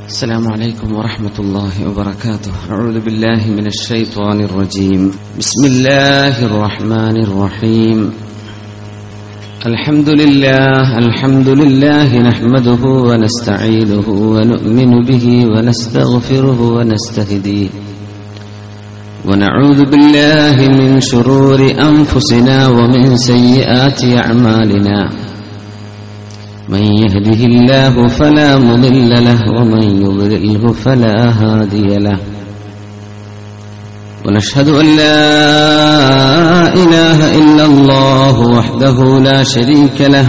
السلام عليكم ورحمة الله وبركاته أعوذ بالله من الشيطان الرجيم بسم الله الرحمن الرحيم الحمد لله الحمد لله نحمده ونستعينه ونؤمن به ونستغفره ونستهديه ونعوذ بالله من شرور أنفسنا ومن سيئات أعمالنا من يهده الله فلا مضل له ومن يضلله فلا هادي له ونشهد أن لا إله إلا الله وحده لا شريك له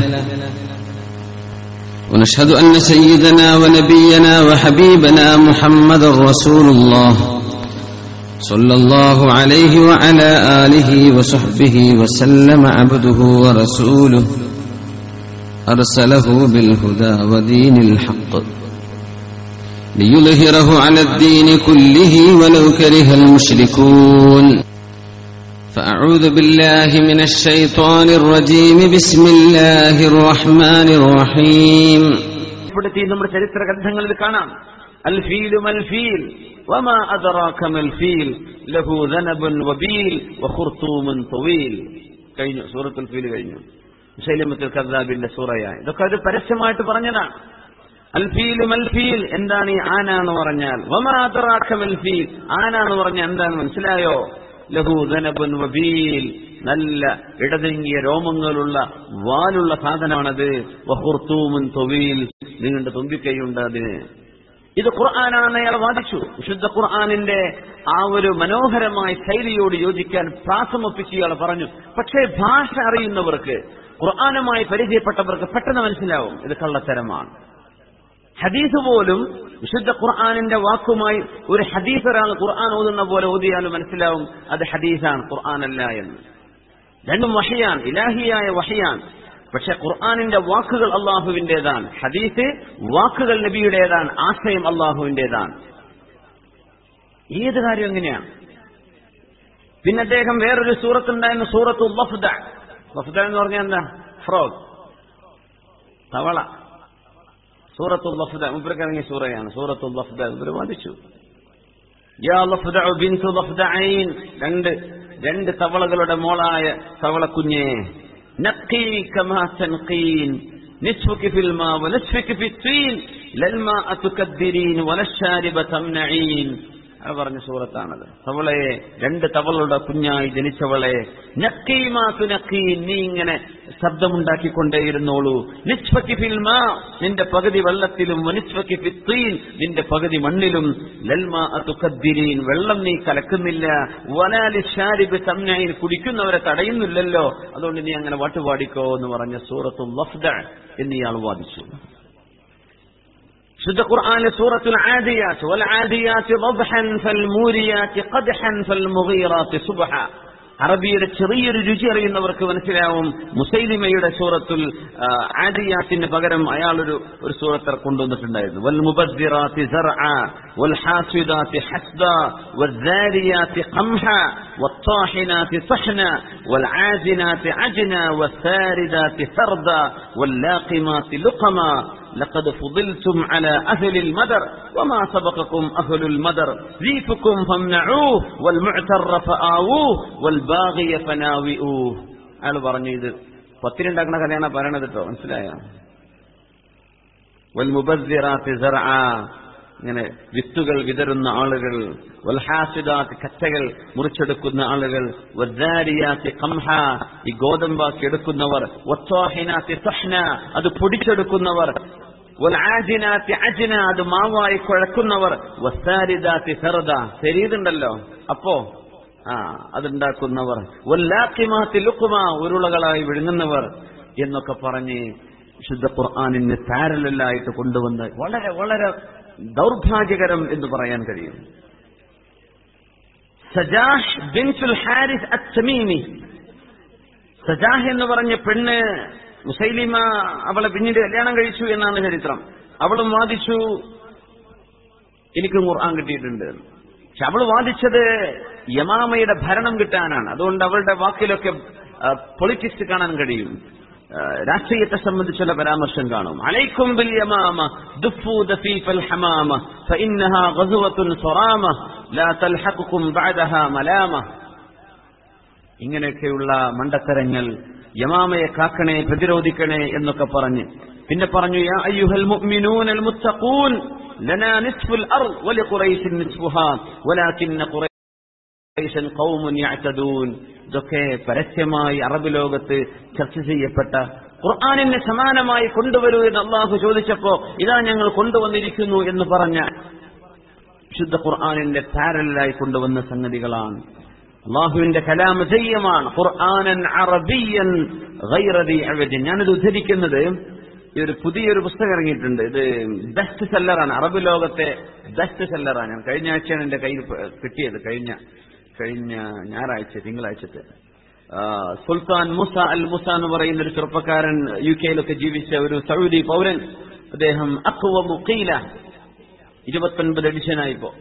ونشهد أن سيدنا ونبينا وحبيبنا محمد رسول الله صلى الله عليه وعلى آله وصحبه وسلم عبده ورسوله أرسله بالهدى ودين الحق ليظهره على الدين كله ولو كره المشركون فأعوذ بالله من الشيطان الرجيم بسم الله الرحمن الرحيم ഉൾപ്പെടുത്തി നമ്മുടെ ചരിത്ര ഗ്രന്ഥങ്ങളിൽ കാണാം അൽ ഫീലു മൽ ഫീൽ വമാ അദറാക മൽ ഫീൽ ലഹു ദനബുൻ വബീൽ വഖുർതൂമുൻ തവീൽ കഴിഞ്ഞു സൂറത്തുൽ ഫീൽ കഴിഞ്ഞു മുസൈലമത്തുൽ കദ്ദാബിന്റെ സൂറയായ ഇതൊക്കെ അത് പരസ്യമായിട്ട് പറഞ്ഞതാണ് അൽ ഫീലു മൽ ഫീൽ എന്താണ് ഈ ആന എന്ന് പറഞ്ഞാൽ വമാ അദറാക മൽ ഫീൽ ആന എന്ന് പറഞ്ഞാൽ എന്താണ് മനസ്സിലായോ ലഹു ദനബുൻ വബീൽ നല്ല ഇടതെങ്ങിയ രോമങ്ങളുള്ള വാലുള്ള സാധനമാണത് വഹുർത്തൂമുൻ തൊവീൽ നീണ്ട തുമ്പിക്കൈയുണ്ട് അതിന് ഇത് ഖുർആനാണെന്ന് അയാൾ വാദിച്ചു വിശുദ്ധ ഖുർആാനിന്റെ ആ ഒരു മനോഹരമായ ശൈലിയോട് യോജിക്കാൻ പ്രാസമൊപ്പിച്ച് ഇയാൾ പറഞ്ഞു പക്ഷേ ഭാഷ അറിയുന്നവർക്ക് ഖുർആാനുമായി പരിചയപ്പെട്ടവർക്ക് പെട്ടെന്ന് മനസ്സിലാവും ഇത് കള്ളത്തരമാണ് ഹദീസ് പോലും വിശുദ്ധ ഖുർആാനിന്റെ വാക്കുമായി ഒരു ഹദീസ് ഒരാൾ ഖുർആൻ ഓതുന്ന പോലെ ഓതിയാലും മനസ്സിലാവും അത് ഹദീസാണ് ഖുർആാനല്ല എന്ന് രണ്ടും വഹിയാൻ ഇലാഹിയായ വഹിയാൻ പക്ഷെ ഖുർആാനിന്റെ വാക്കുകൾ അള്ളാഹുവിന്റേതാണ് ഹദീസ് വാക്കുകൾ നബിയുടേതാണ് ആശയം അള്ളാഹുവിന്റേതാണ് ഏത് കാര്യം എങ്ങനെയാണ് പിന്നെ അദ്ദേഹം വേറൊരു സൂറത്തുണ്ടായിരുന്ന സൂറത്തു ലഫ്ദ ലഫ്ദ എന്ന് പറഞ്ഞാൽ എന്താ ഫ്രോഗ് തവള സൂറത്തുൽ ലഫ്ദ മുബ്രക്ക് ഇറങ്ങിയ സൂറയാണ് സൂറത്തുൽ ലഫ്ദ ഇവർ വാദിച്ചു യാ ലഫ്ദ ബിൻതു ലഫ്ദഈൻ രണ്ട് രണ്ട് തവളകളുടെ മോളായ തവളക്കുഞ്ഞെ നഖീ കമാ തൻഖീൻ نصفك في الماء ونصفك في الطين لا الماء تكدرين ولا الشارب تمنعين അത് പറഞ്ഞ സൂറത്താണത് തവളയെ രണ്ട് തവളുടെ കുഞ്ഞായി ജനിച്ചവളെ നക്കീമാത്തു നക്കീ നീ ഇങ്ങനെ ശബ്ദമുണ്ടാക്കിക്കൊണ്ടേയിരുന്നോളൂ നിസ്ഫക്കി ഫിൽമാ നിന്റെ പകുതി വെള്ളത്തിലും വനിസ്ഫക്കി ഫിത്തീൻ നിന്റെ പകുതി മണ്ണിലും ലൽമാ തുക്കദ്ദിരീൻ വെള്ളം നീ കലക്കുന്നില്ല വലാലി ഷാരിബ് തമ്നയിൽ കുടിക്കുന്നവരെ തടയുന്നില്ലല്ലോ അതുകൊണ്ട് നീ അങ്ങനെ വാട്ടുപാടിക്കോ എന്ന് പറഞ്ഞ സൂറത്തു ലഫ്ദ എന്ന് ഇയാൾ വാദിച്ചു شد قرآن سورة العاديات والعاديات ضبحا فالموريات قدحا فالمغيرات صبحا അറബിയുടെ ചെറിയൊരു രുചി അറിയുന്നവർക്ക് മനസ്സിലാവും മുസൈലിമയുടെ സൂറത്തുൽ ആദിയാത്തിന് പകരം അയാളൊരു ഒരു സൂറത്ത് കൊണ്ടുവന്നിട്ടുണ്ടായിരുന്നു വൽ മുബദ്ദിറാത്തി സർഅ വൽ ഹാസിദാത്തി ഹസ്ദ വദ്ദാരിയാത്തി ഖംഹ والطاحنات طحنا والعازنات عجنا والثاردات فردا واللاقمات لقما لقد فضلتم على أهل المدر وما سبقكم أهل المدر ذيفكم فامنعوه والمعتر فآووه والباغي فناوئوه അയാൾ പറഞ്ഞു ഇത് പത്തിനുണ്ടാക്കുന്ന കഥയാണ് പറയണത് കേട്ടോ മനസ്സിലായോ വൽമുബസ്സിറാത്തി സർആ ഇങ്ങനെ വിത്തുകൾ വിതറുന്ന ആളുകൾ വൽഹാസിദാത്ത് കറ്റകൾ മുറിച്ചെടുക്കുന്ന ആളുകൾ വദ്ദാരിയാത്തി ഖംഹ ഈ ഗോതമ്പാക്കി എടുക്കുന്നവർ വത്വാഹിനാത്തി സഹ്ന അത് പൊടിച്ചെടുക്കുന്നവർ വൽആജിനാത്തി അജ്ന അത് മാവായി കുഴക്കുന്നവർ വസ്താരിദാത്തി ഫർദ ശരീരമുണ്ടല്ലോ അപ്പോ ആ അതുണ്ടാക്കുന്നവർ വല്ലാക്കിമാത്തി ലുക്കുമ ഉരുളകളായി വിഴുങ്ങുന്നവർ എന്നൊക്കെ പറഞ്ഞ് വിശുദ്ധ ഖുർആാനിന് പാരലായിട്ട് കൊണ്ടുവന്ന് വളരെ വളരെ ദൗർഭാഗ്യകരം എന്ന് പറയാൻ കഴിയും സജാഹ് ബിൻസുൽ ഹാരിസ് അത്തമീമി സജാഹ് എന്ന് പറഞ്ഞ പെണ്ണ് മുസൈലിമ അവളെ പിന്നീട് കല്യാണം കഴിച്ചു എന്നാണ് ചരിത്രം അവളും വാദിച്ചു എനിക്ക് ഖുർആൻ കിട്ടിയിട്ടുണ്ട് പക്ഷെ അവൾ വാദിച്ചത് യമാമയുടെ ഭരണം കിട്ടാനാണ് അതുകൊണ്ട് അവളുടെ വാക്കിലൊക്കെ പൊളിറ്റിക്സ് കാണാൻ കഴിയും ആ, രാഷ്ട്രീയത്തെ സംബന്ധിച്ചുള്ള പരാമർശം കാണും അലൈക്കും ബിൽ യമാമ ദുഫു ദഫീഫൽ ഹമാമ ഫഇന്നഹാ ഗസ്വത്തുൻ സറാമ ലാ തൽഹഖുകും ബഅദഹാ മലാമ ഇങ്ങനെയൊക്കെയുള്ള മണ്ടത്തരങ്ങൾ യമാമയെ കാക്കണേ പ്രതിരോധിക്കണേ എന്നൊക്കെ പറഞ്ഞ് പിന്നെ പറഞ്ഞു യാ അയ്യുഹൽ മുഅ്മിനൂനൽ മുത്തഖൂൻ ലനാ നിസ്ഫുൽ അർദ് വലിഖുറൈശിൻ നിസ്ഫുഹാ വലാകിന്ന ഖുറൈശൻ ഖൗമുൻ യഅ്തദൂൻ ഇതൊക്കെ പരസ്യമായി അറബ് ലോകത്ത് ചർച്ച ചെയ്യപ്പെട്ട ഖുർആനിന് സമാനമായി കൊണ്ടുവരൂ എന്ന് അള്ളാഹു ചോദിച്ചപ്പോ ഇതാ ഞങ്ങൾ കൊണ്ടുവന്നിരിക്കുന്നു എന്ന് പറഞ്ഞ വിശുദ്ധ ഖുർആാനിന്റെ പാരലായി കൊണ്ടുവന്ന സംഗതികളാണ് അള്ളാഹുവിന്റെ കലാമ ജയ്യമാണ് ഖുർആാനൻ അറബിയൻ ഗൈറദി അവജൻ ഞാനിത് ഉദ്ധരിക്കുന്നത് ഈ ഒരു പുതിയൊരു പുസ്തകം ഇറങ്ങിയിട്ടുണ്ട് ഇത് ബെസ്റ്റ് സെല്ലറാണ് അറബ് ലോകത്തെ ബെസ്റ്റ് സെല്ലറാണ് ഞാൻ കഴിഞ്ഞ ആഴ്ചയാണ് എന്റെ കയ്യിൽ പ- കിട്ടിയത് കഴിഞ്ഞ കഴിഞ്ഞ ഞായറാഴ്ച തിങ്കളാഴ്ചത്തെ ആ, സുൽത്താൻ മുസ അൽ മുസ എന്ന് പറയുന്ന ഒരു ചെറുപ്പക്കാരൻ യു കെയിലൊക്കെ ജീവിച്ച ഒരു സൗദി പൗരൻ അദ്ദേഹം അക്വ മുഖീല ഇരുപത്തൊൻപത് എഡിഷനായിപ്പോ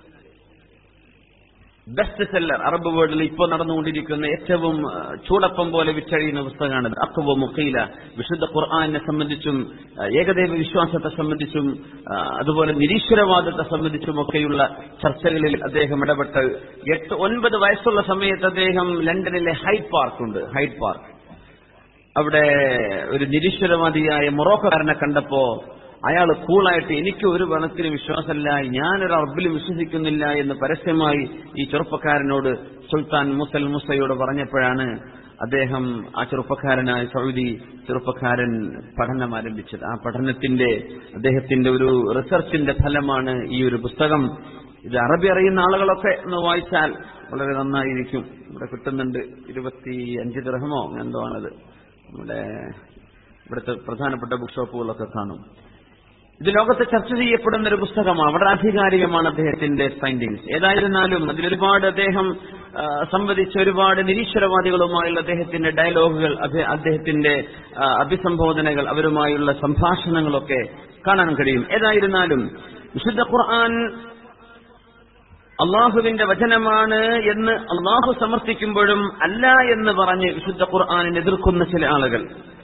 ബെസ്റ്റ് സെല്ലർ അറബ് വേൾഡിൽ ഇപ്പോൾ നടന്നുകൊണ്ടിരിക്കുന്ന ഏറ്റവും ആ, ചൂടപ്പം പോലെ വിറ്റഴിയുന്ന പുസ്തകമാണ് അക്വ മുഖീല വിശുദ്ധ ഖുർആാനിനെ സംബന്ധിച്ചും ആ, ഏകദൈവ വിശ്വാസത്തെ സംബന്ധിച്ചും ആ, അതുപോലെ നിരീശ്വരവാദത്തെ സംബന്ധിച്ചും ഒക്കെയുള്ള ചർച്ചകളിൽ അദ്ദേഹം ഇടപെട്ട് എട്ട് ഒൻപത് വയസ്സുള്ള സമയത്ത് അദ്ദേഹം ലണ്ടനിലെ ഹൈഡ് പാർക്ക് ഉണ്ട് ഹൈഡ് പാർക്ക് അവിടെ ഒരു നിരീശ്വരവാദിയായ മൊറോക്കോക്കാരനെ കണ്ടപ്പോ അയാൾ കൂളായിട്ട് എനിക്ക് ഒരു വനത്തിനും വിശ്വാസമില്ല ഞാനൊരു അറബിലും വിശ്വസിക്കുന്നില്ല എന്ന് പരസ്യമായി ഈ ചെറുപ്പക്കാരനോട് സുൽത്താൻ മുസൽ മുസയോട് പറഞ്ഞപ്പോഴാണ് അദ്ദേഹം ആ ചെറുപ്പക്കാരനായ സൗദി ചെറുപ്പക്കാരൻ പഠനം ആരംഭിച്ചത് ആ പഠനത്തിന്റെ അദ്ദേഹത്തിന്റെ ഒരു റിസർച്ചിന്റെ ഫലമാണ് ഈ ഒരു പുസ്തകം ഇത് അറബി അറിയുന്ന ആളുകളൊക്കെ ഒന്ന് വായിച്ചാൽ വളരെ നന്നായിരിക്കും ഇവിടെ കിട്ടുന്നുണ്ട് ഇരുപത്തി അഞ്ച് ദിർഹമോ എന്തോ ആണത് നമ്മുടെ ഇവിടുത്തെ പ്രധാനപ്പെട്ട ബുക്ക് ഷോപ്പുകളൊക്കെ കാണും ഇത് ലോകത്ത് ചർച്ച ചെയ്യപ്പെടുന്ന ഒരു പുസ്തകമാണ് വളരെ ആധികാരികമാണ് അദ്ദേഹത്തിന്റെ ഫൈൻഡിങ്സ് ഏതായിരുന്നാലും അതിലൊരുപാട് അദ്ദേഹം ആ, സംവദിച്ച ഒരുപാട് നിരീശ്വരവാദികളുമായുള്ള അദ്ദേഹത്തിന്റെ ഡയലോഗുകൾ അഭി- അദ്ദേഹത്തിന്റെ ആ, അഭിസംബോധനകൾ അവരുമായുള്ള സംഭാഷണങ്ങളൊക്കെ കാണാൻ കഴിയും ഏതായിരുന്നാലും വിശുദ്ധ ഖുർആൻ അള്ളാഹുവിന്റെ വചനമാണ് എന്ന് അള്ളാഹു സമർത്ഥിക്കുമ്പോഴും അല്ല എന്ന് പറഞ്ഞ് വിശുദ്ധ ഖുർആാനിനെ എതിർക്കുന്ന ചില ആളുകൾ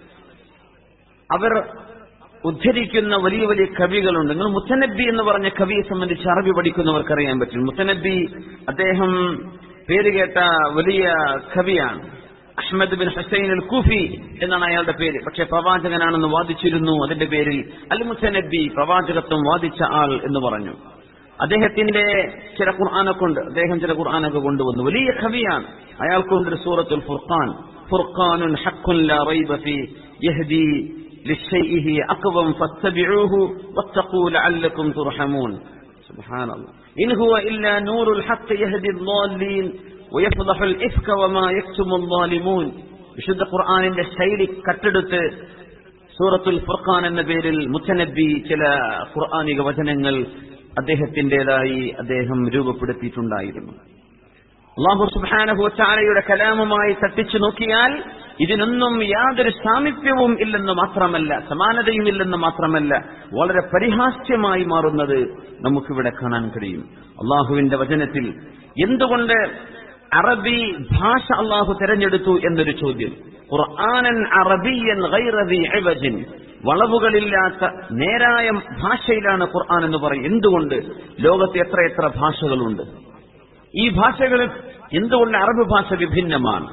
അവർ ഉദ്ധരിക്കുന്ന വലിയ വലിയ കവികളുണ്ട് നിങ്ങൾ മുത്തനബി എന്ന് പറഞ്ഞ കവിയെ സംബന്ധിച്ച് അറബി പഠിക്കുന്നവർക്കറിയാൻ പറ്റും മുത്തനബി അദ്ദേഹം പേരുകേട്ട വലിയ കവിയാണ് Ahmad bin Hussain al Kufi എന്നാണ് അയാളുടെ പേര് പക്ഷെ പ്രവാചകനാണെന്ന് വാദിച്ചിരുന്നു അതിന്റെ പേരിൽ അൽ മുത്തനബി പ്രവാചകത്വം വാദിച്ച ആൾ എന്ന് പറഞ്ഞു അദ്ദേഹത്തിന്റെ ചില ഖുർആാനൊക്കെ ഉണ്ട് അദ്ദേഹം ചില ഖുർആാനൊക്കെ കൊണ്ടുവന്നു വലിയ കവിയാണ് അയാൾക്കുണ്ടൊരു സൂറത്തുൽ ഫുർഖാൻ ഫുർഖാനുൻ ഹഖുൻ ലാ റൈബ ഫീ യഹ്ദി للشيء أقوم فاتبعوه واتقوا لعلكم ترحمون سبحان الله إن هو إلا نور الحق يهدي الضالين ويفضح الإفك وما يكتم الظالمون വിശുദ്ധ ഖുർആാനിന്റെ ശൈലി കട്ടെടുത്ത് സൂറത്തുൽ ഫുർഖാൻ എന്ന പേരിൽ മുത്തനബി ചില ഖുർആാനിക വചനങ്ങൾ അദ്ദേഹത്തിന്റേതായി അദ്ദേഹം രൂപപ്പെടുത്തിയിട്ടുണ്ടായിരുന്നു അള്ളാഹു സുബാനഹു ചാലയുടെ കലാമുമായി തട്ടിച്ചു നോക്കിയാൽ ഇതിനൊന്നും യാതൊരു സാമീപ്യവും ഇല്ലെന്ന് മാത്രമല്ല സമാനതയും ഇല്ലെന്ന് മാത്രമല്ല വളരെ പരിഹാസ്യമായി മാറുന്നത് നമുക്കിവിടെ കാണാൻ കഴിയും അള്ളാഹുവിന്റെ വചനത്തിൽ എന്തുകൊണ്ട് അറബി ഭാഷ അള്ളാഹു തെരഞ്ഞെടുത്തു എന്നൊരു ചോദ്യം ഖുർആാനൻ അറബിയൻ ഗൈറദി ഇവജിൻ വളവുകളില്ലാത്ത നേരായ ഭാഷയിലാണ് ഖുർആൻ എന്ന് പറയും എന്തുകൊണ്ട് ലോകത്ത് എത്രയെത്ര ഭാഷകളുണ്ട് ഈ ഭാഷകളിൽ എന്തുകൊണ്ട് അറബ് ഭാഷ വിഭിന്നമാണ്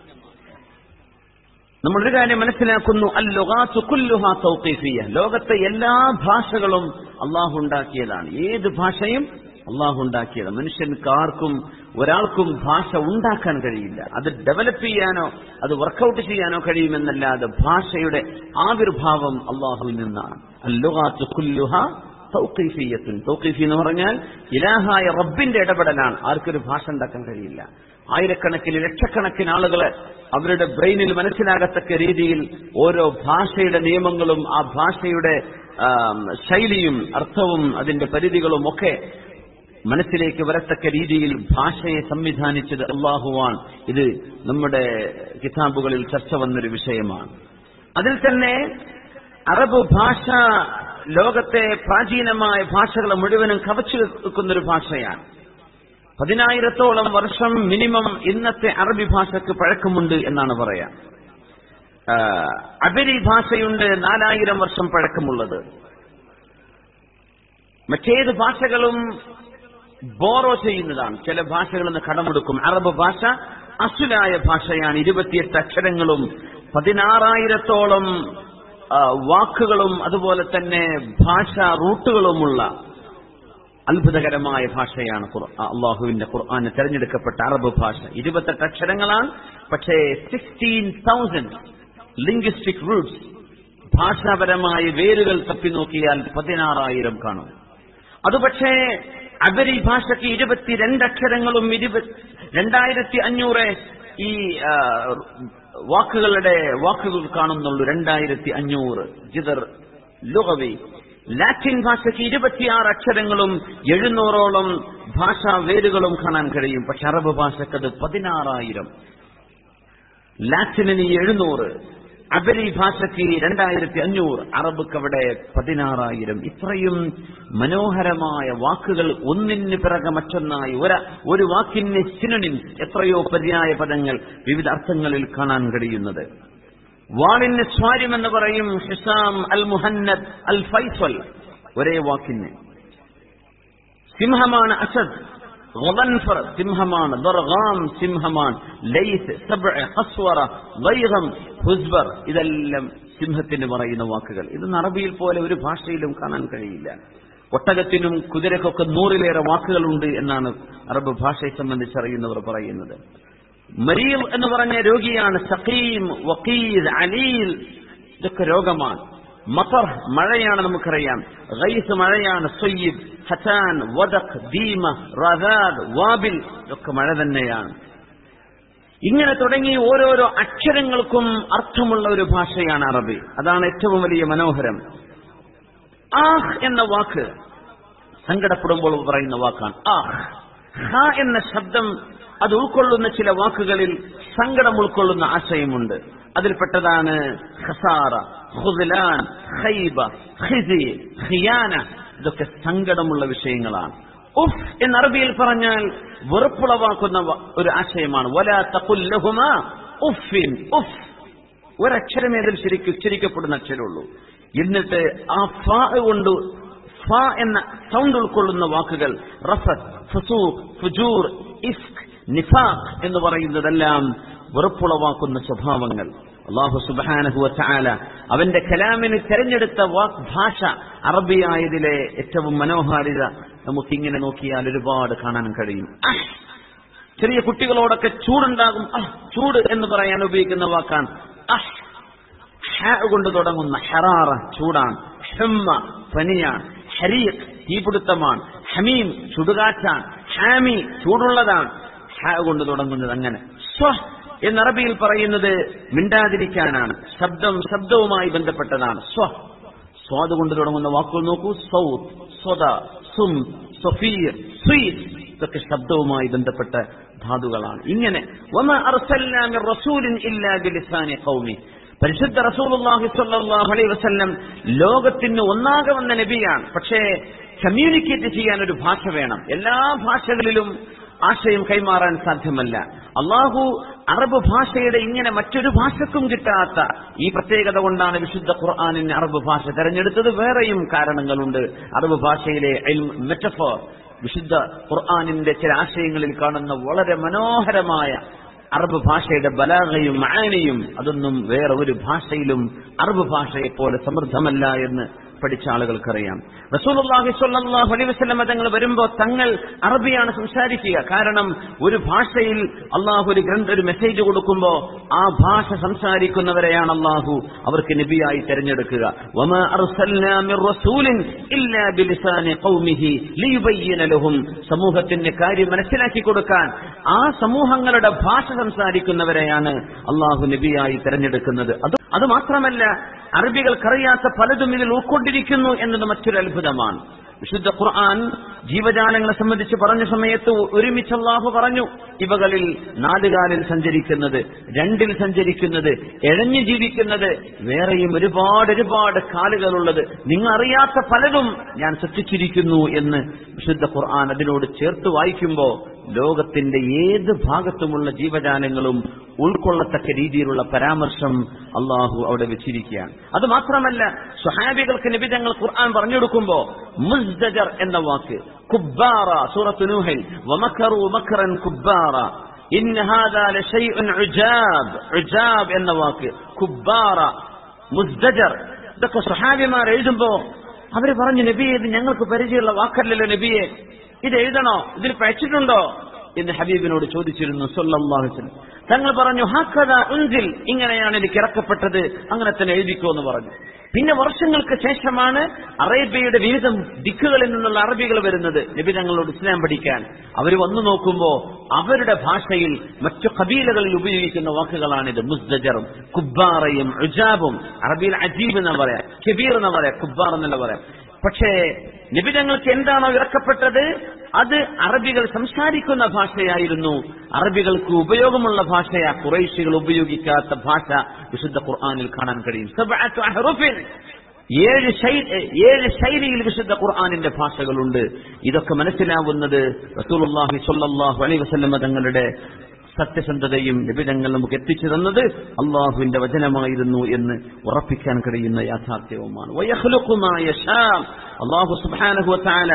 നമ്മളൊരു കാര്യം മനസ്സിലാക്കുന്നു അൽ ലൊഹാത്തു കുല്ലുഹാ തൗഖീഫിയ ലോകത്തെ എല്ലാ ഭാഷകളും അള്ളാഹു ഉണ്ടാക്കിയതാണ് ഏത് ഭാഷയും അള്ളാഹു ഉണ്ടാക്കിയത് മനുഷ്യർക്ക് ആർക്കും ഒരാൾക്കും ഭാഷ ഉണ്ടാക്കാൻ കഴിയില്ല അത് ഡെവലപ്പ് ചെയ്യാനോ അത് വർക്കൗട്ട് ചെയ്യാനോ കഴിയുമെന്നല്ലാതെ ഭാഷയുടെ ആവിർഭാവം അള്ളാഹുവിൽ നിന്നാണ് അല്ലുഹാത്തു കുല്ലുഹ തൗക്കീഫിയത്തുൻ തൗക്കീഫി എന്ന് പറഞ്ഞാൽ ഇലാഹായ റബ്ബിന്റെ ഇടപെടലാണ് ആർക്കൊരു ഭാഷ ഉണ്ടാക്കാൻ കഴിയില്ല ആയിരക്കണക്കിന് ലക്ഷക്കണക്കിന് ആളുകളെ അവരുടെ ബ്രെയിനിൽ മനസ്സിലാകത്തക്ക രീതിയിൽ ഓരോ ഭാഷയുടെ നിയമങ്ങളും ആ ഭാഷയുടെ ആം, ശൈലിയും അർത്ഥവും അതിന്റെ പരിധികളും ഒക്കെ മനസ്സിലേക്ക് വരത്തക്ക രീതിയിൽ ഭാഷയെ സംവിധാനിച്ചത് അള്ളാഹുവാൻ ഇത് നമ്മുടെ കിതാബുകളിൽ ചർച്ച വന്നൊരു വിഷയമാണ് അതിൽ തന്നെ അറബ് ഭാഷ ലോകത്തെ പ്രാചീനമായ ഭാഷകളെ മുഴുവനും കവച്ചു വെക്കുന്നൊരു ഭാഷയാണ് പതിനായിരത്തോളം വർഷം മിനിമം ഇന്നത്തെ അറബി ഭാഷയ്ക്ക് പഴക്കമുണ്ട് എന്നാണ് പറയാ ആ, അബരി ഭാഷയുണ്ട് നാലായിരം വർഷം പഴക്കമുള്ളത് മറ്റേത് ഭാഷകളും ബോറോ ചെയ്യുന്നതാണ് ചില ഭാഷകളിൽ നിന്ന് കടമെടുക്കും അറബ് ഭാഷ അസുലായ ഭാഷയാണ് ഇരുപത്തിയെട്ട് അക്ഷരങ്ങളും പതിനാറായിരത്തോളം ആ, വാക്കുകളും അതുപോലെ തന്നെ ഭാഷ റൂട്ടുകളുമുള്ള അത്ഭുതകരമായ ഭാഷയാണ് ഖുർ- അള്ളാഹുവിന്റെ ഖുർആന് തെരഞ്ഞെടുക്കപ്പെട്ട അറബ് ഭാഷ ഇരുപത്തെട്ട് അക്ഷരങ്ങളാണ് പക്ഷേ സിക്സ്റ്റീൻ തൗസൻഡ് ലിംഗ്വിസ്റ്റിക് റൂട്ട്സ് ഭാഷാപരമായ വേരുകൾ തപ്പി നോക്കിയാൽ പതിനാറായിരം കാണും അത് പക്ഷേ അബരി ഭാഷയ്ക്ക് ഇരുപത്തിരണ്ട് അക്ഷരങ്ങളും ഇരുപത് രണ്ടായിരത്തി അഞ്ഞൂറ് ഈ ആ, വാക്കുകളുടെ വാക്കുകൾ കാണുന്നുള്ളൂ രണ്ടായിരത്തി അഞ്ഞൂറ് ജിതർ ലുഗവി ലാറ്റിൻ ഭാഷയ്ക്ക് ഇരുപത്തിയാറ് അക്ഷരങ്ങളും എഴുന്നൂറോളം ഭാഷാ വേരുകളും കാണാൻ കഴിയും പക്ഷെ അറബ് ഭാഷക്കത് പതിനാറായിരം ലാറ്റിനിന് എഴുന്നൂറ് അബരി ഭാഷയ്ക്ക് രണ്ടായിരത്തി അഞ്ഞൂറ് അറബിക്ക് അവിടെ പതിനാറായിരം ഇത്രയും മനോഹരമായ വാക്കുകൾ ഒന്നിന് പിറകെ മറ്റൊന്നായി ഒര ഒരു വാക്കിന് സിനണിംസ് എത്രയോ പര്യായ പദങ്ങൾ വിവിധ അർത്ഥങ്ങളിൽ കാണാൻ കഴിയുന്നത് വാളിന് സ്വാര്യം എന്ന് പറയും ഹിസാം അൽ മുഹന്നദ് അൽ ഫൈസൽ ഒരേ വാക്കിന് സിംഹമാണ് അസദ് ഗദൻഫർ സിംഹമാണ് ദർഗാം സിംഹമാണ് ലൈസ് സബ്അ ഖസ്വറ വൈഗം ഹുസ്ബർ ഇതെല്ലാം സിംഹത്തിന് പറയുന്ന വാക്കുകൾ ഇത് അറബിയിൽ പോലെ ഒരു ഭാഷയിലും കാണാൻ കഴിയില്ല ഒട്ടകത്തിനും കുതിരക്കൊക്കെ നൂറിലേറെ വാക്കുകളുണ്ട് എന്നാണ് അറബ് ഭാഷയെ സംബന്ധിച്ചറിയുന്നവർ പറയുന്നത് മരീൽ എന്ന് പറഞ്ഞ രോഗിയാണ് സഖീം വക്കീൽ അലീൽ ഇതൊക്കെ രോഗമാണ് മത്തർ മഴയാണ് നമുക്കറിയാം ഗൈസ് മഴയാണ് സൊയ്യിബ് ഹസാൻ വദഖ് ദീമ റദാദ് വാബിൽ ഇതൊക്കെ മഴ തന്നെയാണ് ഇങ്ങനെ തുടങ്ങി ഓരോരോ അക്ഷരങ്ങൾക്കും അർത്ഥമുള്ള ഒരു ഭാഷയാണ് അറബി അതാണ് ഏറ്റവും വലിയ മനോഹരം ആഹ് എന്ന വാക്ക് സങ്കടപ്പെടുമ്പോൾ പറയുന്ന വാക്കാണ് ആഹ് ഹ എന്ന ശബ്ദം അത് ഉൾക്കൊള്ളുന്ന ചില വാക്കുകളിൽ സങ്കടം ഉൾക്കൊള്ളുന്ന ആശയമുണ്ട് അതിൽപ്പെട്ടതാണ് ഖസാറ ഖുദ്ലാൻ ഖൈബ ഖിസി ഖിയാന ഇതൊക്കെ സങ്കടമുള്ള വിഷയങ്ങളാണ് ഉഫ് എന്ന് അറബിയിൽ പറഞ്ഞാൽ വെറുപ്പുളവാക്കുന്ന വ- ഒരു ആശയമാണ് വല തഖുല്ലഹുമ ഉഫിൻ ഉഫ് ഒരക്ഷരമേ അതിൽ ശരിക്കും ഉച്ചരിക്കപ്പെടുന്ന അക്ഷരമുള്ളൂ എന്നിട്ട് ആ ഫ കൊണ്ട് ഫ എന്ന സൗണ്ട് ഉൾക്കൊള്ളുന്ന വാക്കുകൾ റഫത്ത് ഫസൂഖ് ഫുജൂർ ഇസ്ക് നിഫാഖ് എന്ന് പറയുന്നതെല്ലാം വെറുപ്പുളവാക്കുന്ന സ്വഭാവങ്ങൾ അള്ളാഹു സുബാനഹു ചാല അവന്റെ കലാമിന് തെരഞ്ഞെടുത്ത വാക് ഭാഷ അറബിയായതിലെ ഏറ്റവും മനോഹാരിത നമുക്കിങ്ങനെ നോക്കിയാൽ ഒരുപാട് കാണാൻ കഴിയും അഹ് ചെറിയ കുട്ടികളോടൊക്കെ ചൂടുണ്ടാകും അഹ് ചൂട് എന്ന് പറയാൻ ഉപയോഗിക്കുന്ന വാക്കാണ് അഹ് ഹ കൊണ്ട് തുടങ്ങുന്ന ഹറാറ ചൂടാണ് ഹെമ്മ പനിയാണ് ഹരീഖ് തീപിടുത്തമാണ് ഹമീം ചുടുകാറ്റാണ് ഹാമി ചൂടുള്ളതാണ് ഹ കൊണ്ട് തുടങ്ങുന്നത് അങ്ങനെ സ്വ എന്ന് അറബിയിൽ പറയുന്നത് മിണ്ടാതിരിക്കാനാണ് ശബ്ദം ശബ്ദവുമായി ബന്ധപ്പെട്ടതാണ് സ്വ സ്വാദ് കൊണ്ട് തുടങ്ങുന്ന വാക്കുകൾ നോക്കൂ സൗത്ത് സ്വദ സും സഫീർ സ്വീറ്റ് ഇതൊക്കെ ശബ്ദവുമായി ബന്ധപ്പെട്ട ധാതുകളാണ് ഇങ്ങനെ വമ അർസൽനാ മിർ റസൂലിൻ ഇല്ലാ ബിലിസാനി ഖൗമി പരിശുദ്ധ റസൂലുള്ളാഹി സ്വല്ലല്ലാഹു അലൈഹി വസല്ലം ലോകത്തിന് ഒന്നാകെ വന്ന നബിയാണ് പക്ഷേ കമ്മ്യൂണിക്കേറ്റ് ചെയ്യാൻ ഒരു ഭാഷ വേണം എല്ലാ ഭാഷകളിലും ആശയം കൈമാറാൻ സാധ്യമല്ല അള്ളാഹു അറബ് ഭാഷയുടെ ഇങ്ങനെ മറ്റൊരു ഭാഷക്കും കിട്ടാത്ത ഈ പ്രത്യേകത കൊണ്ടാണ് വിശുദ്ധ ഖുർആാനിന് അറബ് ഭാഷ തെരഞ്ഞെടുത്തത് വേറെയും കാരണങ്ങളുണ്ട് അറബ് ഭാഷയിലെ മെറ്റഫോർ വിശുദ്ധ ഖുർആാനിന്റെ ചില ആശയങ്ങളിൽ കാണുന്ന വളരെ മനോഹരമായ അറബ് ഭാഷയുടെ ബലാഗയും മാനയും അതൊന്നും വേറെ ഒരു ഭാഷയിലും അറബ് ഭാഷയെ പോലെ സമൃദ്ധമല്ല എന്ന് പഠിച്ച ആളുകൾക്കറിയാം റസൂലുള്ളാഹി സ്വല്ലല്ലാഹു അലൈഹി വസല്ലം തങ്ങൾ വരുമ്പോൾ തങ്ങൾ അറബിയാണ് സംസാരിക്കുക കാരണം ഒരു ഭാഷയിൽ അള്ളാഹു ഒരു ഗ്രന്ഥ ഒരു മെസ്സേജ് കൊടുക്കുമ്പോൾ ആ ഭാഷ സംസാരിക്കുന്നവരെയാണ് അള്ളാഹു അവർക്ക് നബിയായി തെരഞ്ഞെടുക്കുക വമാ അർസൽനാ മിർ റസൂലിൻ ഇല്ലാ ബിലിസാനി ഖൗമിഹി ലിയുബയ്യിന ലഹും സമൂഹത്തിന്റെ കാര്യം മനസ്സിലാക്കി കൊടുക്കാൻ ആ സമൂഹങ്ങളുടെ ഭാഷ സംസാരിക്കുന്നവരെയാണ് അള്ളാഹു നബിയായി തെരഞ്ഞെടുക്കുന്നത് അത് അത് മാത്രമല്ല അറബികൾക്കറിയാത്ത പലതും ഇതിൽ ഉൾക്കൊണ്ടിരിക്കുന്നു എന്നത് മറ്റൊരു അത്ഭുതമാണ് വിശുദ്ധ ഖുർആൻ ജീവജാലങ്ങളെ സംബന്ധിച്ച് പറഞ്ഞ സമയത്ത് ഒരുമിച്ച് അള്ളാഹു പറഞ്ഞു ഇവകളിൽ നാലുകാലിൽ സഞ്ചരിക്കുന്നത് രണ്ടിൽ സഞ്ചരിക്കുന്നത് എഴഞ്ഞു ജീവിക്കുന്നത് വേറെയും ഒരുപാട് ഒരുപാട് കാലുകളുള്ളത് നിങ്ങൾ അറിയാത്ത പലതും ഞാൻ സൃഷ്ടിച്ചിരിക്കുന്നു എന്ന് വിശുദ്ധ ഖുർആൻ അതിനോട് ചേർത്ത് വായിക്കുമ്പോൾ ലോകത്തിന്റെ ഏത് ഭാഗത്തുമുള്ള ജീവജാലങ്ങളും ഉൾക്കൊള്ളത്തക്ക രീതിയിലുള്ള പരാമർശം അള്ളാഹു അവിടെ വെച്ചിരിക്കുകയാണ് അത് മാത്രമല്ല സ്വഹാബികൾക്ക് നിബിതങ്ങൾ ഖുർആൻ പറഞ്ഞു കൊടുക്കുമ്പോ മുസ്ദജർ എന്ന വാക്ക് കുബ്ബാറ സൂറത്ത് നൂഹിൽ വമക്കറു മക്കറൻ കുബ്ബാറ ഇന്ന ഹാദാ ലശൈഉൻ ഉജാബ് ഉജാബ് എന്ന വാക്ക് കുബ്ബാറ മുസ്ദജർ ഇതൊക്കെ സ്വഹാബിമാർ എഴുതുമ്പോ അവര് പറഞ്ഞു നബിയെ ഇത് ഞങ്ങൾക്ക് പരിചയമുള്ള വാക്കല്ലല്ലോ നബിയെ ഇത് എഴുതണോ ഇതിൽ പഴച്ചിട്ടുണ്ടോ എന്ന് ഹബീബിനോട് ചോദിച്ചിരുന്നു സല്ലല്ലാഹു അലൈഹി വസല്ലം തങ്ങൾ പറഞ്ഞു ഹാക്കഥ ഉൻസിൽ ഇങ്ങനെയാണ് എനിക്ക് ഇറക്കപ്പെട്ടത് അങ്ങനെ തന്നെ എഴുതിക്കോ എന്ന് പറഞ്ഞു പിന്നെ വർഷങ്ങൾക്ക് ശേഷമാണ് അറേബ്യയുടെ വിവിധ ദിക്കുകളിൽ നിന്നുള്ള അറബികൾ വരുന്നത് നബി തങ്ങളോട് ഇസ്ലാം പഠിക്കാൻ അവർ വന്നു നോക്കുമ്പോ അവരുടെ ഭാഷയിൽ മറ്റു കബീലകളിൽ ഉപയോഗിക്കുന്ന വാക്കുകളാണിത് മുസ്ദജറും കുബ്ബാറയും ഉജാബും അറബിയിൽ അജീബ് എന്ന് പറയാം കബീർ എന്ന് പറയാം കുബ്ബാർ എന്നല്ല പറയാം പക്ഷേ നിബിതങ്ങൾക്ക് എന്താണോ ഇറക്കപ്പെട്ടത് അത് അറബികൾ സംസാരിക്കുന്ന ഭാഷയായിരുന്നു അറബികൾക്ക് ഉപയോഗമുള്ള ഭാഷയാ കുറേശികൾ ഉപയോഗിക്കാത്ത ഭാഷ വിശുദ്ധ ഖുർആാനിൽ കാണാൻ കഴിയും സബ്അത്തു അഹ്റുഫിൻ. ഏഴ് ശൈ- ഏഴ് ശൈലിയിൽ വിശുദ്ധ ഖുർആാനിന്റെ ഭാഷകളുണ്ട് ഇതൊക്കെ മനസ്സിലാവുന്നത് റസൂലുള്ളാഹി സ്വല്ലല്ലാഹു അലൈഹി വസല്ലമ തങ്ങളുടെ സത്യസന്ധതയും നിബിധങ്ങൾ നമുക്ക് എത്തിച്ചു തന്നത് അള്ളാഹുവിന്റെ വചനമായിരുന്നു എന്ന് ഉറപ്പിക്കാൻ കഴിയുന്ന യാഥാർത്ഥ്യവുമാണ് വയഖ്ലുഖു മാ യശാ. അള്ളാഹു സുബ്ഹാനഹു വതആല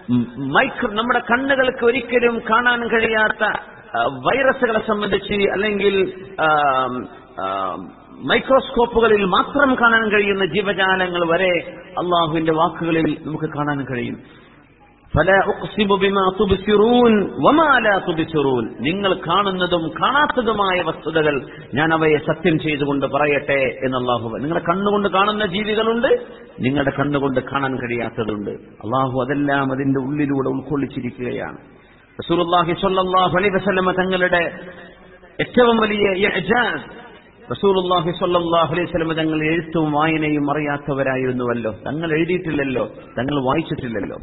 മൈക്രോ നമ്മുടെ കണ്ണുകൾക്ക് ഒരിക്കലും കാണാൻ കഴിയാത്ത ആ, വൈറസുകളെ സംബന്ധിച്ച് അല്ലെങ്കിൽ ആ, ആ, മൈക്രോസ്കോപ്പുകളിൽ മാത്രം കാണാൻ കഴിയുന്ന ജീവജാലങ്ങൾ വരെ അള്ളാഹുവിന്റെ വാക്കുകളിൽ നമുക്ക് കാണാൻ കഴിയും فلا أقسم بما تبصرون وما لا تبصرون നിങ്ങൾ കാണുന്നതും കാണാത്തതുമായ വസ്തുതകൾ ഞാൻ അവയെ സത്യം ചെയ്തുകൊണ്ട് പറയട്ടെ എന്ന് അള്ളാഹു നിങ്ങളുടെ കണ്ണുകൊണ്ട് കാണുന്ന ജീവികളുണ്ട് നിങ്ങളുടെ കണ്ണുകൊണ്ട് കാണാൻ കഴിയാത്തതുണ്ട് അള്ളാഹു അതെല്ലാം അതിന്റെ ഉള്ളിലൂടെ ഉൾക്കൊള്ളിച്ചിരിക്കുകയാണ് റസൂലുള്ളാഹി സ്വല്ലല്ലാഹു അലൈഹി വസല്ലമ തങ്ങളുടെ ഏറ്റവും വലിയ ഇഅ്ജാസ് റസൂലുള്ളാഹി സ്വല്ലല്ലാഹു അലൈഹി വസല്ലമ തങ്ങൾ എഴുത്തും വായനയും അറിയാത്തവരായിരുന്നുവല്ലോ തങ്ങൾ എഴുതിയിട്ടില്ലല്ലോ തങ്ങൾ വായിച്ചിട്ടില്ലല്ലോ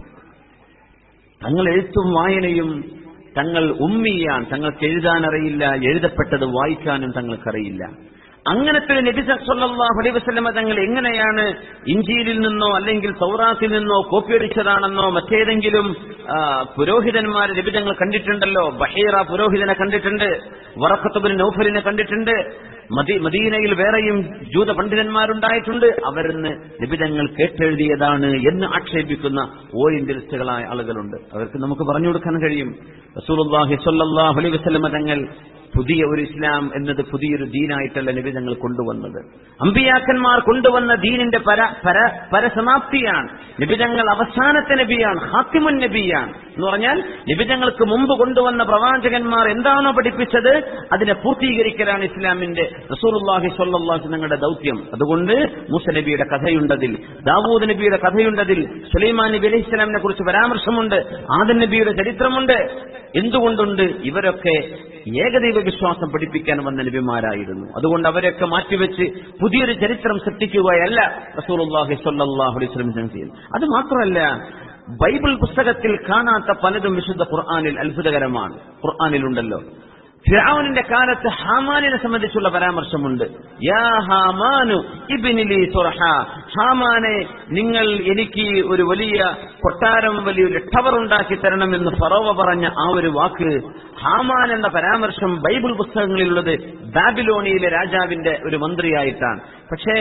തങ്ങൾ എഴുത്തും വായനയും തങ്ങൾ ഉമ്മിയാൻ തങ്ങൾക്ക് എഴുതാൻ അറിയില്ല എഴുതപ്പെട്ടത് വായിക്കാനും തങ്ങൾക്കറിയില്ല അങ്ങനത്തെ ഒരു നബി സല്ലല്ലാഹു അലൈഹി വസല്ലമ തങ്ങൾ എങ്ങനെയാണ് ഇഞ്ചിയിൽ നിന്നോ അല്ലെങ്കിൽ സൗറാത്തിൽ നിന്നോ കോപ്പിയടിച്ചതാണെന്നോ മറ്റേതെങ്കിലും ആ, പുരോഹിതന്മാരെ നബി തങ്ങൾ കണ്ടിട്ടുണ്ടല്ലോ ബഹീറ പുരോഹിതനെ കണ്ടിട്ടുണ്ട് വറക്കത്തുബിൻ നൗഫലിനെ കണ്ടിട്ടുണ്ട് മദീ- മദീനയിൽ വേറെയും ജൂത പണ്ഡിതന്മാരുണ്ടായിട്ടുണ്ട് അവരിന്ന് നിബിതങ്ങൾ കേട്ടെഴുതിയതാണ് എന്ന് ആക്ഷേപിക്കുന്ന ഓറിയന്റലിസ്റ്റുകളായ ആളുകളുണ്ട് അവർക്ക് നമുക്ക് പറഞ്ഞു കൊടുക്കാൻ കഴിയും റസൂലുള്ളാഹി സ്വല്ലല്ലാഹു അലൈഹി വസല്ലമ തങ്ങൾ പുതിയ ഒരു ഇസ്ലാം എന്നത് പുതിയൊരു ദീനായിട്ടല്ല നബി തങ്ങൾ കൊണ്ടുവന്നത് അമ്പിയാക്കന്മാർ കൊണ്ടുവന്ന ദീനിന്റെ പര പര പരസമാപ്തിയാണ് നിബിതങ്ങൾ അവസാനത്തെ നബിയാണ് ഹാത്തിമുൻ നബിയാണ് എന്ന് പറഞ്ഞാൽ നിബിതങ്ങൾക്ക് മുമ്പ് കൊണ്ടുവന്ന പ്രവാചകന്മാർ എന്താണോ പഠിപ്പിച്ചത് അതിനെ പൂർത്തീകരിക്കലാണ് ഇസ്ലാമിന്റെ റസൂലുള്ളാഹി സ്വല്ലല്ലാഹു നിങ്ങളുടെ ദൗത്യം അതുകൊണ്ട് മൂസ നബിയുടെ കഥയുണ്ടതിൽ ദാവൂദ് നബിയുടെ കഥയുണ്ടതിൽ സുലൈമാൻ നബി അലൈഹി ഇസ്ലാമിനെ കുറിച്ച് പരാമർശമുണ്ട് ആദൻ നബിയുടെ ചരിത്രമുണ്ട് എന്തുകൊണ്ടുണ്ട് ഇവരൊക്കെ ഏകദൈവ വിശ്വാസം പഠിപ്പിക്കാൻ വന്ന നബിമാരായിരുന്നു അതുകൊണ്ട് അവരെയൊക്കെ മാറ്റിവെച്ച് പുതിയൊരു ചരിത്രം സൃഷ്ടിക്കുകയല്ല റസൂലുള്ളാഹി സ്വല്ലല്ലാഹു അലൈഹി വസല്ലം ചെയ്യുന്നത് അത് മാത്രമല്ല ബൈബിൾ പുസ്തകത്തിൽ കാണാത്ത പലതും വിശുദ്ധ ഖുർആനിൽ അത്ഭുതകരമാണ് ഖുർആനിലുണ്ടല്ലോ ഫിറഔനിന്റെ കാലത്ത് ഹാമാനിനെ സംബന്ധിച്ചുള്ള പരാമർശമുണ്ട് യാ ഹാമാനു ഇബ്നിലി സുർഹ ഹാമാനെ നിങ്ങൾ എനിക്ക് ഒരു വലിയ കൊട്ടാരം വലിയൊരു ടവർ ഉണ്ടാക്കി തരണമെന്ന് ഫറോവ പറഞ്ഞ ആ ഒരു വാക്ക് ഹാമാൻ എന്ന പരാമർശം ബൈബിൾ പുസ്തകങ്ങളിലുള്ളത് ബാബിലോണിയിലെ രാജാവിന്റെ ഒരു മന്ത്രിയായിട്ടാണ് പക്ഷേ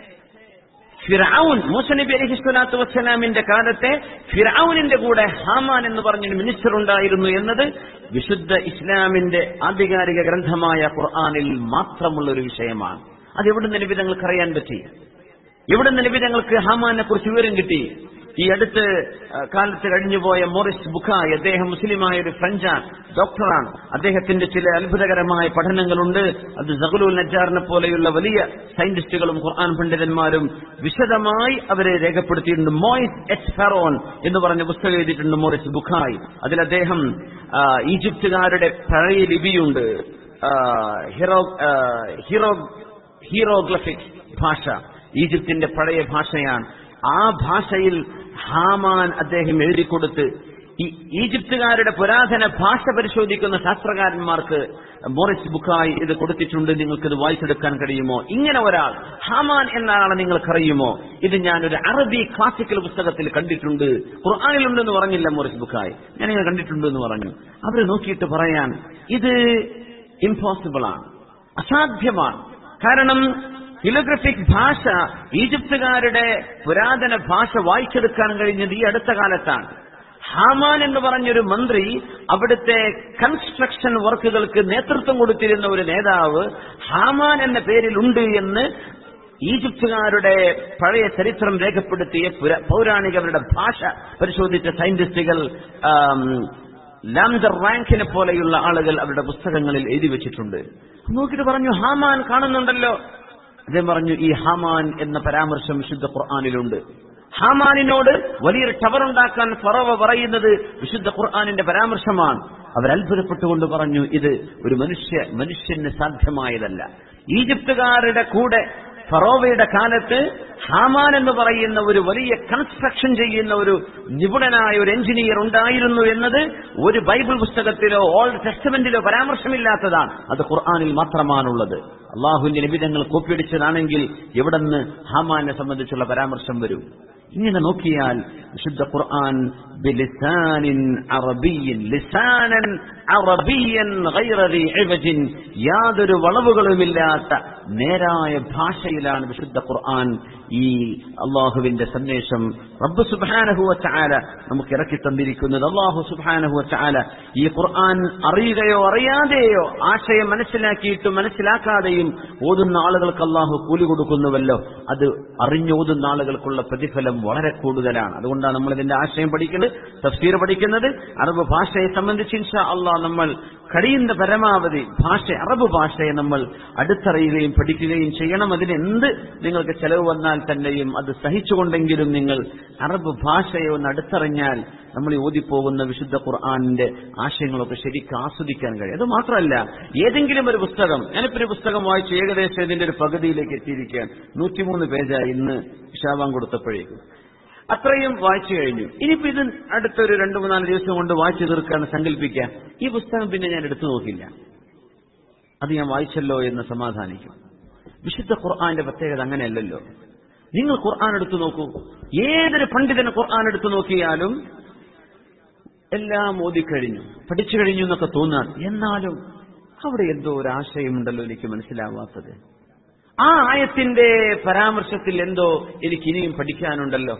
ഫിറൌൻ മൂസ നബി അലൈഹി സ്വലാത്തു വസ്സലാമിന്റെ കാലത്തെ ഫിറൌനിന്റെ കൂടെ ഹാമാൻ എന്ന് പറഞ്ഞൊരു മിനിസ്റ്റർ ഉണ്ടായിരുന്നു എന്നത് വിശുദ്ധ ഇസ്ലാമിന്റെ ആധികാരിക ഗ്രന്ഥമായ ഖുർആാനിൽ മാത്രമുള്ള ഒരു വിഷയമാണ് അത് എവിടുന്ന് നിബിധങ്ങൾക്ക് അറിയാൻ പറ്റി എവിടുന്ന് നിബിധങ്ങൾക്ക് ഹാമാനെ കുറിച്ച് വിവരം കിട്ടി ഈ അടുത്ത് ആ, കാലത്ത് കഴിഞ്ഞുപോയ മോറിസ് ബുഖായ് അദ്ദേഹം മുസ്ലിമായ ഒരു ഫ്രഞ്ചാണ് ഡോക്ടറാണ് അദ്ദേഹത്തിന്റെ ചില അത്ഭുതകരമായ പഠനങ്ങളുണ്ട് അത് സഹുലുൽ നജാറിനെ പോലെയുള്ള വലിയ സയന്റിസ്റ്റുകളും ഖുർആൻ പണ്ഡിതന്മാരും വിശദമായി അവരെ രേഖപ്പെടുത്തിയിട്ടുണ്ട് മോയിസ് എച്ച് ഫെറോൺ എന്ന് പറഞ്ഞ പുസ്തകം എഴുതിയിട്ടുണ്ട് മോറിസ് ബുഖായ് അതിൽ അദ്ദേഹം ആ, ഈജിപ്തുകാരുടെ പഴയ ലിപിയുണ്ട് ആ, ഹിറോ ആ, ഹിറോ ഹീറോഗ്ലഫിക്സ് ഭാഷ ഈജിപ്തിന്റെ പഴയ ഭാഷയാണ് ആ ഭാഷയിൽ ഹാമാൻ അദ്ദേഹം എഴുതിക്കൊടുത്ത് ഈ ഈജിപ്തുകാരുടെ പുരാതന ഭാഷ പരിശോധിക്കുന്ന ശാസ്ത്രകാരന്മാർക്ക് മോറിസ് ബുക്കായി ഇത് കൊടുത്തിട്ടുണ്ട് നിങ്ങൾക്ക് ഇത് വായിച്ചെടുക്കാൻ കഴിയുമോ ഇങ്ങനെ ഒരാൾ ഹാമാൻ എന്ന ആളെ നിങ്ങൾക്കറിയുമോ ഇത് ഞാൻ ഒരു അറബി ക്ലാസിക്കൽ പുസ്തകത്തിൽ കണ്ടിട്ടുണ്ട് ഖുർആാനിലുണ്ടെന്ന് പറഞ്ഞില്ല മോറിസ് ബുക്കായി ഞാൻ ഇങ്ങനെ കണ്ടിട്ടുണ്ട് എന്ന് പറഞ്ഞു അവർ നോക്കിയിട്ട് പറയാൻ ഇത് ഇമ്പോസിബിൾ ആണ് അസാധ്യമാണ് കാരണം ഹിലോഗ്രഫിക് ഭാഷ ഈജിപ്തുകാരുടെ പുരാതന ഭാഷ വായിച്ചെടുക്കാൻ കഴിഞ്ഞത് ഈ അടുത്ത കാലത്താണ് ഹാമാൻ എന്ന് പറഞ്ഞൊരു മന്ത്രി അവിടുത്തെ കൺസ്ട്രക്ഷൻ വർക്കുകൾക്ക് നേതൃത്വം കൊടുത്തിരുന്ന ഒരു നേതാവ് ഹാമാൻ എന്ന പേരിലുണ്ട് എന്ന് ഈജിപ്തുകാരുടെ പഴയ ചരിത്രം രേഖപ്പെടുത്തിയ പുര- പൗരാണികരുടെ ഭാഷ പരിശോധിച്ച സയന്റിസ്റ്റുകൾ ആം, ലാംഡർ റാങ്കിനെ പോലെയുള്ള ആളുകൾ അവരുടെ പുസ്തകങ്ങളിൽ എഴുതി വെച്ചിട്ടുണ്ട് നോക്കിയിട്ട് പറഞ്ഞു ഹാമാൻ കാണുന്നുണ്ടല്ലോ അദ്ദേഹം പറഞ്ഞു ഈ ഹാമാൻ എന്ന പരാമർശം വിശുദ്ധ ഖുർആാനിലുണ്ട് ഹാമാനിനോട് വലിയൊരു ടവർ ഉണ്ടാക്കാൻ ഫറവ പറയുന്നത് വിശുദ്ധ ഖുർആാനിന്റെ പരാമർശമാണ് അവർ അത്ഭുതപ്പെട്ടുകൊണ്ട് പറഞ്ഞു ഇത് ഒരു മനുഷ്യ മനുഷ്യന് സാധ്യമായതല്ല ഈജിപ്തുകാരുടെ കൂടെ ഫറോവയുടെ കാലത്ത് ഹാമാൻ എന്ന് പറയുന്ന ഒരു വലിയ കൺസ്ട്രക്ഷൻ ചെയ്യുന്ന ഒരു നിപുണനായ ഒരു എഞ്ചിനീയർ ഉണ്ടായിരുന്നു എന്നത് ഒരു ബൈബിൾ പുസ്തകത്തിലോ ഓൾഡ് ടെസ്റ്റമെന്റിലോ പരാമർശമില്ലാത്തതാണ് അത് ഖുർആാനിൽ മാത്രമാണുള്ളത് അള്ളാഹുവിന്റെ നിബിധങ്ങൾ കോപ്പിയടിച്ചതാണെങ്കിൽ എവിടെന്ന് ഹാമാനെ സംബന്ധിച്ചുള്ള പരാമർശം വരും ഇങ്ങനെ നോക്കിയാൽ വിശുദ്ധ ഖുർആൻ ബിലിസാനിൻ അറബിയൻ ലിസാനൻ അറബിയൻ ഗൈറ ദി ഇവജിൻ യാതൊരു വളവുകളുമില്ലാത്ത നേരായ ഭാഷയിലാണ് വിശുദ്ധ ഖുർആൻ ഈ അള്ളാഹുവിന്റെ സന്ദേശം റബ്ബ് സുബ്ഹാനഹു വതആല നമുക്ക് ഇറക്കി തന്നിരിക്കുന്നത് അള്ളാഹു സുബ്ഹാനഹു വതആല ഈ ഖുർആൻ അറിയുകയോ അറിയാതെയോ ആശയം മനസ്സിലാക്കിയിട്ടും മനസ്സിലാക്കാതെയും ഓതുന്ന ആളുകൾക്ക് അള്ളാഹു കൂലി കൊടുക്കുന്നുവല്ലോ അത് അറിഞ്ഞോതുന്ന ആളുകൾക്കുള്ള പ്രതിഫലം വളരെ കൂടുതലാണ് അതുകൊണ്ടാണ് നമ്മൾ ഇതിന്റെ ആശയം പഠിക്കുന്നത് തഫ്സീർ പഠിക്കുന്നത് അറബ് ഭാഷയെ സംബന്ധിച്ച് ഇൻഷാ അള്ളാഹ് നമ്മൾ കഴിയുന്ന പരമാവധി ഭാഷ അറബ് ഭാഷയെ നമ്മൾ അടുത്തറിയുകയും പഠിക്കുകയും ചെയ്യണം അതിന് എന്ത് നിങ്ങൾക്ക് ചെലവ് വന്നാൽ തന്നെയും അത് സഹിച്ചുകൊണ്ടെങ്കിലും നിങ്ങൾ അറബ് ഭാഷയെ ഒന്ന് അടുത്തറിഞ്ഞാൽ നമ്മൾ ഈ ഓതിപ്പോകുന്ന വിശുദ്ധ ഖുർആാനിന്റെ ആശയങ്ങളൊക്കെ ശരിക്കും ആസ്വദിക്കാൻ കഴിയും അത് മാത്രമല്ല ഏതെങ്കിലും ഒരു പുസ്തകം ഞാനിപ്പോ ഒരു പുസ്തകം വായിച്ച് ഏകദേശം ഇതിന്റെ ഒരു പകുതിയിലേക്ക് എത്തിയിരിക്കുകയാണ് നൂറ്റിമൂന്ന് പേജായി ഇന്ന് ഇഷാബാൻ കൊടുത്തപ്പോഴേക്കും അത്രയും വായിച്ചു കഴിഞ്ഞു ഇനിയിപ്പോ ഇത് അടുത്തൊരു രണ്ടു മൂന്നാല് ദിവസം കൊണ്ട് വായിച്ചു തീർക്കാന്ന് സങ്കല്പിക്കുക ഈ പുസ്തകം പിന്നെ ഞാൻ എടുത്തു നോക്കില്ല അത് ഞാൻ വായിച്ചല്ലോ എന്ന് സമാധാനിക്കും വിശുദ്ധ ഖുർആന്റെ പ്രത്യേകത അങ്ങനെയല്ലല്ലോ നിങ്ങൾ ഖുർആൻ എടുത്തു നോക്കൂ ഏതൊരു പണ്ഡിതന് ഖുർആൻ എടുത്തു നോക്കിയാലും എല്ലാം ഓതിക്കഴിഞ്ഞു പഠിച്ചു കഴിഞ്ഞു എന്നൊക്കെ തോന്നാൻ എന്നാലും അവിടെ എന്തോ ഒരു ആശയമുണ്ടല്ലോ എനിക്ക് മനസ്സിലാവാത്തത് ആ ആയത്തിന്റെ പരാമർശത്തിൽ എന്തോ എനിക്ക് ഇനിയും പഠിക്കാനുണ്ടല്ലോ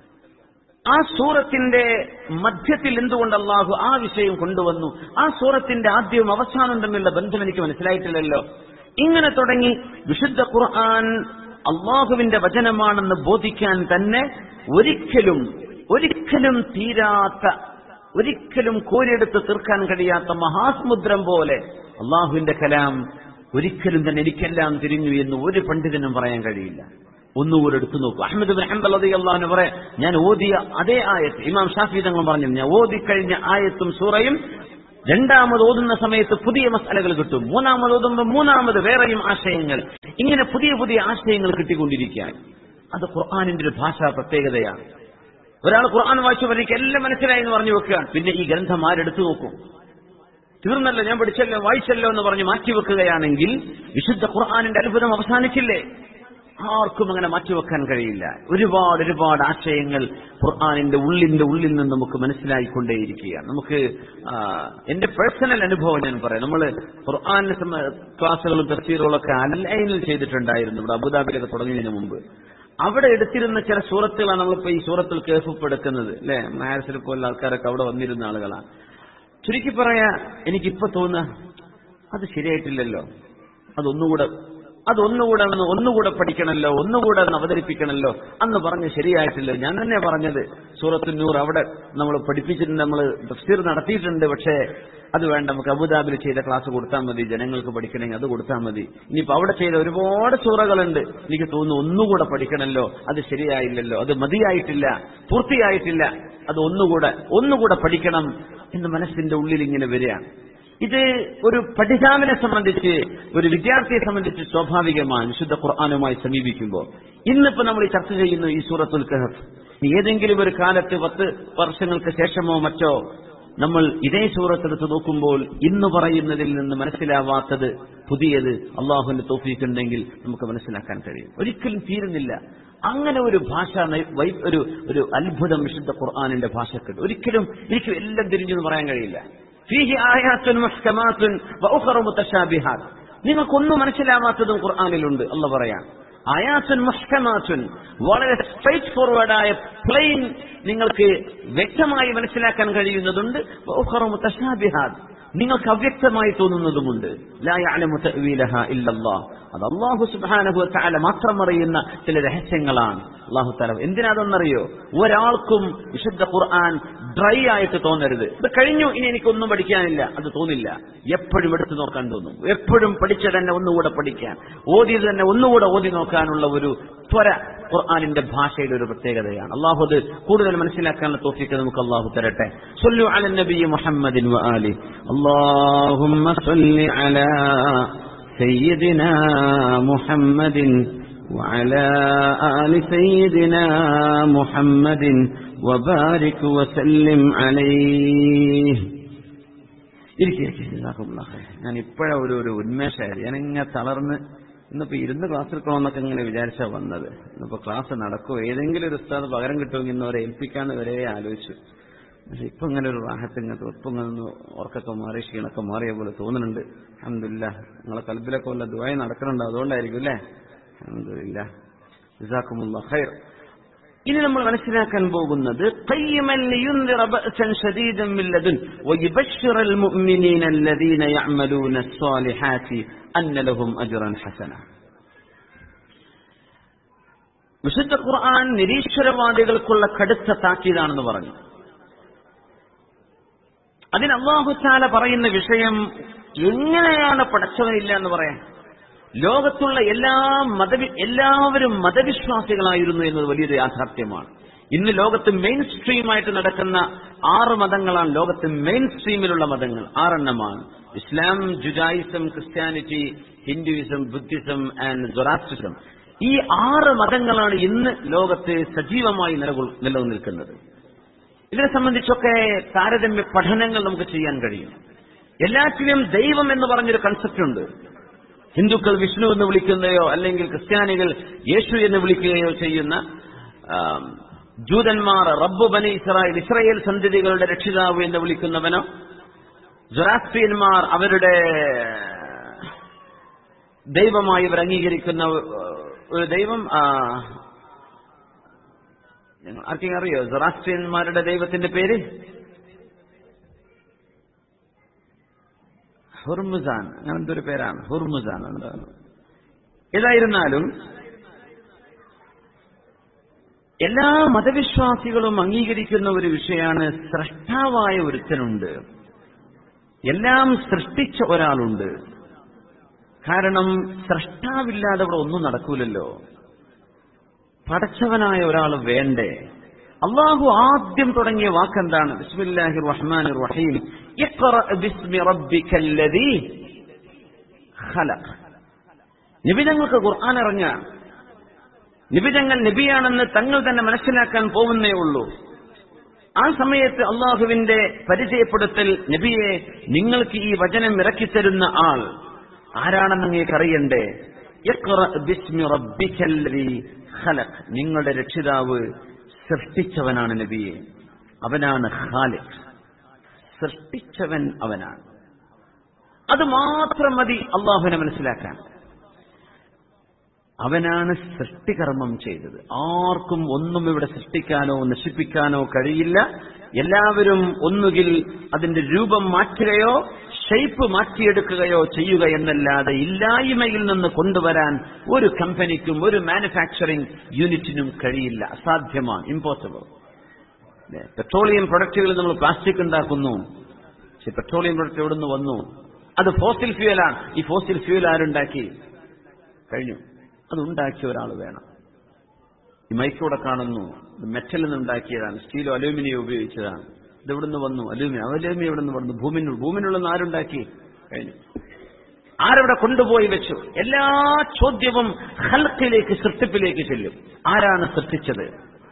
ആ സൂറത്തിന്റെ മധ്യത്തിൽ എന്തുകൊണ്ട് അള്ളാഹു ആ വിഷയം കൊണ്ടുവന്നു ആ സൂറത്തിന്റെ ആദ്യവും അവസാനവും തമ്മിലുള്ള ബന്ധം എനിക്ക് മനസ്സിലായിട്ടില്ലല്ലോ ഇങ്ങനെ തുടങ്ങി വിശുദ്ധ ഖുർആൻ അള്ളാഹുവിന്റെ വചനമാണെന്ന് ബോധിക്കാൻ തന്നെ ഒരിക്കലും ഒരിക്കലും തീരാത്ത ഒരിക്കലും കോരിയെടുത്ത് തീർക്കാൻ കഴിയാത്ത മഹാസമുദ്രം പോലെ അള്ളാഹുവിന്റെ കലാം ഒരിക്കലും തന്നെ എനിക്കെല്ലാം തിരിഞ്ഞു എന്ന് ഒരു പണ്ഡിതനും പറയാൻ കഴിയില്ല ഒന്നുകൂടെ എടുത്തു നോക്കൂ അഹമ്മദ് ബിൻ ഹംബൽ അതി അള്ളാഹുന് പറയാം ഞാൻ ഓതിയ അതേ ആയത്ത് ഇമാം ഷാഫി തങ്ങൾ പറഞ്ഞു ഞാൻ ഓതിക്കഴിഞ്ഞ ആയത്തും സൂറയും രണ്ടാമത് ഓതുന്ന സമയത്ത് പുതിയ മസാലകൾ കിട്ടും മൂന്നാമത് ഓതുമ്പോൾ മൂന്നാമത് വേറെയും ആശയങ്ങൾ ഇങ്ങനെ പുതിയ പുതിയ ആശയങ്ങൾ കിട്ടിക്കൊണ്ടിരിക്കുകയാണ് അത് ഖുർആാനിന്റെ ഒരു ഭാഷാ പ്രത്യേകതയാണ് ഒരാൾ ഖുർആൻ വായിച്ചപ്പോൾ എനിക്ക് എല്ലാം മനസ്സിലായി എന്ന് പറഞ്ഞു വെക്കുകയാണ് പിന്നെ ഈ ഗ്രന്ഥം ആരെടുത്തു നോക്കും തീർന്നല്ലോ ഞാൻ പഠിച്ചല്ലോ വായിച്ചല്ലോ എന്ന് പറഞ്ഞ് മാറ്റിവെക്കുകയാണെങ്കിൽ വിശുദ്ധ ഖുർആാനിന്റെ അത്ഭുതം അവസാനിച്ചില്ലേ ആർക്കും അങ്ങനെ മാറ്റിവെക്കാൻ കഴിയില്ല ഒരുപാട് ഒരുപാട് ആശയങ്ങൾ ഖുർആാനിന്റെ ഉള്ളിന്റെ ഉള്ളിൽ നിന്ന് നമുക്ക് മനസ്സിലായിക്കൊണ്ടേയിരിക്കുകയാണ് നമുക്ക് ആ, എന്റെ പേഴ്സണൽ അനുഭവം ഞാൻ പറയാം നമ്മൾ ഖുർആാനിന്റെ സംബ- ക്ലാസ്സുകളും തഫ്സീറുകളും ഒക്കെ അല്ലൈനിൽ ചെയ്തിട്ടുണ്ടായിരുന്നു ഇവിടെ അബുദാബിയിലൊക്കെ തുടങ്ങിയതിന് മുമ്പ് അവിടെ എടുത്തിരുന്ന ചില സൂറത്തുകളാണ് നമ്മളിപ്പോ ഈ സൂറത്തിൽ കേഫപ്പ് എടുക്കുന്നത് അല്ലെ മാരസിൽ പോലുള്ള ആൾക്കാരൊക്കെ അവിടെ വന്നിരുന്ന ആളുകളാണ് ചുരുക്കി പറയാ എനിക്കിപ്പോ തോന്നുക അത് ശരിയായിട്ടില്ലല്ലോ അതൊന്നുകൂടെ അതൊന്നുകൂടെ ഒന്ന് ഒന്നുകൂടെ പഠിക്കണമല്ലോ ഒന്നുകൂടെ ഒന്ന് അവതരിപ്പിക്കണമല്ലോ അന്ന് പറഞ്ഞ് ശരിയായിട്ടില്ല ഞാൻ തന്നെ പറഞ്ഞത് സൂറത്തുന്നൂർ അവിടെ നമ്മൾ പഠിപ്പിച്ചിട്ടുണ്ട് നമ്മൾ തഫ്സീർ നടത്തിയിട്ടുണ്ട് പക്ഷേ അത് വേണ്ട നമുക്ക് അബുദാബിൽ ചെയ്ത ക്ലാസ് കൊടുത്താൽ മതി ജനങ്ങൾക്ക് പഠിക്കണമെങ്കിൽ അത് കൊടുത്താൽ മതി ഇനിയിപ്പോ അവിടെ ചെയ്ത ഒരുപാട് സൂറകളുണ്ട് എനിക്ക് തോന്നുന്നു ഒന്നുകൂടെ പഠിക്കണമല്ലോ അത് ശരിയായില്ലല്ലോ അത് മതിയായിട്ടില്ല പൂർത്തിയായിട്ടില്ല അത് ഒന്നുകൂടെ ഒന്നുകൂടെ പഠിക്കണം എന്ന് മനസ്സിന്റെ ഉള്ളിൽ ഇങ്ങനെ വരികയാണ് ഇത് ഒരു പഠിതാവിനെ സംബന്ധിച്ച് ഒരു വിദ്യാർത്ഥിയെ സംബന്ധിച്ച് സ്വാഭാവികമാണ് വിശുദ്ധ ഖുർആാനുമായി സമീപിക്കുമ്പോൾ ഇന്നിപ്പോ നമ്മൾ ഈ ചർച്ച ചെയ്യുന്ന ഈ സൂറത്തുൽ കഹഫ് ഏതെങ്കിലും ഒരു കാലത്ത് പത്ത് വർഷങ്ങൾക്ക് ശേഷമോ മറ്റോ നമ്മൾ ഇതേ സൂറത്തെടുത്ത് നോക്കുമ്പോൾ ഇന്ന് പറയുന്നതിൽ നിന്ന് മനസ്സിലാവാത്തത് പുതിയത് അള്ളാഹുവിന്റെ തോഫീക്കുണ്ടെങ്കിൽ നമുക്ക് മനസ്സിലാക്കാൻ കഴിയും ഒരിക്കലും തീരുന്നില്ല അങ്ങനെ ഒരു ഭാഷ നൈ- വൈ- ഒരു ഒരു അത്ഭുതം വിശുദ്ധ ഖുർആാനിന്റെ ഭാഷക്കുണ്ട് ഒരിക്കലും എനിക്ക് എല്ലാം തിരിഞ്ഞെന്ന് പറയാൻ കഴിയില്ല ഫീഹി ആയാത്തുൻ മുഹ്കമാത്തുൻ വഉഖറു മുതശാബിഹാത്ത് നിങ്ങൾക്കൊന്നും മനസ്സിലാവാത്തതും ഖുർആാനിലുണ്ട് അല്ല പറയാം ആയാത്തുൻ മുഹ്കമാത്തുൻ വളരെ സ്ട്രൈറ്റ് ഫോർവേഡായ പ്ലെയിൻ നിങ്ങൾക്ക് വ്യക്തമായി മനസ്സിലാക്കാൻ കഴിയുന്നതുണ്ട് വഉഖറു മുതശാബിഹാത്ത് നിങ്ങൾക്ക് അവ്യക്തമായി തോന്നുന്നതുമുണ്ട് ലാ യഅലമു തഅ്വീലഹ ഇല്ലല്ലാഹ് അത് അല്ലാഹു സുബ്ഹാനഹു വ തആല മാത്രം അറിയുന്ന ചില രഹസ്യങ്ങളാണ് അല്ലാഹു തആല എന്തിനാ അതെന്നറിയോ ഒരാൾക്കും വിശുദ്ധ ഖുർആൻ ഡ്രൈ ആയിട്ട് തോന്നരുത് ഇത് കഴിഞ്ഞു ഇനി എനിക്കൊന്നും പഠിക്കാനില്ല അത് തോന്നില്ല എപ്പോഴും എടുത്തു നോക്കാൻ തോന്നും എപ്പോഴും പഠിച്ചത് തന്നെ ഒന്നുകൂടെ പഠിക്കാൻ ഓതിയത് തന്നെ ഒന്നുകൂടെ ഓതി നോക്കാനുള്ള ഒരു ത്വര ഖുർആാനിന്റെ ഭാഷയുടെ ഒരു പ്രത്യേകതയാണ് അള്ളാഹു അത് കൂടുതൽ മനസ്സിലാക്കാനുള്ള തോഫിക്ക് നമുക്ക് അള്ളാഹു തരട്ടെ സൊല്ലു അല നബി മുഹമ്മദിൻ വ ആലി اللهم صل على سيدنا محمد وعلى آل سيدنا محمد وبارك وسلم عليه ഇരിക്കെ ഞാൻ ഇപ്പോഴാ ഒരു ഒരു ഉന്മേഷമായിരുന്നു ഞാൻ ഇങ്ങനെ തളർന്ന് ഇന്നിപ്പോ ഇരുന്ന് ക്ലാസ് എടുക്കണമെന്നൊക്കെ ഇങ്ങനെ വിചാരിച്ചാ വന്നത് ഇന്നിപ്പോ ക്ലാസ് നടക്കുമോ ഏതെങ്കിലും ഒരു ഉസ്താദ് പകരം കിട്ടുമെങ്കിൽ ഇന്നവരെ ഏൽപ്പിക്കാന്ന് വരെ ആലോചിച്ചു പക്ഷെ ഇപ്പൊ ഇങ്ങനെ ഒരു റാഹത്ത് ഇങ്ങനത്തെ ഇപ്പൊ ഇങ്ങനെ ഒന്ന് ഉറക്കൊക്കെ മാറി ക്ഷീണൊക്കെ മാറിയ പോലെ തോന്നുന്നുണ്ട് അഹമ്മദില്ല നിങ്ങളെ കൽബിലൊക്കെ വല്ല ദുബായി നടക്കുന്നുണ്ട് അതുകൊണ്ടായിരിക്കും അല്ലേ അഹമ്മദില്ല ജസാക്കുമുള്ള ഖൈർ ഇനി നമ്മൾ മനസ്സിലാക്കാൻ പോകുന്നത് قيما لينذر بأسا شديدا من لدن ويبشر المؤمنين الذين يعملون الصالحات أن لهم أجرا حسنا വിശുദ്ധ ഖുർആൻ നിരീശ്വരവാദികൾക്കുള്ള കടുത്ത താക്കീതാണെന്ന് പറഞ്ഞു അതിന് അള്ളാഹുച്ചാല പറയുന്ന വിഷയം എങ്ങനെയാണ് പടച്ചവനില്ല എന്ന് പറയാൻ ലോകത്തുള്ള എല്ലാ മത എല്ലാവരും മതവിശ്വാസികളായിരുന്നു എന്നത് വലിയൊരു യാഥാർത്ഥ്യമാണ് ഇന്ന് ലോകത്ത് മെയിൻ സ്ട്രീമായിട്ട് നടക്കുന്ന ആറ് മതങ്ങളാണ് ലോകത്ത് മെയിൻ സ്ട്രീമിലുള്ള മതങ്ങൾ ആറെണ്ണമാണ് Islam Judaism Christianity Hinduism Buddhism and Zoroastrianism ഈ ആറ് മതങ്ങളാണ് ഇന്ന് ലോകത്ത് സജീവമായി നിലകൊൾ- നിലനിൽക്കുന്നത് ഇതിനെ സംബന്ധിച്ചൊക്കെ താരതമ്യ പഠനങ്ങൾ നമുക്ക് ചെയ്യാൻ കഴിയും എല്ലാറ്റിലും ദൈവം എന്ന് പറഞ്ഞൊരു കൺസെപ്റ്റ് ഉണ്ട് ഹിന്ദുക്കൾ വിഷ്ണു എന്ന് വിളിക്കുന്നയോ അല്ലെങ്കിൽ ക്രിസ്ത്യാനികൾ യേശു എന്ന് വിളിക്കുകയോ ചെയ്യുന്ന ആം, ജൂതന്മാർ റബ്ബു ബനി ഇസ്രായേൽ ഇസ്രായേൽ സന്തതികളുടെ രക്ഷിതാവ് എന്ന് വിളിക്കുന്നവനോ ജൊറാസ്ട്രിയന്മാർ അവരുടെ ദൈവമായി ഇവർ അംഗീകരിക്കുന്ന ഒരു ദൈവം ആ, നിങ്ങൾ ആർക്കെങ്കിലും അറിയോ ജൊറാസ്ട്രിയന്മാരുടെ ദൈവത്തിന്റെ പേര് ഹുർമുസാൻ അങ്ങനത്തെ ഒരു പേരാണ് ഹുർമുസാൻ എന്താണ് ഏതായിരുന്നാലും എല്ലാ മതവിശ്വാസികളും അംഗീകരിക്കുന്ന ഒരു വിഷയമാണ് സ്രഷ്ടാവായ ഒരുത്തനുണ്ട് എല്ലാം സൃഷ്ടിച്ച ഒരാളുണ്ട് കാരണം സ്രഷ്ടാവില്ലാതെ അവിടെ ഒന്നും നടക്കൂലല്ലോ പടച്ചവനായ ഒരാൾ വേണ്ടേ അള്ളാഹു ആദ്യം തുടങ്ങിയ വാക്കെന്താണ് ബിസ്മില്ലാഹി റഹ്മാൻ റഹീം ഇഖ്റ ബിസ്മി റബ്ബിക്കല്ലദീ ഖലഖ് നിബിതങ്ങൾക്ക് ഖുർആൻ ഇറങ്ങ നിബിതങ്ങൾ നബിയാണെന്ന് തങ്ങൾ തന്നെ മനസ്സിലാക്കാൻ പോകുന്നേ ഉള്ളൂ ആ സമയത്ത് അള്ളാഹുവിന്റെ പരിചയപ്പെടുത്തൽ നബിയെ നിങ്ങൾക്ക് ഈ വചനം ഇറക്കിത്തരുന്ന ആൾ ആരാണെന്ന് നിങ്ങൾക്ക് അറിയണ്ടേ ഇഖ്റ ബിസ്മി റബ്ബിക്കല്ലദീ ഖലഖ് നിങ്ങളുടെ രക്ഷിതാവ് സൃഷ്ടിച്ചവനാണ് നബിയെ അവനാണ് ഖാലിഖ് സൃഷ്ടിച്ചവൻ അവനാണ് അത് മാത്രം മതി അള്ളാഹുവിനെ മനസ്സിലാക്കാൻ അവനാണ് സൃഷ്ടികർമ്മം ചെയ്തത് ആർക്കും ഒന്നും ഇവിടെ സൃഷ്ടിക്കാനോ നശിപ്പിക്കാനോ കഴിയില്ല എല്ലാവരും ഒന്നുകിൽ അതിന്റെ രൂപം മാറ്റുകയോ ഷേപ്പ് മാറ്റിയെടുക്കുകയോ ചെയ്യുക എന്നല്ലാതെ ഇല്ലായ്മയിൽ നിന്ന് കൊണ്ടുവരാൻ ഒരു കമ്പനിക്കും ഒരു മാനുഫാക്ചറിംഗ് യൂണിറ്റിനും കഴിയില്ല അസാധ്യമാണ് ഇമ്പോസിബിൾ പെട്രോളിയം പ്രൊഡക്റ്റുകളിൽ നമ്മൾ പ്ലാസ്റ്റിക് ഉണ്ടാക്കുന്നു പക്ഷെ പെട്രോളിയം പ്രൊഡക്റ്റ് എവിടെ നിന്ന് വന്നു അത് ഫോസിൽ ഫ്യൂവലാണ് ഈ ഫോസിൽ ഫ്യൂവൽ ആരുണ്ടാക്കി കഴിഞ്ഞു അത് ഉണ്ടാക്കിയ ഒരാൾ വേണം ഈ മൈക്കൂടെ കാണുന്നു ഇത് മെറ്റലിൽ നിന്ന് ഉണ്ടാക്കിയതാണ് സ്റ്റീലോ അലൂമിനിയം ഉപയോഗിച്ചതാണ് ഇത് എവിടുന്ന് വന്നു അലൂമിനിയം അലൂമിനിയം എവിടെ നിന്ന് വന്നു ഭൂമിനുള്ള ഭൂമിനുള്ള ആരുണ്ടാക്കി കഴിഞ്ഞു ആരവിടെ കൊണ്ടുപോയി വെച്ചു എല്ലാ ചോദ്യവും ഹൽക്കിലേക്ക് സൃഷ്ടിപ്പിലേക്ക് ചെല്ലും ആരാണ് സൃഷ്ടിച്ചത്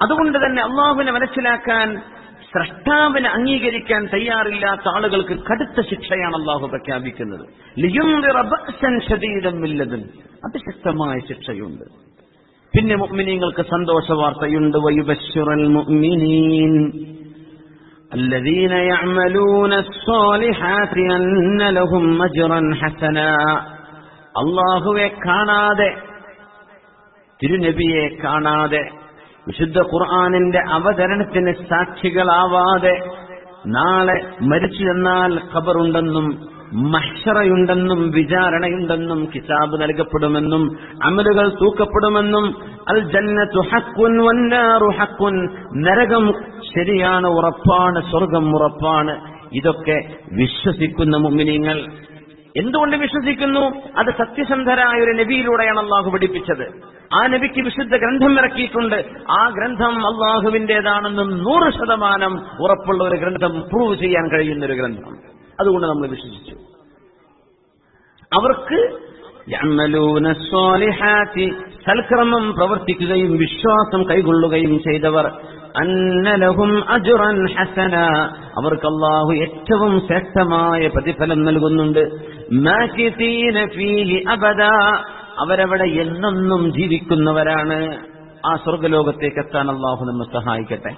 അതുകൊണ്ട് തന്നെ അള്ളാഹുവിനെ മനസ്സിലാക്കാൻ സ്രഷ്ടാവിനെ അംഗീകരിക്കാൻ തയ്യാറില്ലാത്ത ആളുകൾക്ക് കടുത്ത ശിക്ഷയാണ് അള്ളാഹു പ്രഖ്യാപിക്കുന്നത് ലിയുൻദിറ ബഅ്സൻ ശദീദൻ മിൻ ലദുൻ. അതിശക്തമായ ശിക്ഷയുണ്ട് പിന്നെ മുഅ്മിനീങ്ങൾക്ക് സന്തോഷ വാർത്തയുണ്ട് വയുബശ്ശിറൽ മുഅ്മിനീൻ الذين يعملون الصالحات أن لهم أجرا حسنا അള്ളാഹുവെ കാണാതെ തിരുനബിയെ കാണാതെ വിശുദ്ധ ഖുർആാനിന്റെ അവതരണത്തിന് സാക്ഷികളാവാതെ നാളെ മരിച്ചു ചെന്നാൽ ഖബറുണ്ടെന്നും മഹ്ഷറയുണ്ടെന്നും വിചാരണയുണ്ടെന്നും കിതാബ് നൽകപ്പെടുമെന്നും അമലുകൾ തൂക്കപ്പെടുമെന്നും അൽ ജന്നത്തു ഹക്കുൻ വന്നാറു ഹക്കുൻ നരകം ശരിയാണ് ഉറപ്പാണ് സ്വർഗം ഉറപ്പാണ് ഇതൊക്കെ വിശ്വസിക്കുന്ന മുമ്മിനിങ്ങൾ എന്തുകൊണ്ട് വിശ്വസിക്കുന്നു അത് സത്യസന്ധരായ ഒരു നബിയിലൂടെയാണ് അള്ളാഹു പഠിപ്പിച്ചത് ആ നബിക്ക് വിശുദ്ധ ഗ്രന്ഥം ഇറക്കിയിട്ടുണ്ട് ആ ഗ്രന്ഥം അള്ളാഹുവിന്റേതാണെന്നും നൂറ് ശതമാനം ഉറപ്പുള്ള ഒരു ഗ്രന്ഥം പ്രൂവ് ചെയ്യാൻ കഴിയുന്ന ഒരു ഗ്രന്ഥം അതുകൊണ്ട് നമ്മൾ വിശ്വസിച്ചു അവർക്ക് യഅ്മലൂന സ്വാലിഹാത്തി സൽക്രമം പ്രവർത്തിക്കുകയും വിശ്വാസം കൈകൊള്ളുകയും ചെയ്തവർ അന്നലഹും അജുറൻ ഹസന അവർക്ക് അള്ളാഹു ഏറ്റവും ശ്രേഷ്ഠമായ പ്രതിഫലം നൽകുന്നുണ്ട് മാകിതീന ഫീഹി അബദ അവരവിടെ എന്നെന്നും ജീവിക്കുന്നവരാണ് ആ സ്വർഗലോകത്തേക്ക് എത്താൻ അള്ളാഹു നമ്മെ സഹായിക്കട്ടെ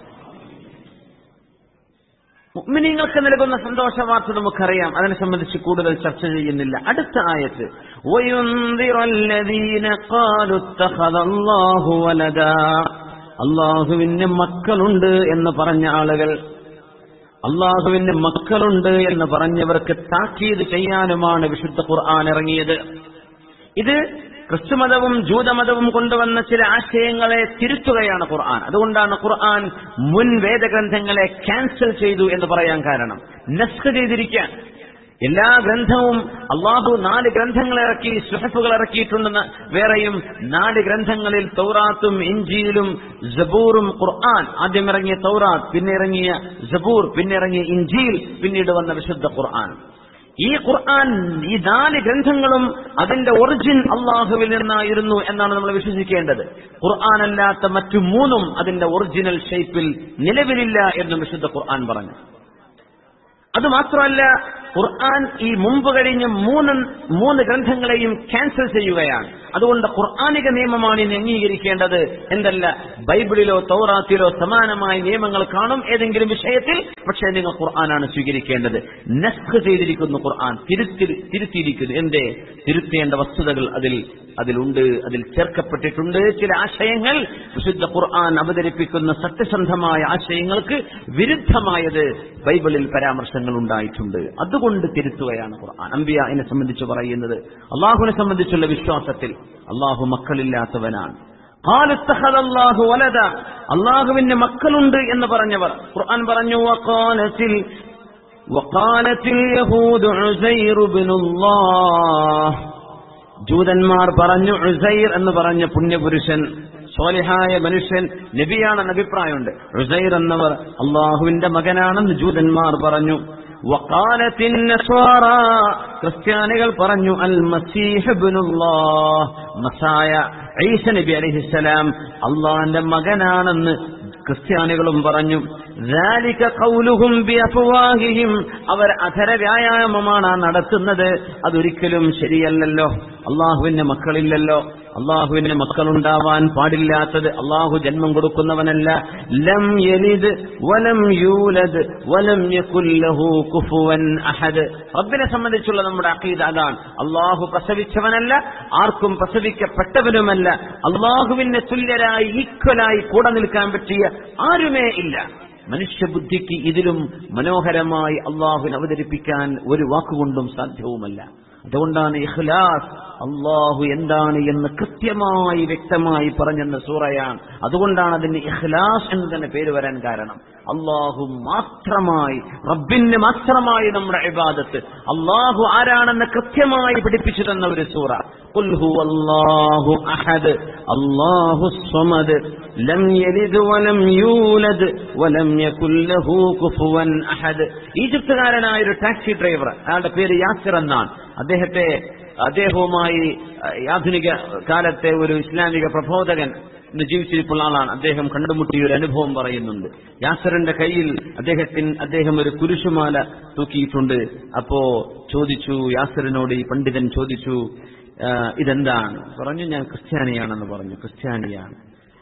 മുഅ്മിനീങ്ങൾക്ക് നൽകുന്ന സന്തോഷ വാർത്ത നമുക്കറിയാം അതിനെ സംബന്ധിച്ച് കൂടുതൽ ചർച്ച ചെയ്യുന്നില്ല അടുത്ത ആയത്ത് وَيُنذِرَ الَّذِينَ قَالُوا اتَّخَذَ اللَّهُ وَلَدًا അള്ളാഹുവിന് മക്കളുണ്ട് എന്ന് പറഞ്ഞ ആളുകൾ അള്ളാഹുവിന് മക്കളുണ്ട് എന്ന് പറഞ്ഞവർക്ക് താക്കീത് ചെയ്യാനുമാണ് വിശുദ്ധ ഖുർആൻ ഇറങ്ങിയത് ഇത് ക്രിസ്തുമതവും ജൂതമതവും കൊണ്ടുവന്ന ചില ആശയങ്ങളെ തിരുത്തുകയാണ് ഖുർആൻ അതുകൊണ്ടാണ് ഖുർആൻ മുൻ വേദഗ്രന്ഥങ്ങളെ ക്യാൻസൽ ചെയ്തു എന്ന് പറയാൻ കാരണം നസ്ഖ് ചെയ്തിരിക്കാൻ എല്ലാ ഗ്രന്ഥവും അള്ളാഹു നാല് ഗ്രന്ഥങ്ങൾ ഇറക്കി സുഹഫുകൾ ഇറക്കിയിട്ടുണ്ടെന്ന് വേറെയും നാല് ഗ്രന്ഥങ്ങളിൽ തൗറാത്തും ഇഞ്ചിയിലും ജബൂറും ഖുർആൻ ആദ്യം ഇറങ്ങിയ തൗറാത്ത് പിന്നെ ഇറങ്ങിയ ജബൂർ പിന്നെ ഇറങ്ങിയ ഇഞ്ചിയിൽ പിന്നീട് വന്ന വിശുദ്ധ ഖുർആൻ ഈ ഖുർആൻ ഈ നാല് ഗ്രന്ഥങ്ങളും അതിന്റെ ഒറിജിൻ അള്ളാഹുവിൽ നിന്നായിരുന്നു എന്നാണ് നമ്മൾ വിശ്വസിക്കേണ്ടത് ഖുർആൻ അല്ലാത്ത മറ്റു മൂന്നും അതിന്റെ ഒറിജിനൽ ഷേപ്പിൽ നിലവിലില്ല എന്നും വിശുദ്ധ ഖുർആൻ പറഞ്ഞു അത് മാത്രമല്ല ഖുർആൻ ഈ മുമ്പ് കഴിഞ്ഞ മൂന്ന് മൂന്ന് ഗ്രന്ഥങ്ങളെയും ക്യാൻസൽ ചെയ്യുകയാണ് അതുകൊണ്ട് ഖുർആാനിക നിയമമാണ് ഇനി അംഗീകരിക്കേണ്ടത് എന്തല്ല ബൈബിളിലോ തൗറാത്തിലോ സമാനമായ നിയമങ്ങൾ കാണും ഏതെങ്കിലും വിഷയത്തിൽ പക്ഷേ നിങ്ങൾ ഖുർആനാണ് സ്വീകരിക്കേണ്ടത് നസ്ഖ് ചെയ്തിരിക്കുന്നു ഖുർആൻ തിരുത്തി തിരുത്തിയിരിക്കുന്നു എന്തേ തിരുത്തേണ്ട വസ്തുതകൾ അതിൽ അതിലുണ്ട് അതിൽ ചേർക്കപ്പെട്ടിട്ടുണ്ട് ചില ആശയങ്ങൾ വിശുദ്ധ ഖുർആൻ അവതരിപ്പിക്കുന്ന സത്യസന്ധമായ ആശയങ്ങൾക്ക് വിരുദ്ധമായത് ബൈബിളിൽ പരാമർശങ്ങൾ ഉണ്ടായിട്ടുണ്ട് അതുകൊണ്ട് തിരുത്തുകയാണ് ഖുർആൻ അംബിയാനെ സംബന്ധിച്ച് പറയുന്നത് അള്ളാഹുവിനെ സംബന്ധിച്ചുള്ള വിശ്വാസത്തിൽ അള്ളാഹു മക്കളില്ലാത്തവനാണ് ഖാലത്തഖദല്ലാഹു വലദ അള്ളാഹുവിന്റെ മക്കളുണ്ട് എന്ന് പറഞ്ഞവർ ഖുർആൻ പറഞ്ഞു വഖാലത്തിൽ وقالت اليهود عزير بن الله ജൂതന്മാർ പറഞ്ഞു ഉസൈർ എന്ന് പറഞ്ഞ പുണ്യപുരുഷൻ സ്വാലിഹായ മനുഷ്യൻ നബിയാണെന്ന് അഭിപ്രായമുണ്ട് ഉസൈർ എന്നവർ അള്ളാഹുവിന്റെ മകനാണെന്ന് ജൂതന്മാർ പറഞ്ഞു വക്കാലത്തിൻ ക്രിസ്ത്യാനികൾ പറഞ്ഞു അൽ മസീഹ് മസായ ഈസ നബി അലഹിസലാം അള്ളാഹിന്റെ മകനാണെന്ന് ക്രിസ്ത്യാനികളും പറഞ്ഞു ذَلِكَ قَوْلُهُمْ بِأَفْوَاهِهِمْ അവർ അധര വ്യായാമമാണ് ആ നടത്തുന്നത് അതൊരിക്കലും ശരിയല്ലല്ലോ അള്ളാഹുവിന്റെ മക്കളില്ലല്ലോ അള്ളാഹുവിന്റെ മക്കളുണ്ടാവാൻ പാടില്ലാത്തത് അള്ളാഹു ജന്മം കൊടുക്കുന്നവനല്ല ലം യലിദ് വലം യൂലദ് വലം യകുല്ലഹു കുഫുവൻ അഹദ് റബ്ബിനെ സംബന്ധിച്ചുള്ള നമ്മുടെ അഖീദ അതാണ് അള്ളാഹു പ്രസവിച്ചവനല്ല ആർക്കും പ്രസവിക്കപ്പെട്ടവനുമല്ല അള്ളാഹുവിന്റെ തുല്യരായി ഈക്വലായി കൂടെ നിൽക്കാൻ പറ്റിയ ആരുമേ ഇല്ല മനുഷ്യബുദ്ധിക്ക് ഇതിലും മനോഹരമായി അള്ളാഹുവിനെ അവതരിപ്പിക്കാൻ ഒരു വാക്കുകൊണ്ടും സാധ്യവുമല്ല അതുകൊണ്ടാണ് ഇഖ്ലാസ് അള്ളാഹു എന്താണ് എന്ന് കൃത്യമായി വ്യക്തമായി പറഞ്ഞെന്ന സൂറയാണ് അതുകൊണ്ടാണ് അതിന് ഇഖ്ലാസ് എന്ന് തന്നെ പേര് വരാൻ കാരണം അള്ളാഹു മാത്രമായി റബ്ബിന് മാത്രമായി നമ്മുടെ ഇബാദത്ത് അള്ളാഹു ആരാണെന്ന് കൃത്യമായി പഠിപ്പിച്ചു തന്ന ഒരു സൂറ قل هو الله أحد الله الصمد لم يلد ولم يولد ولم يكن له كفوا أحد ഈജിപ്തുകാരനായ ഒരു ടാക്സി ഡ്രൈവർ അയാളുടെ പേര് യാസിർ എന്നാണ് അദ്ദേഹത്തെ അദ്ദേഹവുമായി അഹ്, ആധുനിക കാലത്തെ ഒരു ഇസ്ലാമിക പ്രബോധകൻ ഇന്ന് ജീവിച്ചിരിപ്പുള്ള ആളാണ് അദ്ദേഹം കണ്ടുമുട്ടിയ ഒരു അനുഭവം പറയുന്നുണ്ട് യാസറിന്റെ കയ്യിൽ അദ്ദേഹത്തിന് അദ്ദേഹം ഒരു കുരിശുമാല തൂക്കിയിട്ടുണ്ട് അപ്പോ ചോദിച്ചു യാസറിനോട് ഈ പണ്ഡിതൻ ചോദിച്ചു "ആ, ഇതെന്താണ് പറഞ്ഞു ഞാൻ ക്രിസ്ത്യാനിയാണെന്ന് പറഞ്ഞു ക്രിസ്ത്യാനിയാണ്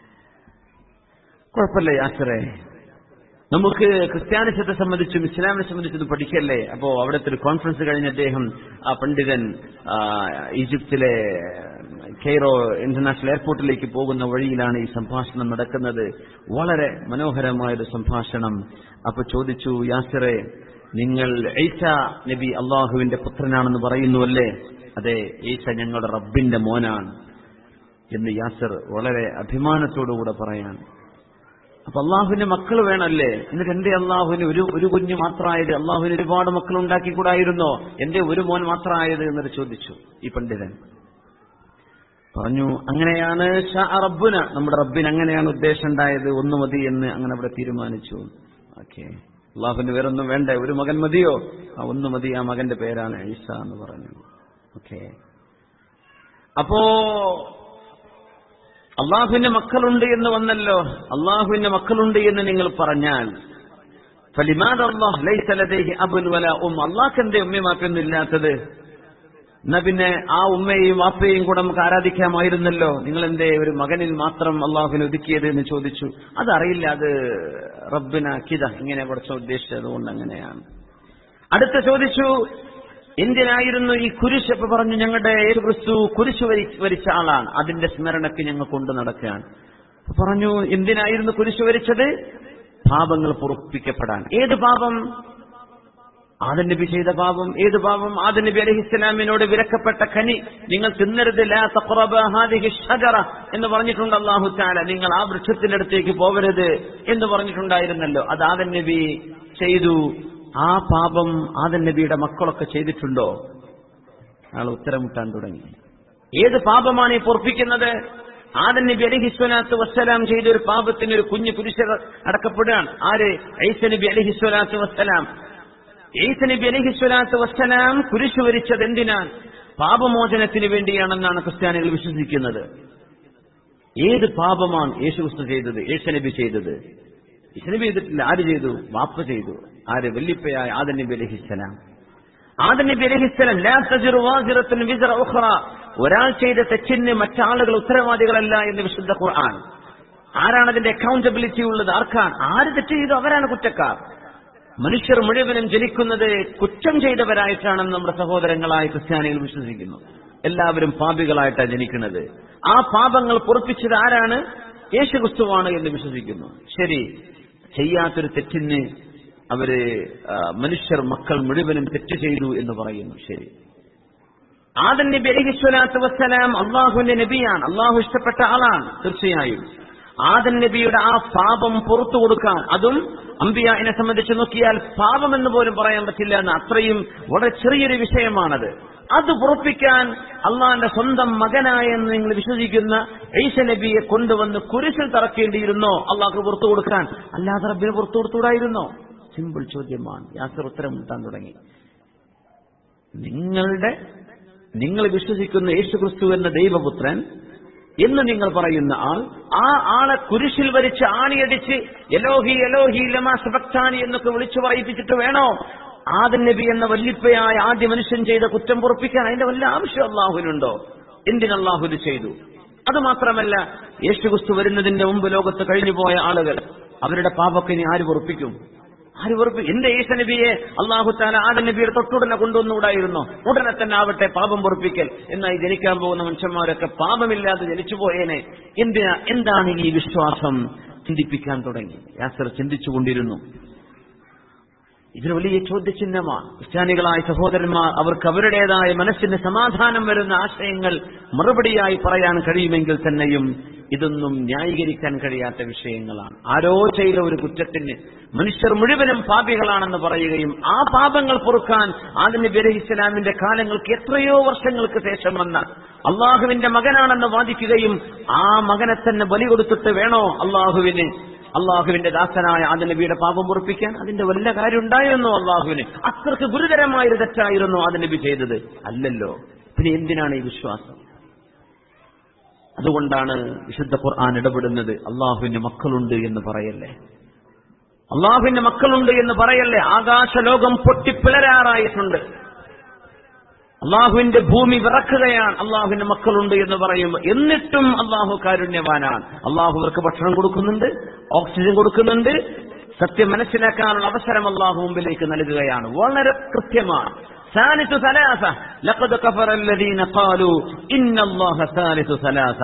കുഴപ്പമില്ല യാസറെ നമുക്ക് ക്രിസ്ത്യാനിസത്തെ സംബന്ധിച്ചും ഇസ്ലാമിനെ സംബന്ധിച്ചും പഠിക്കല്ലേ അപ്പോ അവിടുത്തെ ഒരു കോൺഫറൻസ് കഴിഞ്ഞ് അദ്ദേഹം ആ പണ്ഡിതൻ ആ, ഈജിപ്തിലെ കെയ്റോ ഇന്റർനാഷണൽ എയർപോർട്ടിലേക്ക് പോകുന്ന വഴിയിലാണ് ഈ സംഭാഷണം നടക്കുന്നത് വളരെ മനോഹരമായ ഒരു സംഭാഷണം അപ്പൊ ചോദിച്ചു യാസിറെ നിങ്ങൾ ഈസ നബി അള്ളാഹുവിന്റെ പുത്രനാണെന്ന് പറയുന്നുവല്ലേ അതെ ഈസ ഞങ്ങളുടെ റബ്ബിന്റെ മോനാണ് എന്ന് യാസിർ വളരെ അഭിമാനത്തോടുകൂടെ പറയാൻ അപ്പൊ അള്ളാഹുവിന്റെ മക്കൾ വേണമല്ലേ എന്നിട്ട് എന്റെ അള്ളാഹുവിന് ഒരു ഒരു കുഞ്ഞ് മാത്രമായത് അള്ളാഹുവിന് ഒരുപാട് മക്കൾ ഉണ്ടാക്കിക്കൂടായിരുന്നോ എന്റെ ഒരു മോൻ മാത്രമായത് എന്നൊരു ചോദിച്ചു ഈ പണ്ഡിതൻ പറഞ്ഞു അങ്ങനെയാണ് ഷാ റബ്ബുന നമ്മുടെ റബ്ബിന് അങ്ങനെയാണ് ഉദ്ദേശം ഉണ്ടായത് ഒന്ന് മതി എന്ന് അങ്ങനെ അവിടെ തീരുമാനിച്ചു ഓക്കെ അള്ളാഹുവിന് വേറൊന്നും വേണ്ട ഒരു മകൻ മതിയോ ആ ഒന്ന് മതി ആ മകന്റെ പേരാണ് ഈസ എന്ന് പറഞ്ഞു ഓക്കെ അപ്പോ അള്ളാഹുവിന്റെ മക്കളുണ്ട് എന്ന് വന്നല്ലോ അള്ളാഹുവിന്റെ മക്കളുണ്ട് എന്ന് നിങ്ങൾ പറഞ്ഞാൽ ഫലിമാദ് അള്ളാഹ് ലൈസ ലദൈഹി അബുൻ വല ഉം അള്ളാഹ് എന്തേ ഉമ്മയും വാപ്പയൊന്നും ഇല്ലാത്തത് എന്നാ പിന്നെ ആ ഉമ്മയെയും വാപ്പയെയും കൂടെ നമുക്ക് ആരാധിക്കാമായിരുന്നല്ലോ നിങ്ങൾ എന്തേ ഒരു മകനിൽ മാത്രം അള്ളാഹുവിനെ ഒതുക്കിയത് എന്ന് ചോദിച്ചു അതറിയില്ല അത് റബ്ബിന കിത ഇങ്ങനെ കുറച്ച് ഉദ്ദേശിച്ചത് കൊണ്ട് അങ്ങനെയാണ് അടുത്ത ചോദിച്ചു എന്തിനായിരുന്നു ഈ കുരിശ് അപ്പൊ പറഞ്ഞു ഞങ്ങളുടെ യേശു ക്രിസ്തു കുരിശ് വരി വരിച്ച ആളാണ് അതിന്റെ സ്മരണയ്ക്ക് ഞങ്ങൾ കൊണ്ടു നടക്കുകയാണ് അപ്പൊ പറഞ്ഞു എന്തിനായിരുന്നു കുരിശ് വരിച്ചത് പാപങ്ങൾ പൊറുപ്പിക്കപ്പെടാൻ ഏത് പാപം ആദൻ നബി ചെയ്ത പാപം ഏത് പാപം ആദൻ നബി അലഹിസ്സലാമിനോട് വിലക്കപ്പെട്ട കനി നിങ്ങൾ തിന്നരുത് ലാ തഖ്റബ ഹാദിഹി ഷജറ എന്ന് പറഞ്ഞിട്ടുണ്ട് അല്ലാഹു തആല നിങ്ങൾ ആ വൃക്ഷത്തിന്റെ അടുത്തേക്ക് പോകരുത് എന്ന് പറഞ്ഞിട്ടുണ്ടായിരുന്നല്ലോ അത് ആദൻ നബി ചെയ്തു ആ പാപം ആദൻ നബിയുടെ മക്കളൊക്കെ ചെയ്തിട്ടുണ്ടോ ആൾ ഉത്തരം മുട്ടാൻ തുടങ്ങി ഏത് പാപമാണ് ഈ പൊറപ്പിക്കുന്നത് ആദൻ നബി അലഹിസ്വലാത്ത് വസ്സലാം ചെയ്ത ഒരു പാപത്തിന് ഒരു കുഞ്ഞു പുരുഷർ അടക്കപ്പെടുകയാണ് ആര് ഐസ നബി അലഹിസ്വലാത്ത് വസ്സലാം ഈസ നബി അലഹിസ്വലാത്ത് വസ്സലാം കുരിശു വരിച്ചത് എന്തിനാണ് പാപമോചനത്തിന് വേണ്ടിയാണെന്നാണ് ക്രിസ്ത്യാനികൾ വിശ്വസിക്കുന്നത് ഏത് പാപമാണ് യേശു ക്രിസ്തു ചെയ്തത് യേശു നബി ചെയ്തത് യേശു നബി ചെയ്തിട്ടില്ല ആര് ചെയ്തു വാപ്പ ചെയ്തു ആര് വല്ലിപ്പയായ ആദൻ നബി അലഹിസ്സലാം ആദൻ നബി അലഹിസ്സലാം ലാ തജിറു വാസിറത്തുൻ വിസ്റ ഉഖ്റ ഒരാൾ ചെയ്ത തെറ്റിന് മറ്റാളുകൾ ഉത്തരവാദികളല്ല എന്ന് വിശുദ്ധ ഖുർആൻ ആരാണ് അതിന്റെ അക്കൗണ്ടബിലിറ്റി ഉള്ളത് ആർക്കാണ് ആര് തെറ്റ് ചെയ്തു അവരാണ് കുറ്റക്കാർ മനുഷ്യർ മുഴുവനും ജനിക്കുന്നത് കുറ്റം ചെയ്തവരായിട്ടാണെന്ന് നമ്മുടെ സഹോദരങ്ങളായ ക്രിസ്ത്യാനികൾ വിശ്വസിക്കുന്നു എല്ലാവരും പാപികളായിട്ടാണ് ജനിക്കുന്നത് ആ പാപങ്ങൾ പൊറപ്പിച്ചത് ആരാണ് യേശുക്രിസ്തുവാണ് എന്ന് വിശ്വസിക്കുന്നു ശരി ചെയ്യാത്തൊരു തെറ്റിന് അവര് ആ, മനുഷ്യർ മക്കൾ മുഴുവനും തെറ്റ് ചെയ്തു എന്ന് പറയുന്നു ശരി ആദൻ നബി അലൈഹി സ്വലാത്തു വസ്സലാം അള്ളാഹുവിന്റെ നബിയാണ് അള്ളാഹു ഇഷ്ടപ്പെട്ട ആളാണ് തീർച്ചയായും ആദൻ നബിയുടെ ആ പാപം പുറത്തു കൊടുക്കാൻ അതും അമ്പിയാനെ സംബന്ധിച്ച് നോക്കിയാൽ പാപം എന്ന് പോലും പറയാൻ പറ്റില്ല എന്ന് അത്രയും വളരെ ചെറിയൊരു വിഷയമാണത് അത് പുറപ്പിക്കാൻ അള്ളാന്റെ സ്വന്തം മകനായെന്ന് നിങ്ങൾ വിശ്വസിക്കുന്ന ഈശ നബിയെ കൊണ്ടുവന്ന് കുരിശിൽ തറക്കേണ്ടിയിരുന്നോ അള്ളാഹ് പുറത്തു കൊടുക്കാൻ അല്ലാതെ റബ്ബിന് പുറത്തു കൊടുത്തുകൂടായിരുന്നോ സിമ്പിൾ ചോദ്യമാണ് യാസർ ഉത്തരം മുട്ടാൻ തുടങ്ങി നിങ്ങളുടെ നിങ്ങൾ വിശ്വസിക്കുന്ന യേശുക്രിസ്തു എന്ന ദൈവപുത്രൻ എന്ന് നിങ്ങൾ പറയുന്ന ആൾ ആ ആളെ കുരിശിൽ വരിച്ച് ആണിയടിച്ച് എലോഹി എലോഹി ലമാ സബക്താനി എന്നൊക്കെ വിളിച്ചു പറയിപ്പിച്ചിട്ട് വേണോ ആദൻ നബി എന്ന വല്ലിപ്പയായ ആദ്യ മനുഷ്യൻ ചെയ്ത കുറ്റം പൊറപ്പിക്കാൻ അതിന്റെ വല്ല ആവശ്യം അള്ളാഹുവിനുണ്ടോ എന്തിനല്ലാഹു ഇത് ചെയ്തു അത് മാത്രമല്ല യേശുക്രിസ്തു വരുന്നതിന്റെ മുമ്പ് ലോകത്ത് കഴിഞ്ഞുപോയ ആളുകൾ അവരുടെ പാപക്കെ ഇനി ആര് പൊറപ്പിക്കും ആര് വെറുപ്പ് എന്റെ ഈശ നബിയെ അള്ളാഹു താല ആദൻ നബിയുടെ തൊട്ടുടനെ കൊണ്ടുവന്നുകൂടായിരുന്നോ ഉടനെ തന്നെ ആവട്ടെ പാപം പൊറപ്പിക്കൽ എന്നായി ജനിക്കാൻ പോകുന്ന മനുഷ്യന്മാരൊക്കെ പാപമില്ലാതെ ജനിച്ചു പോയേനെ എന്തിനാ എന്താണ് ഈ വിശ്വാസം ചിന്തിപ്പിക്കാൻ തുടങ്ങി യാസർ ചിന്തിച്ചുകൊണ്ടിരുന്നു ഇതൊരു വലിയ ചോദ്യചിഹ്നമാണ് ക്രിസ്ത്യാനികളായ സഹോദരന്മാർ അവർക്ക് അവരുടേതായ മനസ്സിന് സമാധാനം വരുന്ന ആശയങ്ങൾ മറുപടിയായി പറയാൻ കഴിയുമെങ്കിൽ തന്നെയും ഇതൊന്നും ന്യായീകരിക്കാൻ കഴിയാത്ത വിഷയങ്ങളാണ് ആരോ ചെയ്ത ഒരു കുറ്റത്തിന് മനുഷ്യർ മുഴുവനും പാപികളാണെന്ന് പറയുകയും ആ പാപങ്ങൾ പൊറുക്കാൻ ആദിന് ബിരഹി ഇസ്ലാമിന്റെ കാലങ്ങൾക്ക് എത്രയോ വർഷങ്ങൾക്ക് ശേഷം വന്ന അള്ളാഹുവിന്റെ മകനാണെന്ന് വാദിക്കുകയും ആ മകനെ തന്നെ ബലി കൊടുത്തിട്ട് വേണോ അള്ളാഹുവിന് അള്ളാഹുവിന്റെ ദാസനായ ആദ്യ നബിയുടെ പാപം പൊറപ്പിക്കാൻ അതിന്റെ വല്ല കാര്യം ഉണ്ടായിരുന്നോ അള്ളാഹുവിന് അത്രക്ക് ഗുരുതരമായൊരു തെറ്റായിരുന്നു ആദ്യ നബി ചെയ്തത് അല്ലല്ലോ പിന്നെ എന്തിനാണ് ഈ വിശ്വാസം അതുകൊണ്ടാണ് വിശുദ്ധ ഖുർആൻ ഇടപെടുന്നത് അള്ളാഹുവിന്റെ മക്കളുണ്ട് എന്ന് പറയല്ലേ അള്ളാഹുവിന്റെ മക്കളുണ്ട് എന്ന് പറയല്ലേ ആകാശലോകം പൊട്ടിപ്പിളരാറായിട്ടുണ്ട് അള്ളാഹുവിന്റെ ഭൂമി വിറക്കുകയാണ് അള്ളാഹുവിന്റെ മക്കളുണ്ട് എന്ന് പറയുമ്പോൾ എന്നിട്ടും അള്ളാഹു കാരുണ്യവാനാണ് അള്ളാഹു അവർക്ക് ഭക്ഷണം കൊടുക്കുന്നുണ്ട് ഓക്സിജൻ കൊടുക്കുന്നുണ്ട് സത്യം മനസ്സിലാക്കാനുള്ള അവസരം അള്ളാഹു മുമ്പിലേക്ക് നൽകുകയാണ് വളരെ കൃത്യമാണ് ثالث ثلاثة لقد كفر الذين قالوا إن الله ثالث ثلاثة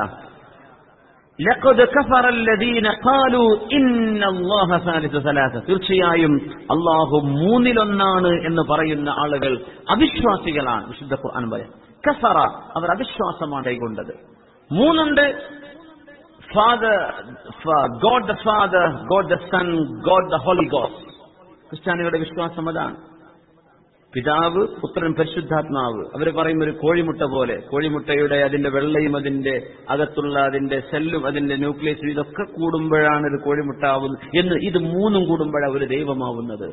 لقد كفر الذين قالوا إن الله ثالث ثلاثة തീർച്ചയായും അള്ളാഹു മൂന്നിലൊന്നാണ് എന്ന് പറയുന്ന ആളുകൾ അവിശ്വാസികളാണ് വിശുദ്ധ ഖുർആൻ പറയാം കഫറ അവർ അവിശ്വാസമാണ് കൈകൊണ്ടത് മൂന്നുണ്ട് father God the father God the son God the holy God ക്രിസ്ത്യാനികളുടെ വിശ്വാസം അതാണ് പിതാവ് പുത്രൻ പരിശുദ്ധാത്മാവ് അവർ പറയും ഒരു കോഴിമുട്ട പോലെ കോഴിമുട്ടയുടെ അതിന്റെ വെള്ളയും അതിന്റെ അകത്തുള്ള അതിന്റെ സെല്ലും അതിന്റെ ന്യൂക്ലിയസും ഇതൊക്കെ കൂടുമ്പോഴാണ് ഒരു കോഴിമുട്ട ആവുന്നത് എന്ന് ഇത് മൂന്നും കൂടുമ്പോഴാണ് ഒരു ദൈവമാവുന്നത്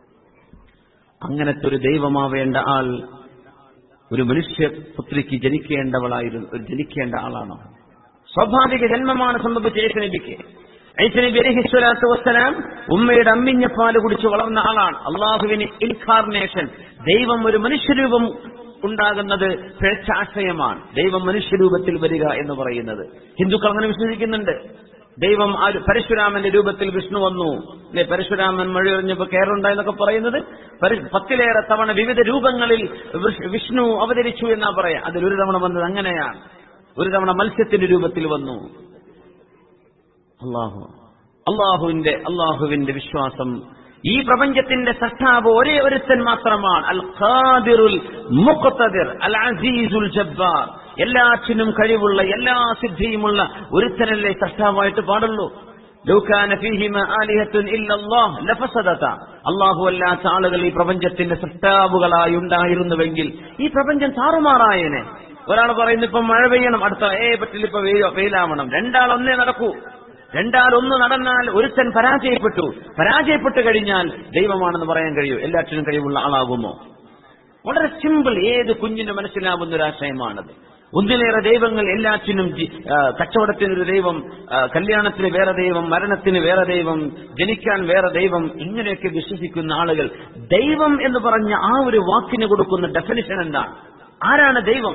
അങ്ങനത്തെ ഒരു ദൈവമാവേണ്ട ആൾ ഒരു മനുഷ്യപുത്രിക്ക് ജനിക്കേണ്ടവളായിരുന്നു ജനിക്കേണ്ട ആളാണോ സ്വാഭാവിക ജന്മമാണ് സംഭവിച്ച യേശുനബിക്ക് ഐസനബി അലഹി സ്വലാത്തു വസ്സലാം ഉമ്മയുടെ അമ്മിഞ്ഞ പാല് കുടിച്ച് വളർന്ന ആളാണ് അള്ളാഹുവിന് ഇൻകാർണേഷൻ ദൈവം ഒരു മനുഷ്യരൂപം ഉണ്ടാകുന്നത് പിഴച്ചാശയമാണ് ദൈവം മനുഷ്യരൂപത്തിൽ വരിക എന്ന് പറയുന്നത് ഹിന്ദുക്കൾ അങ്ങനെ വിശ്വസിക്കുന്നുണ്ട് ദൈവം ആ ഒരു പരശുരാമന്റെ രൂപത്തിൽ വിഷ്ണു വന്നു അല്ലെ പരശുരാമൻ മഴയൊഴിഞ്ഞപ്പോ കേറുണ്ടായെന്നൊക്കെ പറയുന്നത് പരി- പത്തിലേറെ തവണ വിവിധ രൂപങ്ങളിൽ വിഷ്- വിഷ്ണു അവതരിച്ചു എന്നാ പറയാം അതിൽ ഒരു തവണ വന്നത് അങ്ങനെയാണ് ഒരു തവണ മത്സ്യത്തിന്റെ രൂപത്തിൽ വന്നു അള്ളാഹു അള്ളാഹുവിന്റെ അള്ളാഹുവിന്റെ വിശ്വാസം ഈ പ്രപഞ്ചത്തിന്റെ സൃഷ്ടാവ് ഒരേ ഒരുത്തൻ മാത്രമാണ് അൽ ഖാദിറുൽ മുഖ്തദിർ അൽ അസീസുൽ ജബ്ബാർ എല്ലാറ്റിനും കഴിവുള്ള എല്ലാ സിദ്ധിയുമുള്ള ഒരുത്തനല്ലേ സൃഷ്ടാവായിട്ട് പാടുള്ളൂ ലൗകാന ഫീഹിമ ആലിഹത്തുൻ ഇല്ലല്ലാഹ് ലഫസദത അല്ലാഹു അല്ലാത്ത ആളുകൾ ഈ പ്രപഞ്ചത്തിന്റെ സൃഷ്ടാവുകളായി ഉണ്ടായിരുന്നുവെങ്കിൽ ഈ പ്രപഞ്ചം താറുമാറായേനെ ഒരാൾ പറയുന്നു ഇപ്പൊ മഴ പെയ്യണം അടുത്ത ഏ പറ്റില്ല ഇപ്പൊ വെയിൽ- വെയിലാവണം രണ്ടാൾ ഒന്നേ നടക്കൂ രണ്ടാൾ ഒന്ന് നടന്നാൽ ഒരുത്തൻ പരാജയപ്പെട്ടു പരാജയപ്പെട്ടു കഴിഞ്ഞാൽ ദൈവമാണെന്ന് പറയാൻ കഴിയൂ എല്ലാറ്റിനും കഴിവുള്ള ആളാകുമോ വളരെ സിമ്പിൾ ഏത് കുഞ്ഞിന് മനസ്സിലാവുന്ന ഒരു ആശയമാണത് ഒന്നിലേറെ ദൈവങ്ങൾ എല്ലാറ്റിനും ജി- ആ, കച്ചവടത്തിനൊരു ദൈവം ആ, കല്യാണത്തിന് വേറെ ദൈവം മരണത്തിന് വേറെ ദൈവം ജനിക്കാൻ വേറെ ദൈവം ഇങ്ങനെയൊക്കെ വിശ്വസിക്കുന്ന ആളുകൾ ദൈവം എന്ന് പറഞ്ഞ ആ ഒരു വാക്കിന് കൊടുക്കുന്ന ഡെഫിനിഷൻ എന്താണ് ആരാണ് ദൈവം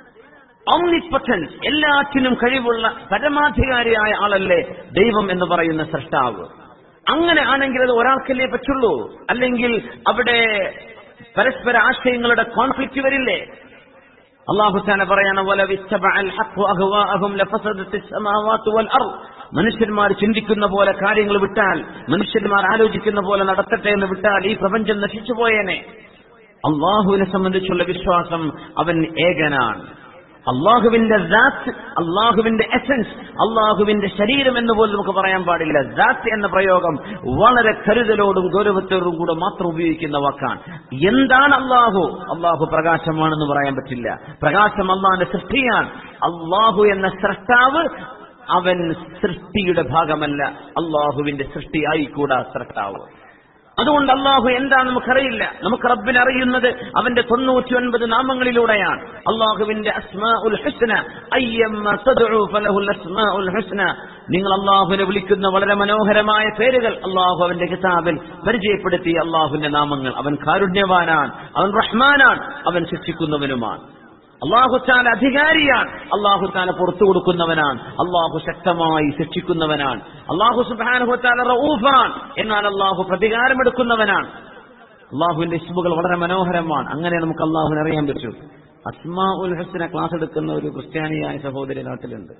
ഓംനിപൊട്ടൻസ് എല്ലാറ്റിനും കഴിവുള്ള പരമാധികാരിയായ ആളല്ലേ ദൈവം എന്ന് പറയുന്ന സൃഷ്ടാവ് അങ്ങനെ ആണെങ്കിൽ അത് ഒരാൾക്കല്ലേ പറ്റുള്ളൂ അല്ലെങ്കിൽ അവിടെ പരസ്പര ആശയങ്ങളുടെ കോൺഫ്ലിക്റ്റ് വരില്ലേ അള്ളാഹു താല പറയാണ് "വലവ് ഇത്തബഅൽ ഹഖ്ഖു അഹ്വാഅഹും ലഫസദത്തിസ് സമാവാതു വൽ അർദ്." മനുഷ്യന്മാർ ചിന്തിക്കുന്ന പോലെ കാര്യങ്ങൾ വിട്ടാൽ മനുഷ്യന്മാർ ആലോചിക്കുന്ന പോലെ നടത്തട്ടെ എന്ന് വിട്ടാൽ ഈ പ്രപഞ്ചം നശിച്ചു പോയേനെ അള്ളാഹുവിനെ സംബന്ധിച്ചുള്ള വിശ്വാസം അവൻ ഏകനാണ് അള്ളാഹുവിന്റെ ദാത്ത് അള്ളാഹുവിന്റെ എസൻസ് അള്ളാഹുവിന്റെ ശരീരം എന്ന് പോലും നമുക്ക് പറയാൻ പാടില്ല ദാത്ത് എന്ന പ്രയോഗം വളരെ കരുതലോടും ഗൗരവത്തോടും കൂടെ മാത്രം ഉപയോഗിക്കുന്ന വാക്കാണ് എന്താണ് അള്ളാഹു അള്ളാഹു പ്രകാശമാണെന്ന് പറയാൻ പറ്റില്ല പ്രകാശം അള്ളാഹിന്റെ സൃഷ്ടിയാണ് അള്ളാഹു എന്ന സൃഷ്ടാവ് അവൻ സൃഷ്ടിയുടെ ഭാഗമല്ല അള്ളാഹുവിന്റെ സൃഷ്ടിയായിക്കൂടാ സൃഷ്ടാവ് അതുകൊണ്ട് അള്ളാഹു എന്താണ് നമുക്കറിയില്ല നമുക്ക് റബ്ബിനെ അറിയുന്നത് അവന്റെ തൊണ്ണൂറ്റി ഒൻപത് നാമങ്ങളിലൂടെയാണ് അള്ളാഹുവിന്റെ അസ്മാ ഉൽ ഹുസ്ന അയ്യമ്മ തദ്ഉ ഫലഹുൽ അസ്മാ ഉൽ ഹുസ്ന നിങ്ങൾ അള്ളാഹുവിനെ വിളിക്കുന്ന വളരെ മനോഹരമായ പേരുകൾ അള്ളാഹു അവന്റെ കിതാബിൽ പരിചയപ്പെടുത്തിയ അള്ളാഹുവിന്റെ നാമങ്ങൾ അവൻ കാരുണ്യവാനാണ് അവൻ റഹ്മാനാണ് അവൻ ശിക്ഷിക്കുന്നവനുമാണ് അള്ളാഹുത്താല അധികാരിയാണ് അള്ളാഹുത്താല പുറത്തു കൊടുക്കുന്നവനാണ് അള്ളാഹു ശക്തമായി ശിക്ഷിക്കുന്നവനാണ് അള്ളാഹു സുബാനുഹത്താല റഊഫാണ് എന്നാൽ അള്ളാഹു പ്രതികാരമെടുക്കുന്നവനാണ് അള്ളാഹുവിന്റെ ഇസ്മുകൾ വളരെ മനോഹരമാണ് അങ്ങനെ നമുക്ക് അള്ളാഹുവിനെ അറിയാൻ പറ്റൂ അസ്മാ ഉൽ ഹുസിനെ ക്ലാസ് എടുക്കുന്ന ഒരു ക്രിസ്ത്യാനിയായ സഹോദരി നാട്ടിലുണ്ട്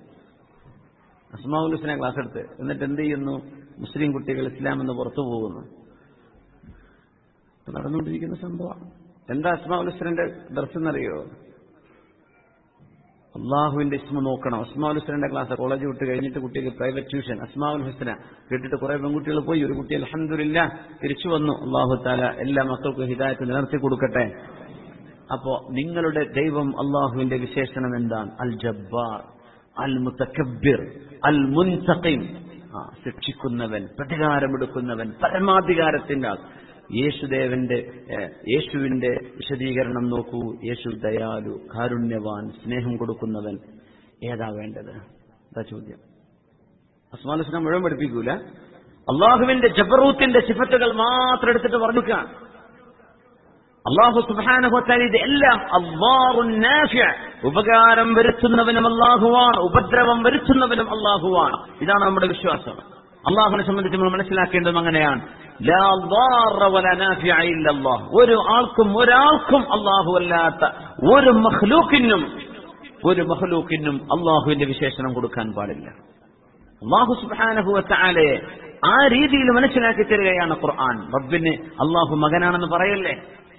അസ്മാ ഉൽ ഹുസിനെ ക്ലാസ് എടുത്ത് എന്നിട്ട് എന്ത് ചെയ്യുന്നു മുസ്ലിം കുട്ടികൾ ഇസ്ലാം എന്ന് പുറത്തു പോകുന്നു ഇപ്പൊ നടന്നുകൊണ്ടിരിക്കുന്ന സംഭവമാണ് എന്താ അസ്മാ ഉൽ ഹുസിന്റെ ദർശനം എന്നറിയോ അള്ളാഹുവിന്റെ ഇസ്മ നോക്കണം അസ്മാഉൽ ഹുസ്നന്റെ ക്ലാസ് കോളേജ് വിട്ട് കഴിഞ്ഞിട്ട് കുട്ടിക്ക് പ്രൈവറ്റ് ട്യൂഷൻ അസ്മാഉൽ ഹുസ്ന കേട്ടിട്ട് കുറെ പെൺകുട്ടികൾ പോയി ഒരു കുട്ടി അലഹമില്ല തിരിച്ചു വന്നു അള്ളാഹു താല എല്ലാ മക്കൾക്കും ഹിദായത്ത് നിലനിർത്തി കൊടുക്കട്ടെ അപ്പോ നിങ്ങളുടെ ദൈവം അള്ളാഹുവിന്റെ വിശേഷണം എന്താണ് അൽ ജബ്ബാർ അൽ മുത്തക്കബിർ അൽ മുൻതഖിം ആ ശിക്ഷിക്കുന്നവൻ പ്രതികാരമെടുക്കുന്നവൻ പരമാധികാരത്തിന്റെ ആൾ യേശുദേവന്റെ ഏഹ്, യേശുവിന്റെ വിശദീകരണം നോക്കൂ യേശു ദയാലു കാരുണ്യവാൻ സ്നേഹം കൊടുക്കുന്നവൻ ഏതാ വേണ്ടത് അതാ ചോദ്യം അസ്മാലുസ്ലാം മുഴുവൻ പഠിപ്പിക്കൂല അള്ളാഹുവിന്റെ ജബറൂത്തിന്റെ സിഫത്തുകൾ മാത്രം എടുത്തിട്ട് പറഞ്ഞിക്കാം അള്ളാഹു സുബാനുഭവത്താൽ ഇതെല്ലാം അള്ളാഹു ഉപകാരം വരുത്തുന്നവനും അള്ളാഹുവാണ് ഉപദ്രവം വരുത്തുന്നവനും അള്ളാഹുവാണ് ഇതാണ് നമ്മുടെ വിശ്വാസം അള്ളാഹുവിനെ സംബന്ധിച്ച് നമ്മൾ മനസ്സിലാക്കേണ്ടതും അങ്ങനെയാണ് ലാ ضار ولا نافع إلا الله. ഒരു ആൾക്കും ഒരാൾക്കും അള്ളാഹു അല്ലാത്ത ഒരു മഹ്ലൂക്കിനും ഒരു മഹ്ലൂക്കിനും അള്ളാഹുവിന്റെ വിശേഷണം കൊടുക്കാൻ പാടില്ല അള്ളാഹു സുബാനഹുവത്താലെ ആ രീതിയിൽ മനസ്സിലാക്കി തരികയാണ് ഖുർആൻ റബ്ബിന് അള്ളാഹു മകനാണെന്ന് പറയല്ലേ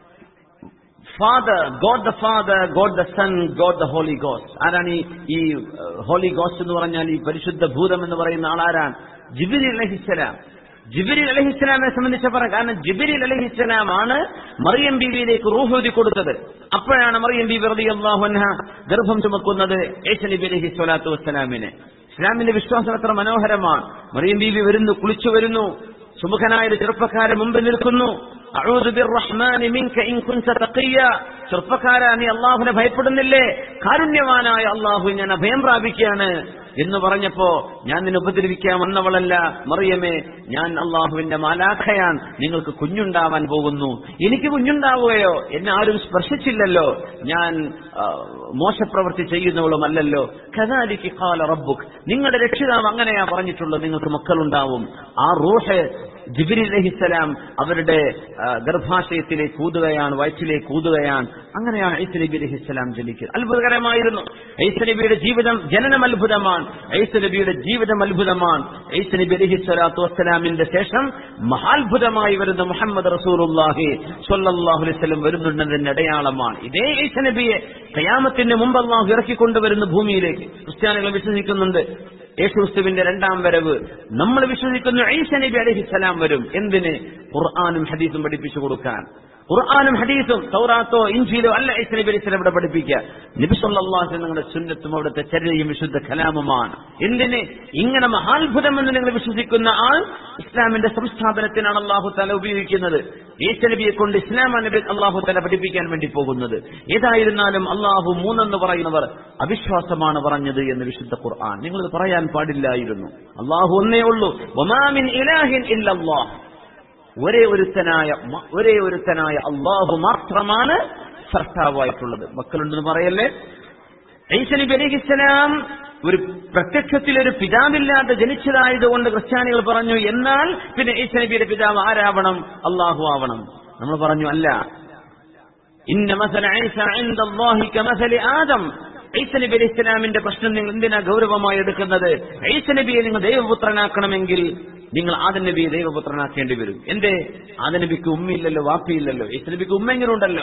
father God the father God the son God the holy ghost ആരാണ് ഈ ഈ ഹോളി ഗോസ്റ്റ് എന്ന് പറഞ്ഞാൽ ഈ പരിശുദ്ധ ഭൂതം എന്ന് പറയുന്ന ആളാരാണ് ജിബിരി അലഹിസ്സലാം ജിബിരി അലഹിസ്സലാമിനെ സംബന്ധിച്ച പറയാം കാരണം ജിബിരി അലഹിസ്സലാം ആണ് മറിയം ബീവിയിലേക്ക് റൂഹൂതി കൊടുത്തത് അപ്പോഴാണ് മറിയം ബീബി റതി അള്ളാഹുൻഹ ഗർഭം ചുമക്കുന്നത് ഏഷ നബി അലഹി സ്വലാത്തു വസ്സലാമിനെ ഇസ്ലാമിന്റെ വിശ്വാസം എത്ര മനോഹരമാണ് മറിയം ബീവി വരുന്നു കുളിച്ചു വരുന്നു സുമുഖനായ ഒരു ചെറുപ്പക്കാരൻ മുമ്പിൽ നിൽക്കുന്നു അഊദു ബിർറഹ്മാനി മിൻക ഇൻ കുൻത തഖിയ ചെറുപ്പക്കാരാ നീ അള്ളാഹുവിനെ ഭയപ്പെടുന്നില്ലേ കാരുണ്യവാനായ അള്ളാഹു ഞാൻ അഭയം പ്രാപിക്കുകയാണ് എന്ന് പറഞ്ഞപ്പോ ഞാൻ നിന്നെ ഉപദ്രവിക്കാൻ വന്നവളല്ല മറിയമേ ഞാൻ അള്ളാഹുവിന്റെ മാലാഖയാൻ നിങ്ങൾക്ക് കുഞ്ഞുണ്ടാവാൻ പോകുന്നു എനിക്ക് കുഞ്ഞുണ്ടാവുകയോ എന്നെ ആരും സ്പർശിച്ചില്ലല്ലോ ഞാൻ ആ, മോശപ്രവൃത്തി ചെയ്യുന്നവളുമല്ലല്ലോ കഥാലിക്ക് കാല റബ്ബുക്ക് നിങ്ങളുടെ രക്ഷിതാവ് അങ്ങനെയാ പറഞ്ഞിട്ടുള്ളത് നിങ്ങൾക്ക് മക്കളുണ്ടാവും ആ റൂഹ് ജിബിരി അലഹിസ്സലാം അവരുടെ ആ, ഗർഭാശയത്തിലേക്ക് ഊതുകയാണ് വയറ്റിലേക്ക് ഊതുകയാണ് അങ്ങനെയാണ് ഐസ് നബി അലഹിസ്സലാം ജനിക്കുന്നത് അത്ഭുതകരമായിരുന്നു ഐസ് നബിയുടെ ജീവിതം ജനനം അത്ഭുതമാണ് ഐസ് നബിയുടെ ജീവിതം അത്ഭുതമാണ് ഐസ് നബി അലഹി സ്വലാത്തു വസ്സലാമിന്റെ ശേഷം മഹാത്ഭുതമായി വരുന്ന മുഹമ്മദ് റസൂലുല്ലാഹി സ്വല്ലല്ലാഹു അലൈഹി വസല്ലം വരുന്നുണ്ടെന്നതിന്റെ അടയാളമാണ് ഇതേ ഐസ് നബിയെ കയാമത്തിന് മുമ്പ് അള്ളാഹു ഇറക്കിക്കൊണ്ടുവരുന്ന ഭൂമിയിലേക്ക് ക്രിസ്ത്യാനികൾ വിശ്വസിക്കുന്നുണ്ട് യേശുക്രിസ്തുവിന്റെ രണ്ടാം വരവ് നമ്മൾ വിശ്വസിക്കുന്നു ഐസ നബി അലഹിസ്സലാം വരും എന്തിന് ഖുർആാനും ഹദീസും പഠിപ്പിച്ചു കൊടുക്കാൻ ഖുർആാനും ഹദീസും തൗറാത്തോ ഇഞ്ചിയിലോ അല്ല ഐസ നബി അലൈഹി സ്വലം ഇവിടെ പഠിപ്പിക്കുക നബി സല്ലല്ലാഹു നിങ്ങളുടെ സുന്നത്തും അവിടുത്തെ ചര്യയും വിശുദ്ധ കലാമുമാണ് എന്തിന് ഇങ്ങനെ മഹാത്ഭുതം എന്ന് നിങ്ങൾ വിശ്വസിക്കുന്ന ആൾ ഇസ്ലാമിന്റെ സംസ്ഥാപനത്തിനാണ് അള്ളാഹു തല ഉപയോഗിക്കുന്നത് ഈസ നബിയെ കൊണ്ട് ഇസ്ലാം നബി അള്ളാഹു തല പഠിപ്പിക്കാൻ വേണ്ടി പോകുന്നത് ഏതായിരുന്നാലും അള്ളാഹു മൂന്നെന്ന് പറയുന്നവർ അവിശ്വാസമാണ് പറഞ്ഞത് എന്ന് വിശുദ്ധ ഖുർആൻ നിങ്ങളിത് പറയാൻ പാടില്ലായിരുന്നു അള്ളാഹു ഒന്നേ ഉള്ളൂ ഒമാമിൻ ഇലാഹിൻ ഇല്ലല്ലാഹ് ഒരേ ഒരുത്തനായ മ- ഒരേ ഒരുത്തനായ അള്ളാഹു മാത്രമാണ് സർട്ടാവായിട്ടുള്ളത് മക്കളുണ്ടെന്ന് പറയല്ലേ ഈസ നബി അലൈഹിസ്സലാം ഒരു പ്രത്യക്ഷത്തിൽ ഒരു പിതാവില്ലാതെ ജനിച്ചതായതുകൊണ്ട് ക്രിസ്ത്യാനികൾ പറഞ്ഞു എന്നാൽ പിന്നെ ഈസ നബിയുടെ പിതാവ് ആരാവണം അള്ളാഹു ആവണം നമ്മൾ പറഞ്ഞു അല്ല ഇന്ന മസല ഈസ ഇൻദ അല്ലാഹി കമസലി ആദം ഈസ നബി അലൈഹി ഇസ്ലാമിന്റെ പ്രശ്നം നിങ്ങൾ എന്തിനാ ഗൗരവമായി എടുക്കുന്നത് ഈസ നബിയെ നിങ്ങൾ ദൈവപുത്രനാക്കണമെങ്കിൽ നിങ്ങൾ ആദം നബിയെ ദൈവപുത്രനാക്കേണ്ടി വരും എന്തേ ആദം നബിക്ക് ഉമ്മയില്ലല്ലോ വാപ്പിയില്ലല്ലോ ഈസ നബിക്ക് ഉമ്മെങ്കിലും ഉണ്ടല്ലോ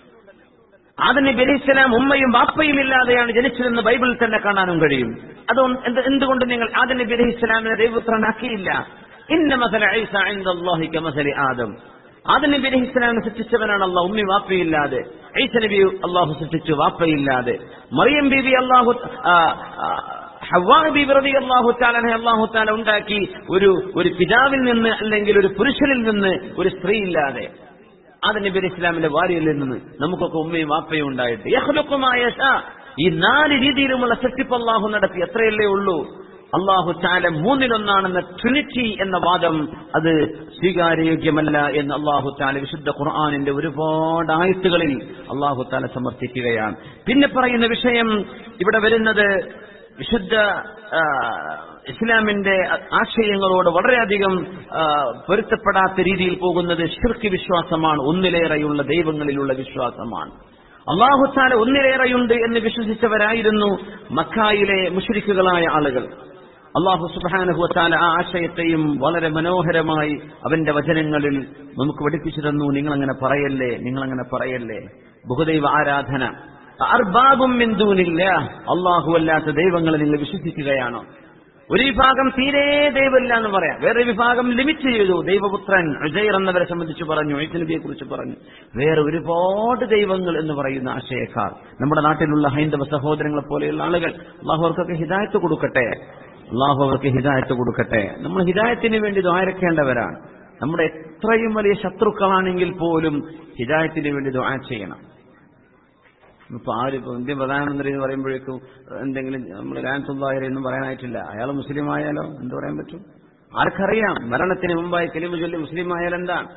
ആദം നബി അലൈഹി ഇസ്ലാം ഉമ്മയും വാപ്പയും ഇല്ലാതെയാണ് ജനിച്ചതെന്ന് ബൈബിളിൽ തന്നെ കാണാനും കഴിയും അതുകൊണ്ട് എന്ത് എന്തുകൊണ്ട് നിങ്ങൾ ആദം നബി അലൈഹി ഇസ്ലാമിനെ ദൈവപുത്രനാക്കിയില്ല ഇന്ന മസല ഈസ ഇൻദ അല്ലാഹി കമസലി ആദം ആദം നബി അലൈഹി ഇസ്ലാമിനെ സൃഷ്ടിച്ചവനാണ് അള്ളാഹ് ഉമ്മി വാപ്പയില്ലാതെ ഈസ നബി അള്ളാഹു സൃഷ്ടിച്ചു വാപ്പയില്ലാതെ മറിയം ബീബി അള്ളാഹു ആ, ആ, ഹവ്വാ ബീബി റതി അള്ളാഹു താലനെ അള്ളാഹു താല ഉണ്ടാക്കി ഒരു ഒരു പിതാവിൽ നിന്ന് അല്ലെങ്കിൽ ഒരു പുരുഷനിൽ നിന്ന് ഒരു സ്ത്രീ ഇല്ലാതെ ആദം നബി അലൈഹി ഇസ്ലാമിന്റെ ഭാര്യയിൽ നിന്ന് നമുക്കൊക്കെ ഉമ്മയും വാപ്പയും ഉണ്ടായിട്ട് യഹ്ലുക്കുമായ ഈ നാല് രീതിയിലുമുള്ള സൃഷ്ടിപ്പ് അള്ളാഹു നടത്തി എത്രയല്ലേ ഉള്ളൂ അള്ളാഹു ചാല മൂന്നിലൊന്നാണെന്ന ട്രിനിറ്റി എന്ന വാദം അത് സ്വീകാര്യോഗ്യമല്ല എന്ന് അള്ളാഹു ചാല വിശുദ്ധ ഖുർആാനിന്റെ ഒരുപാട് ആയത്തുകളിൽ അള്ളാഹു താല സമർത്ഥിക്കുകയാണ് പിന്നെ പറയുന്ന വിഷയം ഇവിടെ വരുന്നത് വിശുദ്ധ ആ, ഇസ്ലാമിന്റെ ആശയങ്ങളോട് വളരെയധികം ആ, പൊരുത്തപ്പെടാത്ത രീതിയിൽ പോകുന്നത് ഷിർക്ക് വിശ്വാസമാണ് ഒന്നിലേറെയുള്ള ദൈവങ്ങളിലുള്ള വിശ്വാസമാണ് അള്ളാഹുത്താല ഒന്നിലേറെയുണ്ട് എന്ന് വിശ്വസിച്ചവരായിരുന്നു മക്കായിലെ മുഷരിക്കുകളായ ആളുകൾ അള്ളാഹു സുബാനുഹുത്താല ആ ആശയത്തെയും വളരെ മനോഹരമായി അവന്റെ വചനങ്ങളിൽ നമുക്ക് പഠിപ്പിച്ചു തന്നു നിങ്ങളങ്ങനെ പറയല്ലേ നിങ്ങളങ്ങനെ പറയല്ലേ ബഹുദൈവ ആരാധന അർബാബും ബിന്ദുവിനില്ല അള്ളാഹു അല്ലാത്ത ദൈവങ്ങളെ നിങ്ങൾ വിശ്വസിക്കുകയാണോ ഒരു വിഭാഗം തീരെ ദൈവമില്ല എന്ന് പറയാം വേറെ വിഭാഗം ലിമിറ്റ് ചെയ്തു ദൈവപുത്രൻ അജയർ എന്നവരെ സംബന്ധിച്ച് പറഞ്ഞു നബിയെ കുറിച്ച് പറഞ്ഞു വേറെ ഒരുപാട് ദൈവങ്ങൾ എന്ന് പറയുന്ന ആശയക്കാർ നമ്മുടെ നാട്ടിലുള്ള ഹൈന്ദവ സഹോദരങ്ങളെ പോലെയുള്ള ആളുകൾ അള്ളാഹു അവർക്കൊക്കെ ഹിദായത്ത് കൊടുക്കട്ടെ അള്ളാഹു അവർക്ക് ഹിദായത്ത് കൊടുക്കട്ടെ നമ്മൾ ഹിദായത്തിന് വേണ്ടി ദ്വാരക്കേണ്ടവരാണ് നമ്മുടെ എത്രയും വലിയ ശത്രുക്കളാണെങ്കിൽ പോലും ഹിദായത്തിന് വേണ്ടി ദ്വാ ചെയ്യണം ഇപ്പൊ ആര് ഇപ്പൊ ഇന്ത്യൻ പ്രധാനമന്ത്രി എന്ന് പറയുമ്പോഴേക്കും എന്തെങ്കിലും നമ്മൾ ലാൻസുല്ലാഹിരി എന്നും പറയാനായിട്ടില്ല അയാൾ മുസ്ലിം ആയാലോ എന്ത് പറയാൻ പറ്റും ആർക്കറിയാം മരണത്തിന് മുമ്പായി കലിമ ചൊല്ലി മുസ്ലിം ആയാൽ എന്താണ്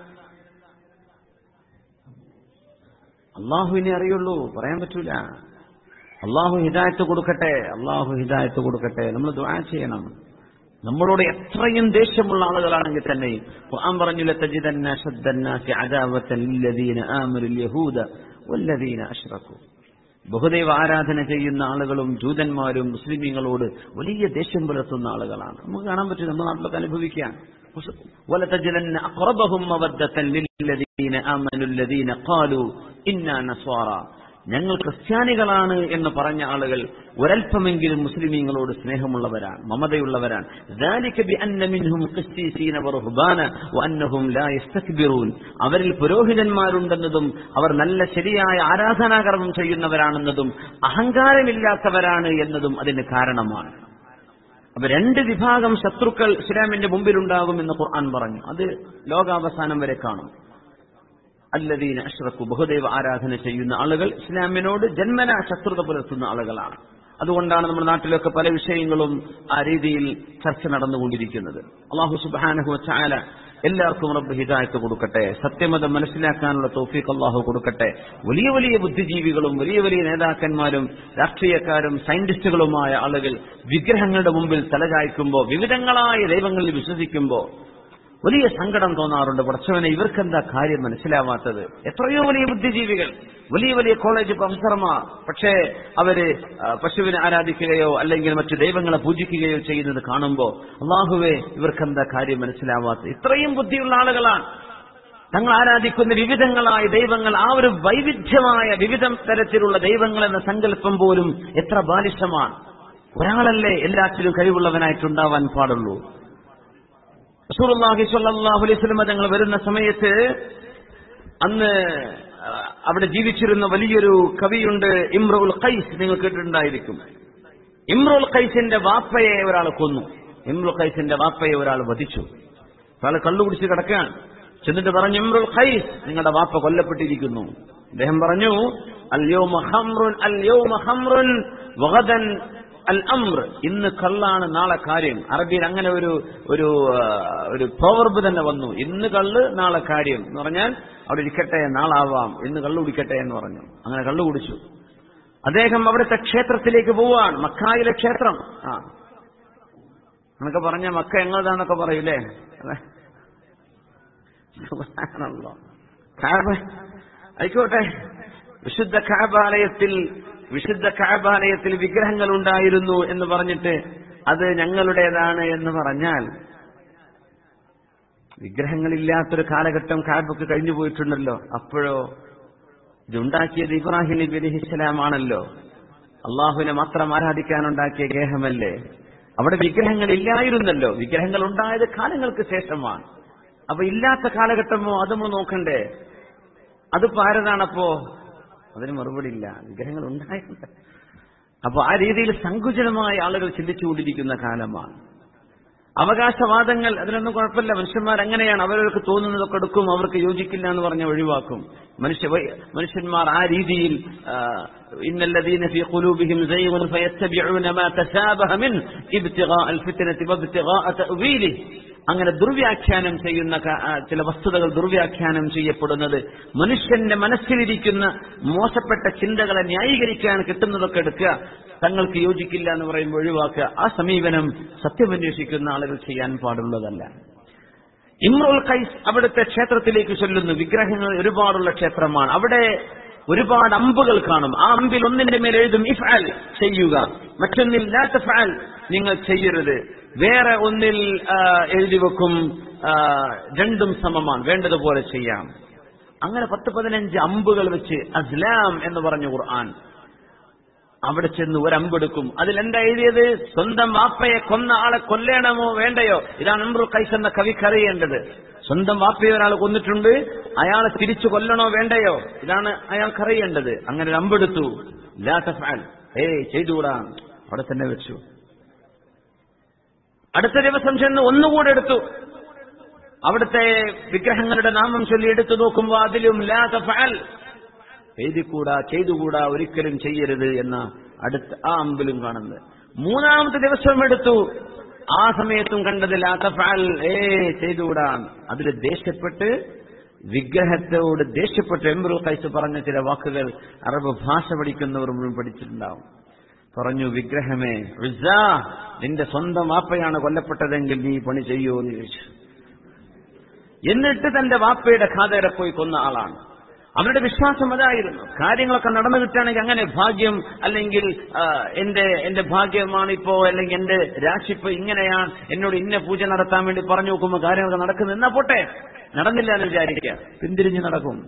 അള്ളാഹുവിനെ അറിയുള്ളൂ പറയാൻ പറ്റൂല അള്ളാഹു ഹിദായത്ത് കൊടുക്കട്ടെ അള്ളാഹു ഹിദായത്ത് കൊടുക്കട്ടെ നമ്മൾ ദ്വാ ചെയ്യണം നമ്മളോട് എത്രയും ദേഷ്യമുള്ള ആളുകളാണെങ്കിൽ തന്നെയും ഖുർആൻ പറഞ്ഞു ലതജിദന്ന അശദ്ദന്നാസി അദാവത്തൻ ലില്ലദീന ആമനുൽ യഹൂദ വല്ലദീന അശ്റകു ബഹുദൈവ ആരാധന ചെയ്യുന്ന ആളുകളും ജൂതന്മാരും മുസ്ലിമീങ്ങളോട് വലിയ ദേഷ്യം പുലർത്തുന്ന ആളുകളാണ് നമുക്ക് കാണാൻ പറ്റും നമ്മുടെ നാട്ടിലൊക്കെ അനുഭവിക്കാൻ ولتجدن أقربهم مودة للذين آمنوا الذين قالوا إنا نصارى ഞങ്ങൾ ക്രിസ്ത്യാനികളാണ് എന്ന് പറഞ്ഞ ആളുകൾ ഒരൽപ്പമെങ്കിലും മുസ്ലിമീങ്ങളോട് സ്നേഹമുള്ളവരാണ് മമതയുള്ളവരാണ് ذلك بأن منهم قسيسين ورهبانا وأنهم لا يستكبرون അവരിൽ പുരോഹിതന്മാരുണ്ടെന്നതും അവർ നല്ല ശരിയായ ആരാധനാകർമ്മം ചെയ്യുന്നവരാണെന്നതും അഹങ്കാരമില്ലാത്തവരാണ് എന്നതും അതിന് കാരണമാണ് അപ്പൊ രണ്ട് വിഭാഗം ശത്രുക്കൾ ഇസ്ലാമിന്റെ മുമ്പിലുണ്ടാകുമെന്ന് ഖുർആൻ പറഞ്ഞു അത് ലോകാവസാനം വരെ കാണും അല്ലദീന അഷ്റഖു ബഹുദൈവ ആരാധന ചെയ്യുന്ന ആളുകൾ ഇസ്ലാമിനോട് ജന്മന ശത്രുത പുലർത്തുന്ന ആളുകളാണ് അതുകൊണ്ടാണ് നമ്മുടെ നാട്ടിലൊക്കെ പല വിഷയങ്ങളും ആ രീതിയിൽ ചർച്ച നടന്നുകൊണ്ടിരിക്കുന്നത് അള്ളാഹു സുബാനഹു ചാല എല്ലാവർക്കും റബ്ബ് ഹിദായത്ത് കൊടുക്കട്ടെ സത്യമതം മനസ്സിലാക്കാനുള്ള തോഫീക്ക് അള്ളാഹു കൊടുക്കട്ടെ വലിയ വലിയ ബുദ്ധിജീവികളും വലിയ വലിയ നേതാക്കന്മാരും രാഷ്ട്രീയക്കാരും സയന്റിസ്റ്റുകളുമായ ആളുകൾ വിഗ്രഹങ്ങളുടെ മുമ്പിൽ തലചായ്ക്കുമ്പോൾ വിവിധങ്ങളായ ദൈവങ്ങളിൽ വിശ്വസിക്കുമ്പോൾ വലിയ സങ്കടം തോന്നാറുണ്ട് പടച്ചവനെ ഇവർക്കെന്താ കാര്യം മനസ്സിലാവാത്തത് എത്രയോ വലിയ ബുദ്ധിജീവികൾ വലിയ വലിയ കോളേജ് പ്രൊഫസർമാർ പക്ഷേ അവര് ആ, പശുവിനെ ആരാധിക്കുകയോ അല്ലെങ്കിൽ മറ്റു ദൈവങ്ങളെ പൂജിക്കുകയോ ചെയ്യുന്നത് കാണുമ്പോൾ അള്ളാഹുവെ ഇവർക്കെന്താ കാര്യം മനസ്സിലാവാത്തത് ഇത്രയും ബുദ്ധിയുള്ള ആളുകളാണ് തങ്ങൾ ആരാധിക്കുന്ന വിവിധങ്ങളായ ദൈവങ്ങൾ ആ ഒരു വൈവിധ്യമായ വിവിധ തരത്തിലുള്ള ദൈവങ്ങൾ എന്ന സങ്കല്പം പോലും എത്ര ബാലിശമാണ് ഒരാളല്ലേ എല്ലാറ്റിലും കഴിവുള്ളവനായിട്ടുണ്ടാവാൻ പാടുള്ളൂ റസൂലുള്ളാഹി സ്വല്ലല്ലാഹു അലൈഹി വസല്ലം തങ്ങൾ വരുന്ന സമയത്ത് അന്ന് ആ, അവിടെ ജീവിച്ചിരുന്ന വലിയൊരു കവിയുണ്ട് ഇമ്രുൽ ഖൈസ് നിങ്ങൾ കേട്ടിട്ടുണ്ടായിരിക്കും ഇമ്രുൽ ഖൈസിന്റെ വാപ്പയെ ഒരാൾ കൊന്നു ഇമ്രുൽ ഖൈസിന്റെ വാപ്പയെ ഒരാൾ വധിച്ചു ഒരാൾ കള്ളുകുടിച്ച് കിടക്കുകയാണ് ചെന്നിട്ട് പറഞ്ഞു ഇമ്രുൽ ഖൈസ് നിങ്ങളുടെ വാപ്പ കൊല്ലപ്പെട്ടിരിക്കുന്നു അദ്ദേഹം പറഞ്ഞു അല്യോമ ഹംറുൻ അല്യോമ ഹംറുൻ വഗദൻ അൽ അമ്ര ഇന്ന് കള്ളാണ് നാളെ കാര്യം അറബിയിൽ അങ്ങനെ ഒരു ഒരു ആ, ഒരു പ്രോവർബ് തന്നെ വന്നു ഇന്ന് കള്ള് നാളെ കാര്യം എന്ന് പറഞ്ഞാൽ അവിടെ ഇരിക്കട്ടെ നാളാവാം ഇന്ന് കള്ളു കുടിക്കട്ടെ എന്ന് പറഞ്ഞു അങ്ങനെ കള്ളു കുടിച്ചു അദ്ദേഹം അവിടുത്തെ ക്ഷേത്രത്തിലേക്ക് പോവാണ് മക്കായിലെ ക്ഷേത്രം ആ എന്നൊക്കെ പറഞ്ഞ മക്ക എങ്ങതാന്നൊക്കെ പറയൂലേ അതെ സുബ്ഹാനല്ലാഹ്. കാബ ആയിക്കോട്ടെ വിശുദ്ധ കാബാലയത്തിൽ വിശുദ്ധ കാബാലയത്തിൽ വിഗ്രഹങ്ങൾ ഉണ്ടായിരുന്നു എന്ന് പറഞ്ഞിട്ട് അത് ഞങ്ങളുടേതാണ് എന്ന് പറഞ്ഞാൽ വിഗ്രഹങ്ങളില്ലാത്തൊരു കാലഘട്ടം കാബക്ക് കഴിഞ്ഞു പോയിട്ടുണ്ടല്ലോ അപ്പോഴോ ഇതുണ്ടാക്കിയത് ഇബ്രാഹിം നബി അലഹിസ്സലാമാണല്ലോ അള്ളാഹുവിനെ മാത്രം ആരാധിക്കാനുണ്ടാക്കിയ ഗേഹമല്ലേ അവിടെ വിഗ്രഹങ്ങൾ ഇല്ലായിരുന്നല്ലോ വിഗ്രഹങ്ങൾ ഉണ്ടായത് കാലങ്ങൾക്ക് ശേഷമാണ് അപ്പൊ ഇല്ലാത്ത കാലഘട്ടമോ അത് നമ്മൾ നോക്കണ്ടേ അതിപ്പോ ആരതാണപ്പോ അതിന് മറുപടി ഇല്ല വിഗ്രഹങ്ങൾ ഉണ്ടായിട്ടുണ്ട് അപ്പൊ ആ രീതിയിൽ സങ്കുചിതമായ ആളുകൾ ചിന്തിച്ചുകൊണ്ടിരിക്കുന്ന കാലമാണ് അവകാശവാദങ്ങൾ അതിനൊന്നും കുഴപ്പമില്ല മനുഷ്യന്മാർ അങ്ങനെയാണ് അവരവർക്ക് തോന്നുന്നതൊക്കെ എടുക്കും അവർക്ക് യോജിക്കില്ല എന്ന് പറഞ്ഞ ഒഴിവാക്കും മനുഷ്യ വൈ- മനുഷ്യന്മാർ ആ രീതിയിൽ ആ, ഇന്നല്ലദീന ഫീ ഖുലൂബിഹിം സൈഗുൻ ഫയത്തബിഊന മാ തശാബഹ മിൻ ഇബ്തിഗാ അൽ ഫിത്നതി വബ്തിഗാ തഅവീലിഹി അങ്ങനെ ദുർവ്യാഖ്യാനം ചെയ്യുന്ന ക- ആ, ചില വസ്തുതകൾ ദുർവ്യാഖ്യാനം ചെയ്യപ്പെടുന്നത് മനുഷ്യന്റെ മനസ്സിലിരിക്കുന്ന മോശപ്പെട്ട ചിന്തകളെ ന്യായീകരിക്കാൻ കിട്ടുന്നതൊക്കെ എടുക്കുക തങ്ങൾക്ക് യോജിക്കില്ല എന്ന് പറയുമ്പോൾ ഒഴിവാക്കുക ആ സമീപനം സത്യമന്വേഷിക്കുന്ന ആളുകൾ ചെയ്യാൻ പാടുള്ളതല്ല ഇമ്രുൽ ഖൈസ് അവിടുത്തെ ക്ഷേത്രത്തിലേക്ക് ചൊല്ലുന്നു വിഗ്രഹങ്ങൾ ഒരുപാടുള്ള ക്ഷേത്രമാണ് അവിടെ ഒരുപാട് അമ്പുകൾ കാണും ആ അമ്പിൽ ഒന്നിന്റെ മേൽ എഴുതും ഇഫ്അൽ ചെയ്യുക മറ്റൊന്നിൽ ലാ തഫ്അൽ നിങ്ങൾ ചെയ്യരുത് വേറെ ഒന്നിൽ ആ, എഴുതി വെക്കും ആ, രണ്ടും സമമാണ് വേണ്ടതുപോലെ ചെയ്യാം അങ്ങനെ പത്ത് പതിനഞ്ച് അമ്പുകൾ വെച്ച് അസ്ലാം എന്ന് പറഞ്ഞു ഖുർആൻ അവിടെ ചെന്ന് ഒരമ്പെടുക്കും അതിലെന്താ എഴുതിയത് സ്വന്തം വാപ്പയെ കൊന്ന ആളെ കൊല്ലേണമോ വേണ്ടയോ ഇതാണ് ഇമ്രുൽ ഖൈസ് എന്ന കവിക്കറിയേണ്ടത് സ്വന്തം വാപ്പയെ ഒരാൾ കൊന്നിട്ടുണ്ട് അയാളെ തിരിച്ചു കൊല്ലണോ വേണ്ടയോ ഇതാണ് അയാൾക്കറിയേണ്ടത് അങ്ങനെ ഒരു അമ്പെടുത്തു ലാ തഫ്അൽ ഏയ് ചെയ്തുകൂടാ അവിടെ തന്നെ വെച്ചു അടുത്ത ദിവസം ചെന്ന് ഒന്നുകൂടെ എടുത്തു അവിടുത്തെ വിഗ്രഹങ്ങളുടെ നാമം ചൊല്ലി എടുത്തു നോക്കുമ്പോൾ അതിലും ലാ തഫഅൽ എഴുതിക്കൂടാ ചെയ്തുകൂടാ ഒരിക്കലും ചെയ്യരുത് എന്ന അടുത്ത ആ അമ്പിലും കാണുന്നത് മൂന്നാമത്തെ ദിവസം എടുത്തു ആ സമയത്തും കണ്ടത് ലാത്തഫാൽ ഏ ചെയ്തുകൂടാ അതിൽ ദേഷ്യപ്പെട്ട് വിഗ്രഹത്തോട് ദേഷ്യപ്പെട്ട് എംബ്രു കൈസ് പറഞ്ഞ ചില വാക്കുകൾ അറബ് ഭാഷ പഠിക്കുന്നവർ മുഴുവൻ പഠിച്ചിട്ടുണ്ടാവും പറഞ്ഞു വിഗ്രഹമേ ഉസ്സ, നിന്റെ സ്വന്തം വാപ്പയാണ് കൊല്ലപ്പെട്ടതെങ്കിൽ നീ ഈ പണി ചെയ്യൂ എന്ന് ചോദിച്ചു എന്നിട്ട് തന്റെ വാപ്പയുടെ ഖാതരെ പോയി കൊന്ന ആളാണ് അവരുടെ വിശ്വാസം അതായിരുന്നു കാര്യങ്ങളൊക്കെ നടന്നു കിട്ടുകയാണെങ്കിൽ അങ്ങനെ ഭാഗ്യം അല്ലെങ്കിൽ ആ, എന്റെ എന്റെ ഭാഗ്യമാണ് ഇപ്പോ അല്ലെങ്കിൽ എന്റെ രാശിപ്പ് ഇങ്ങനെയാണ് എന്നോട് ഇന്ന പൂജ നടത്താൻ വേണ്ടി പറഞ്ഞു നോക്കുമ്പോൾ കാര്യങ്ങളൊക്കെ നടക്കുന്നു എന്നാ പോട്ടെ നടന്നില്ല എന്ന് വിചാരിക്കുക പിന്തിരിഞ്ഞ് നടക്കും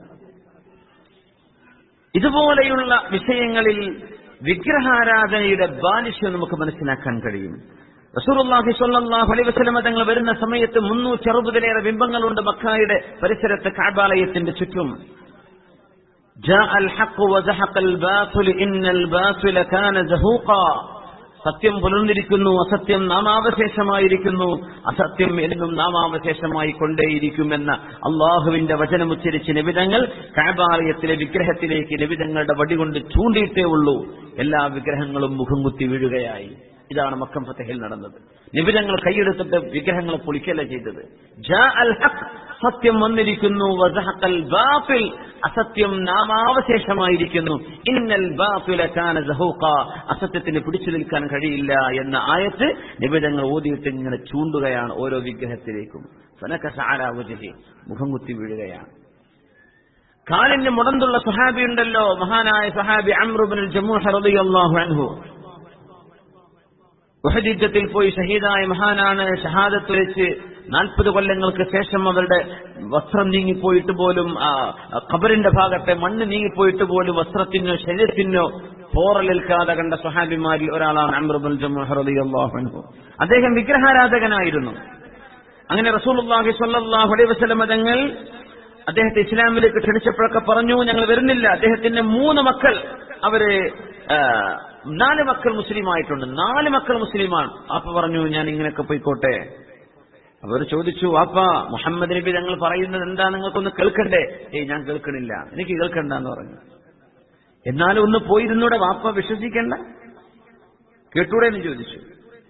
ഇതുപോലെയുള്ള വിഷയങ്ങളിൽ വിഗ്രഹാരാധനയുടെ ബാലിഷ്യം നമുക്ക് മനസ്സിലാക്കാൻ കഴിയും റസൂറുല്ലാഹി സ്വല്ലല്ലാഹു അലൈഹി വസല്ലമ തങ്ങൾ വരുന്ന സമയത്ത് മുന്നൂറ്റി അറുപതിലേറെ ബിംബങ്ങളുണ്ട് മക്കായുടെ പരിസരത്ത് കാബാലയത്തിന്റെ ചുറ്റും جاء الحق وزحق الباطل إن الباطل كان زهوقا സത്യം പുലർന്നിരിക്കുന്നു അസത്യം നാമാവശേഷമായിരിക്കുന്നു അസത്യം എന്നും നാമാവശേഷമായി കൊണ്ടേയിരിക്കുമെന്ന അള്ളാഹുവിന്റെ വചനമുച്ചരിച്ച് നിബിതങ്ങൾ കാബാലയത്തിലെ വിഗ്രഹത്തിലേക്ക് നിബിതങ്ങളുടെ വടികൊണ്ട് ചൂണ്ടിയിട്ടേ ഉള്ളൂ എല്ലാ വിഗ്രഹങ്ങളും മുഖം കുത്തി വീഴുകയായി ഇതാണ് മക്കം ഫത്തഹിൽ നടന്നത് നിബിതങ്ങൾ കൈയെടുത്തിട്ട് വിഗ്രഹങ്ങളെ പൊളിക്കല്ല ചെയ്തത് ജാ അൽ ഹഖ് സത്യം വന്നിരിക്കുന്നു വസഹഖൽ ബാത്തിൽ അസത്യം നാമാവശേഷമായിരിക്കുന്നു ഇന്നൽ ബാത്തില കാന സഹൂഖ അസത്യത്തിന് പിടിച്ചു നിൽക്കാൻ കഴിയില്ല എന്ന ആയത്ത് നിബിതങ്ങൾ ഓതിയിട്ട് ഇങ്ങനെ ചൂണ്ടുകയാണ് ഓരോ വിഗ്രഹത്തിലേക്കും ഫനക സഅല വജ്ഹി മുഖം കുത്തി വീഴുകയാണ് കാലിന് മുടന്തുള്ള സഹാബി ഉണ്ടല്ലോ മഹാനായ സഹാബി അമ്രുബിൻ ജമൂഹ റളിയല്ലാഹു അൻഹു ഉഹദിദ്ധത്തിൽ പോയി ഷഹീദായ മഹാനാണ് ഷഹാദത്ത് വെച്ച് നാൽപ്പത് കൊല്ലങ്ങൾക്ക് ശേഷം അവരുടെ വസ്ത്രം നീങ്ങിപ്പോയിട്ട് പോലും ആ, ഖബറിന്റെ ഭാഗത്തെ മണ്ണ് നീങ്ങിപ്പോയിട്ട് പോലും വസ്ത്രത്തിനോ ശരീരത്തിനോ പോറലേൽക്കാതെ കണ്ട സ്വഹാബിമാരിൽ ഒരാളാണ് അമ്രുബുൽ ജമുഹറിയാഹു അദ്ദേഹം വിഗ്രഹാരാധകനായിരുന്നു അങ്ങനെ റസൂലുള്ളാഹി സ്വല്ലല്ലാഹു അലൈഹി വസല്ലം തങ്ങൾ അദ്ദേഹത്തെ ഇസ്ലാമിലേക്ക് ക്ഷണിച്ചപ്പോഴൊക്കെ പറഞ്ഞു ഞങ്ങൾ വരുന്നില്ല അദ്ദേഹത്തിന്റെ മൂന്ന് മക്കൾ അവര് ആ, നാല് മക്കൾ മുസ്ലിമായിട്ടുണ്ട് നാല് മക്കൾ മുസ്ലിമാണ് അപ്പ പറഞ്ഞു ഞാൻ ഇങ്ങനെയൊക്കെ പോയിക്കോട്ടെ അവർ ചോദിച്ചു വാപ്പ മുഹമ്മദ് നബി ഞങ്ങൾ പറയുന്നത് എന്താ നിങ്ങൾക്കൊന്ന് കേൾക്കണ്ടേ ഏയ് ഞാൻ കേൾക്കണില്ല എനിക്ക് കേൾക്കണ്ട എന്ന് പറഞ്ഞു എന്നാലും ഒന്ന് പോയിരുന്നൂടെ വാപ്പ വിശ്വസിക്കണ്ട കേട്ടൂടെ എന്ന് ചോദിച്ചു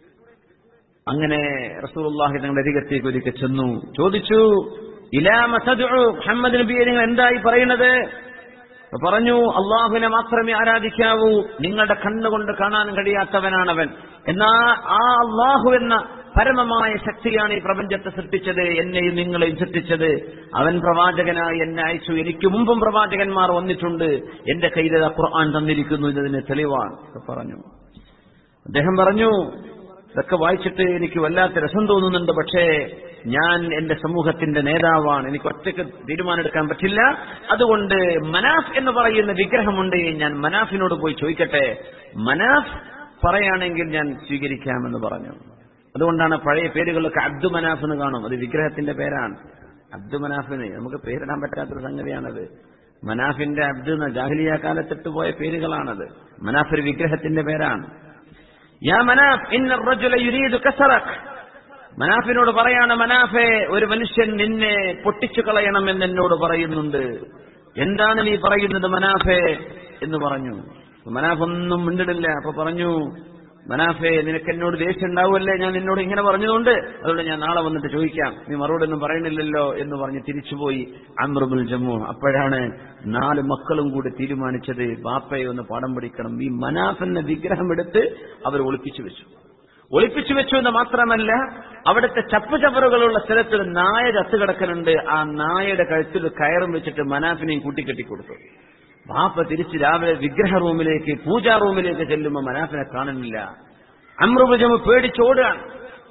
അങ്ങനെ റസൂലുള്ളാഹി തങ്ങളുടെ അരികത്തേക്ക് ഒരിക്കൽ ചെന്നു ചോദിച്ചു ഇലാ മസദുഉ മുഹമ്മദ് നബിയെ നിങ്ങൾ എന്തായി പറയുന്നത് അപ്പൊ പറഞ്ഞു അള്ളാഹുവിനെ മാത്രമേ ആരാധിക്കാവൂ നിങ്ങളുടെ കണ്ണുകൊണ്ട് കാണാൻ കഴിയാത്തവനാണവൻ എന്നാ ആ അള്ളാഹു എന്ന പരമമായ ശക്തിയാണ് ഈ പ്രപഞ്ചത്തെ സൃഷ്ടിച്ചത് എന്നെയും നിങ്ങളെയും സൃഷ്ടിച്ചത് അവൻ പ്രവാചകനായി എന്നെ അയച്ചു എനിക്ക് മുമ്പും പ്രവാചകന്മാർ വന്നിട്ടുണ്ട് എന്റെ കയ്യിൽ ഖുർആൻ തന്നിരിക്കുന്നു എന്നതിന് തെളിവാണ് ഒക്കെ പറഞ്ഞു അദ്ദേഹം പറഞ്ഞു ഇതൊക്കെ വായിച്ചിട്ട് എനിക്ക് വല്ലാത്ത രസം തോന്നുന്നുണ്ട് പക്ഷേ ഞാൻ എന്റെ സമൂഹത്തിന്റെ നേതാവാണ് എനിക്ക് ഒറ്റയ്ക്ക് തീരുമാനമെടുക്കാൻ പറ്റില്ല അതുകൊണ്ട് മനാഫ് എന്ന് പറയുന്ന വിഗ്രഹമുണ്ട് ഞാൻ മനാഫിനോട് പോയി ചോദിക്കട്ടെ മനാഫ് പറയുകയാണെങ്കിൽ ഞാൻ സ്വീകരിക്കാമെന്ന് പറഞ്ഞു അതുകൊണ്ടാണ് പഴയ പേരുകളൊക്കെ അബ്ദു മനാഫ് എന്ന് കാണും അത് വിഗ്രഹത്തിന്റെ പേരാണ് അബ്ദു മനാഫിന് നമുക്ക് പേരിടാൻ പറ്റാത്തൊരു സംഗതിയാണത് മനാഫിന്റെ അബ്ദു എന്ന ജാഹിലിയ കാലത്തിട്ട് പോയ പേരുകളാണത് മനാഫ് ഒരു വിഗ്രഹത്തിന്റെ പേരാണ് യാ മനാഫ് ഇന്ന റജുല യുരീദു കസറക് മനാഫിനോട് പറയാണ് മനാഫെ ഒരു മനുഷ്യൻ നിന്നെ പൊട്ടിച്ചു കളയണമെന്ന് എന്നോട് പറയുന്നുണ്ട് എന്താണ് നീ പറയുന്നത് മനാഫെ എന്ന് പറഞ്ഞു മനാഫ് ഒന്നും മിണ്ടിടില്ല അപ്പൊ പറഞ്ഞു മനാഫെ നിനക്ക് എന്നോട് ദേഷ്യം ഉണ്ടാവുമല്ലേ ഞാൻ നിന്നോട് ഇങ്ങനെ പറഞ്ഞതുകൊണ്ട് അതുകൊണ്ട് ഞാൻ നാളെ വന്നിട്ട് ചോദിക്കാം നീ മറുപടി ഒന്നും പറയണില്ലല്ലോ എന്ന് പറഞ്ഞ് തിരിച്ചുപോയി അമ്രുബുൽ ജമ്മു അപ്പോഴാണ് നാല് മക്കളും കൂടി തീരുമാനിച്ചത് ബാപ്പയെ ഒന്ന് പാഠം പഠിക്കണം ഈ മനാഫ് എന്ന വിഗ്രഹം എടുത്ത് അവർ ഒളിപ്പിച്ചു വെച്ചു ഒളിപ്പിച്ചു വെച്ചു എന്ന് മാത്രമല്ല അവിടുത്തെ ചപ്പുചവറുകളുള്ള സ്ഥലത്ത് ഒരു നായ ചത്ത് കിടക്കുന്നുണ്ട് ആ നായയുടെ കഴുത്തിൽ കയറും വെച്ചിട്ട് മനാഫിനെയും കൂട്ടിക്കെട്ടി കൊടുത്തു ബാപ്പ തിരിച്ച് രാവിലെ വിഗ്രഹ റൂമിലേക്ക് പൂജാ റൂമിലേക്ക് ചെല്ലുമ്പോൾ മനാഫിനെ കാണുന്നില്ല അമ്രുഭുജമ് പേടിച്ചോടുകയാണ്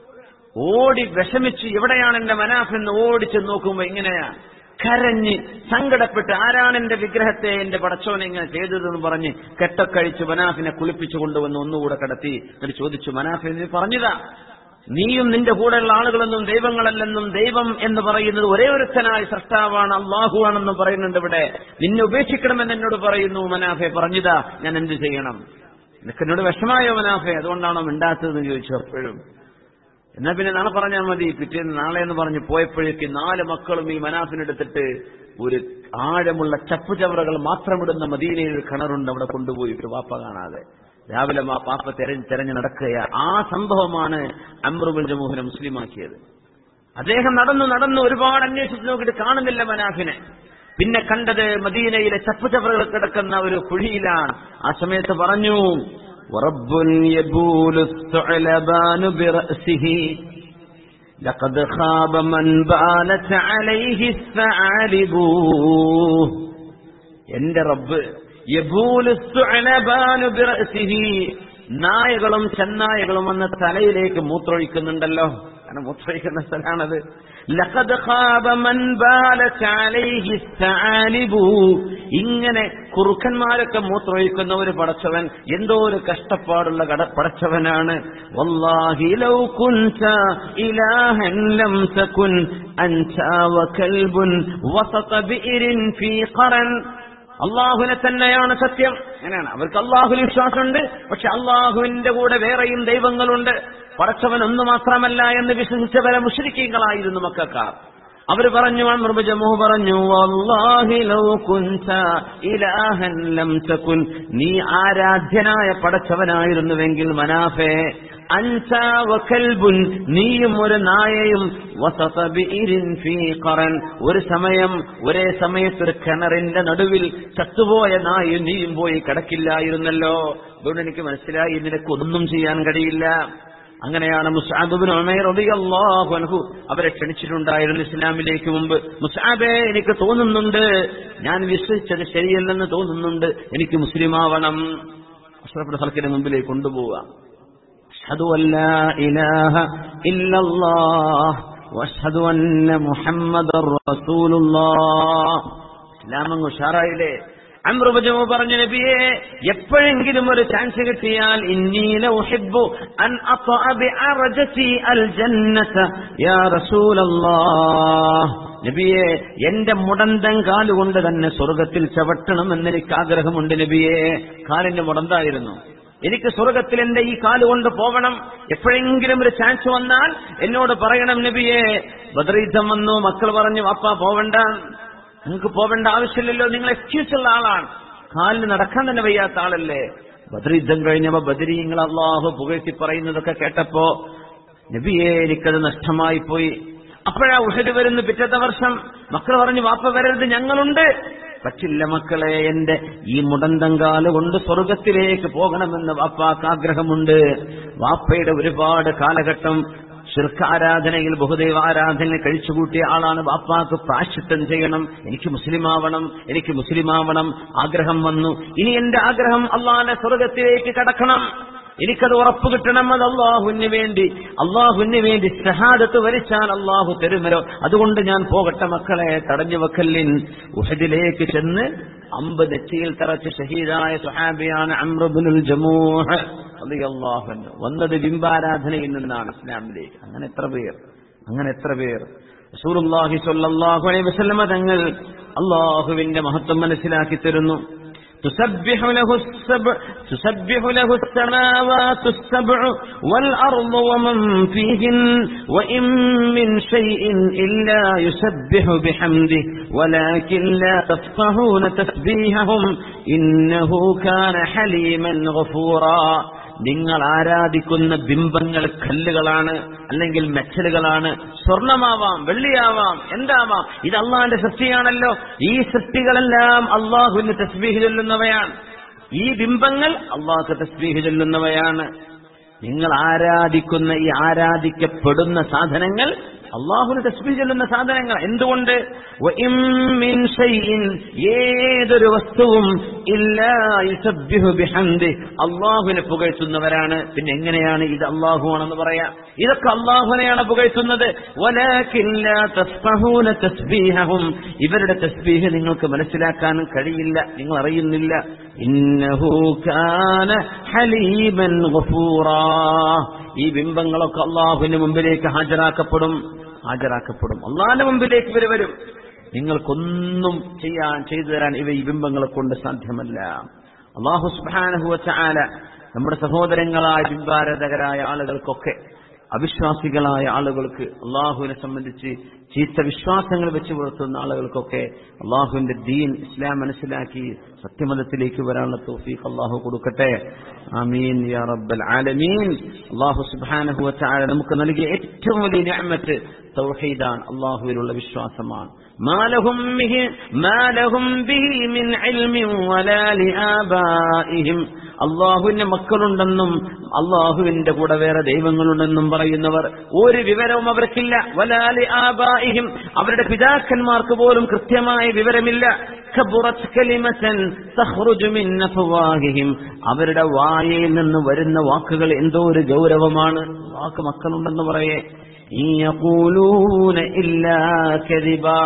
ഓടി വിഷമിച്ച് എവിടെയാണ് എന്റെ മനാഫ് എന്ന് ഓടിച്ച് നോക്കുമ്പോ ഇങ്ങനെയാ കരഞ്ഞ് സങ്കടപ്പെട്ട് ആരാണ് എന്റെ വിഗ്രഹത്തെ എന്റെ പടച്ചോനെ ഇങ്ങനെ ചെയ്തതെന്ന് പറഞ്ഞ് കെട്ടക്കഴിച്ച് മനാഫിനെ കുളിപ്പിച്ചു കൊണ്ടുവന്ന് ഒന്നുകൂടെ കടത്തി എന്നിട്ട് ചോദിച്ചു മനാഫെ നീ പറഞ്ഞതാ നീയും നിന്റെ കൂടെയുള്ള ആളുകളെന്നും ദൈവങ്ങളല്ലെന്നും ദൈവം എന്ന് പറയുന്നത് ഒരേ ഒരുത്തനായ സൃഷ്ടാവാണ് അള്ളാഹു ആണെന്നും പറയുന്നുണ്ട് ഇവിടെ നിന്നെ ഉപേക്ഷിക്കണമെന്ന് എന്നോട് പറയുന്നു മനാഫെ പറഞ്ഞതാ ഞാൻ എന്ത് ചെയ്യണം നിനക്ക് എന്നോട് വിഷമായോ മനാഫെ അതുകൊണ്ടാണോ മിണ്ടാത്തതെന്ന് ചോദിച്ചു അപ്പോഴും എന്നാ പിന്നെ നാളെ പറഞ്ഞാൽ മതി പിറ്റേന്ന് നാളെ എന്ന് പറഞ്ഞ് പോയപ്പോഴേക്ക് നാല് മക്കളും ഈ മനാഫിനെടുത്തിട്ട് ഒരു ആഴമുള്ള ചപ്പുചവറുകൾ മാത്രമിടുന്ന മദീനയിൽ ഒരു കിണറുണ്ട് അവിടെ കൊണ്ടുപോയിട്ട് വാപ്പ കാണാതെ രാവിലെ ആ പാപ്പ തെരഞ്ഞ് തെരഞ്ഞു നടക്കുക ആ സംഭവമാണ് അമ്രുബിൻ ജമൂഹിനെ മുസ്ലിമാക്കിയത് അദ്ദേഹം നടന്നു നടന്നു ഒരുപാട് അന്വേഷിച്ച് നോക്കിയിട്ട് കാണുന്നില്ല മനാഫിനെ പിന്നെ കണ്ടത് മദീനയിലെ ചപ്പുചവറുകൾ കിടക്കുന്ന ഒരു കുഴിയിലാണ് ആ സമയത്ത് പറഞ്ഞു "വറബ്ബുൻ യബൂലു الثعلبان برأسه لقد خاب من بالت عليه الثعالب എന്റെ റബ്ബ് യബൂലു الثعلبان برأسه നായകളും ചെന്നായകളും വന്ന് തലയിലേക്ക് മൂത്രൊഴിക്കുന്നുണ്ടല്ലോ കാരണം മൂത്രൊഴിക്കുന്ന സ്ഥലമാണത് ലഖദ് ഖാബ മൻ ബാലത് അലൈഹി الثعالب ഇങ്ങനെ കുറുക്കന്മാരൊക്കെ മൂത്രൊഴിക്കുന്ന ഒരു പടച്ചവൻ എന്തോ ഒരു കഷ്ടപ്പാടുള്ള കട പടച്ചവനാണ് വല്ലാഹി ലൗ കുൻത ഇലാഹൻ ലം തകുൻ അൻത വകൽബുൻ വസത ബിഇരിൻ ഫീ ഖറൻ അള്ളാഹുവിനെ തന്നെയാണ് സത്യം അങ്ങനെയാണ് അവർക്ക് അള്ളാഹുവിൽ വിശ്വാസമുണ്ട് പക്ഷെ അള്ളാഹുവിന്റെ കൂടെ വേറെയും ദൈവങ്ങളുണ്ട് പടച്ചവൻ ഒന്ന് മാത്രമല്ല എന്ന് വിശ്വസിച്ച പല മുഷരിക്കീങ്ങളായിരുന്നു മക്കാർ അവർ പറഞ്ഞു മൃബജമു പറഞ്ഞു "വല്ലാഹി ലൗ കുൻത ഇലാഹൻ ലം തകുൻ നീ ആരാധ്യനായ പടച്ചവനായിരുന്നുവെങ്കിൽ മനാഫേ അൻത വകൽബുൻ നീയും ഒരു നായയും വസത ബിഇരിൻ ഫീ ഖറൻ ഒരു സമയം ഒരേ സമയത്ത് ഒരു കിണറിന്റെ നടുവിൽ ചത്തുപോയ നായും നീയും പോയി കിടക്കില്ലായിരുന്നല്ലോ അതുകൊണ്ട് എനിക്ക് മനസ്സിലായി നിനക്ക് ഒന്നും ചെയ്യാൻ കഴിയില്ല അങ്ങനെയാണ് മുസാബിബിൻ ഉമൈർ റളിയല്ലാഹു അൻഹു അവരെ ക്ഷണിച്ചിട്ടുണ്ടായിരുന്നു ഇസ്ലാമിലേക്ക് മുമ്പ് മുസാബെ എനിക്ക് തോന്നുന്നുണ്ട് ഞാൻ വിശ്വസിച്ചത് ശരിയല്ലെന്ന് തോന്നുന്നുണ്ട് എനിക്ക് മുസ്ലിമാവണം അഷ്റഫുൽ ഹൽക്കിന്റെ മുമ്പിലേക്ക് കൊണ്ടുപോവുക أشهد أن لا إله إلا الله وأشهد أن محمد رسول الله ഇസ്ലാമങ്ങ് ഉഷാറായില്ലേ അമ്രുബജമു പറഞ്ഞു നബിയെ എപ്പോഴെങ്കിലും ഒരു ചാൻസ് കിട്ടിയാൽ ഇന്നീല ഉഹിബ്ബു അൻ അത്അ ബിഅർജതി അൽ ജന്നത യാ റസൂലല്ലാഹ് നബിയെ എന്റെ മുടന്തൻ കാലുകൊണ്ട് തന്നെ സ്വർഗത്തിൽ ചവിട്ടണം എന്ന് എനിക്ക് ആഗ്രഹമുണ്ട് നബിയെ കാലിന്റെ മുടന്തായിരുന്നു എനിക്ക് സ്വർഗത്തിൽ എന്റെ ഈ കാലുകൊണ്ട് പോകണം എപ്പോഴെങ്കിലും ഒരു ചാൻസ് വന്നാൽ എന്നോട് പറയണം നബിയെ ബദ്രീദ്ധം വന്നു മക്കൾ പറഞ്ഞു അപ്പ പോവണ്ട നിങ്ങൾക്ക് പോവേണ്ട ആവശ്യമില്ലല്ലോ നിങ്ങൾ എക്സ്ക്യൂസ് ഉള്ള ആളാണ് കാലിന് നടക്കാൻ തന്നെ വയ്യാത്ത ആളല്ലേ ബദ്രീദ്ധം കഴിഞ്ഞപ്പോ ബദരീങ്ങൾ അള്ളാഹു പുകഴ്ത്തി പറയുന്നതൊക്കെ കേട്ടപ്പോ നബിയെ എനിക്കത് നഷ്ടമായി പോയി അപ്പോഴാ ഉഹദ് വരുന്നു പിറ്റത്തെ വർഷം മക്കൾ പറഞ്ഞു വാപ്പ വരരുത് ഞങ്ങളുണ്ട് പറ്റില്ല മക്കളെ എന്റെ ഈ മുടന്തങ്കാല് കൊണ്ട് സ്വർഗത്തിലേക്ക് പോകണമെന്ന് വാപ്പാക്ക് ആഗ്രഹമുണ്ട് വാപ്പയുടെ ഒരുപാട് കാലഘട്ടം ശിർക്ക് ആരാധനയിൽ ബഹുദൈവ ആരാധന കഴിച്ചുകൂട്ടിയ ആളാണ് ബാപ്പാക്ക് പ്രാശ്ചിത്തം ചെയ്യണം എനിക്ക് മുസ്ലിമാവണം എനിക്ക് മുസ്ലിമാവണം ആഗ്രഹം വന്നു ഇനി എന്റെ ആഗ്രഹം അള്ളാന്റെ സ്വർഗത്തിലേക്ക് കടക്കണം എനിക്കത് ഉറപ്പ് കിട്ടണം അത് അള്ളാഹുവിന് വേണ്ടി അള്ളാഹുവിന് വേണ്ടി ഷഹാദത്ത് വരിച്ചാൽ അള്ളാഹു തരുമരോ അതുകൊണ്ട് ഞാൻ പോകട്ടെ മക്കളെ തടഞ്ഞു വെക്കല്ലിൻ ഉഹദിലേക്ക് ചെന്ന് അമ്പ് നെറ്റിയിൽ തറച്ച് ഷഹീദായ സുഹാബിയാണ് അമ്രബുൽ ജമൂഹ് റളിയല്ലാഹു അൻഹു. വന്നത് ബിംബാരാധനയിൽ നിന്നാണ് ഇസ്ലാമിലേക്ക് അങ്ങനെ എത്ര പേർ അങ്ങനെ എത്ര പേർ റസൂലുള്ളാഹി സ്വല്ലല്ലാഹു അലൈഹി വസല്ലമ തങ്ങൾ അള്ളാഹുവിന്റെ മഹത്വം മനസ്സിലാക്കി തരുന്നു تسبح له السبع تسبح له السماوات السبع والأرض ومن فيهن وإن من شيء إلا يسبح بحمده ولكن لا تفقهون تسبيحهم إنه كان حليما غفورا നിങ്ങൾ ആരാധിക്കുന്ന ബിംബങ്ങൾ കല്ലുകളാണ് അല്ലെങ്കിൽ മെച്ചലുകളാണ് സ്വർണമാവാം വെള്ളിയാവാം എന്താവാം ഇത് അള്ളാന്റെ സൃഷ്ടിയാണല്ലോ ഈ സൃഷ്ടികളെല്ലാം അള്ളാഹുവിന് തസ്ബീഹ് ചൊല്ലുന്നവയാണ് ഈ ബിംബങ്ങൾ അള്ളാഹു തസ്ബീഹ് ചൊല്ലുന്നവയാണ് നിങ്ങൾ ആരാധിക്കുന്ന ഈ ആരാധിക്കപ്പെടുന്ന സാധനങ്ങൾ അള്ളാഹുന് തസ്ബീഹ് ചൊല്ലുന്ന സാധനങ്ങൾ എന്തുകൊണ്ട് വഇം മിൻ ഷൈഇൻ ഏതൊരു വസ്തുവും ഇല്ലാ യുസബ്ബിഹു ബിഹംദി അള്ളാഹുവിനെ പുകഴ്ത്തുന്നവരാണ് പിന്നെ എങ്ങനെയാണ് ഇത് അള്ളാഹു ആണെന്ന് പറയാം ഇതൊക്കെ അള്ളാഹുവിനെയാണ് പുകഴ്ത്തുന്നത് വലാകിൻ ലാ തസ്ഫഹൂന തസ്ബീഹഹും ഇവരുടെ തസ്ബീഹ് നിങ്ങൾക്ക് മനസ്സിലാക്കാൻ കഴിയില്ല നിങ്ങൾ അറിയുന്നില്ല ഇന്നഹു കാന ഹലീമൻ ഗഫൂറാ ഈ ബിംബങ്ങളൊക്കെ അള്ളാഹുവിന്റെ മുമ്പിലേക്ക് ഹാജരാക്കപ്പെടും ഹാജരാക്കപ്പെടും അള്ളാഹിന്റെ മുമ്പിലേക്ക് ഇവർ വരും നിങ്ങൾക്കൊന്നും ചെയ്യാൻ ചെയ്തു തരാൻ ഇവ ഈ ബിംബങ്ങളെ കൊണ്ട് സാധ്യമല്ല അള്ളാഹു സുബാനഹുവ ചാല നമ്മുടെ സഹോദരങ്ങളായ ബിംബാരാധകരായ ആളുകൾക്കൊക്കെ അവിശ്വാസികളായ ആളുകൾക്ക് അള്ളാഹുവിനെ സംബന്ധിച്ച് ചീത്ത വിശ്വാസങ്ങൾ വെച്ച് പുലർത്തുന്ന ആളുകൾക്കൊക്കെ അള്ളാഹുവിന്റെ ദീൻ ഇസ്ലാം മനസ്സിലാക്കി സത്യമതത്തിലേക്ക് വരാനുള്ള തൗഫീഖ് അള്ളാഹു കൊടുക്കട്ടെ ആമീൻ യാ റബ്ബൽ ആലമീൻ അള്ളാഹു സുബ്ഹാനഹു വതആല നമുക്ക് നൽകിയ ഏറ്റവും വലിയ നിഅമത്ത് തൗഹീദാണ് അള്ളാഹുവിലുള്ള വിശ്വാസമാണ് ما لهم به ما لهم به من علم ولا لآبائهم അള്ളാഹുവിന്റെ മക്കളുണ്ടെന്നും അള്ളാഹുവിന്റെ കൂടെ വേറെ ദൈവങ്ങളുണ്ടെന്നും പറയുന്നവർ ഒരു വിവരവും അവർക്കില്ല വലാലി ആബായിഹിം അവരുടെ പിതാക്കന്മാർക്ക് പോലും കൃത്യമായ വിവരമില്ല കബുറത്ത് കലിമത്തൻ തഖ്റുജു മിൻ അഫ്വാഹിഹിം അവരുടെ വായയിൽ നിന്ന് വരുന്ന വാക്കുകൾ എന്തോ ഒരു ഗൗരവമാണ് വാക്ക് മക്കളുണ്ടെന്ന് പറയേ ഇൻ യഖൂലൂന ഇല്ലാ കദിബാ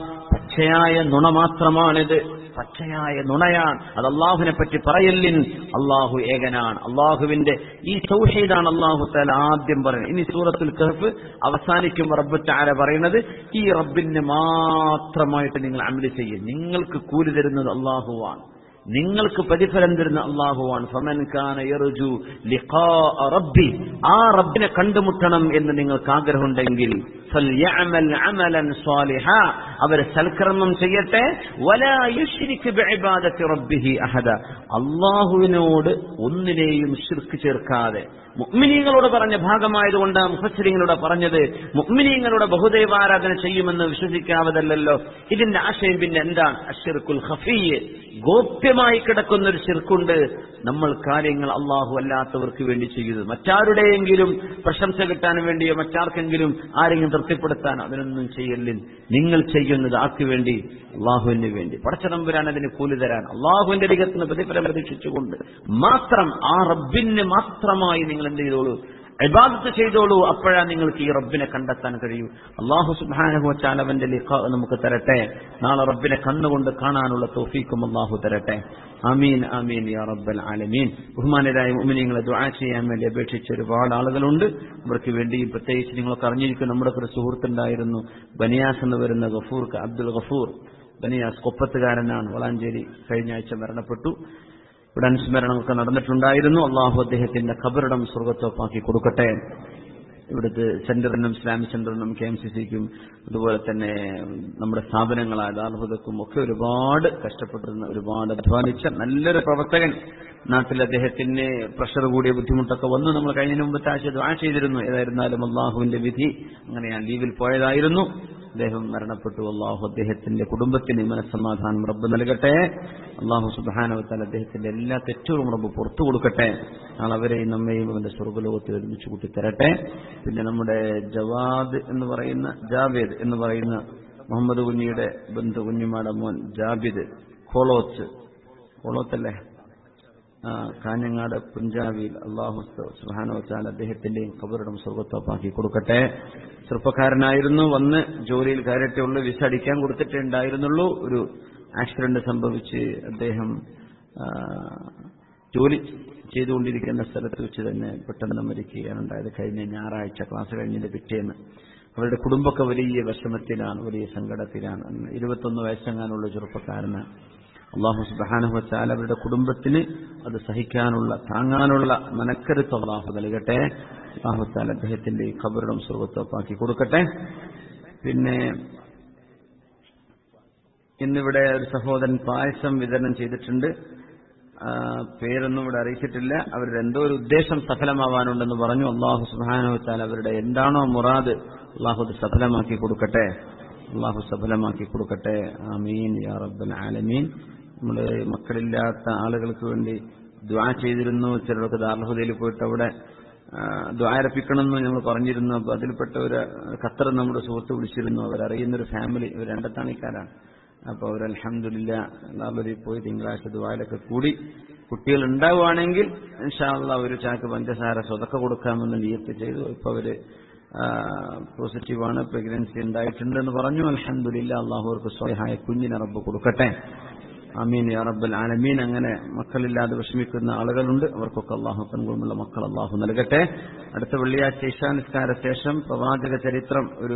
പച്ചയായ നുണ മാത്രമാണിത് പച്ചയായ നുണയാണ് അത് അള്ളാഹുവിനെ പറ്റി പറയല്ലിൻ അള്ളാഹു ഏകനാണ് അള്ളാഹുവിന്റെ ഈ സൗഹീദാണ് അള്ളാഹു താല ആദ്യം പറയുന്നത് ഇനി സൂറത്തുൽ കഹഫ് അവസാനിക്കുമ്പോൾ റബ്ബ് താര പറയുന്നത് ഈ റബ്ബിന് മാത്രമായിട്ട് നിങ്ങൾ അമല് ചെയ്യും നിങ്ങൾക്ക് കൂലി തരുന്നത് അള്ളാഹുവാണ് നിങ്ങൾക്ക് പ്രതിഫലം തരുന്ന അള്ളാഹുവാണ് ഫമൻ കാന യർജു ലിഖാഅ റബ്ബി ആ റബ്ബിനെ കണ്ടുമുട്ടണം എന്ന് നിങ്ങൾക്ക് ആഗ്രഹമുണ്ടെങ്കിൽ ഫൽയഅമൽ അമലൻ സ്വാലിഹ അവർ സൽക്കർമ്മം ചെയ്യട്ടെ വലാ യുശ്രിക് ബിഇബാദത്തി റബ്ബിഹി അഹദ അള്ളാഹുവിനോട് ഒന്നിനെയും ശിർക്ക് ചേർക്കാതെ മുഅ്മിനീങ്ങളോട് പറഞ്ഞ ഭാഗമായതുകൊണ്ട് മുഫസ്സിരിങ്ങളോട് പറഞ്ഞത് മുഅ്മിനീങ്ങളുടെ ബഹുദൈവാരാധന ചെയ്യുമെന്ന് വിശ്വസിക്കാവതല്ലോ ഇതിന്റെ ആശയം പിന്നെ എന്താണ് അഷിർക്കുൽ ഖഫീയ് ഗോപ്യമായി കിടക്കുന്ന ഒരു ശിർക്കുണ്ട് നമ്മൾ കാര്യങ്ങൾ അള്ളാഹു അല്ലാത്തവർക്ക് വേണ്ടി ചെയ്യുന്നത് മറ്റാരുടെയെങ്കിലും പ്രശംസ കിട്ടാൻ വേണ്ടിയോ മറ്റാർക്കെങ്കിലും ആരെങ്കിലും തൃപ്തിപ്പെടുത്താൻ അതിനൊന്നും ചെയ്യല്ലിൻ നിങ്ങൾ ചെയ്യുന്നത് ആർക്ക് വേണ്ടി അള്ളാഹുവിന് വേണ്ടി പടച്ചതമ്പുരാൻ അതിന് കൂലി തരാൻ അള്ളാഹുവിന്റെ അരികത്തിന് പ്രതിഫലം പ്രതീക്ഷിച്ചുകൊണ്ട് മാത്രം ആ റബ്ബിന് മാത്രമായി നിങ്ങൾ എന്ത് ചെയ്തോളൂ ഇബാദത്ത് ചെയ്തോളൂ അപ്പോഴാ നിങ്ങൾക്ക് ഈ റബ്ബിനെ കണ്ടെത്താൻ കഴിയൂ അള്ളാഹു സുബാനഹു ചാലവന്റെ ലിഖ നമുക്ക് തരട്ടെ നാളെ റബ്ബിനെ കണ്ണുകൊണ്ട് കാണാനുള്ള തോഫീക്കും അള്ളാഹു തരട്ടെ ആമീൻ ആമീൻ യാ റബ്ബൽ ആലമീൻ ബഹുമാനരായ മുമിനിങ്ങളെ ദുആ ചെയ്യാൻ വേണ്ടി അപേക്ഷിച്ച ഒരുപാട് ആളുകളുണ്ട് അവർക്ക് വേണ്ടി പ്രത്യേകിച്ച് നിങ്ങളൊക്കെ അറിഞ്ഞിരിക്കും നമ്മുടെ ഒരു സുഹൃത്തുണ്ടായിരുന്നു ബനിയാസ് എന്ന് വരുന്ന ഗഫൂർ അബ്ദുൽ ഗഫൂർ ബനിയാസ് കൊപ്പത്തുകാരനാണ് വളാഞ്ചേരി കഴിഞ്ഞ ആഴ്ച മരണപ്പെട്ടു ഇവിടെ അനുസ്മരണമൊക്കെ നടന്നിട്ടുണ്ടായിരുന്നു അള്ളാഹു അദ്ദേഹത്തിന്റെ ഖബറിടം സ്വർഗത്തോപ്പാക്കി കൊടുക്കട്ടെ ഇവിടുത്തെ സെന്ററിനും ഇസ്ലാമിക് സെന്ററിനും കെ എം സി സിക്കും അതുപോലെ തന്നെ നമ്മുടെ സ്ഥാപനങ്ങളായ ദാർഹുദക്കും ഒക്കെ ഒരുപാട് കഷ്ടപ്പെട്ടിരുന്ന ഒരുപാട് അധ്വാനിച്ച നല്ലൊരു പ്രവർത്തകൻ നാട്ടിൽ അദ്ദേഹത്തിന് പ്രഷർ കൂടിയ ബുദ്ധിമുട്ടൊക്കെ വന്നു നമ്മൾ കഴിഞ്ഞ മുമ്പത്തെ ആഴ്ച ദ്വാ ചെയ്തിരുന്നു ഏതായിരുന്നാലും അള്ളാഹുവിന്റെ വിധി അങ്ങനെ ഞാൻ ലീവിൽ പോയതായിരുന്നു അദ്ദേഹം മരണപ്പെട്ടു അള്ളാഹു അദ്ദേഹത്തിന്റെ കുടുംബത്തിന് മനസ്സമാധാനം റബ്ബ് നൽകട്ടെ അള്ളാഹു സുബാനവത്താൽ അദ്ദേഹത്തിന്റെ എല്ലാ തെറ്റുകളും റബ്ബ് പുറത്തു കൊടുക്കട്ടെ നാളെ അവരെയും നമ്മയും അവന്റെ സ്വർഗ്ഗലോകത്തിൽ ഒരുമിച്ച് കൂട്ടി തരട്ടെ പിന്നെ നമ്മുടെ ജവാദ് എന്ന് പറയുന്ന ജാവേദ് എന്ന് പറയുന്ന മുഹമ്മദ് കുഞ്ഞിയുടെ ബന്ധു കുഞ്ഞുമാടെ മോൻ ജാബിദ് കോളോത്ത് കോളോത്തല്ലേ ആ, കാഞ്ഞങ്ങാട് പുഞ്ചാവിയിൽ അള്ളാഹു സുഹാനോ വച്ചാൽ അദ്ദേഹത്തിന്റെയും കബറിടം സ്വർഗത്തോപ്പാക്കി കൊടുക്കട്ടെ ചെറുപ്പക്കാരനായിരുന്നു വന്ന് ജോലിയിൽ കയറിയിട്ടേ ഉള്ളൂ വിസ അടിക്കാൻ കൊടുത്തിട്ടേ ഉണ്ടായിരുന്നുള്ളൂ ഒരു ആക്സിഡന്റ് സംഭവിച്ച് അദ്ദേഹം ആ, ജോലി ചെയ്തുകൊണ്ടിരിക്കുന്ന സ്ഥലത്ത് വെച്ച് തന്നെ പെട്ടെന്ന് മരിക്കുകയാണ് ഉണ്ടായത് കഴിഞ്ഞ ഞായറാഴ്ച ക്ലാസ് കഴിഞ്ഞതിന്റെ പിറ്റേന്ന് അവരുടെ കുടുംബമൊക്കെ വലിയ വിഷമത്തിലാണ് വലിയ സങ്കടത്തിലാണ് ഇരുപത്തൊന്ന് വയസ്സെങ്ങാനുള്ള ചെറുപ്പക്കാരന് അള്ളാഹു സുബാനുഹത്താൽ അവരുടെ കുടുംബത്തിന് അത് സഹിക്കാനുള്ള താങ്ങാനുള്ള മനക്കരുത്ത് അള്ളാഹു നൽകട്ടെ അള്ളാഹുത്താൽ അദ്ദേഹത്തിന്റെ ഈ ഖബറിടം സ്വർഗത്തോപ്പാക്കി കൊടുക്കട്ടെ പിന്നെ ഇന്നിവിടെ ഒരു സഹോദരൻ പായസം വിതരണം ചെയ്തിട്ടുണ്ട് ആ, പേരൊന്നും ഇവിടെ അറിയിച്ചിട്ടില്ല അവരുടെ എന്തോ ഒരു ഉദ്ദേശം സഫലമാവാനുണ്ടെന്ന് പറഞ്ഞു അള്ളാഹു സുബാനുഹത്താൽ അവരുടെ എന്താണോ മുറാദ് അള്ളാഹു അത് സഫലമാക്കി കൊടുക്കട്ടെ അള്ളാഹു സഫലമാക്കി കൊടുക്കട്ടെ ആമീൻ യാ റബ്ബൽ ആലമീൻ നമ്മൾ മക്കളില്ലാത്ത ആളുകൾക്ക് വേണ്ടി ദ്വാ ചെയ്തിരുന്നു ചിലരൊക്കെ ദാർഹുദയിൽ പോയിട്ട് അവിടെ ദ്വാരപ്പിക്കണമെന്ന് ഞങ്ങൾ പറഞ്ഞിരുന്നു അപ്പൊ അതിൽപ്പെട്ട ഒരു ഖത്തർ നമ്മുടെ സുഹൃത്ത് വിളിച്ചിരുന്നു അവരറിയുന്ന ഒരു ഫാമിലി ഇവർ രണ്ടത്താണിക്കാരാണ് അപ്പൊ അവർ അലഹമില്ല എല്ലാവരും പോയി തിങ്കളാഴ്ച ദ്വാരൊക്കെ കൂടി കുട്ടികൾ ഉണ്ടാവുകയാണെങ്കിൽ ഇൻഷാല്ല ഒരു ചാക്ക് പഞ്ചസാര സ്വതക്ക കൊടുക്കാമെന്ന് നിയത്ത് ചെയ്തു ഇപ്പൊ അവര് പോസിറ്റീവാണ് പ്രഗ്നൻസി ഉണ്ടായിട്ടുണ്ടെന്ന് പറഞ്ഞു അലഹമില്ല അള്ളാഹു അവർക്ക് സ്വയഹായ കുഞ്ഞിനെ റബ്ബ് കൊടുക്കട്ടെ അമീൻ യാ റബ്ബൽ ആലമീൻ അങ്ങനെ മക്കളില്ലാതെ വിഷമിക്കുന്ന ആളുകളുണ്ട് അവർക്കൊക്കെ അള്ളാഹു പെൺകുളമുള്ള മക്കൾ അള്ളാഹു നൽകട്ടെ അടുത്ത വെള്ളിയാഴ്ച ഇശാനിസ്കാര ശേഷം പ്രവാചക ചരിത്രം ഒരു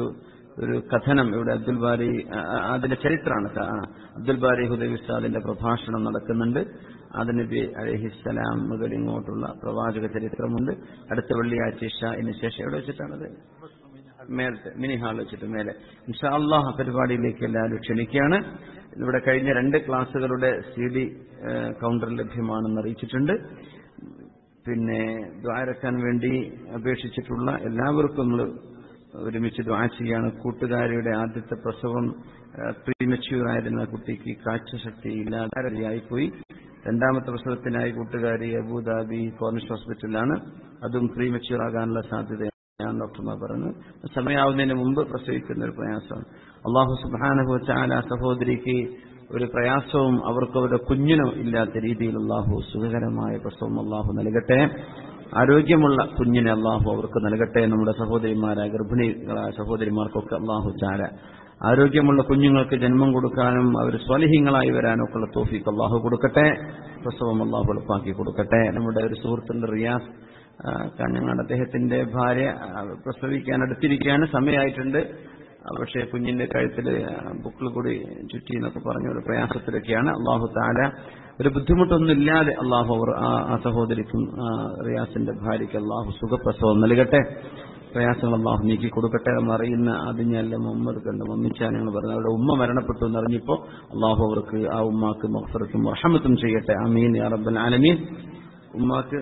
ഒരു കഥനം ഇവിടെ അബ്ദുൽ ബാരി ആ, ആ, അതിന്റെ ചരിത്രമാണ് ക- ആ, അബ്ദുൽ ബാരി ഹുദൈ ഉസ്താദിന്റെ പ്രഭാഷണം നടക്കുന്നുണ്ട് അതിനബി അലഹിസ്സലാം മുതൽ ഇങ്ങോട്ടുള്ള പ്രവാചക ചരിത്രമുണ്ട് അടുത്ത വെള്ളിയാഴ്ച ഇഷാന് ശേഷം എവിടെ വെച്ചിട്ടാണത് മേലത്തെ മിനി ഹാൾ വെച്ചിട്ട് മേലെ ഇൻഷാല്ലാഹ് പരിപാടിയിലേക്ക് എല്ലാവരും ക്ഷണിക്കുകയാണ് ഇവിടെ കഴിഞ്ഞ രണ്ട് ക്ലാസ്സുകളുടെ സി ഡി കൗണ്ടർ ലഭ്യമാണെന്ന് അറിയിച്ചിട്ടുണ്ട് പിന്നെ ദ്വാരക്കാൻ വേണ്ടി അപേക്ഷിച്ചിട്ടുള്ള എല്ലാവർക്കും നമ്മൾ ഒരുമിച്ച് ദ്വാ ചെയ്യാണ് കൂട്ടുകാരിയുടെ ആദ്യത്തെ പ്രസവം പ്രീമച്യൂർ ആയിരുന്ന കുട്ടിക്ക് കാഴ്ചശക്തി ഇല്ലാതായി രണ്ടാമത്തെ പ്രസവത്തിനായി കൂട്ടുകാരി അബുദാബി കോർണിഷ് ഹോസ്പിറ്റലിലാണ് അതും പ്രീമച്യൂർ ആകാനുള്ള സാധ്യത ഞാൻ ഡോക്ടർമാർ പറഞ്ഞു സമയാവുന്നതിന് മുമ്പ് പ്രസവിക്കുന്ന ഒരു പ്രയാസമാണ് അള്ളാഹു സുബാനഹു ചാല സഹോദരിക്ക് ഒരു പ്രയാസവും അവർക്ക് അവരുടെ കുഞ്ഞിനോ ഇല്ലാത്ത രീതിയിൽ അള്ളാഹു സുഖകരമായ പ്രസവം അള്ളാഹു നൽകട്ടെ ആരോഗ്യമുള്ള കുഞ്ഞിനെ അള്ളാഹു അവർക്ക് നൽകട്ടെ നമ്മുടെ സഹോദരിമാരായ ഗർഭിണികളായ സഹോദരിമാർക്കൊക്കെ അള്ളാഹു ചാല ആരോഗ്യമുള്ള കുഞ്ഞുങ്ങൾക്ക് ജന്മം കൊടുക്കാനും അവർ സ്വലഹിങ്ങളായി വരാനും ഒക്കെ ഉള്ള തോഫിക്ക് അള്ളാഹു കൊടുക്കട്ടെ പ്രസവം അള്ളാഹു എളുപ്പാക്കി കൊടുക്കട്ടെ നമ്മുടെ ഒരു സുഹൃത്തുണ്ട് റിയാസ് ആ, കാഞ്ഞങ്ങാട് അദ്ദേഹത്തിന്റെ ഭാര്യ ആ, പ്രസവിക്കാൻ അടുത്തിരിക്കുകയാണ് സമയമായിട്ടുണ്ട് ആ, പക്ഷേ കുഞ്ഞിന്റെ കഴുത്തിൽ ബുക്കിൽ കൂടി ചുറ്റി എന്നൊക്കെ പറഞ്ഞ ഒരു പ്രയാസത്തിലൊക്കെയാണ് അള്ളാഹു താല ഒരു ബുദ്ധിമുട്ടൊന്നുമില്ലാതെ അള്ളാഹു അവർ ആ ആ സഹോദരിക്കും ആ, റിയാസിന്റെ ഭാര്യയ്ക്ക് അള്ളാഹു സുഖപ്രസവം നൽകട്ടെ പ്രയാസങ്ങൾ അള്ളാഹു നീക്കി കൊടുക്കട്ടെ നമ്മൾ അറിയുന്ന ആദ്യമല്ല മുഹമ്മദ് കണ്ട് മമ്മിച്ചാൻ ഞങ്ങൾ പറഞ്ഞു അവരുടെ ഉമ്മ മരണപ്പെട്ടു എന്നറിഞ്ഞപ്പോൾ അള്ളാഹു അവർക്ക് ആ ഉമ്മാക്ക് മഹഫറത്തും റഹമത്തും ചെയ്യട്ടെ അമീൻ യാ റബ്ബൽ ആലമീൻ ഉമ്മാക്ക്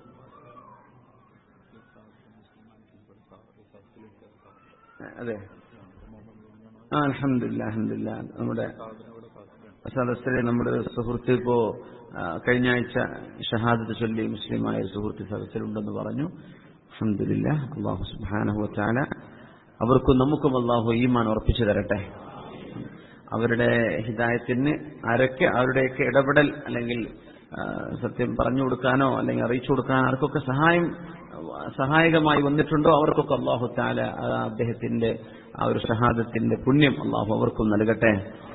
അതെ ആ അലഹമില്ല അലഹമില്ല നമ്മുടെ സദസ്സിലെ നമ്മുടെ ഒരു സുഹൃത്ത് ഇപ്പോ ആ, കഴിഞ്ഞ ആഴ്ച ഷഹാദത്ത് ചൊല്ലി മുസ്ലിമായ ഒരു സുഹൃത്ത് സദസ്സിലുണ്ടെന്ന് പറഞ്ഞു അലഹമില്ല അള്ളാഹു സുബാനഹു ചാല അവർക്കും നമുക്കും അള്ളാഹു ഈമാൻ ഉറപ്പിച്ചു തരട്ടെ അവരുടെ ഹിദായത്തിന് ആരൊക്കെ അവരുടെയൊക്കെ ഇടപെടൽ അല്ലെങ്കിൽ ആ, സത്യം പറഞ്ഞു കൊടുക്കാനോ അല്ലെങ്കിൽ അറിയിച്ചു കൊടുക്കാനോ ആർക്കൊക്കെ സഹായം സഹായകമായി വന്നിട്ടുണ്ടോ അവർക്കൊക്കെ അള്ളാഹു താല ആ അദ്ദേഹത്തിന്റെ ആ ഒരു ഷഹാദത്തിന്റെ പുണ്യം അള്ളാഹു അവർക്കും നൽകട്ടെ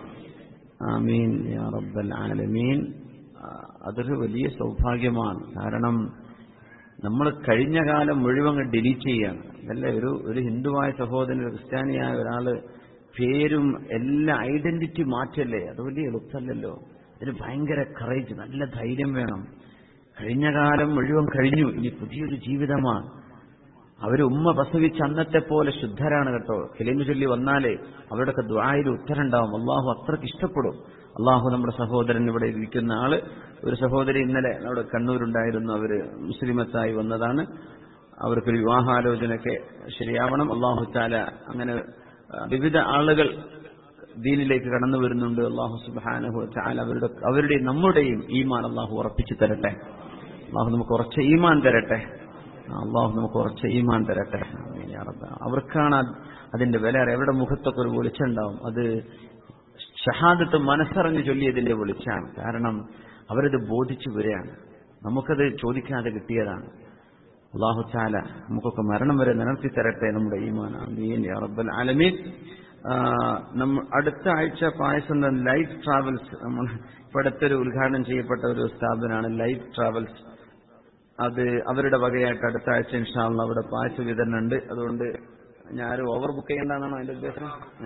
ആമീൻ യാ റബ്ബൽ ആലമീൻ ആ, അതൊരു വലിയ സൗഭാഗ്യമാണ് കാരണം നമ്മൾ കഴിഞ്ഞ കാലം മുഴുവൻ ഡിലീറ്റ് ചെയ്യാണ് അതല്ലേ ഒരു ഒരു ഹിന്ദുവായ സഹോദരൻ ഒരു ക്രിസ്ത്യാനിയായ ഒരാള് പേരും എല്ലാ ഐഡന്റിറ്റി മാറ്റല്ലേ അത് വലിയ എളുപ്പമല്ലല്ലോ അതിന് ഭയങ്കര കറേജ് നല്ല ധൈര്യം വേണം കഴിഞ്ഞ കാലം മുഴുവൻ കഴിഞ്ഞു ഇനി പുതിയൊരു ജീവിതമാണ് അവര് ഉമ്മ പ്രസവിച്ച അന്നത്തെ പോലെ ശുദ്ധരാണ് കേട്ടോ കിളിമ ചൊല്ലി വന്നാലേ അവരുടെയൊക്കെ ദ്വായിൽ ഉത്തരം ഉണ്ടാവും അള്ളാഹു അത്രയ്ക്ക് ഇഷ്ടപ്പെടും അള്ളാഹു നമ്മുടെ സഹോദരൻ ഇവിടെ ഇരിക്കുന്ന ആള് ഒരു സഹോദരി ഇന്നലെ നമ്മുടെ കണ്ണൂരുണ്ടായിരുന്നു അവര് മുസ്ലിമത്തായി വന്നതാണ് അവർക്കൊരു വിവാഹാലോചനയൊക്കെ ശരിയാവണം അള്ളാഹു താല അങ്ങനെ ആ, വിവിധ ആളുകൾ ദീനിലേക്ക് കടന്നു വരുന്നുണ്ട് അള്ളാഹു സുബാനഹു ചാല അവരുടെ അവരുടെയും നമ്മുടെയും ഈമാൻ അള്ളാഹു ഉറപ്പിച്ചു തരട്ടെ അള്ളാഹു നമുക്ക് ഉറച്ച ഈമാൻ തരട്ടെ അള്ളാഹു നമുക്ക് ഉറച്ച ഈമാൻ തരട്ടെ ആമീൻ യാ റബ്ബ്. അവർക്കാണ് അത് അതിന്റെ വില അറിയാം. അവരുടെ മുഖത്തൊക്കെ ഒരു വെളിച്ചുണ്ടാവും അത് ഷഹാദത്ത് മനസ്സറിഞ്ഞ് ചൊല്ലിയതിന്റെ വെളിച്ചാണ് കാരണം അവരത് ബോധിച്ചു വരികയാണ് നമുക്കത് ചോദിക്കാതെ കിട്ടിയതാണ് അള്ളാഹു ചാല നമുക്കൊക്കെ മരണം വരെ നിലർത്തി തരട്ടെ നമ്മുടെ ഈമാൻ ആമീൻ യാ റബ്ബൽ ആലമീൻ ആ, നമ്മ അടുത്ത ആഴ്ച പായസം ലൈഫ് ട്രാവൽസ് നമ്മൾ ഇപ്പൊ അടുത്തൊരു ഉദ്ഘാടനം ചെയ്യപ്പെട്ട ഒരു സ്ഥാപനമാണ് ലൈഫ് ട്രാവൽസ് അത് അവരുടെ വകയായിട്ട് അടുത്ത ആഴ്ച ഇൻഷാള്ള അവിടെ പായസ വിതരണം ഉണ്ട് അതുകൊണ്ട് ഞാൻ ആരും ഓവർ ബുക്ക് ചെയ്യണ്ടെന്നാണോ അതിന്റെ ഉദ്ദേശം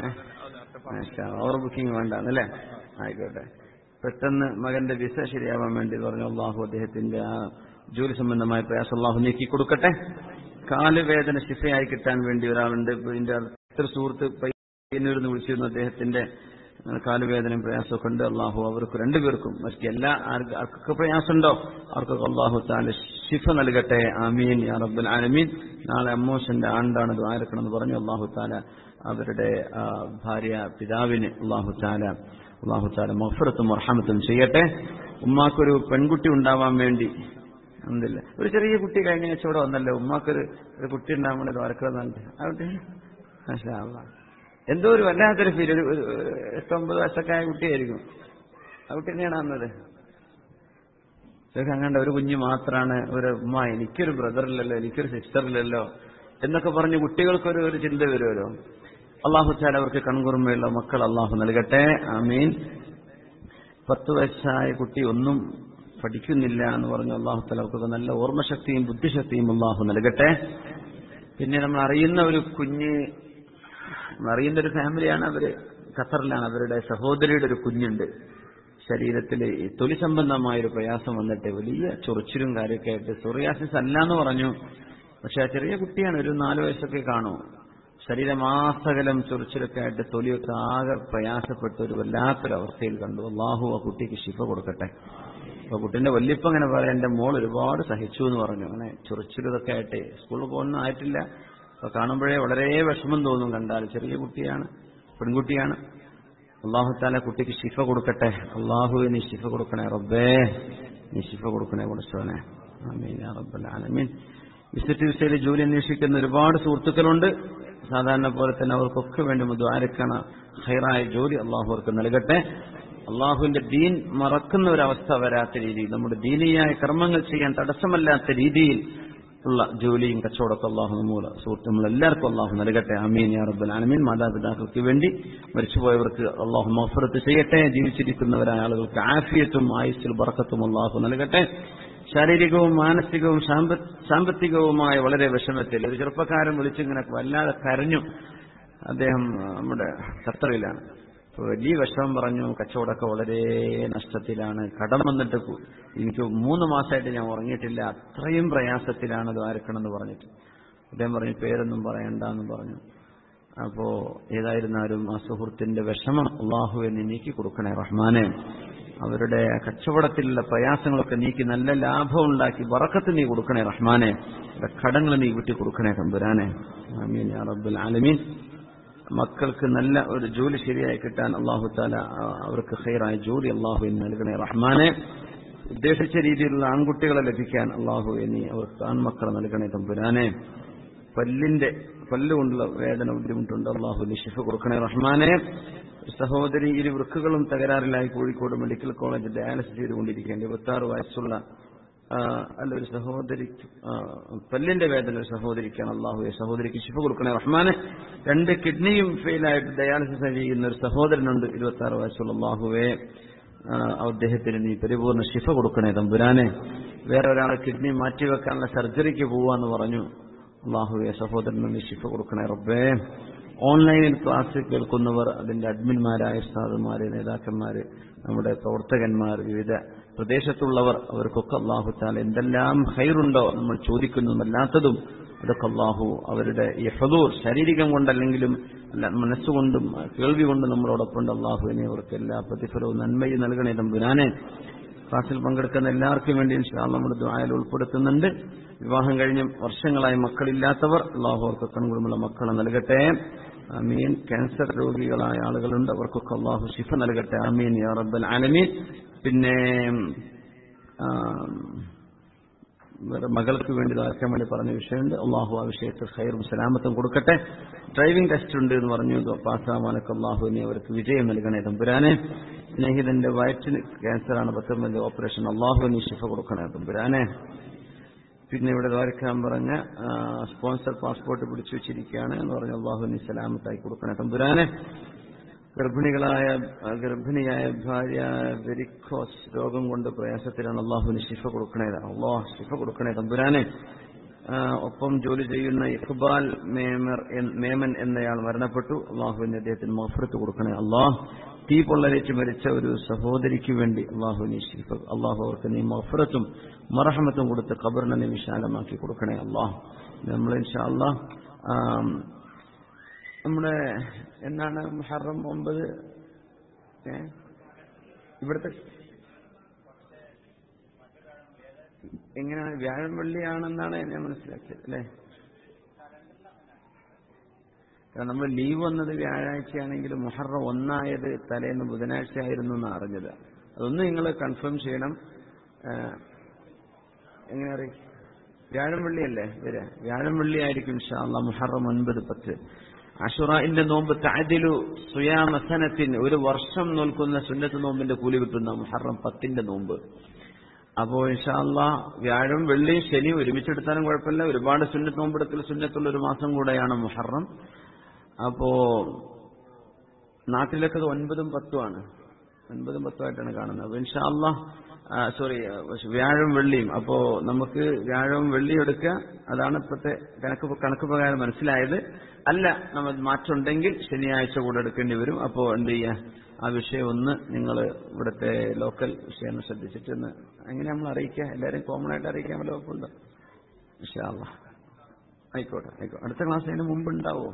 ഓവർ ബുക്കിംഗ് വേണ്ടെന്നല്ലേ ആയിക്കോട്ടെ പെട്ടെന്ന് മകന്റെ വിസ ശരിയാവാൻ വേണ്ടി പറഞ്ഞു അള്ളാഹു അദ്ദേഹത്തിന്റെ ആ ജോലി സംബന്ധമായ പ്രയാസം അള്ളാഹു നീക്കി കൊടുക്കട്ടെ കാലുവേദന ശിഫയായി കിട്ടാൻ വേണ്ടി ഒരാളുണ്ട് ഇപ്പൊ ഇതിന്റെ അടുത്തൊരു സുഹൃത്ത് പയ്യന്നൂരിൽ നിന്ന് വിളിച്ചിരുന്നു അദ്ദേഹത്തിന്റെ ആ, കാലുവേദനയും പ്രയാസമൊക്കെ ഉണ്ട് അള്ളാഹു അവർക്ക് രണ്ടുപേർക്കും മറ്റ് എല്ലാ ആർക്ക് ആർക്കൊക്കെ പ്രയാസമുണ്ടോ അവർക്കൊക്കെ അള്ളാഹു താല ശിഫ നൽകട്ടെ ആമീൻ യാ റബ്ബുൽ ആലമീൻ നാളെ അമ്മോശന്റെ ആണ്ടാണ് ദ്വാരക്കണമെന്ന് പറഞ്ഞു അള്ളാഹു താല അവരുടെ ആ, ഭാര്യ പിതാവിന് അള്ളാഹു താല അള്ളാഹു താല മഫറത്തും മർഹമത്തും ചെയ്യട്ടെ ഉമ്മാക്കൊരു പെൺകുട്ടി ഉണ്ടാവാൻ വേണ്ടി എന്തില്ല ഒരു ചെറിയ കുട്ടി കഴിഞ്ഞ ആഴ്ച ഇവിടെ വന്നല്ലോ ഉമ്മാക്കൊരു ഒരു കുട്ടി ഉണ്ടാവാൻ വേണ്ടി ദ്വാരക്കണമെന്നുണ്ട് അവിടെ മാഷാ അള്ളാഹ്. എന്തോ ഒരു വല്ലാത്തൊരു ഫീൽ ഒരു ഒരു എട്ടൊമ്പത് വയസ്സൊക്കെ ആയ കുട്ടിയായിരിക്കും ആ കുട്ടി തന്നെയാണ് വന്നത് അങ്ങണ്ട ഒരു കുഞ്ഞ് മാത്രമാണ് ഒരു ഉമ്മ എനിക്കൊരു ബ്രദർ ഇല്ലല്ലോ എനിക്കൊരു സിസ്റ്റർ ഇല്ലല്ലോ എന്നൊക്കെ പറഞ്ഞ് കുട്ടികൾക്കൊരു ഒരു ചിന്ത വരുമല്ലോ അള്ളാഹു ചാല അവർക്ക് കൺകുറുമയുള്ള മക്കൾ അള്ളാഹു നൽകട്ടെ ആമീൻ പത്ത് വയസ്സായ കുട്ടി ഒന്നും പഠിക്കുന്നില്ല എന്ന് പറഞ്ഞു അള്ളാഹു താല അവർക്കൊക്കെ നല്ല ഓർമ്മശക്തിയും ബുദ്ധിശക്തിയും അള്ളാഹു നൽകട്ടെ പിന്നെ നമ്മൾ അറിയുന്ന ഒരു കുഞ്ഞ് മറിയന്റെ ഒരു ഫാമിലിയാണ് അവര് ഖത്തറിലാണ് അവരുടെ സഹോദരിയുടെ ഒരു കുഞ്ഞുണ്ട് ശരീരത്തിൽ തൊലി സംബന്ധമായ ഒരു പ്രയാസം വന്നിട്ട് വലിയ ചൊറിച്ചിലും കാര്യമൊക്കെ ആയിട്ട് സോറിയാസിസ് അല്ല എന്ന് പറഞ്ഞു പക്ഷെ ആ ചെറിയ കുട്ടിയാണ് ഒരു നാല് വയസ്സൊക്കെ കാണൂ ശരീരമാസകലം ചൊറിച്ചിലൊക്കെ ആയിട്ട് തൊലിയൊക്കെ ആകെ പ്രയാസപ്പെട്ട് ഒരു വല്ലാത്തൊരവസ്ഥയിൽ കണ്ടു അള്ളാഹു ആ കുട്ടിക്ക് ശിഫ കൊടുക്കട്ടെ അപ്പൊ കുട്ടിന്റെ വല്യപ്പ അങ്ങനെ പറയാം എന്റെ മോൾ ഒരുപാട് സഹിച്ചു എന്ന് പറഞ്ഞു അങ്ങനെ ചൊറിച്ചിലതൊക്കെ ആയിട്ട് സ്കൂളിൽ പോകുന്ന ആയിട്ടില്ല അപ്പൊ കാണുമ്പോഴേ വളരെ വിഷമം തോന്നും കണ്ടാൽ ചെറിയ കുട്ടിയാണ് പെൺകുട്ടിയാണ് അള്ളാഹു താല കുട്ടിക്ക് ശിഫ കൊടുക്കട്ടെ അള്ളാഹു നീ ശിഫ കൊടുക്കണേ റബ്ബേ നീ ശിഫ കൊടുക്കണേ കൊടുത്തോനെ ആമീൻ യാ റബ്ബൽ ആലമീൻ വിസിറ്റ് വിസയിൽ ജോലി അന്വേഷിക്കുന്ന ഒരുപാട് സുഹൃത്തുക്കളുണ്ട് സാധാരണ പോലെ തന്നെ അവർക്കൊക്കെ വേണ്ടി ദ്വാരക്കണ ഹൈറായ ജോലി അള്ളാഹു അവർക്ക് നൽകട്ടെ അള്ളാഹുവിന്റെ ദീൻ മറക്കുന്ന ഒരവസ്ഥ വരാത്ത രീതിയിൽ നമ്മുടെ ദീനീയായ കർമ്മങ്ങൾ ചെയ്യാൻ തടസ്സമല്ലാത്ത രീതിയിൽ ഉള്ള ജോലിയും കച്ചവടമൊക്കെ അള്ളാഹു മൂല സുഹൃത്ത് നമ്മളെല്ലാവർക്കും അള്ളാഹു നൽകട്ടെ അമീൻ യാ റബ്ബൽ ആലമീൻ മാതാപിതാക്കൾക്ക് വേണ്ടി മരിച്ചുപോയവർക്ക് അള്ളാഹു മഫറത്ത് ചെയ്യട്ടെ ജീവിച്ചിരിക്കുന്നവരായ ആളുകൾക്ക് ആഫിയത്തും ആയുസ്സിൽ ബറക്കത്തും അള്ളാഹു നൽകട്ടെ ശാരീരികവും മാനസികവും സാമ്പ- സാമ്പത്തികവുമായ വളരെ വിഷമത്തിൽ ഒരു ചെറുപ്പക്കാരൻ വിളിച്ചിങ്ങനെ വല്ലാതെ കരഞ്ഞു അദ്ദേഹം ആ, നമ്മുടെ ഖത്തറിലാണ് അപ്പൊ വലിയ വിഷമം പറഞ്ഞു കച്ചവടമൊക്കെ വളരെ നഷ്ടത്തിലാണ് കടം വന്നിട്ട് കു- എനിക്ക് മൂന്ന് മാസമായിട്ട് ഞാൻ ഉറങ്ങിയിട്ടില്ല അത്രയും പ്രയാസത്തിലാണ് ദ്വാരക്കണമെന്ന് പറഞ്ഞിട്ട് അദ്ദേഹം പറഞ്ഞു പേരൊന്നും പറയണ്ട എന്ന് പറഞ്ഞു അപ്പോ ഏതായിരുന്നാലും ആ സുഹൃത്തിന്റെ വിഷമം അള്ളാഹുവിനെ നീക്കി കൊടുക്കണേ റഹ്മാനെ അവരുടെ കച്ചവടത്തിലുള്ള പ്രയാസങ്ങളൊക്കെ നീക്കി നല്ല ലാഭം ഉണ്ടാക്കി വറക്കത്ത് നീ കൊടുക്കണേ റഹ്മാനെ അവരുടെ കടങ്ങൾ നീ വിട്ടി കൊടുക്കണേ തമ്പുരാനെ ആമീൻ യാ റബ്ബുൽ ആലമീൻ മക്കൾക്ക് നല്ല ഒരു ജോലി ശരിയായി കിട്ടാൻ അള്ളാഹു താല ആ, അവർക്ക് ഹൈറായ ജോലി അള്ളാഹു നൽകണേ റഹ്മാനെ ഉദ്ദേശിച്ച രീതിയിലുള്ള ആൺകുട്ടികളെ ലഭിക്കാൻ അള്ളാഹു നീ അവർക്ക് ആൺമക്കളെ നൽകണേ തമ്പുരാനെ പല്ലിന്റെ പല്ലുകൊണ്ടുള്ള വേദന ബുദ്ധിമുട്ടുണ്ട് അള്ളാഹു നീ ഷിഫ കൊടുക്കണേ റഹ്മാനെ സഹോദരി ഇരു വൃക്കുകളും തകരാറിലായി കോഴിക്കോട് മെഡിക്കൽ കോളേജ് ഡയാലിസിസ് ചെയ്തുകൊണ്ടിരിക്കുകയാണ് ഇരുപത്തി വയസ്സുള്ള ആ, അല്ല ഒരു സഹോദരി ആ, പല്ലിന്റെ വേദന ഒരു സഹോദരിക്കാണ് അള്ളാഹുയെ സഹോദരിക്ക് ശിഫ കൊടുക്കണേ റഹ്മാനെ രണ്ട് കിഡ്നിയും ഫെയിലായിട്ട് ഡയാലിസിസ് ചെയ്യുന്ന ഒരു സഹോദരനുണ്ട് ഇരുപത്തി ആറ് വയസ്സുള്ള അള്ളാഹുവെ ആ, അദ്ദേഹത്തിന് നീ പരിപൂർണ്ണ ശിഫ കൊടുക്കണേ തമ്പുരാനെ വേറെ ഒരാളെ കിഡ്നി മാറ്റിവെക്കാനുള്ള സർജറിക്ക് പോവാന്ന് പറഞ്ഞു അള്ളാഹുവെ സഹോദരന് നീ ശിഫ കൊടുക്കണേ റബ്ബേ ഓൺലൈനിൽ ക്ലാസ് കേൾക്കുന്നവർ അതിന്റെ അഡ്മിന്മാരായ ഉസ്താദുമാര് നേതാക്കന്മാര് നമ്മുടെ പ്രവർത്തകന്മാർ വിവിധ പ്രദേശത്തുള്ളവർ അവർക്കൊക്കെ അള്ളാഹു താല എന്തെല്ലാം ഹൈറുണ്ടോ നമ്മൾ ചോദിക്കുന്നതും അല്ലാത്തതും അതൊക്കെ അള്ളാഹു അവരുടെ ഈ ഹദൂർ ശാരീരികം കൊണ്ടല്ലെങ്കിലും അല്ല മനസ്സുകൊണ്ടും കേൾവി കൊണ്ടും നമ്മളോടൊപ്പം ഉണ്ട് അള്ളാഹുവിനെ അവർക്ക് എല്ലാ പ്രതിഫലവും നന്മയും നൽകണേ തമ്പുരാനെ ക്ലാസ്സിൽ പങ്കെടുക്കുന്ന എല്ലാവർക്കും വേണ്ടി ഇൻഷാ നമ്മുടെ ദ്വായയിൽ ഉൾപ്പെടുത്തുന്നുണ്ട് വിവാഹം കഴിഞ്ഞ് വർഷങ്ങളായി മക്കളില്ലാത്തവർ അള്ളാഹു അവർക്ക് കൺകുടുമുള്ള മക്കളെ നൽകട്ടെ അമീൻ ക്യാൻസർ രോഗികളായ ആളുകളുണ്ട് അവർക്കൊക്കെ അള്ളാഹു ശിഫ നൽകട്ടെ അമീൻ യാ റബ്ബൽ ആലമീൻ പിന്നെ ആ, വേറെ മകൾക്ക് വേണ്ടി ഇതാക്കാൻ വേണ്ടി പറഞ്ഞ വിഷയമുണ്ട് അള്ളാഹു ആ വിഷയത്തിൽ ഹൈറും സലാമത്തും കൊടുക്കട്ടെ ഡ്രൈവിംഗ് ടെസ്റ്റ് ഉണ്ട് എന്ന് പറഞ്ഞു ഇത് പാസ്സാവാനൊക്കെ അള്ളാഹുവിനെ അവർക്ക് വിജയം നൽകണേ തമ്പുരാനെ സ്നേഹിതന്റെ വയറ്റിന് ക്യാൻസറാണ് പത്തൊമ്പതിന്റെ ഓപ്പറേഷൻ അള്ളാഹുവിന് ശിഫ കൊടുക്കണേ തമ്പുരാനെ പിന്നെ ഇവിടെ ദ്വാരക്കാൻ പറഞ്ഞ ആ, സ്പോൺസർ പാസ്പോർട്ട് പിടിച്ചു വെച്ചിരിക്കുകയാണ് എന്ന് പറഞ്ഞ അള്ളാഹുവിന് സലാമത്തായി കൊടുക്കണേ തമ്പുരാനെ ഗർഭിണികളായ ആ, ഗർഭിണിയായ ഭാര്യ വെരിക്കോസ് രോഗം കൊണ്ട് പ്രയാസത്തിലാണ് അള്ളാഹുവിന് ശിഫ കൊടുക്കണേ അള്ളാഹ് ശിഫ കൊടുക്കണേ തമ്പുരാനെ ആ, ഒപ്പം ജോലി ചെയ്യുന്ന ഇഖ്ബാൽ മേമർ എൻ- മേമൻ എന്നയാൾ മരണപ്പെട്ടു അള്ളാഹുവിന് അദ്ദേഹത്തിന് മഫറത്ത് കൊടുക്കണേ അള്ളാഹ് തീ പൊള്ളലേറ്റ് മരിച്ച ഒരു സഹോദരിക്ക് വേണ്ടി അള്ളാഹു നീ ശിഫ അള്ളാഹു അവർക്ക് നീ മഫറത്തും മറഹമത്തും കൊടുത്ത് ഖബറിനെ നീ വിശാലമാക്കി കൊടുക്കണേ അള്ളാഹ് നമ്മൾ ഇൻഷാ അള്ളാഹ് ആം, നമ്മുടെ എന്നാണ് മുഹറം ഒമ്പത് ഏ? ഇവിടുത്തെ എങ്ങനെയാണ് വ്യാഴം വെള്ളിയാണെന്നാണ് ഞാൻ മനസ്സിലാക്കിയത് അല്ലേ കാരണം നമ്മൾ ലീവ് വന്നത് വ്യാഴാഴ്ചയാണെങ്കിലും മുഹറം ഒന്നായത് തലേന്ന് ബുധനാഴ്ച ആയിരുന്നു എന്ന് അറിഞ്ഞത് അതൊന്ന് നിങ്ങൾ കൺഫേം ചെയ്യണം ആ, എങ്ങനെ അറിയും വ്യാഴം വെള്ളിയല്ലേ വരിക വ്യാഴം വെള്ളി ആയിരിക്കും ഇൻഷാല്ല മുഹറം ഒൻപത് പത്ത് അഷുറന്റെ നോമ്പ് താദിലു സുയാമസനത്തിന് ഒരു വർഷം നോൽക്കുന്ന സുന്നത്ത് നോമ്പിന്റെ കൂലി കിട്ടുന്ന മുഹറം പത്തിന്റെ നോമ്പ് അപ്പോ ഇൻഷാല്ല വ്യാഴം വെള്ളിയും ശനിയും ഒരുമിച്ചെടുത്താലും കുഴപ്പമില്ല ഒരുപാട് സുന്നത്ത് നോമ്പെടുക്കൽ സുന്നത്തുള്ള ഒരു മാസം കൂടെയാണ് മുഹറം അപ്പോ നാട്ടിലൊക്കെ അത് ഒൻപതും പത്തുമാണ് ഒൻപതും പത്തുമായിട്ടാണ് കാണുന്നത് അപ്പൊ ഇൻഷാല്ല സോറി വ്യാഴം വെള്ളിയും അപ്പോ നമുക്ക് വ്യാഴവും വെള്ളിയും എടുക്കുക അതാണ് ഇപ്പോഴത്തെ കണക്ക് കണക്ക് പ്രകാരം മനസ്സിലായത് അല്ല നമ്മൾ മാറ്റമുണ്ടെങ്കിൽ ശനിയാഴ്ച കൂടെ എടുക്കേണ്ടി വരും അപ്പോ എന്ത് ചെയ്യാ ആ വിഷയം ഒന്ന് നിങ്ങൾ ഇവിടുത്തെ ലോക്കൽ വിഷയം ശ്രദ്ധിച്ചിട്ട് ഒന്ന് അങ്ങനെ നമ്മൾ അറിയിക്കുക എല്ലാവരും കോമൺ ആയിട്ട് അറിയിക്കാൻ വല്ല കുഴപ്പമുണ്ടോ ഇൻഷാല്ല ആയിക്കോട്ടെ ആയിക്കോട്ടെ അടുത്ത ക്ലാസ് അതിന് മുമ്പ് ഉണ്ടാവോ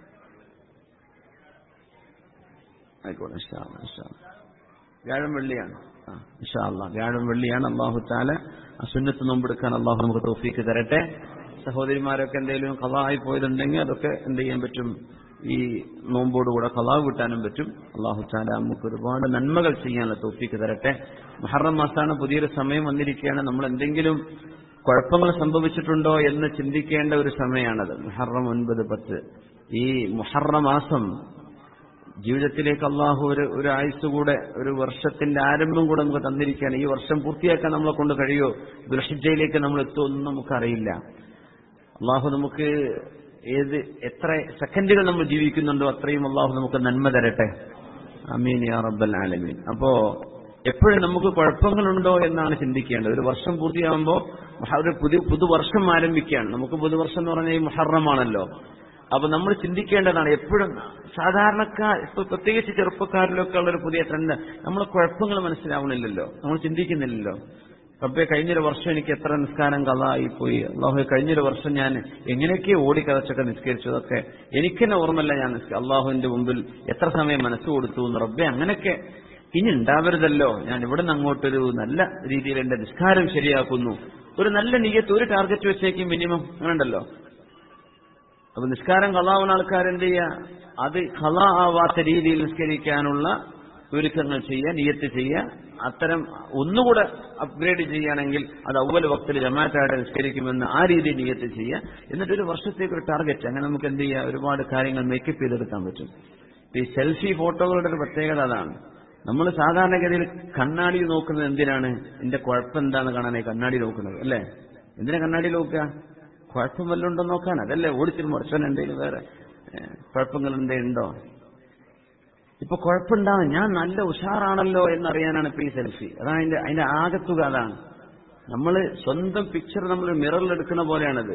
ആയിക്കോട്ടെ ഇൻഷാല്ല ഇൻഷാല്ല വ്യാഴം വെള്ളിയാണ് ആ ഇൻഷാല്ല വ്യാഴം വെള്ളിയാണ് അള്ളാഹു താല ആ സുന്നത്ത് നോമ്പെടുക്കാൻ അള്ളാഹു നമുക്ക് തോഫീക്ക് തരട്ടെ സഹോദരിമാരൊക്കെ എന്തെങ്കിലും കഥായി പോയതുണ്ടെങ്കിൽ അതൊക്കെ എന്ത് ചെയ്യാൻ പറ്റും ഈ നോമ്പോടുകൂടെ കഥാവ് കിട്ടാനും പറ്റും അള്ളാഹു താല നമുക്ക് ഒരുപാട് നന്മകൾ ചെയ്യാനുള്ള തോഫീക്ക് തരട്ടെ മുഹറം മാസമാണ് പുതിയൊരു സമയം വന്നിരിക്കുകയാണ് നമ്മൾ എന്തെങ്കിലും കുഴപ്പങ്ങൾ സംഭവിച്ചിട്ടുണ്ടോ എന്ന് ചിന്തിക്കേണ്ട ഒരു സമയമാണത് മുഹറം ഒൻപത് പത്ത് ഈ മുഹറ മാസം ജീവിതത്തിലേക്ക് അള്ളാഹു ഒരു ഒരു ആയുസ് കൂടെ ഒരു വർഷത്തിന്റെ ആരംഭം കൂടെ നമുക്ക് തന്നിരിക്കുകയാണ് ഈ വർഷം പൂർത്തിയാക്കാൻ നമ്മളെ കൊണ്ട് കഴിയോ ദുൽഹിജയിലേക്ക് നമ്മൾ എത്തുമെന്നും നമുക്കറിയില്ല അള്ളാഹു നമുക്ക് ഏത് എത്ര സെക്കൻഡുകൾ നമ്മൾ ജീവിക്കുന്നുണ്ടോ അത്രയും അള്ളാഹു നമുക്ക് നന്മ തരട്ടെ അമീൻ യാ റബ്ബൽ ആലമീൻ അപ്പോ എപ്പോഴും നമുക്ക് കുഴപ്പങ്ങളുണ്ടോ എന്നാണ് ചിന്തിക്കേണ്ടത് ഒരു വർഷം പൂർത്തിയാകുമ്പോൾ ഒരു പുതിയ പുതുവർഷം ആരംഭിക്കുകയാണ് നമുക്ക് പുതുവർഷം എന്ന് പറഞ്ഞാൽ ഈ മുഹറമാണല്ലോ അപ്പൊ നമ്മൾ ചിന്തിക്കേണ്ടതാണ് എപ്പോഴും സാധാരണക്കാർ ഇപ്പൊ പ്രത്യേകിച്ച് ചെറുപ്പക്കാരിലൊക്കെ ഉള്ള ഒരു പുതിയ ട്രെൻഡ് നമ്മളെ കുഴപ്പങ്ങൾ മനസ്സിലാവണില്ലല്ലോ നമ്മൾ ചിന്തിക്കുന്നില്ലല്ലോ റബ്ബെ കഴിഞ്ഞൊരു വർഷം എനിക്ക് എത്ര നിസ്കാരം കഥായി പോയി അള്ളാഹു കഴിഞ്ഞൊരു വർഷം ഞാൻ എങ്ങനെയൊക്കെ ഓടിക്കതച്ചൊക്കെ നിസ്കരിച്ചതൊക്കെ എനിക്ക് തന്നെ ഓർമ്മല്ല ഞാൻ അള്ളാഹുവിന്റെ മുമ്പിൽ എത്ര സമയം മനസ്സ് കൊടുത്തു എന്ന് റബ്ബെ അങ്ങനെയൊക്കെ ഇനി ഉണ്ടാവരുതല്ലോ ഞാൻ ഇവിടെ നിന്ന് അങ്ങോട്ടൊരു നല്ല രീതിയിൽ എന്റെ നിസ്കാരം ശരിയാക്കുന്നു ഒരു നല്ല നീയത്ത് ഒരു ടാർഗറ്റ് വെച്ചേക്കും മിനിമം അങ്ങനെ ഉണ്ടല്ലോ അപ്പൊ നിസ്കാരം കലാവുന്ന ആൾക്കാർ എന്ത് ചെയ്യുക അത് കല ആവാത്ത രീതിയിൽ നിസ്കരിക്കാനുള്ള ഒരുക്കങ്ങൾ ചെയ്യുക നിയത്ത് ചെയ്യുക അത്തരം ഒന്നുകൂടെ അപ്ഗ്രേഡ് ചെയ്യുകയാണെങ്കിൽ അത് അവല് വക്തിൽ ജമാറ്റായിട്ട് നിസ്കരിക്കുമെന്ന് ആ രീതിയിൽ നിയത്ത് ചെയ്യുക എന്നിട്ട് ഒരു വർഷത്തേക്ക് ഒരു ടാർഗറ്റ് അങ്ങനെ നമുക്ക് എന്ത് ചെയ്യുക ഒരുപാട് കാര്യങ്ങൾ മേക്കപ്പ് ചെയ്തെടുക്കാൻ പറ്റും ഈ സെൽഫി ഫോട്ടോകളുടെ ഒരു പ്രത്യേകത അതാണ് നമ്മൾ സാധാരണഗതിയിൽ കണ്ണാടി നോക്കുന്നത് എന്തിനാണ് എന്റെ കുഴപ്പം എന്താണെന്ന് കാണാനായി കണ്ണാടി നോക്കുന്നത് അല്ലേ എന്തിനാ കണ്ണാടി നോക്കുക കുഴപ്പം വല്ലതും ഉണ്ടോ നോക്കാൻ അതല്ലേ ഓടിച്ചിട്ട് മുറച്ചോൻ എന്തെങ്കിലും വേറെ കുഴപ്പങ്ങൾ എന്തെയുണ്ടോ ഇപ്പൊ കുഴപ്പമുണ്ടാവും ഞാൻ നല്ല ഉഷാറാണല്ലോ എന്നറിയാനാണ് ഇപ്പൊ ഈ സെൽഫി അതാണ് അതിന്റെ അതിന്റെ ആകത്തുക അതാണ് നമ്മൾ സ്വന്തം പിക്ചർ നമ്മൾ മിററിൽ എടുക്കുന്ന പോലെയാണത്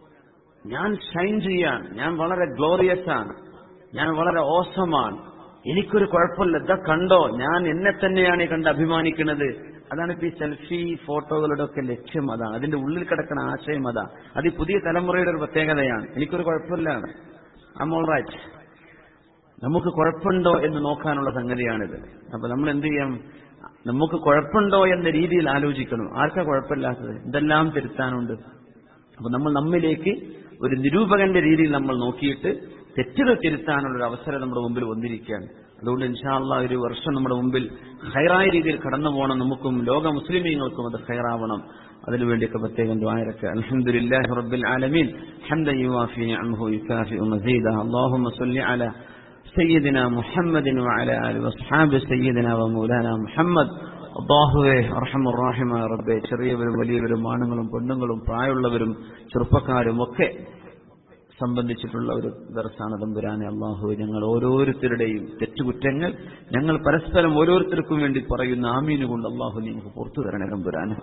ഞാൻ ഷൈൻ ചെയ്യാൻ ഞാൻ വളരെ ഗ്ലോറിയസ് ആണ് ഞാൻ വളരെ ഓസമാണ് എനിക്കൊരു കുഴപ്പമില്ല ഇതാ കണ്ടോ ഞാൻ എന്നെ തന്നെയാണ് ഈ കണ്ട് അഭിമാനിക്കുന്നത് അതാണ് ഇപ്പൊ ഈ സെൽഫി ഫോട്ടോകളുടെ ഒക്കെ ലക്ഷ്യം അതാണ് അതിന്റെ ഉള്ളിൽ കിടക്കുന്ന ആശയം അതാ അത് ഈ പുതിയ തലമുറയുടെ ഒരു പ്രത്യേകതയാണ് എനിക്കൊരു കുഴപ്പമില്ലാണ് ഐം ഓൾ റൈറ്റ് നമുക്ക് കുഴപ്പമുണ്ടോ എന്ന് നോക്കാനുള്ള സംഗതിയാണിത് അപ്പൊ നമ്മൾ എന്ത് ചെയ്യാം നമുക്ക് കുഴപ്പമുണ്ടോ എന്ന രീതിയിൽ ആലോചിക്കണം ആർക്കാ കുഴപ്പമില്ലാത്തത് ഇതെല്ലാം തിരുത്താനുണ്ട് അപ്പൊ നമ്മൾ നമ്മിലേക്ക് ഒരു നിരൂപകന്റെ രീതിയിൽ നമ്മൾ നോക്കിയിട്ട് തെറ്റുകൾ തിരുത്താനുള്ള ഒരു അവസരം നമ്മുടെ മുമ്പിൽ വന്നിരിക്കുകയാണ് അതുകൊണ്ട് ഇൻഷാല്ല ഒരു വർഷം നമ്മുടെ മുമ്പിൽ ഹൈറായ രീതിയിൽ കടന്നു പോകണം നമുക്കും ലോക മുസ്ലിമീങ്ങൾക്കും അത് ഹൈറാവണം അതിനുവേണ്ടിയൊക്കെ പ്രത്യേകം ദ്വാരക്ക് അൽഹംദുലില്ലാഹി റബ്ബിൽ ആലമീൻ ഹംദൻ യുവാഫി നിഅമഹു യുകാഫിഉ മസീദ അല്ലാഹുമ്മ സ്വല്ലി അലാ سيدنا محمد وعلى آله وأصحابه سيدنا ومولانا محمد അള്ളാഹുവെ അർഹമുറാഹിമായ റബ്ബെ ചെറിയവരും വലിയവരും ആണുങ്ങളും പെണ്ണുങ്ങളും പ്രായമുള്ളവരും ചെറുപ്പക്കാരും ഒക്കെ സംബന്ധിച്ചിട്ടുള്ള ഒരു ദർശാണ് തമ്പുരാനെ അള്ളാഹു ഞങ്ങൾ ഓരോരുത്തരുടെയും തെറ്റുകുറ്റങ്ങൾ ഞങ്ങൾ പരസ്പരം ഓരോരുത്തർക്കും വേണ്ടി പറയുന്ന ആമീന് കൊണ്ട് അള്ളാഹു നിങ്ങൾക്ക് പുറത്തു തരണേ തമ്പുരാനെ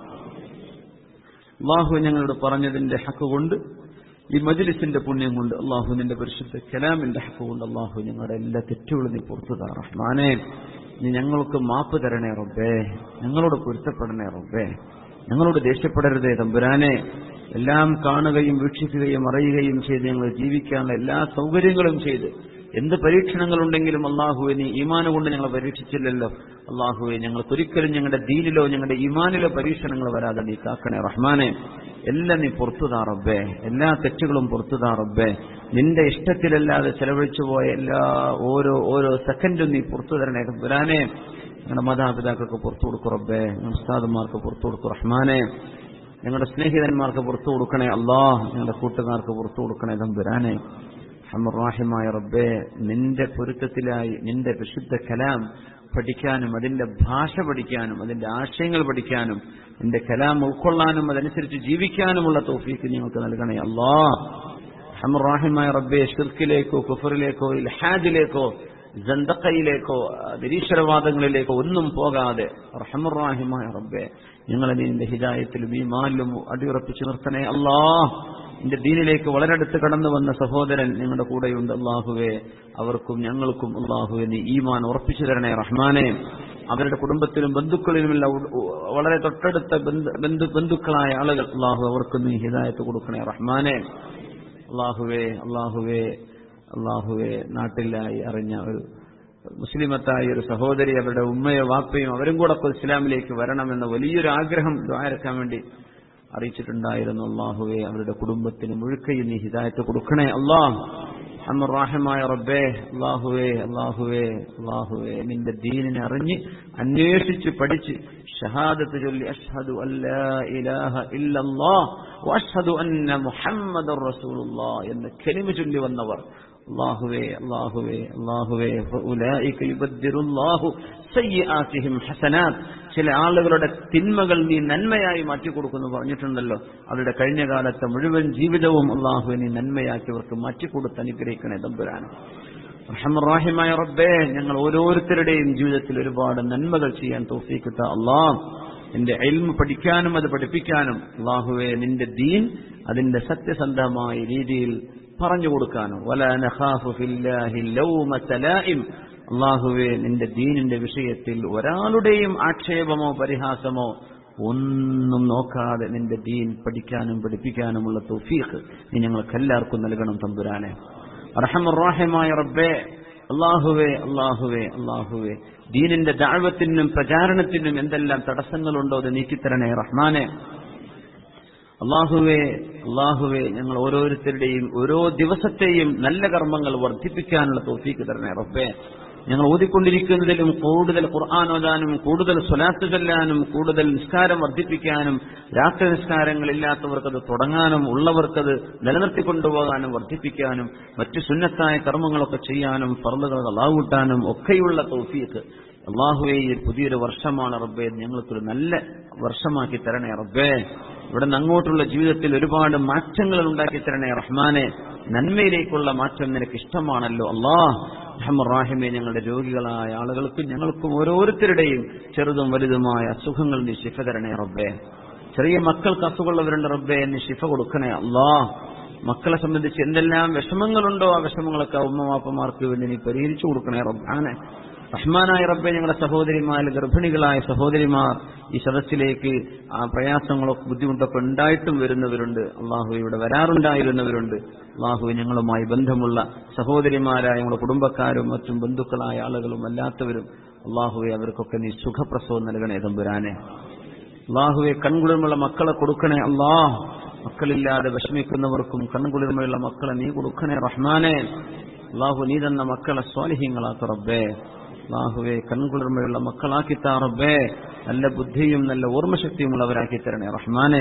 അള്ളാഹു ഞങ്ങളോട് പറഞ്ഞതിന്റെ ഹക്ക് കൊണ്ട് ഈ മജ്ലിസിന്റെ പുണ്യം കൊണ്ട് അള്ളാഹു നിന്റെ പരിശുദ്ധ കലാമിന്റെ ഹക്ക് കൊണ്ട് അള്ളാഹു ഞങ്ങളുടെ എല്ലാ തെറ്റുകളും നീ പുറത്തു താ റഹ്മാനെ നീ ഞങ്ങൾക്ക് മാപ്പ് തരണേ റബ്ബേ ഞങ്ങളോട് പൊരുത്തപ്പെടണേ റബ്ബേ ഞങ്ങളോട് ദേഷ്യപ്പെടരുതേ തമ്പുരാനെ എല്ലാം കാണുകയും വീക്ഷിക്കുകയും അറിയുകയും ചെയ്ത് ഞങ്ങൾ ജീവിക്കാനുള്ള എല്ലാ സൗകര്യങ്ങളും ചെയ്ത് എന്ത് പരീക്ഷണങ്ങളുണ്ടെങ്കിലും അള്ളാഹുവെ നീ ഈമാന് കൊണ്ട് ഞങ്ങളെ പരീക്ഷിച്ചില്ലല്ലോ അള്ളാഹുവെ ഞങ്ങൾക്കൊരിക്കലും ഞങ്ങളുടെ ദീനിലോ ഞങ്ങളുടെ ഈമാനിലോ പരീക്ഷണങ്ങൾ വരാതെ നീ കാക്കണേ റഹ്മാനെ എല്ലാം നീ പുറത്തുതാ റബ്ബേ എല്ലാ തെറ്റുകളും പുറത്തുതാ റബ്ബേ നിന്റെ ഇഷ്ടത്തിലല്ലാതെ ചെലവഴിച്ചു പോയ എല്ലാ ഓരോ ഓരോ സെക്കൻഡും നീ പുറത്തു തരണേ റബ്ബുരാനെ ഞങ്ങളുടെ മാതാപിതാക്കൾക്ക് പുറത്തു കൊടുക്കും റബ്ബേ ഞങ്ങളുടെ ഉസ്താദന്മാർക്ക് പുറത്തു കൊടുക്കും റഹ്മാനെ ഞങ്ങളുടെ സ്നേഹിതന്മാർക്ക് പുറത്തു കൊടുക്കണേ അള്ളാഹ് ഞങ്ങളുടെ കൂട്ടുകാർക്ക് പുറത്തു കൊടുക്കണേ തമ്പുരാനെ ഹമറാഹിമായ റബ്ബേ നിന്റെ പൊരുത്തത്തിലായി നിന്റെ വിശുദ്ധ കലാം പഠിക്കാനും അതിന്റെ ഭാഷ പഠിക്കാനും അതിന്റെ ആശയങ്ങൾ പഠിക്കാനും നിന്റെ കലാം ഉൾക്കൊള്ളാനും അതനുസരിച്ച് ജീവിക്കാനുമുള്ള തോഫീക്ക് ഞങ്ങൾക്ക് നൽകണേ അല്ലാ ഹമറാഹിമായ റബ്ബെ ഷിർക്കിലേക്കോ കുഫറിലേക്കോ ഇൽഹാദിലേക്കോ ജന്തക്കയിലേക്കോ നിരീശ്വരവാദങ്ങളിലേക്കോ ഒന്നും പോകാതെ റഹമുറാഹിമായ റബ്ബെ ഞങ്ങളെ നീ നിന്റെ ഹിദായത്തിലും ഈ മാലിലും അടിയുറപ്പിച്ചു നിർത്തണേ അല്ലാ നിന്റെ ദീനിലേക്ക് വളരെ അടുത്ത് കടന്നു വന്ന സഹോദരൻ നിങ്ങളുടെ കൂടെയുണ്ട് അള്ളാഹുവെ അവർക്കും ഞങ്ങൾക്കും അള്ളാഹുവെ നീ ഈമാൻ ഉറപ്പിച്ചു തരണേ റഹ്മാനെ അവരുടെ കുടുംബത്തിലും ബന്ധുക്കളിലുമില്ല ഉ- ഉ- വളരെ തൊട്ടടുത്ത ബന്ധു- ബന്ധു ബന്ധുക്കളായ ആളുകൾ അള്ളാഹു അവർക്ക് നീ ഹിദായത്ത് കൊടുക്കണേ റഹ്മാനെ അള്ളാഹുവേ അള്ളാഹുവേ അള്ളാഹുവെ നാട്ടിലായി അറിഞ്ഞ ഒരു മുസ്ലിമത്തായ ഒരു സഹോദരി അവരുടെ ഉമ്മയോ വാപ്പയും അവരും കൂടെ ഒക്കെ ഇസ്ലാമിലേക്ക് വരണമെന്ന വലിയൊരു ആഗ്രഹം ദ്വാരക്കാൻ വേണ്ടി അറിയിച്ചിട്ടുണ്ടായിരുന്നു അള്ളാഹുവെ അവരുടെ കുടുംബത്തിന് മുഴുക്കയും നീ ഹിദായത്ത് കൊടുക്കണേ അള്ളാഹ് അമ്മറാഹമായ റബ്ബേ അള്ളാഹുവേ അള്ളാഹുവേ അള്ളാഹുവേ നിന്റെ ദീനിനെ അറിഞ്ഞ് അന്വേഷിച്ച് പഠിച്ച് ഷഹാദത്ത് ചൊല്ലി അഷ്ഹദു അല്ലാ ഇലാഹ ഇല്ലല്ലാഹ് വഅഷ്ഹദു അന്ന മുഹമ്മദർ റസൂലുള്ളാഹ് എന്ന് കലിമ ചൊല്ലി വന്നവർ അള്ളാഹുവേ അള്ളാഹുവേ അള്ളാഹുവേ ഫഉലൈക യുബദ്ദിറുല്ലാഹു സയ്യിആതിഹിം ഹസനാത്ത് ചില ആളുകളുടെ തിന്മകൾ നീ നന്മയായി മാറ്റിക്കൊടുക്കുന്നു പറഞ്ഞിട്ടുണ്ടല്ലോ അവരുടെ കഴിഞ്ഞ കാലത്തെ മുഴുവൻ ജീവിതവും അള്ളാഹു നീ നന്മയാക്കിയവർക്ക് മാറ്റിക്കൊടുത്ത് അനുഗ്രഹിക്കണേ തമ്പുരാനും റഹമുറാഹിമായ റബ്ബേ ഞങ്ങൾ ഓരോരുത്തരുടെയും ജീവിതത്തിൽ ഒരുപാട് നന്മകൾ ചെയ്യാൻ തോഫിക്കിട്ട അള്ളാഹ് നിന്റെ എൽമ പഠിക്കാനും അത് പഠിപ്പിക്കാനും അള്ളാഹുവെ നിന്റെ ദീൻ അതിന്റെ സത്യസന്ധമായ രീതിയിൽ പറഞ്ഞു കൊടുക്കാനും വല നഖാഫു ഫില്ലാഹി ലൗമത ലായിം അള്ളാഹുവെ നിന്റെ ദീനിന്റെ വിഷയത്തിൽ ഒരാളുടെയും ആക്ഷേപമോ പരിഹാസമോ ഒന്നും നോക്കാതെ നിന്റെ ദീൻ പഠിക്കാനും പഠിപ്പിക്കാനുമുള്ള തൗഫീഖ് നീ ഞങ്ങൾക്ക് എല്ലാവർക്കും നൽകണം തമ്പുരാനെ റഹമുറാഹിമായ റബ്ബേ അള്ളാഹുവേ അള്ളാഹുവേ അള്ളാഹുവേ ദീനിന്റെ ദാഴ്വത്തിനും പ്രചാരണത്തിനും എന്തെല്ലാം തടസ്സങ്ങളുണ്ടോ അത് നീക്കിത്തരണേ റഹ്മാനെ അള്ളാഹുവേ അള്ളാഹുവേ ഞങ്ങൾ ഓരോരുത്തരുടെയും ഓരോ ദിവസത്തെയും നല്ല കർമ്മങ്ങൾ വർദ്ധിപ്പിക്കാനുള്ള തോഫീക്ക് തരണേ റബ്ബേ ഞങ്ങൾ ഓതിക്കൊണ്ടിരിക്കുന്നതിലും കൂടുതൽ ഖുർആൻ ഓതാനും കൂടുതൽ സ്വലാത്ത് ചൊല്ലാനും കൂടുതൽ നിസ്കാരം വർദ്ധിപ്പിക്കാനും രാത്രി നിസ്കാരങ്ങളില്ലാത്തവർക്കത് തുടങ്ങാനും ഉള്ളവർക്കത് നിലനിർത്തിക്കൊണ്ടുപോകാനും വർദ്ധിപ്പിക്കാനും മറ്റു സുന്നത്തായ കർമ്മങ്ങളൊക്കെ ചെയ്യാനും ഫർദുകൾ അളാവൂട്ടാനും ഒക്കെയുള്ള തൗഫീഖ് അള്ളാഹുവെ ഈ പുതിയൊരു വർഷമാണ് റബ്ബെ ഞങ്ങൾക്കൊരു നല്ല വർഷമാക്കി തരണേ റബ്ബേ ഇവിടെ നിന്ന് അങ്ങോട്ടുള്ള ജീവിതത്തിൽ ഒരുപാട് മാറ്റങ്ങൾ ഉണ്ടാക്കി തരണേ റഹ്മാനെ നന്മയിലേക്കുള്ള മാറ്റം നിനക്ക് ഇഷ്ടമാണല്ലോ അള്ളാഹ് റഹ്മറാഹിമെ ഞങ്ങളുടെ രോഗികളായ ആളുകൾക്കും ഞങ്ങൾക്കും ഓരോരുത്തരുടെയും ചെറുതും വലുതുമായ അസുഖങ്ങൾ നീ ശിഫ തരണേ റബ്ബേ ചെറിയ മക്കൾക്ക് അസുഖമുള്ളവരുണ്ട് റബ്ബേ നീ ശിഫ കൊടുക്കണേ അള്ളാഹ് മക്കളെ സംബന്ധിച്ച് എന്തെല്ലാം വിഷമങ്ങളുണ്ടോ ആ വിഷമങ്ങളൊക്കെ ഉമ്മമാപ്പമാർക്ക് വേണ്ടി നീ പരിഹരിച്ചു കൊടുക്കണേ റബ്ബാനെ റഹ്മാനായ റബ്ബെ ഞങ്ങളുടെ സഹോദരിമാർ ഗർഭിണികളായ സഹോദരിമാർ ഈ സദസ്സിലേക്ക് ആ പ്രയാസങ്ങളൊക്കെ ബുദ്ധിമുട്ടൊക്കെ ഉണ്ടായിട്ടും വരുന്നവരുണ്ട് അള്ളാഹു ഇവിടെ വരാറുണ്ടായിരുന്നവരുണ്ട് അള്ളാഹു ഞങ്ങളുമായി ബന്ധമുള്ള സഹോദരിമാരായ ഞങ്ങളുടെ കുടുംബക്കാരും മറ്റും ബന്ധുക്കളായ ആളുകളും അല്ലാത്തവരും അള്ളാഹുവെ അവർക്കൊക്കെ നീ സുഖപ്രസവം നൽകണേ തമ്പുരാനെ അള്ളാഹുവെ കൺകുളിർമുള്ള മക്കളെ കൊടുക്കണേ അള്ളാഹ് മക്കളില്ലാതെ വിഷമിക്കുന്നവർക്കും കൺകുളിർമയുള്ള മക്കളെ നീ കൊടുക്കണേ റഹ്മാനെ അള്ളാഹു നീ തന്ന മക്കളെ സ്വാലിഹ്യങ്ങളാക്ക റബ്ബേ അള്ളാഹുവെ കൺകുളിർമയുള്ള മക്കളാക്കി റബ്ബേ നല്ല ബുദ്ധിയും നല്ല ഓർമ്മശക്തിയും ഉള്ളവരാക്കി തരണേ റഹ്മാനെ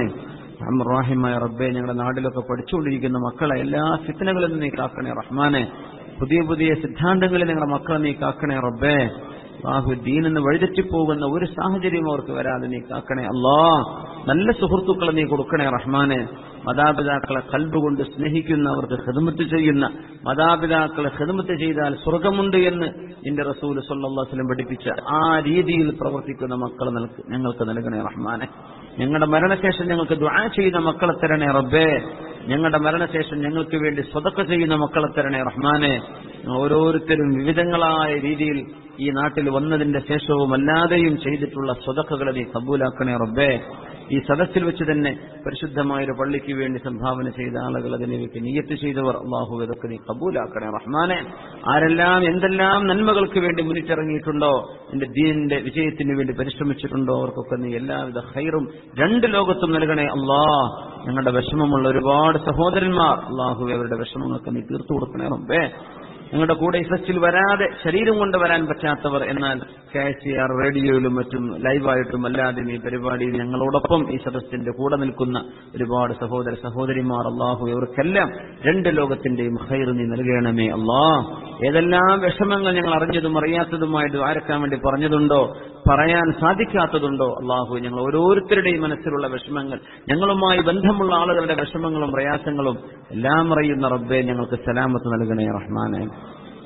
റഹ്മായ റബ്ബെ ഞങ്ങളുടെ നാട്ടിലൊക്കെ പഠിച്ചുകൊണ്ടിരിക്കുന്ന മക്കളെ എല്ലാ ഫിത്തനകളിൽ നിന്ന് നീ കാക്കണേ റഹ്മാനെ പുതിയ പുതിയ സിദ്ധാന്തങ്ങളിൽ നിങ്ങളുടെ മക്കളെ നീ കാക്കണേ റബ്ബേ ബാഹു ദീനെന്ന് വഴിതെറ്റിപ്പോകുന്ന ഒരു സാഹചര്യം അവർക്ക് വരാതെ നീ കാക്കണേ അല്ലാ നല്ല സുഹൃത്തുക്കളെ നീ കൊടുക്കണേ റഹ്മാനെ മാതാപിതാക്കളെ കൽബുകൊണ്ട് സ്നേഹിക്കുന്ന അവർക്ക് ഹിദമത്ത് ചെയ്യുന്ന മാതാപിതാക്കളെ ഹിദമത്ത് ചെയ്താൽ സ്വർഗമുണ്ട് എന്ന് നിന്റെ റസൂൽ സല്ലാസ്ലം പഠിപ്പിച്ച ആ രീതിയിൽ പ്രവർത്തിക്കുന്ന മക്കളെ നൽക- ഞങ്ങൾക്ക് നൽകണേ റഹ്മാനെ ഞങ്ങളുടെ മരണശേഷം ഞങ്ങൾക്ക് ദുആ ചെയ്യുന്ന മക്കളെ തരണേ റബ്ബേ ഞങ്ങളുടെ മരണശേഷം ഞങ്ങൾക്ക് വേണ്ടി സ്വതക്ക ചെയ്യുന്ന മക്കളെ തരണേ റഹ്മാനെ ഞങ്ങൾ ഓരോരുത്തരും വിവിധങ്ങളായ രീതിയിൽ ഈ നാട്ടിൽ വന്നതിന്റെ ശേഷവും അല്ലാതെയും ചെയ്തിട്ടുള്ള സ്വതക്കകളെ നീ കബൂലാക്കണേ റബ്ബേ ഈ സദസ്സിൽ വെച്ച് തന്നെ പരിശുദ്ധമായ ഒരു പള്ളിക്ക് വേണ്ടി സംഭാവന ചെയ്ത ആളുകൾ അതിലേക്ക് നിയത്ത് ചെയ്തവർ അള്ളാഹു ഇതൊക്കെ നീ കബൂലാക്കണേ റഹ്മാനെ ആരെല്ലാം എന്തെല്ലാം നന്മകൾക്ക് വേണ്ടി മുന്നിട്ടിറങ്ങിയിട്ടുണ്ടോ എന്റെ ദീനിന്റെ വിജയത്തിന് വേണ്ടി പരിശ്രമിച്ചിട്ടുണ്ടോ അവർക്കൊക്കെ നീ എല്ലാവിധ ഹൈറും രണ്ട് ലോകത്തും നൽകണേ അള്ളാ ഞങ്ങളുടെ വിഷമമുള്ള ഒരുപാട് സഹോദരന്മാർ അള്ളാഹു അവരുടെ വിഷമങ്ങൾക്ക് നീ തീർത്തു കൊടുക്കണേ റബ്ബേ ഞങ്ങളുടെ കൂടെ ഈ ഫെസ്റ്റിൽ വരാതെ ശരീരം കൊണ്ട് വരാൻ പറ്റാത്തവർ എന്നാൽ കെ സി ആർ റേഡിയോയിലും മറ്റും ലൈവായിട്ടും അല്ലാതെയും ഈ പരിപാടിയിൽ ഞങ്ങളോടൊപ്പം ഈ സദസ്സിന്റെ കൂടെ നിൽക്കുന്ന ഒരുപാട് സഹോദര സഹോദരിമാർ അള്ളാഹു ഇവർക്കെല്ലാം രണ്ട് ലോകത്തിന്റെയും ഹൈർ നീ നൽകണമേ അള്ളാ ഏതെല്ലാം വിഷമങ്ങൾ ഞങ്ങൾ അറിഞ്ഞതും അറിയാത്തതുമായിട്ട് ആരക്കാൻ വേണ്ടി പറഞ്ഞതുണ്ടോ പറയാൻ സാധിക്കാത്തതുണ്ടോ അള്ളാഹു ഞങ്ങൾ ഓരോരുത്തരുടെയും മനസ്സിലുള്ള വിഷമങ്ങൾ ഞങ്ങളുമായി ബന്ധമുള്ള ആളുകളുടെ വിഷമങ്ങളും പ്രയാസങ്ങളും എല്ലാം അറിയുന്ന റബ്ബെ ഞങ്ങൾക്ക് സലാമത്ത് നൽകണേ റഹ്മാനെ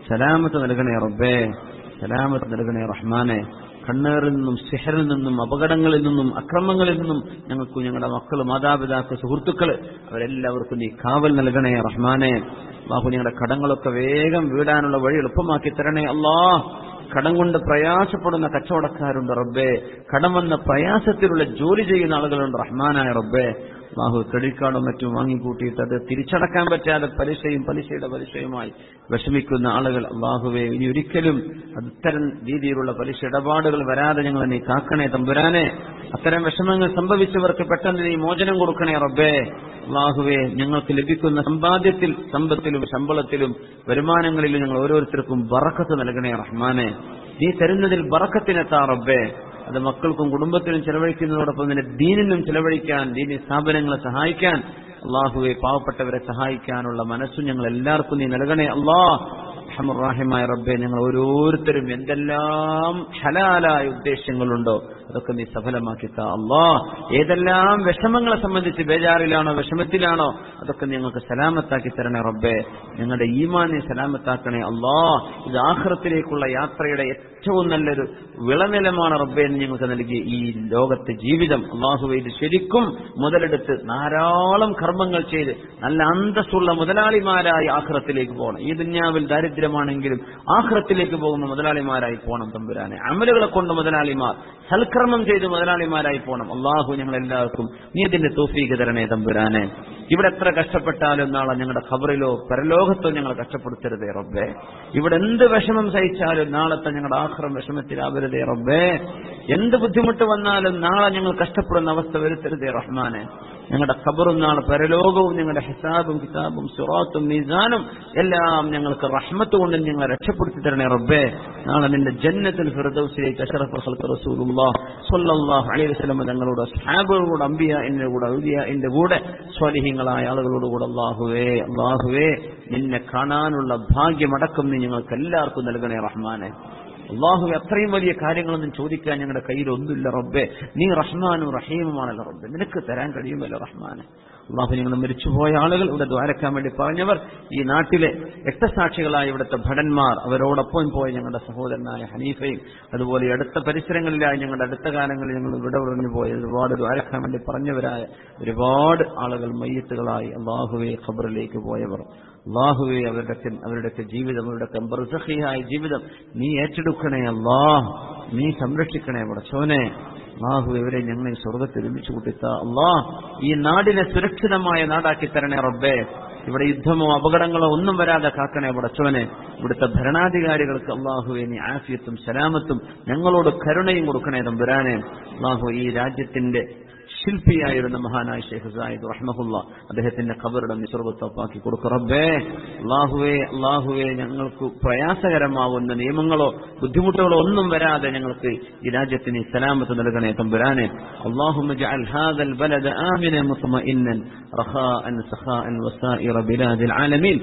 സലാമത്ത് നൽകണേ റബ്ബേ സലാമത്ത് നൽകണേ റഹ്മാനെ കണ്ണേറിൽ നിന്നും സിഹറിൽ നിന്നും അപകടങ്ങളിൽ നിന്നും അക്രമങ്ങളിൽ നിന്നും ഞങ്ങൾക്ക് ഞങ്ങളുടെ മക്കൾ മാതാപിതാക്കൾ സുഹൃത്തുക്കൾ അവരെല്ലാവർക്കും നീ കാവൽ നൽകണേ റഹ്മാനെ ബാഹു ഞങ്ങളുടെ കടങ്ങളൊക്കെ വേഗം വീടാനുള്ള വഴി എളുപ്പമാക്കി തരണേ അല്ലാ കടം കൊണ്ട് പ്രയാസപ്പെടുന്ന കച്ചവടക്കാരുണ്ട് റബ്ബേ കടം വന്ന പ്രയാസത്തിലുള്ള ജോലി ചെയ്യുന്ന ആളുകളുണ്ട് റഹ്മാനായ റബ്ബേ ബാഹു ക്രെഡിറ്റ് കാർഡും മറ്റും വാങ്ങിക്കൂട്ടിയിട്ട് അത് തിരിച്ചടക്കാൻ പറ്റാതെ പലിശയും പലിശയുടെ പലിശയുമായി വിഷമിക്കുന്ന ആളുകൾ അള്ളാഹുവെ ഇനി ഒരിക്കലും അത്തരം രീതിയിലുള്ള പലിശ ഇടപാടുകൾ വരാതെ ഞങ്ങൾ നീ കാക്കണേ തമ്പുരാനെ അത്തരം വിഷമങ്ങൾ സംഭവിച്ചവർക്ക് പെട്ടെന്ന് നീ മോചനം കൊടുക്കണേ റബ്ബേ അള്ളാഹുവെ ഞങ്ങൾക്ക് ലഭിക്കുന്ന സമ്പാദ്യത്തിൽ സമ്പത്തിലും ശമ്പളത്തിലും വരുമാനങ്ങളിലും ഞങ്ങൾ ഓരോരുത്തർക്കും ബറക്കത്ത് നൽകണേ റഹ്മാനെ നീ തരുന്നതിൽ ബറക്കത്തിനെത്താ റബ്ബേ അത് മക്കൾക്കും കുടുംബത്തിനും ചെലവഴിക്കുന്നതോടൊപ്പം തന്നെ ദീനിനും ചെലവഴിക്കാൻ ദീനി സ്ഥാപനങ്ങളെ സഹായിക്കാൻ അള്ളാഹുവെ പാവപ്പെട്ടവരെ സഹായിക്കാനുള്ള മനസ്സും ഞങ്ങൾ എല്ലാവർക്കും നീ നൽകണേ അള്ളാഹ് റഹമുറാഹിമായ റബ്ബെ ഞങ്ങൾ ഓരോരുത്തരും എന്തെല്ലാം ഹലാലായ ഉദ്ദേശങ്ങളുണ്ടോ അതൊക്കെ നീ സഫലമാക്കി താ അള്ളാ ഏതെല്ലാം വിഷമങ്ങളെ സംബന്ധിച്ച് ബേജാറിലാണോ വിഷമത്തിലാണോ അതൊക്കെ ഞങ്ങൾക്ക് സലാമത്താക്കി തരണേ റബ്ബെ ഞങ്ങളുടെ ഈമാനെ സലാമത്താക്കണേ അള്ളാ ഇത് ആഹ്റത്തിലേക്കുള്ള യാത്രയുടെ ഏറ്റവും നല്ലൊരു വിളനിലമാണ് റബ്ബെ എന്ന് ഞങ്ങൾക്ക് നൽകിയ ഈ ലോകത്തെ ജീവിതം അള്ളാഹുവെ ഇത് ശരിക്കും മുതലെടുത്ത് ധാരാളം കർമ്മങ്ങൾ ചെയ്ത് നല്ല അന്തസ്സുള്ള മുതലാളിമാരായി ആഹ്റത്തിലേക്ക് പോകണം ഈ ദുന്യാവിൽ ദാരിദ്ര്യമാണെങ്കിലും ആഹ്റത്തിലേക്ക് പോകുന്ന മുതലാളിമാരായി പോകണം തമ്പുരാനെ അമലുകളെ കൊണ്ട് മുതലാളിമാർ സൽക്കർമ്മം ചെയ്ത് മുതലാളിമാരായി പോകണം അള്ളാഹു ഞങ്ങൾ എല്ലാവർക്കും നീ ഇതിന്റെ തോഫീക്ക് തരണേ തമ്പുരാനെ ഇവിടെ എത്ര കഷ്ടപ്പെട്ടാലും നാളെ ഞങ്ങളുടെ ഖബറിലോ പരലോകത്തോ ഞങ്ങൾ കഷ്ടപ്പെടുത്തരുതേ റബ്ബേ ഇവിടെ എന്ത് വിഷമം സഹിച്ചാലും നാളത്തെ ഞങ്ങളുടെ ആഹ്റം വിഷമത്തിലാവരുതേ റബ്ബേ എന്ത് ബുദ്ധിമുട്ട് വന്നാലും നാളെ ഞങ്ങൾ കഷ്ടപ്പെടുന്ന അവസ്ഥ വരുത്തരുതേ റഹ്മാനെ ഞങ്ങളുടെ ഖബറും നാളെ പരലോകവും ഞങ്ങളുടെ ഹിസാബും കിതാബും സുറാത്തും മീസാനും എല്ലാം ഞങ്ങൾക്ക് റഹ്മത്ത് കൊണ്ട് ഞങ്ങളെ രക്ഷപ്പെടുത്തി തരണേ റബ്ബേ നാളെ നിന്റെ ജന്നത്തിൽ ഫിറദൌസിലേക്ക് അഷറഫ് ഹൽക്ക് റസൂലുള്ളാഹ് സ്വല്ലല്ലാഹു അലൈഹി വസല്ലം തങ്ങളുടെ സ്ഹാബുകളോട് അംബിയ എന്റെ കൂടെ ഔലിയ എന്റെ കൂടെ സ്വാലിഹ്യങ്ങളായ ആളുകളോട് കൂടെ അള്ളാഹുവേ അള്ളാഹുവേ നിന്നെ കാണാനുള്ള ഭാഗ്യമടക്കം നീ ഞങ്ങൾക്ക് എല്ലാവർക്കും നൽകണേ റഹ്മാനെ അള്ളാഹു അത്രയും വലിയ കാര്യങ്ങളൊന്നും ചോദിക്കാൻ ഞങ്ങളുടെ കയ്യിൽ ഒന്നുമില്ല റബ്ബെ നീ റഹ്മാനും റഹീമുമാണല്ലോ റബ്ബെ നിനക്ക് തരാൻ കഴിയുമല്ലോ റഹ്മാനെ അള്ളാഹു ഞങ്ങൾ മരിച്ചുപോയ ആളുകൾ ഇവിടെ ദ്വാരക്കാൻ വേണ്ടി പറഞ്ഞവർ ഈ നാട്ടിലെ രക്തസാക്ഷികളായ ഇവിടുത്തെ ഭടന്മാർ അവരോടൊപ്പം പോയ ഞങ്ങളുടെ സഹോദരനായ ഹനീഫയും അതുപോലെ ഈ അടുത്ത പരിസരങ്ങളിലായി ഞങ്ങളുടെ അടുത്ത കാലങ്ങളിൽ ഞങ്ങൾ വിട പറഞ്ഞു പോയ ഒരുപാട് ദ്വാരക്കാൻ വേണ്ടി പറഞ്ഞവരായ ഒരുപാട് ആളുകൾ മയ്യത്തുകളായി അള്ളാഹുവെ ഖബറിലേക്ക് പോയവർ അള്ളാഹുവെ അവരുടെയൊക്കെ അവരുടെയൊക്കെ ജീവിതം അവരുടെയൊക്കെ ബർസഹിയായ ജീവിതം നീ ഏറ്റെടുക്കണേ അള്ളാഹ് നീ സംരക്ഷിക്കണേ പടച്ചോനെ അള്ളാഹു ഇവരെ ഞങ്ങളെ സ്വർഗത്തിൽ ഒരുമിച്ച് കൂട്ടിത്ത അള്ളാഹ് ഈ നാടിനെ സുരക്ഷിതമായ നാടാക്കി തരണേ റബ്ബേ ഇവിടെ യുദ്ധമോ അപകടങ്ങളോ ഒന്നും വരാതെ കാക്കണേ പടച്ചോനെ ഇവിടുത്തെ ഭരണാധികാരികൾക്ക് അള്ളാഹുവെ നീ ആഫിയത്തും സലാമത്തും ഞങ്ങളോട് കരുണയും കൊടുക്കണേ തമ്പുരാനെ അള്ളാഹു ഈ രാജ്യത്തിന്റെ ശില്പിയായിരുന്ന മഹാനായ ഷെയ്ഖ് സായിദ് റഹ്മഹുല്ല അദ്ദേഹത്തിന്റെ ഖബറിടം നിസ്വർഗത്തോപ്പാക്കി കൊടുക്കും റബ്ബേ അള്ളാഹുവേ അള്ളാഹുവേ ഞങ്ങൾക്ക് പ്രയാസകരമാവുന്ന നിയമങ്ങളോ ബുദ്ധിമുട്ടുകളോ ഒന്നും വരാതെ ഞങ്ങൾക്ക് ഈ രാജ്യത്തിന് സലാമത്ത് നൽകണേ തമ്പുരാനെ اللهم اجعل هذا البلد آمنا مطمئنا رخاء سخاء وسائر بلاد العالمين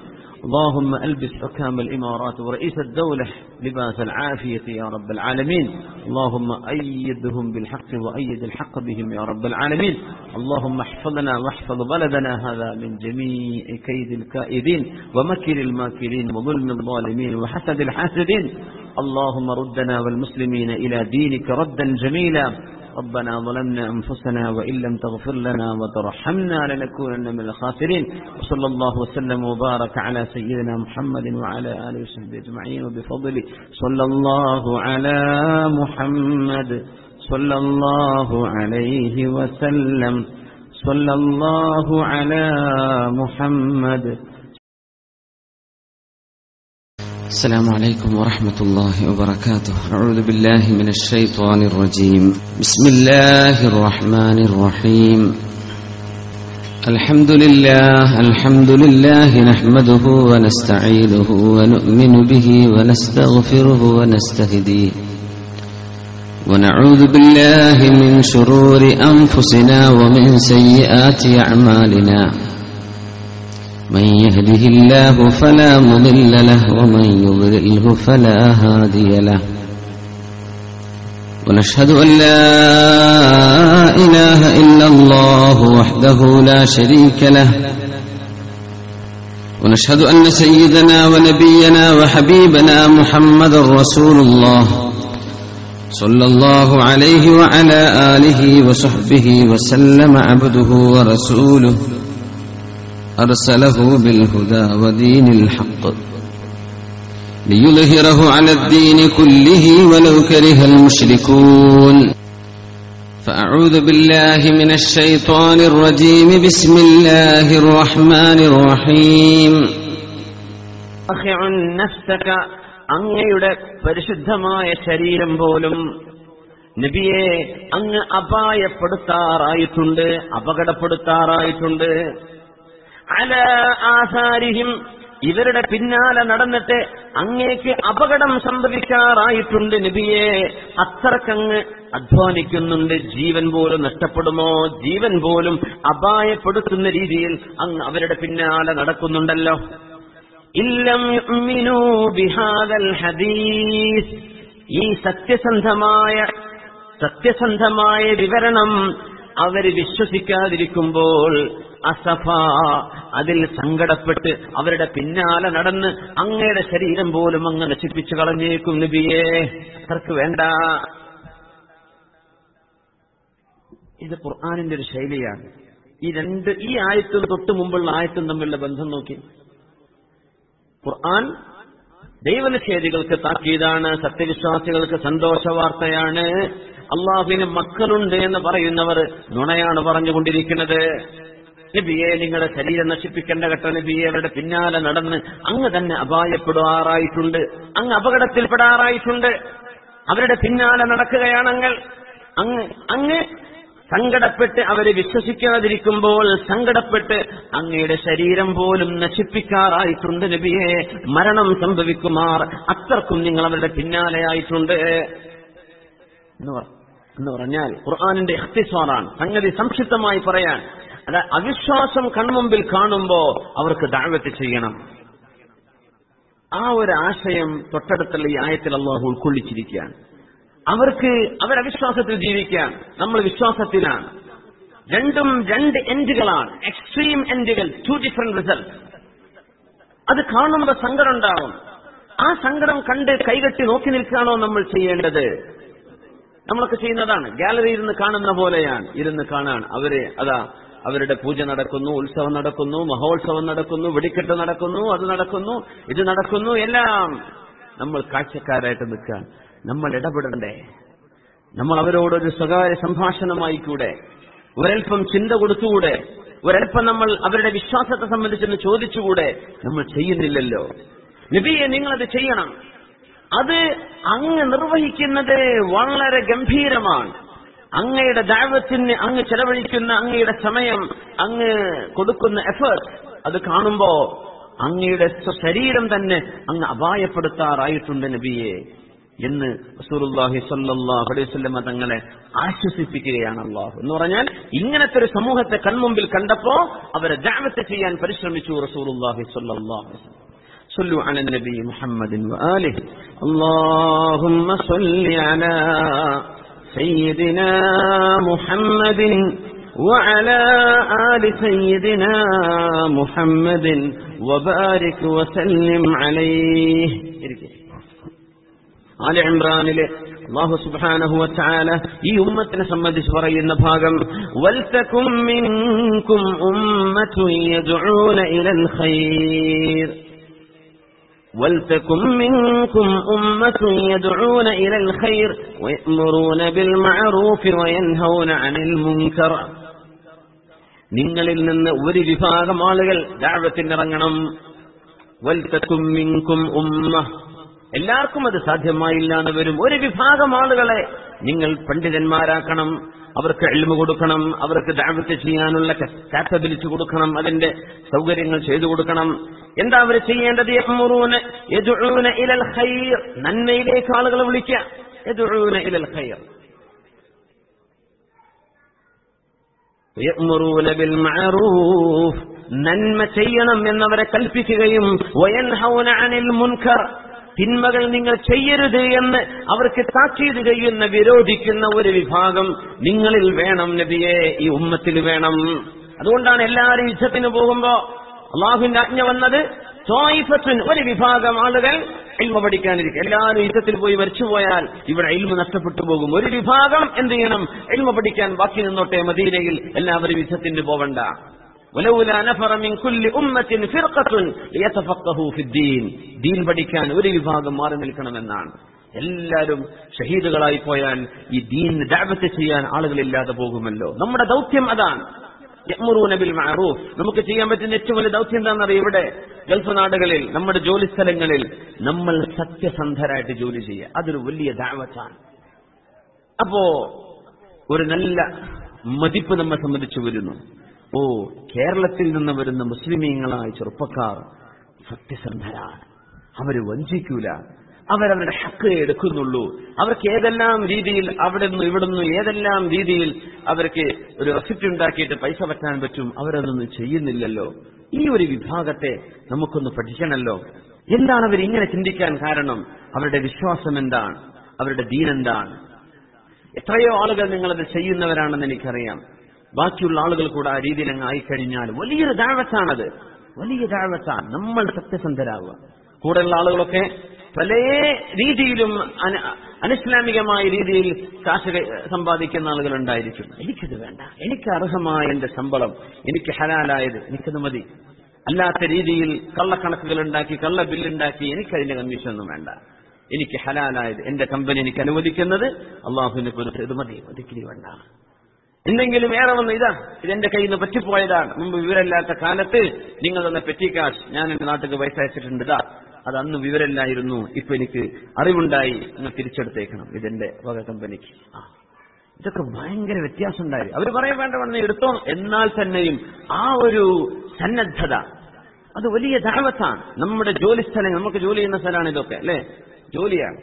اللهم ألبس حكام الإمارات ورئيس الدولة لباس العافية يا رب العالمين اللهم أيدهم بالحق وأيد الحق بهم يا رب العالمين اللهم احفظنا واحفظ بلدنا هذا من جميع كيد الكائدين ومكر الماكرين وظلم الظالمين وحسد الحاسدين اللهم ردنا والمسلمين إلى دينك ردا جميلا ربنا ظلمنا أنفسنا وإن لم تغفر لنا وترحمنا لنكونن من الخاسرين وصلى الله وسلم وبارك على سيدنا محمد وعلى آله وصحبه أجمعين وبفضله صلى الله على محمد صلى الله عليه وسلم صلى الله على محمد السلام عليكم ورحمة الله وبركاته أعوذ بالله من الشيطان الرجيم بسم الله الرحمن الرحيم الحمد لله الحمد لله نحمده ونستعينه ونؤمن به ونستغفره ونستهديه ونعوذ بالله من شرور أنفسنا ومن سيئات أعمالنا من يهده الله فلا مضل له ومن يضلله فلا هادي له ونشهد أن لا إله إلا الله وحده لا شريك له ونشهد أن سيدنا ونبينا وحبيبنا محمد رسول الله صلى الله عليه وعلى آله وصحبه وسلم عبده ورسوله أرسله بالهدى ودين الحق ليظهره على الدين كله ولو كره المشركون فأعوذ بالله من الشيطان الرجيم بسم الله الرحمن الرحيم അഖിഉൻ നഫ്സക അങ്ങയുടെ പരിശുദ്ധമായ ശരീരം പോലും നബിയെ അങ്ങ് അപായപ്പെടുത്താറായിട്ടുണ്ട് അപകടപ്പെടുത്താറായിട്ടുണ്ട് അല ആസാരിഹിം ഇവരുടെ പിന്നാലെ നടന്നിട്ട് അങ്ങേക്ക് അപകടം സംഭവിക്കാറായിട്ടുണ്ട് നബിയെ അത്രക്കങ്ങ് അധ്വാനിക്കുന്നുണ്ട് ജീവൻ പോലും നഷ്ടപ്പെടുമോ ജീവൻ പോലും അപായപ്പെടുത്തുന്ന രീതിയിൽ അങ്ങ് അവരുടെ പിന്നാലെ നടക്കുന്നുണ്ടല്ലോ ഇല്ലം യുഅ്മിനൂ ബിഹാദൽ ഹദീസ് ഈ സത്യസന്ധമായ സത്യസന്ധമായ വിവരണം അവര് വിശ്വസിക്കാതിരിക്കുമ്പോൾ അസഫ അതിൽ സങ്കടപ്പെട്ട് അവരുടെ പിന്നാലെ നടന്ന് അങ്ങയുടെ ശരീരം പോലും അങ്ങ് നശിപ്പിച്ചു കളഞ്ഞേക്കും നബിയെ അവർക്ക് വേണ്ട ഇത് ഖുർആാനിന്റെ ഒരു ശൈലിയാണ് ഈ രണ്ട് ഈ ആയത്തും തൊട്ട് മുമ്പുള്ള ആയത്തും തമ്മിലുള്ള ബന്ധം നോക്കി ഖുർആൻ ദൈവനിഷേധികൾക്ക് താക്കീതാണ് സത്യവിശ്വാസികൾക്ക് സന്തോഷ വാർത്തയാണ് അള്ളാഹുവിന് മക്കളുണ്ട് എന്ന് പറയുന്നവർ നുണയാണ് പറഞ്ഞുകൊണ്ടിരിക്കുന്നത് നബിയെ നിങ്ങളുടെ ശരീരം നശിപ്പിക്കേണ്ട ഘട്ട നബിയെ അവരുടെ പിന്നാലെ നടന്ന് അങ്ങ് തന്നെ അപായപ്പെടാറായിട്ടുണ്ട് അങ്ങ് അപകടത്തിൽപ്പെടാറായിട്ടുണ്ട് അവരുടെ പിന്നാലെ നടക്കുകയാണ് അങ്ങ് അങ്ങ് അങ്ങ് സങ്കടപ്പെട്ട് അവരെ വിശ്വസിക്കാതിരിക്കുമ്പോൾ സങ്കടപ്പെട്ട് അങ്ങയുടെ ശരീരം പോലും നശിപ്പിക്കാറായിട്ടുണ്ട് നബിയെ മരണം സംഭവിക്കുമാർ അത്രക്കും നിങ്ങൾ അവരുടെ പിന്നാലെയായിട്ടുണ്ട് എന്ന് പറ- എന്ന് പറഞ്ഞാൽ ഖുർആാനിന്റെ ഇഖ്തിസാറാണ് സംഗതി സംക്ഷിപ്തമായി പറയാൻ അല്ല അവിശ്വാസം കൺമുമ്പിൽ കാണുമ്പോ അവർക്ക് ദാവത്ത് ചെയ്യണം ആ ഒരു ആശയം തൊട്ടടുത്തുള്ള ഈ ആയത്തിൽ അള്ളാഹു ഉൾക്കൊള്ളിച്ചിരിക്കുകയാണ് അവർക്ക് അവരവിശ്വാസത്തിൽ ജീവിക്കാൻ നമ്മൾ വിശ്വാസത്തിലാണ് രണ്ടും രണ്ട് എൻഡുകളാണ് എക്സ്ട്രീം എൻഡുകൾ ടു ഡിഫറെന്റ് റിസൾട്ട് അത് കാണുമ്പോൾ സങ്കടം ഉണ്ടാവും ആ സങ്കടം കണ്ട് കൈകെട്ടി നോക്കി നിൽക്കുകയാണോ നമ്മൾ ചെയ്യേണ്ടത് നമ്മളൊക്കെ ചെയ്യുന്നതാണ് ഗാലറി ഇരുന്ന് കാണുന്ന പോലെയാണ് ഇരുന്ന് കാണാൻ അവര് അതാ അവരുടെ പൂജ നടക്കുന്നു ഉത്സവം നടക്കുന്നു മഹോത്സവം നടക്കുന്നു വെടിക്കെട്ട് നടക്കുന്നു അത് നടക്കുന്നു ഇത് നടക്കുന്നു എല്ലാം നമ്മൾ കാഴ്ചക്കാരായിട്ട് നിൽക്കാൻ നമ്മൾ ഇടപെടണ്ടേ നമ്മൾ അവരോടൊരു സ്വകാര്യ സംഭാഷണമായി കൂടെ ഒരൽപ്പം ചിന്ത കൊടുത്തുകൂടെ ഒരൽപ്പം നമ്മൾ അവരുടെ വിശ്വാസത്തെ സംബന്ധിച്ചൊന്ന് ചോദിച്ചുകൂടെ നമ്മൾ ചെയ്യുന്നില്ലല്ലോ നബിയെ നിങ്ങളത് ചെയ്യണം അത് അങ്ങ് നിർവഹിക്കുന്നത് വളരെ ഗംഭീരമാണ് അങ്ങയുടെ ദൈവത്തിന് അങ്ങ് ചെലവഴിക്കുന്ന അങ്ങയുടെ സമയം അങ്ങ് കൊടുക്കുന്ന എഫേർട്ട് അത് കാണുമ്പോ അങ്ങയുടെ ശരീരം തന്നെ അങ്ങ് അപായപ്പെടുത്താറായിട്ടുണ്ട് നബിയെ എന്ന് റസൂലുള്ളാഹി സ്വല്ലല്ലാഹു അലൈഹി വസല്ലമ തങ്ങളെ ആശ്വസിപ്പിക്കുകയാണ് അള്ളാഹു എന്ന് പറഞ്ഞാൽ ഇങ്ങനത്തെ ഒരു സമൂഹത്തെ കൺമുമ്പിൽ കണ്ടപ്പോ അവരെ ദഅവത്ത് ചെയ്യാൻ പരിശ്രമിച്ചു റസൂലുള്ളാഹി സ്വല്ലല്ലാഹു അലൈഹി വസല്ലം صلوا على النبي محمد وآله اللهم صل على سيدنا محمد وعلى آل سيدنا محمد وبارك وسلم عليه ആല ഇമ്രാനിലെ അള്ളാഹു സുബ്ഹാനഹു വതആല ഈ ഉമ്മത്തിനെ സംബന്ധിച്ച് പറയുന്ന ഭാഗം വൽതകും മിൻകും ഉമ്മത്തുൻ യദ്ഊന ഇലൽ ഖൈർ ولتكن منكم أمة يدعون إلى الخير ويأمرون بالمعروف وينهون عن المنكر നിങ്ങളിൽ നിന്ന് ഒരു വിഭാഗം ആളുകൾ ദാവത്തിനിറങ്ങണം വൽതക്കും മിൻകും ഉമ്മ എല്ലാവർക്കും അത് സാധ്യമായില്ല എന്ന് വരും ഒരു വിഭാഗം ആളുകളെ നിങ്ങൾ പണ്ഡിതന്മാരാക്കണം അവർക്ക് എളിമ കൊടുക്കണം അവർക്ക് ദാവത്ത് ചെയ്യാനുള്ള കാപ്പബിലിറ്റി കൊടുക്കണം അതിന്റെ സൗകര്യങ്ങൾ ചെയ്തു കൊടുക്കണം എന്താ അവർ ചെയ്യേണ്ടത് യഅ്മുറൂന യദ്ഊന ഇലൽ ഖൈർ നന്മയിലേക്ക് ആളുകളെ വിളിക്കുക യദ്ഊന ഇലൽ ഖൈർ യഅ്മുറൂന ബിൽ മഅറൂഫ് നന്മ ചെയ്യണം എന്നവരെ കൽപ്പിക്കുകയും വയൻഹൗന അനിൽ മുൻകർ തിന്മകൾ നിങ്ങൾ ചെയ്യരുത് എന്ന് അവർക്ക് താക്കീത് ചെയ്യുന്ന വിരോധിക്കുന്ന ഒരു വിഭാഗം നിങ്ങളിൽ വേണം നബിയെ ഈ ഉമ്മത്തിൽ വേണം അതുകൊണ്ടാണ് എല്ലാവരും യുദ്ധത്തിന് പോകുമ്പോ അള്ളാഹുവിന്റെ ആജ്ഞ വന്നത് ത്വായിഫത്തുൻ ഒരു വിഭാഗം ആളുകൾ ഇൽമ പഠിക്കാനിരിക്കും എല്ലാവരും യുദ്ധത്തിൽ പോയി മരിച്ചുപോയാൽ ഇവിടെ ഇൽമ നഷ്ടപ്പെട്ടു പോകും ഒരു വിഭാഗം എന്ത് ചെയ്യണം ഇൽമ പഠിക്കാൻ ബാക്കി നിന്നോട്ടെ മദീനയിൽ എല്ലാവരും യുദ്ധത്തിന് പോവണ്ട ولولا نفر من كل أمة فرقة ليتفقهوا في الدين ദീൻ പഠിക്കാൻ ഒരു വിഭാഗം മാറി നിൽക്കണമെന്നാണ് എല്ലാവരും ഷഹീദുകളായി പോയാൽ ഈ ദീൻ ദഅവത്ത് ചെയ്യാൻ ആളുകളില്ലാതെ പോകുമല്ലോ നമ്മുടെ ദൗത്യം അതാണ് യഅ്മുറൂന ബിൽ മഅറൂഫ് നമുക്ക് ചെയ്യാൻ പറ്റുന്ന ഏറ്റവും വലിയ ദൗത്യം എന്താണെന്നറിയോ ഇവിടെ ഗൾഫ് നാടുകളിൽ നമ്മുടെ ജോലി സ്ഥലങ്ങളിൽ നമ്മൾ സത്യസന്ധരായിട്ട് ജോലി ചെയ്യുക അതൊരു വലിയ ദാവത്താണ് അപ്പോ ഒരു നല്ല മതിപ്പ് നമ്മെ സംബന്ധിച്ച് വരുന്നു ഓ കേരളത്തിൽ നിന്ന് വരുന്ന മുസ്ലിമീങ്ങളായ ചെറുപ്പക്കാർ സത്യസന്ധരാണ് അവര് വഞ്ചിക്കൂല അവരവരുടെ ഹക്ക് എടുക്കുന്നുള്ളൂ അവർക്ക് ഏതെല്ലാം രീതിയിൽ അവിടെ നിന്ന് ഇവിടെ നിന്ന് ഏതെല്ലാം രീതിയിൽ അവർക്ക് ഒരു റെസിപ്റ്റ് ഉണ്ടാക്കിയിട്ട് പൈസ പറ്റാൻ പറ്റും അവരതൊന്നും ചെയ്യുന്നില്ലല്ലോ ഈ ഒരു വിഭാഗത്തെ നമുക്കൊന്ന് പഠിക്കണമല്ലോ എന്താണ് അവർ ഇങ്ങനെ ചിന്തിക്കാൻ കാരണം അവരുടെ വിശ്വാസം എന്താണ് അവരുടെ ദീൻ എന്താണ് എത്രയോ ആളുകൾ നിങ്ങളത് ചെയ്യുന്നവരാണെന്ന് എനിക്കറിയാം ബാക്കിയുള്ള ആളുകൾ കൂടെ ആ രീതിയിൽ അങ്ങ് ആയിക്കഴിഞ്ഞാൽ വലിയൊരു ദാഴ്വത്താണത് വലിയ ദാഴ്വത്താണ് നമ്മൾ സത്യസന്ധരാകുക കൂടെയുള്ള ആളുകളൊക്കെ പല രീതിയിലും അന- അനിസ്ലാമികമായ രീതിയിൽ കാശ് കൈ- സമ്പാദിക്കുന്ന ആളുകൾ ഉണ്ടായിരിക്കും എനിക്കിത് വേണ്ട എനിക്ക് അർഹമായ എന്റെ ശമ്പളം എനിക്ക് ഹലാലായത് എനിക്കത് മതി അല്ലാത്ത രീതിയിൽ കള്ളക്കണക്കുകൾ ഉണ്ടാക്കി കള്ള ബില്ലുണ്ടാക്കി എനിക്കതിന്റെ കമ്മീഷൻ ഒന്നും വേണ്ട എനിക്ക് ഹലാലായത് എന്റെ കമ്പനി എനിക്ക് അനുവദിക്കുന്നത് അള്ളാഹുവിനെ കുറിച്ച് ഇത് മതി ഒരിക്കലും വേണ്ട എന്തെങ്കിലും ഏറെ വന്ന് ഇതാ ഇതെന്റെ കയ്യിൽ നിന്ന് പറ്റിപ്പോയതാണ് മുമ്പ് വിവരമില്ലാത്ത കാലത്ത് നിങ്ങൾ തന്ന പെറ്റി കാശ് ഞാൻ എന്റെ നാട്ടിൽ പൈസ അയച്ചിട്ടുണ്ട് ഇതാ അത് അന്ന് വിവരമില്ലായിരുന്നു ഇപ്പൊ എനിക്ക് അറിവുണ്ടായി നിങ്ങൾ തിരിച്ചെടുത്തേക്കണം ഇതെന്റെ വക കമ്പനിക്ക് ആ ഇതൊക്കെ ഭയങ്കര വ്യത്യാസം ഉണ്ടായി അവർ പറയാൻ വേണ്ട വേണ്ട എടുത്തോ എന്നാൽ തന്നെയും ആ ഒരു സന്നദ്ധത അത് വലിയ ദാവത്താണ് നമ്മുടെ ജോലി സ്ഥലം നമുക്ക് ജോലി ചെയ്യുന്ന സ്ഥലമാണ് ഇതൊക്കെ അല്ലെ ജോലിയാണ്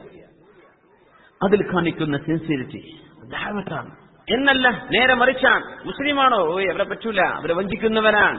അതിൽ കാണിക്കുന്ന സിൻസിയറിറ്റി ദാവത്താണ് എന്നല്ല നേരെ മറിച്ചാണ് മുസ്ലിമാണോ ഓയ് അവരെ പറ്റൂല അവരെ വഞ്ചിക്കുന്നവരാണ്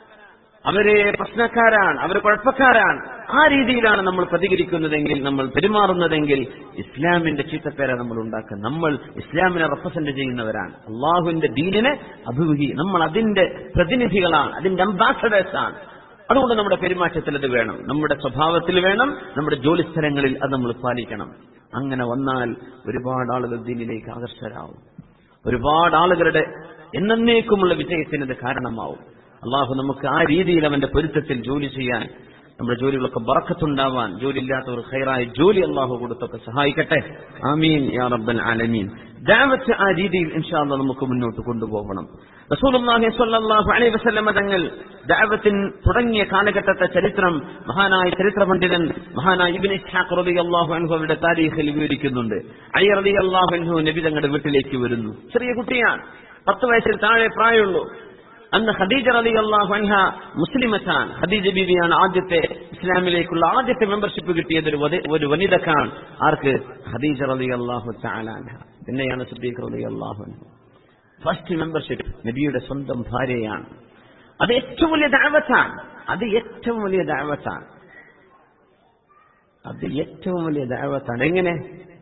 അവര് പ്രശ്നക്കാരാണ് അവർ കുഴപ്പക്കാരാണ് ആ രീതിയിലാണ് നമ്മൾ പ്രതികരിക്കുന്നതെങ്കിൽ നമ്മൾ പെരുമാറുന്നതെങ്കിൽ ഇസ്ലാമിന്റെ ചീത്തപ്പേരെ നമ്മൾ ഉണ്ടാക്കുക നമ്മൾ ഇസ്ലാമിനെ റെപ്രസെന്റ് ചെയ്യുന്നവരാണ് അള്ളാഹുവിന്റെ ദീനിനെ അഭിമുഖി നമ്മൾ അതിന്റെ പ്രതിനിധികളാണ് അതിന്റെ അംബാസഡേഴ്സ് ആണ് അതുകൊണ്ട് നമ്മുടെ പെരുമാറ്റത്തിൽ അത് വേണം നമ്മുടെ സ്വഭാവത്തിൽ വേണം നമ്മുടെ ജോലി സ്ഥലങ്ങളിൽ അത് നമ്മൾ പാലിക്കണം അങ്ങനെ വന്നാൽ ഒരുപാട് ആളുകൾ ദീനിലേക്ക് ആകർഷകരാവും ഒരുപാട് ആളുകളുടെ എന്നേക്കുമുള്ള വിജയത്തിന് ഇത് കാരണമാവും അള്ളാഹു നമുക്ക് ആ രീതിയിൽ അവന്റെ പൊരുത്തത്തിൽ ജോലി ചെയ്യാൻ നമ്മുടെ ജോലികളൊക്കെ ബറക്കത്തുണ്ടാവാൻ ജോലി ഇല്ലാത്തവർ ഹൈറായ ജോലി അള്ളാഹു കൊടുത്തൊക്കെ സഹായിക്കട്ടെ ആമീൻ യാ റബ്ബൽ ആലമീൻ ദാവത്ത് ആ രീതിയിൽ ഇൻഷാല്ല നമുക്ക് മുന്നോട്ട് കൊണ്ടുപോകണം റസൂലുള്ളാഹി സ്വല്ലല്ലാഹു അലൈഹി വസല്ലമ തങ്ങൾ ദഅവത്തിൻ തുടങ്ങിയ കാലഘട്ടത്തെ ചരിത്രം മഹാനായ ചരിത്ര പണ്ഡിതൻ മഹാനായ ഇബ്നു ഇസ്ഹാഖ് റളിയല്ലാഹു അൻഹു അവരുടെ താരീഖിൽ വിവരിക്കുന്നുണ്ട് അലി റളിയല്ലാഹു അൻഹു നബി തങ്ങളുടെ വീട്ടിലേക്ക് വരുന്നു ചെറിയ കുട്ടിയാണ് പത്ത് വയസ്സിൽ താഴെ പ്രായമുള്ളൂ അന്ന് ഖദീജ റളിയല്ലാഹു അൻഹ മുസ്ലിമത്താണ് ഖദീജ ബീവിയാണ് ആദ്യത്തെ ഇസ്ലാമിലേക്കുള്ള ആദ്യത്തെ മെമ്പർഷിപ്പ് കിട്ടിയത് ഒരു വധ- ഒരു വനിതക്കാണ് ആർക്ക് ഖദീജ റളിയല്ലാഹു തആല അൻഹ പിന്നെയാണ് സിദ്ദീഖ് റളിയല്ലാഹു അൻഹു ഫസ്റ്റ് മെമ്പർഷിപ്പ് നബിയുടെ സ്വന്തം ഭാര്യയാണ് അത് ഏറ്റവും വലിയ ദഅവത്താണ് അത് ഏറ്റവും വലിയ ദഅവത്താണ് അത് ഏറ്റവും വലിയ ദഅവത്താണ് എങ്ങനെ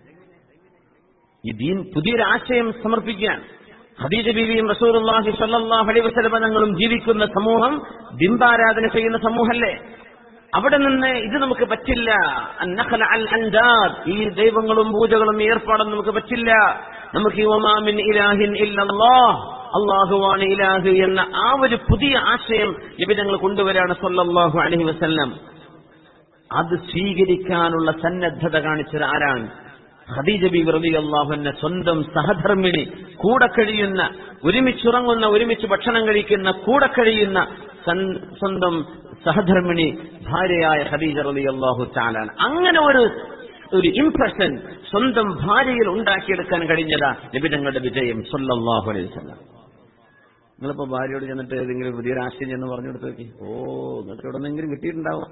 ഈ ദീൻ പുതിയൊരു ആശയം സമർപ്പിക്കുകയാണ് ഖദീജ ബീവിയും റസൂലുള്ളാഹി സ്വല്ലല്ലാഹു അലൈഹി വസല്ലമ തങ്ങളും ജീവിക്കുന്ന സമൂഹം ബിംബാരാധന ചെയ്യുന്ന സമൂഹമല്ലേ അവിടെ നിന്ന് ഇത് നമുക്ക് പറ്റില്ല അന്നഖല അൽ അൻദാദ് ഈ ദൈവങ്ങളും പൂജകളും ഈ ഏർപ്പാടും നമുക്ക് പറ്റില്ല നമുക്ക് ഈ ഒമാമിൻ ഇലാഹിൻ ഇല്ലല്ലാഹ് അള്ളാഹുവാണ് ഇലാഹ് എന്ന ആ ഒരു പുതിയ ആശയം നിബിധങ്ങൾ കൊണ്ടുവരാണ് സല്ലല്ലാഹു അലൈഹി വസല്ലം അത് സ്വീകരിക്കാനുള്ള സന്നദ്ധത കാണിച്ചത് ആരാണ് ഖദീജ ബി റളിയല്ലാഹുവിന്റെ സ്വന്തം സഹധർമ്മിണി കൂടെ കഴിയുന്ന ഒരുമിച്ചുറങ്ങുന്ന ഒരുമിച്ച് ഭക്ഷണം കഴിക്കുന്ന കൂടെ കഴിയുന്ന സൻ- സ്വന്തം സഹധർമ്മിണി ഭാര്യയായ ഖദീജ റളിയല്ലാഹു തആലാണ് അങ്ങനെ ഒരു ഒരു ഇംപ്രഷൻ സ്വന്തം ഭാര്യയിൽ ഉണ്ടാക്കിയെടുക്കാൻ കഴിഞ്ഞതാ നബിതങ്ങളുടെ വിജയം സല്ലല്ലാഹു അലൈഹി വസല്ലം നിങ്ങളിപ്പോ ഭാര്യയോട് ചെന്നിട്ട് ഏതെങ്കിലും പുതിയൊരു ആശയം ചെന്ന് പറഞ്ഞു കൊടുത്ത് നോക്കി ഓ നിങ്ങൾക്ക് എവിടെ നിന്നെങ്കിലും കിട്ടിയിട്ടുണ്ടാവും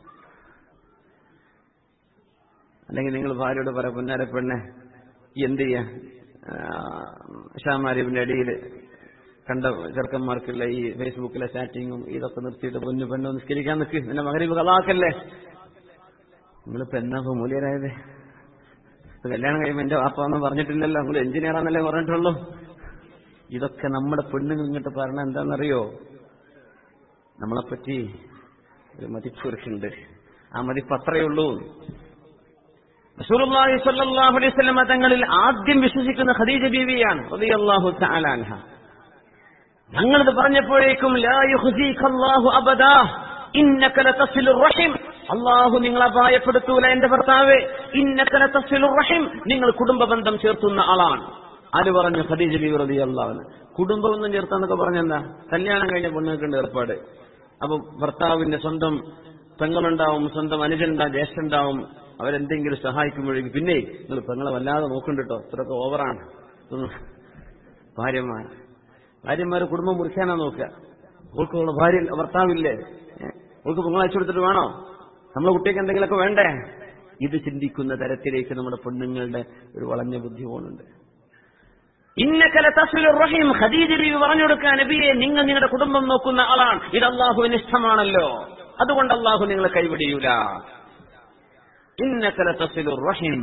അല്ലെങ്കിൽ നിങ്ങൾ ഭാര്യയോട് പറ പൊന്നാര പെണ്ണെ ഈ എന്ത് ചെയ്യാ ഷാമാരിബിന്റെ അടിയിൽ കണ്ട ചെറുക്കന്മാർക്കുള്ള ഈ ഫേസ്ബുക്കിലെ ചാറ്റിങ്ങും ഇതൊക്കെ നിർത്തിയിട്ട് പൊന്നു പെണ്ണു നിസ്കരിക്കാൻ നിൽക്ക് എന്റെ മകരീബ് കലാക്കല്ലേ നിങ്ങളിപ്പോ എന്നാ ഇപ്പൊ മൂല്യരായത് ഇപ്പൊ കല്യാണം കഴിയുമ്പോ എന്റെ വാപ്പാന്ന് പറഞ്ഞിട്ടില്ലല്ലോ നിങ്ങൾ എഞ്ചിനീയറാന്നല്ലേ പറഞ്ഞിട്ടുള്ളൂ ഇതൊക്കെ നമ്മുടെ പെണ്ണുങ്ങൾ ഇങ്ങോട്ട് പറഞ്ഞ എന്താണെന്നറിയോ നമ്മളെപ്പറ്റി ഒരു മതിപ്പൊരുക്കുണ്ട് ആ മതിപ്പ് അത്രയേ ഉള്ളൂ റസൂലുള്ളാഹി സ്വല്ലല്ലാഹു അലൈഹി വസല്ലം തങ്ങളിൽ ആദ്യം വിശ്വസിക്കുന്ന ഖദീജ ബീവിയാണ് റളിയല്ലാഹു തആല അൻഹ ഞങ്ങളിത് പറഞ്ഞപ്പോഴേക്കും ലാ യുഖ്സീകല്ലാഹു അബദാ ഇന്നക ലതസിലുർ റഹിം അള്ളാഹു നിങ്ങളെ അപായപ്പെടുത്തൂല എന്റെ ഭർത്താവേ ഇന്നക ലതസിലുർ റഹിം നിങ്ങൾ കുടുംബ ബന്ധം ചേർത്തുന്ന ആളാണ് ആര് പറഞ്ഞു ഖദീജ ബീവി റളിയല്ലാഹു കുടുംബമൊന്നും ചേർത്താന്നൊക്കെ പറഞ്ഞെന്താ കല്യാണം കഴിഞ്ഞ പെണ്ണുങ്ങൾക്കുണ്ട് ഏർപ്പാട് അപ്പൊ ഭർത്താവിന്റെ സ്വന്തം പെങ്ങളുണ്ടാവും സ്വന്തം അനുജനുണ്ടാവും ജ്യേഷ്ഠനുണ്ടാവും അവരെന്തെങ്കിലും സഹായിക്കുമ്പോഴേക്കും പിന്നെ നിങ്ങൾ പെങ്ങളെ വല്ലാതെ നോക്കണ്ടോ ഇത്രയൊക്കെ ഓവറാണ് ഇതൊന്നും ഭാര്യമാർ ഭാര്യമാര് കുടുംബം മുറിക്കാനാ നോക്കുക ഓൾക്കുള്ള ഭാര്യ ഭർത്താവില്ലേ ഏ? ഓൾക്ക് പെങ്ങളെ അയച്ചു കൊടുത്തിട്ട് വേണോ നമ്മളെ കുട്ടിക്ക് എന്തെങ്കിലുമൊക്കെ വേണ്ടേ ഇത് ചിന്തിക്കുന്ന തരത്തിലേക്ക് നമ്മുടെ പെണ്ണുങ്ങളുടെ ഒരു വളഞ്ഞ ബുദ്ധി പോകുന്നുണ്ട് ഇന്നക്കല തസ്ലുർ റഹീം ഖദീജ ബീവി പറഞ്ഞു കൊടുക്കാൻ നബിയെ നിങ്ങൾ നിങ്ങളുടെ കുടുംബം നോക്കുന്ന ആളാണ് ഇത് അള്ളാഹുവിന് ഇഷ്ടമാണല്ലോ അതുകൊണ്ട് അള്ളാഹു നിങ്ങളെ കൈവിടിയൂല ഇന്നക്കല തസ്ലുർ റഹീം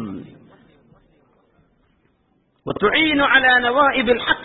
وتعين على نوائب الحق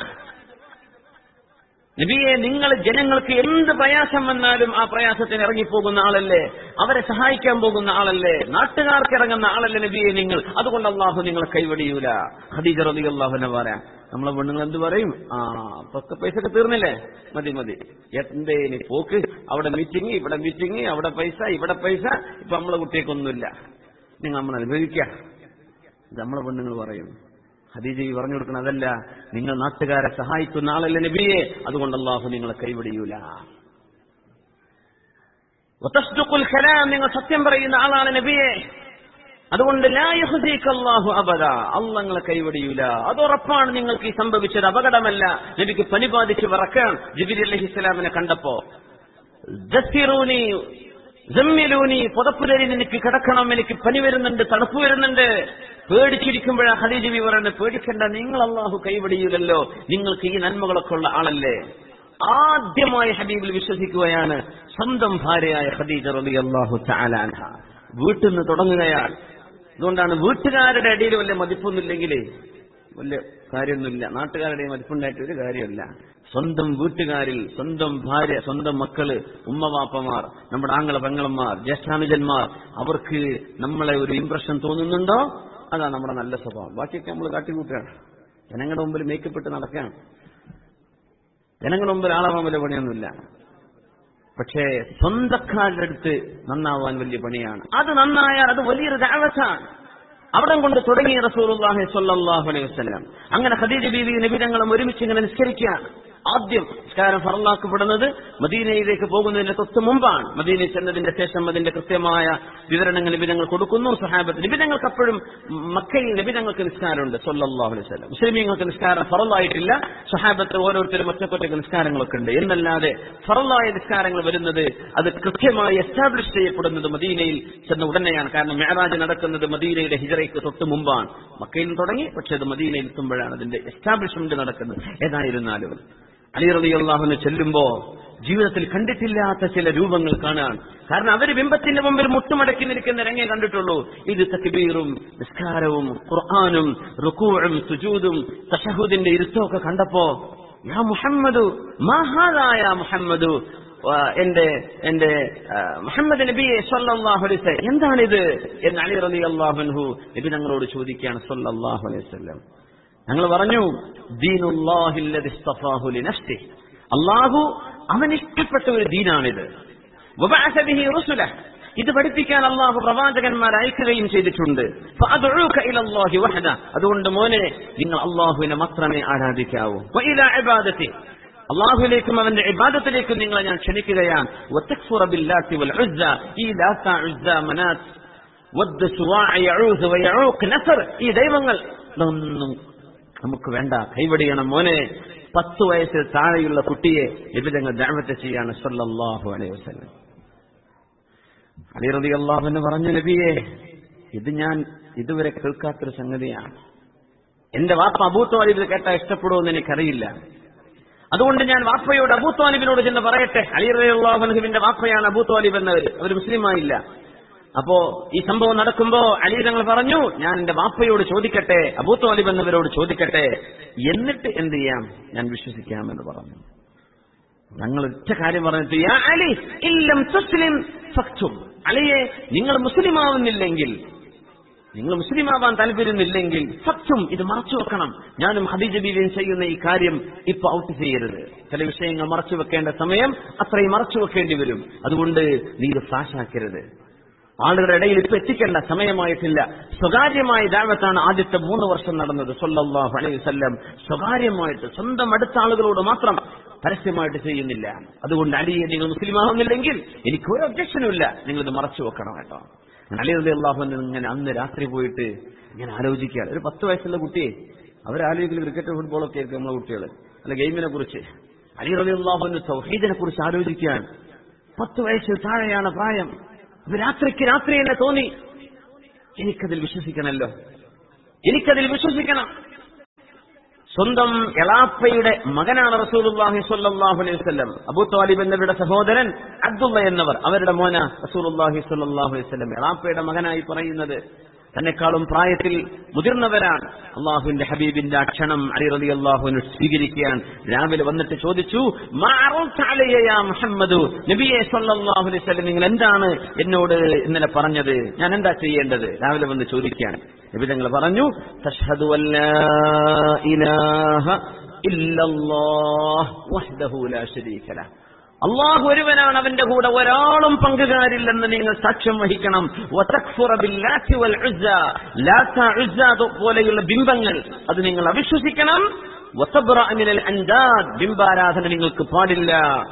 നബിയെ നിങ്ങൾ ജനങ്ങൾക്ക് എന്ത് പ്രയാസം വന്നാലും ആ പ്രയാസത്തിന് ഇറങ്ങിപ്പോകുന്ന ആളല്ലേ അവരെ സഹായിക്കാൻ പോകുന്ന ആളല്ലേ നാട്ടുകാർക്ക് ഇറങ്ങുന്ന ആളല്ലേ നബിയെ നിങ്ങൾ അതുകൊണ്ട് അള്ളാഹു നിങ്ങളെ കൈവടിയൂല ഖദീജ റബി അള്ളാഹുനെ പറയാം നമ്മളെ പെണ്ണുങ്ങൾ എന്ത് പറയും ആ പത്ത് പൈസ ഒക്കെ തീർന്നില്ലേ മതി മതി എന്തേ ഇനി പോക്ക് അവിടെ മീറ്റിംഗ് ഇവിടെ മീറ്റിംഗ് അവിടെ പൈസ ഇവിടെ പൈസ ഇപ്പൊ നമ്മളെ കുട്ടിയൊക്കൊന്നുമില്ല നിങ്ങൾ നമ്മൾ അനുഭവിക്കുക ഇത് നമ്മളെ പെണ്ണുങ്ങൾ പറയും ഹദീജ ഈ പറഞ്ഞു കൊടുക്കണം അതല്ല നിങ്ങൾ നാട്ടുകാരെ സഹായിക്കുന്ന ആളല്ലേ നബിയെ അതുകൊണ്ട് അള്ളാഹു നിങ്ങളെ കൈവിടിയൂല വതസ്ദുഖുൽ കലാം നിങ്ങൾ സത്യം പറയുന്ന ആളാണ് നബിയെ അതുകൊണ്ട് ലാ യഹ്ദീക അല്ലാഹു അബദ അള്ളാഹ് നിങ്ങളെ കൈവിടിയൂല അത് ഉറപ്പാണ് നിങ്ങൾക്ക് ഈ സംഭവിച്ചത് അപകടമല്ല നബിക്ക് പനി ബാധിച്ച് വിറക്കാൻ ജിബിരി അലഹിസ്സലാമിനെ കണ്ടപ്പോ ജസ്സിറൂനി ജമ്മിലൂനി പുതപ്പുലരിൽ എനിക്ക് കിടക്കണം എനിക്ക് പനി വരുന്നുണ്ട് തണുപ്പ് വരുന്നുണ്ട് പേടിച്ചിരിക്കുമ്പോഴാ ഹദീജ ബി പറയുന്നത് പേടിക്കണ്ട നിങ്ങൾ അള്ളാഹു കൈവിടിയില്ലല്ലോ നിങ്ങൾക്ക് ഈ നന്മകളൊക്കെ ഉള്ള ആളല്ലേ ആദ്യമായി ഹബീബിൽ വിശ്വസിക്കുകയാണ് സ്വന്തം ഭാര്യയായ ഖദീജ റബി അള്ളാഹു ചാലാൻഹ വീട്ടിൽ നിന്ന് തുടങ്ങുകയാണ് അതുകൊണ്ടാണ് വീട്ടുകാരുടെ ഇടയിൽ വല്ല മതിപ്പൊന്നുമില്ലെങ്കിലേ വലിയ കാര്യമൊന്നുമില്ല നാട്ടുകാരുടെ മതിപ്പുണ്ടായിട്ട് ഒരു കാര്യമില്ല സ്വന്തം വീട്ടുകാരിൽ സ്വന്തം ഭാര്യ സ്വന്തം മക്കള് ഉമ്മവാപ്പമാർ നമ്മുടെ ആംഗള പെങ്ങളന്മാർ ജ്യേഷ്ഠാനുജന്മാർ അവർക്ക് നമ്മളെ ഒരു ഇംപ്രഷൻ തോന്നുന്നുണ്ടോ അതാണ് നമ്മുടെ നല്ല സ്വഭാവം ബാക്കിയൊക്കെ നമ്മൾ കാട്ടിക്കൂട്ടുകയാണ് ജനങ്ങളുടെ മുമ്പിൽ മേക്കപ്പ് ഇട്ട് നടക്കുകയാണ് ജനങ്ങളുടെ മുമ്പിൽ ആളാവാൻ വലിയ പണിയൊന്നുമില്ല പക്ഷേ സ്വന്തക്കാരുടെ അടുത്ത് നന്നാവാൻ വലിയ പണിയാണ് അത് നന്നായാൽ അത് വലിയൊരു ദാവത്താണ് അവിടം കൊണ്ട് തുടങ്ങിയ റസൂലുള്ളാഹി സ്വല്ലല്ലാഹു അലൈഹി വസല്ലം അങ്ങനെ ഖദീജ ബീവി നബിതങ്ങളും ഒരുമിച്ച് ഇങ്ങനെ നിസ്കരിക്കുകയാണ് ആദ്യം നിസ്കാരം ഫറലാക്കപ്പെടുന്നത് മദീനയിലേക്ക് പോകുന്നതിന്റെ തൊട്ട് മുമ്പാണ് മദീനയിൽ ചെന്നതിന്റെ ശേഷം അതിന്റെ കൃത്യമായ വിവരണങ്ങൾ നിബിധങ്ങൾ കൊടുക്കുന്നു സഹാബത്ത് നിബിധങ്ങൾക്ക് അപ്പോഴും മക്കയിൽ നിബിധങ്ങൾക്ക് നിസ്കാരമുണ്ട് സല്ലല്ലാഹു അലൈഹി വസല്ലം മുസ്ലിമീങ്ങൾക്ക് നിസ്കാരം ഫറലായിട്ടില്ല സഹാബത്ത് ഓരോരുത്തരും ഒറ്റക്കൊറ്റക്ക് നിസ്കാരങ്ങളൊക്കെ ഉണ്ട് എന്നല്ലാതെ ഫറലായ നിസ്കാരങ്ങൾ വരുന്നത് അത് കൃത്യമായി എസ്റ്റാബ്ലിഷ് ചെയ്യപ്പെടുന്നത് മദീനയിൽ ചെന്ന ഉടനെയാണ് കാരണം മെഹറാജ് നടക്കുന്നത് മദീനയുടെ ഹിജറയ്ക്ക് തൊട്ട് മുമ്പാണ് മക്കയിൽ തുടങ്ങി പക്ഷെ അത് മദീനയിൽ എത്തുമ്പോഴാണ് അതിന്റെ എസ്റ്റാബ്ലിഷ്മെന്റ് നടക്കുന്നത് ഏതായിരുന്നാലും അലി റബി അള്ളാഹുന് ചെല്ലുമ്പോ ജീവിതത്തിൽ കണ്ടിട്ടില്ലാത്ത ചില രൂപങ്ങൾ കാണാൻ കാരണം അവര് ബിംബത്തിന്റെ മുമ്പിൽ മുട്ടുമടക്കി നിൽക്കുന്ന രംഗേ കണ്ടിട്ടുള്ളൂ ഇത് തക്ബീറും നിസ്കാരവും ഖുർആാനും റുക്കൂഴും സുജൂദും തഷഹുദിന്റെ ഇരുത്തമൊക്കെ കണ്ടപ്പോ യാ മുഹമ്മദു മാഹാദായ മുഹമ്മദു ആ, എന്റെ എന്റെ ആ, മുഹമ്മദ് നബിയെ സല്ലല്ലാഹു അലൈഹി വസല്ലം എന്താണിത് എന്ന് അലി റലി അള്ളാഹുൻഹു നബി ഞങ്ങളോട് ചോദിക്കുകയാണ് സല്ലല്ലാഹു അലൈഹി വസല്ലം ഞങ്ങൾ പറഞ്ഞു ദീനുല്ലാഹില്ലദി ഇസ്തഫാഹു ലിനഫ്സിഹി അള്ളാഹു അവൻ ഇഷ്ടപ്പെട്ട ഒരു ദീനാണിത് വബഅസ ബിഹി റുസുലഹ് ഇത് പഠിപ്പിക്കാൻ അള്ളാഹു പ്രവാചകന്മാർ അയക്കുകയും ചെയ്തിട്ടുണ്ട് ഫഅദ്ഉക ഇലല്ലാഹി വഹദ അതുകൊണ്ട് മോനെ നിങ്ങൾ അള്ളാഹുവിനെ മാത്രമേ ആരാധിക്കാവൂ വഇലാ ഇബാദത്തി അള്ളാഹുലേക്കും അവന്റെ ഇബാദത്തിലേക്കും നിങ്ങളെ ഞാൻ ക്ഷണിക്കുകയാണ് വതക്ഫുറ ബില്ലാത്തി വൽ ഉസ്സ ഈ ലാത്ത ഉസ്സ മനാത്ത് വദ്ദ സുവാഅ യഊസ് വയഊഖ് നസർ ഈ ദൈവങ്ങൾ ഇതൊന്നും നമുക്ക് വേണ്ട കൈവടിയണം മോനെ പത്ത് വയസ്സിൽ താഴെയുള്ള കുട്ടിയെ എതിരങ്ങ് ദാവത്ത് ചെയ്യാണ് സല്ലല്ലാഹു അലൈഹി വസല്ലം അലി റബി അള്ളാഹുവിന് പറഞ്ഞു നബിയെ ഇത് ഞാൻ ഇതുവരെ കേൾക്കാത്തൊരു സംഗതിയാണ് എന്റെ വാപ്പ അബൂത്തോലിബ് കേട്ടാൽ ഇഷ്ടപ്പെടുമെന്ന് എനിക്കറിയില്ല അതുകൊണ്ട് ഞാൻ വാപ്പയോട് അബൂത്തോലിബിനോട് ചെന്ന് പറയട്ടെ അലി റബി അള്ളാഹുനുവിന്റെ വാപ്പയാണ് അബൂത്തോലിബ് എന്നവർ അവർ മുസ്ലിമായില്ല അപ്പോ ഈ സംഭവം നടക്കുമ്പോ അലി തങ്ങൾ പറഞ്ഞു ഞാൻ എന്റെ വാപ്പയോട് ചോദിക്കട്ടെ അബൂത്തോലിബ് എന്നവരോട് ചോദിക്കട്ടെ എന്നിട്ട് എന്ത് ചെയ്യാം ഞാൻ വിശ്വസിക്കാം എന്ന് പറഞ്ഞു ഞങ്ങൾ ഒറ്റ കാര്യം പറഞ്ഞിട്ട് യാ അലി ഇല്ലം തുസ്ലിം ഫക്തും അലിയെ നിങ്ങൾ മുസ്ലിം ആവുന്നില്ലെങ്കിൽ നിങ്ങൾ മുസ്ലിം ആവാൻ താല്പര്യമില്ലെങ്കിൽ സത്യം ഇത് മറച്ചു വെക്കണം ഞാനും ഹദീജ ബീവിയും ചെയ്യുന്ന ഈ കാര്യം ഇപ്പൊ ഔട്ട് ചെയ്യരുത് ചില വിഷയങ്ങൾ മറച്ചു വെക്കേണ്ട സമയം അത്രയും മറച്ചു വെക്കേണ്ടി വരും അതുകൊണ്ട് നീ ഇത് ഫ്ലാഷാക്കരുത് ആളുകളുടെ ഇടയിൽ ഇപ്പൊ എത്തിക്കേണ്ട സമയമായിട്ടില്ല സ്വകാര്യമായ ദാവത്താണ് ആദ്യത്തെ മൂന്ന് വർഷം നടന്നത് സല്ലല്ലാഹു അലൈഹി വസല്ലം സ്വകാര്യമായിട്ട് സ്വന്തം അടുത്ത ആളുകളോട് മാത്രം പരസ്യമായിട്ട് ചെയ്യുന്നില്ല അതുകൊണ്ട് അലിയെ നിങ്ങൾ മുസ്ലിം ആവുന്നില്ലെങ്കിൽ എനിക്ക് ഒരു ഒബ്ജക്ഷനും ഇല്ല നിങ്ങൾ ഇത് മറച്ചു വെക്കണം കേട്ടോ അലി റലി അള്ളാഹു ഇങ്ങനെ അന്ന് രാത്രി പോയിട്ട് ഇങ്ങനെ ആലോചിക്കുകയാണ് ഒരു പത്ത് വയസ്സുള്ള കുട്ടിയെ അവരാലോചിക്കുന്ന ക്രിക്കറ്റ് ഫുട്ബോളൊക്കെ ആയിരിക്കും നമ്മളെ കുട്ടികൾ അല്ല ഗെയിമിനെ കുറിച്ച് അലി റലി അള്ളാഹുവിന്റെ സൗഹീദിനെ കുറിച്ച് ആലോചിക്കുകയാണ് പത്ത് വയസ്സിൽ താഴെയാണ് പ്രായം ഇത് രാത്രിക്ക് രാത്രി എന്നെ തോന്നി എനിക്കതിൽ വിശ്വസിക്കണമല്ലോ എനിക്കതിൽ വിശ്വസിക്കണം സ്വന്തം എളാപ്പയുടെ മകനാണ് റസൂലുള്ളാഹി സ്വല്ലല്ലാഹു അലൈഹി വസല്ലം അബൂ താലിബ് എന്നവരുടെ സഹോദരൻ അബ്ദുള്ള എന്നവർ അവരുടെ മോന റസൂലുള്ളാഹി സ്വല്ലല്ലാഹു അലൈഹി വസല്ലം എളാപ്പയുടെ മകനായി പറയുന്നത് തന്നെക്കാളും പ്രായത്തിൽ മുതിർന്നവരാണ് അള്ളാഹുവിന്റെ ഹബീബിന്റെ അക്ഷണം അലി റലി അള്ളാഹുവിന് സ്വീകരിക്കാൻ രാവിലെ വന്നിട്ട് ചോദിച്ചു "മാ അറൗത അലയ്യ യാ മുഹമ്മദു നബിയെ സല്ലല്ലാഹു അലൈഹി വസല്ലം നിങ്ങൾ എന്താണ് എന്നോട് ഇന്നലെ പറഞ്ഞത് ഞാൻ എന്താ ചെയ്യേണ്ടത് രാവിലെ വന്ന് ചോദിക്കാൻ നബി തങ്ങൾ പറഞ്ഞു തഷ്ഹദു അല്ലാ ഇലാഹ ഇല്ലല്ലാഹ് വഹ്ദഹു ലാ ശരീക ലഹ് അള്ളാഹു ഒരുവനാണ് അവന്റെ കൂടെ ഒരാളും പങ്കുകാരില്ലെന്ന് നിങ്ങൾ സാക്ഷ്യം വഹിക്കണം വതക്ഫുറ ബില്ലാത്തി വൽ ഉസ്സ. ലാത്ത, ഉസ്സ പോലെയുള്ള ബിംബങ്ങൾ അത് നിങ്ങൾ അവിശ്വസിക്കണം വതബ്റഅ മിനൽ അൻദാദ്. ബിംബാരാധന നിങ്ങൾക്ക് പാടില്ല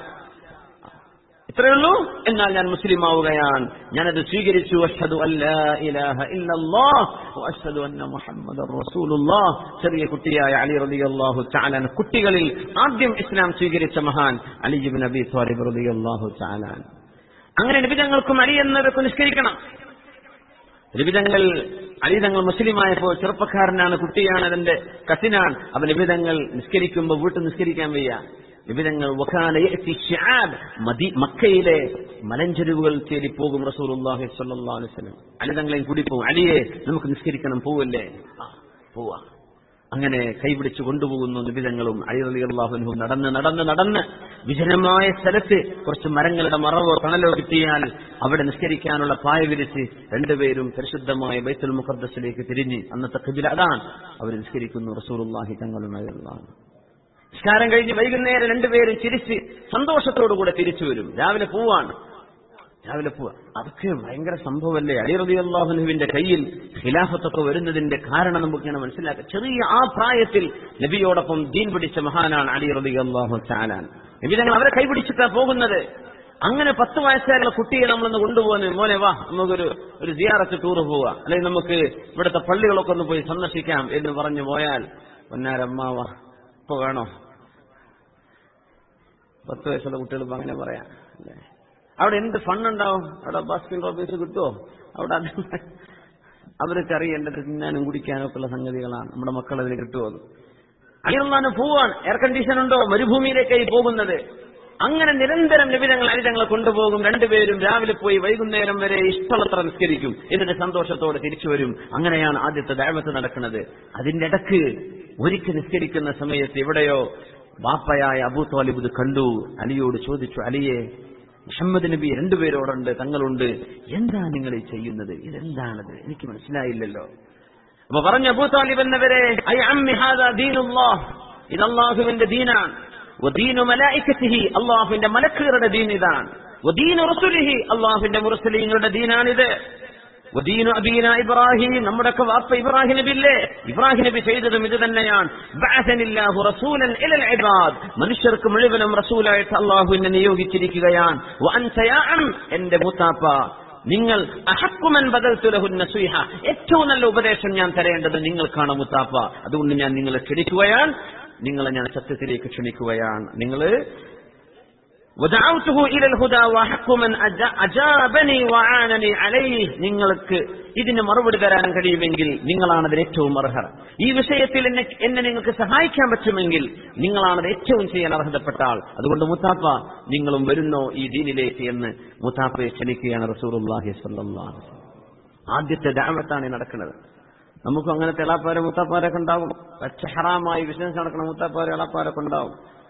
ഇത്രയേ ഉള്ളൂ എന്നാൽ ഞാൻ മുസ്ലിം ആവുകയാണ് ഞാനത് സ്വീകരിച്ചു അഷ്ഹദു അല്ലാ ഇലാഹ ഇല്ലല്ലാഹ് വഅഷ്ഹദു അന്ന മുഹമ്മദർ റസൂലുള്ളാഹ് ചെറിയ കുട്ടിയായ അലി റളിയല്ലാഹു തആല കുട്ടികളിൽ ആദ്യം ഇസ്ലാം സ്വീകരിച്ച മഹാൻ അലി ഇബ്നു അബി ത്വാലിബ് റളിയല്ലാഹു തആല അങ്ങനെ നിബിതങ്ങൾക്കും അലി എന്നവർക്ക് നിഷ്കരിക്കണം നിബിതങ്ങൾ അലിതങ്ങൾ മുസ്ലിമായപ്പോൾ ചെറുപ്പക്കാരനാണ് കുട്ടിയാണ് അതിന്റെ കസിനാണ് അവൻ നിബിതങ്ങൾ നിസ്കരിക്കുമ്പോൾ വീട്ടിൽ നിസ്കരിക്കാൻ വയ്യ നിബിതങ്ങൾ വഖാന യഅതി ശിആബ് മദി മക്കയിലെ മലഞ്ചെരുവുകൾ തേടി പോകും റസൂലുള്ളാഹി സ്വല്ലല്ലാഹു അലൈഹി വസല്ലം അലി തങ്ങളെയും കൂടി പോകും അലിയെ നമുക്ക് നിസ്കരിക്കണം പോവല്ലേ ആ പോവാ അങ്ങനെ കൈപിടിച്ച് കൊണ്ടുപോകുന്നു നിബിതങ്ങളും അലി അലി അള്ളാഹുനും നടന്ന് നടന്ന് നടന്ന് വിജനമായ സ്ഥലത്ത് കുറച്ച് മരങ്ങളുടെ മറവോ തണലോ കിട്ടിയാൽ അവിടെ നിസ്കരിക്കാനുള്ള പായ വിരിച്ച് രണ്ടുപേരും പരിശുദ്ധമായ ബൈത്തുൽ മുഖദ്ദസിലേക്ക് തിരിഞ്ഞ് അന്നത്തെ ഖിബില അതാണ് അവർ നിസ്കരിക്കുന്നു റസൂലുള്ളാഹി തങ്ങളും അലി അള്ളാഹു നിസ്കാരം കഴിഞ്ഞ് വൈകുന്നേരം രണ്ടുപേരും ചിരിച്ച് സന്തോഷത്തോടുകൂടെ തിരിച്ചു വരും രാവിലെ പോവാണ് രാവിലെ പോവാ അതൊക്കെ ഭയങ്കര സംഭവമല്ലേ അലി റബി അള്ളാഹുനുവിന്റെ കയ്യിൽ ഖിലാഫത്തൊക്കെ വരുന്നതിന്റെ കാരണം നമുക്കിങ്ങനെ മനസ്സിലാക്കാം ചെറിയ ആ പ്രായത്തിൽ നബിയോടൊപ്പം ദീൻ പിടിച്ച മഹാനാണ് അലി റബി അള്ളാഹു ചാലാൻ നബി ഞങ്ങൾ അവരെ കൈപിടിച്ചിട്ടാ പോകുന്നത് അങ്ങനെ പത്ത് വയസ്സായുള്ള കുട്ടിയെ നമ്മളൊന്ന് കൊണ്ടുപോകുന്നത് മോനെ വാ നമുക്കൊരു ഒരു സിയാറത്ത് ടൂർ പോവാ അല്ലെങ്കിൽ നമുക്ക് ഇവിടുത്തെ പള്ളികളൊക്കെ ഒന്ന് പോയി സന്ദർശിക്കാം എന്ന് പറഞ്ഞു പോയാൽ പൊന്നാരമ്മാവ ഇപ്പൊ വേണോ പത്ത് വയസ്സുള്ള കുട്ടികൾ ഇപ്പൊ അങ്ങനെ പറയാം അല്ലേ അവിടെ എന്ത് ഫണ്ണുണ്ടാവും അവിടെ ബാസ്കിൻ റോബീസ് കിട്ടുമോ അവിടെ അത് അവർക്ക് അറിയേണ്ടത് തിന്നാനും കുടിക്കാനും ഒക്കെ ഉള്ള സംഗതികളാണ് നമ്മുടെ മക്കൾ അതിന് കിട്ടുമോ അത് അയ്യൊന്നാണ് പോവാണ് എയർ കണ്ടീഷൻ ഉണ്ടോ മരുഭൂമിയിലേക്കായി പോകുന്നത് അങ്ങനെ നിരന്തരം നിബിധങ്ങൾ അരിതങ്ങളെ കൊണ്ടുപോകും രണ്ടുപേരും രാവിലെ പോയി വൈകുന്നേരം വരെ ഇഷ്ടമുള്ളത്ര നിസ്കരിക്കും എന്നിട്ട് സന്തോഷത്തോടെ തിരിച്ചു വരും അങ്ങനെയാണ് ആദ്യത്തെ ദൈവത്ത് നടക്കുന്നത് അതിന്റെ ഇടക്ക് ഒരിക്കൽ നിസ്കരിക്കുന്ന സമയത്ത് എവിടെയോ ബാപ്പയായ അബൂ താലിബ് ഇത് കണ്ടു അലിയോട് ചോദിച്ചു അലിയെ മുഹമ്മദ് നബി രണ്ടുപേരോടുണ്ട് തങ്ങളുണ്ട് എന്താ നിങ്ങൾ ഈ ചെയ്യുന്നത് ഇതെന്താണത് എനിക്ക് മനസ്സിലായില്ലല്ലോ അപ്പൊ പറഞ്ഞ അബൂ താലിബ് എന്നവരെ ഐ അമ്മി ഹാദാ ദീനുല്ലാഹ് ഇത് അള്ളാഹുവിന്റെ ദീനാണ് വദീനു മലായിക്കത്തിഹി അള്ളാഹുവിന്റെ മലക്കുകളുടെ ദീൻ ഇതാണ് വദീനു റസുലിഹി അള്ളാഹുവിന്റെ മുറസലീങ്ങളുടെ ദീനാണിത് വദീനു അബീന ഇബ്രാഹിം നമ്മുടെയൊക്കെ വാപ്പ ഇബ്രാഹിം നബില്ലേ ഇബ്രാഹിം നബി ചെയ്തതും ഇത് തന്നെയാണ് ബഅസനില്ലാഹു റസൂലൻ ഇലൽ ഇബാദ് മനുഷ്യർക്ക് മുഴുവനും റസൂലായിട്ട് അള്ളാഹു എന്നെ നിയോഗിച്ചിരിക്കുകയാണ് വഅൻത യാ അം എന്റെ മൂത്താപ്പ നിങ്ങൾ അഹക്കുമൻ ബദൽത്തുലഹുൻ നസീഹ ഏറ്റവും നല്ല ഉപദേശം ഞാൻ തരേണ്ടത് നിങ്ങൾക്കാണ് മുത്താപ്പ അതുകൊണ്ട് ഞാൻ നിങ്ങളെ ക്ഷണിക്കുകയാണ് നിങ്ങളെ ഞാൻ സത്യത്തിലേക്ക് ക്ഷണിക്കുകയാണ് നിങ്ങൾ ودعوته إلى الهدى وحق من أجا- أجابني وعانني عليه നിങ്ങൾക്ക് ഇതിന് മറുപടി തരാൻ കഴിയുമെങ്കിൽ നിങ്ങളാണ് അതിന് ഏറ്റവും അർഹർ ഈ വിഷയത്തിൽ എന്നെ എന്നെ നിങ്ങൾക്ക് സഹായിക്കാൻ പറ്റുമെങ്കിൽ നിങ്ങളാണ് ഏറ്റവും ചെയ്യാൻ അർഹതപ്പെട്ട ആൾ അതുകൊണ്ട് മുത്താപ്പ നിങ്ങളും വരുന്നോ ഈ ദീനിലേക്ക് എന്ന് മുത്താപ്പയെ ക്ഷണിക്കുകയാണ് റസൂറുല്ലാഹി സ്വല്ലല്ലാഹു അലൈഹി വസല്ലം. ആദ്യത്തെ ദാവത്താണ് ഈ നടക്കുന്നത് നമുക്ക് അങ്ങനത്തെ എളാപ്പാരെ മുത്താപ്പാരൊക്കെ ഉണ്ടാവും പച്ച ഹറാമായി ബിസിനസ് നടക്കുന്ന മുത്താപ്പാരെ എളാപ്പാരൊക്കെ ഉണ്ടാവും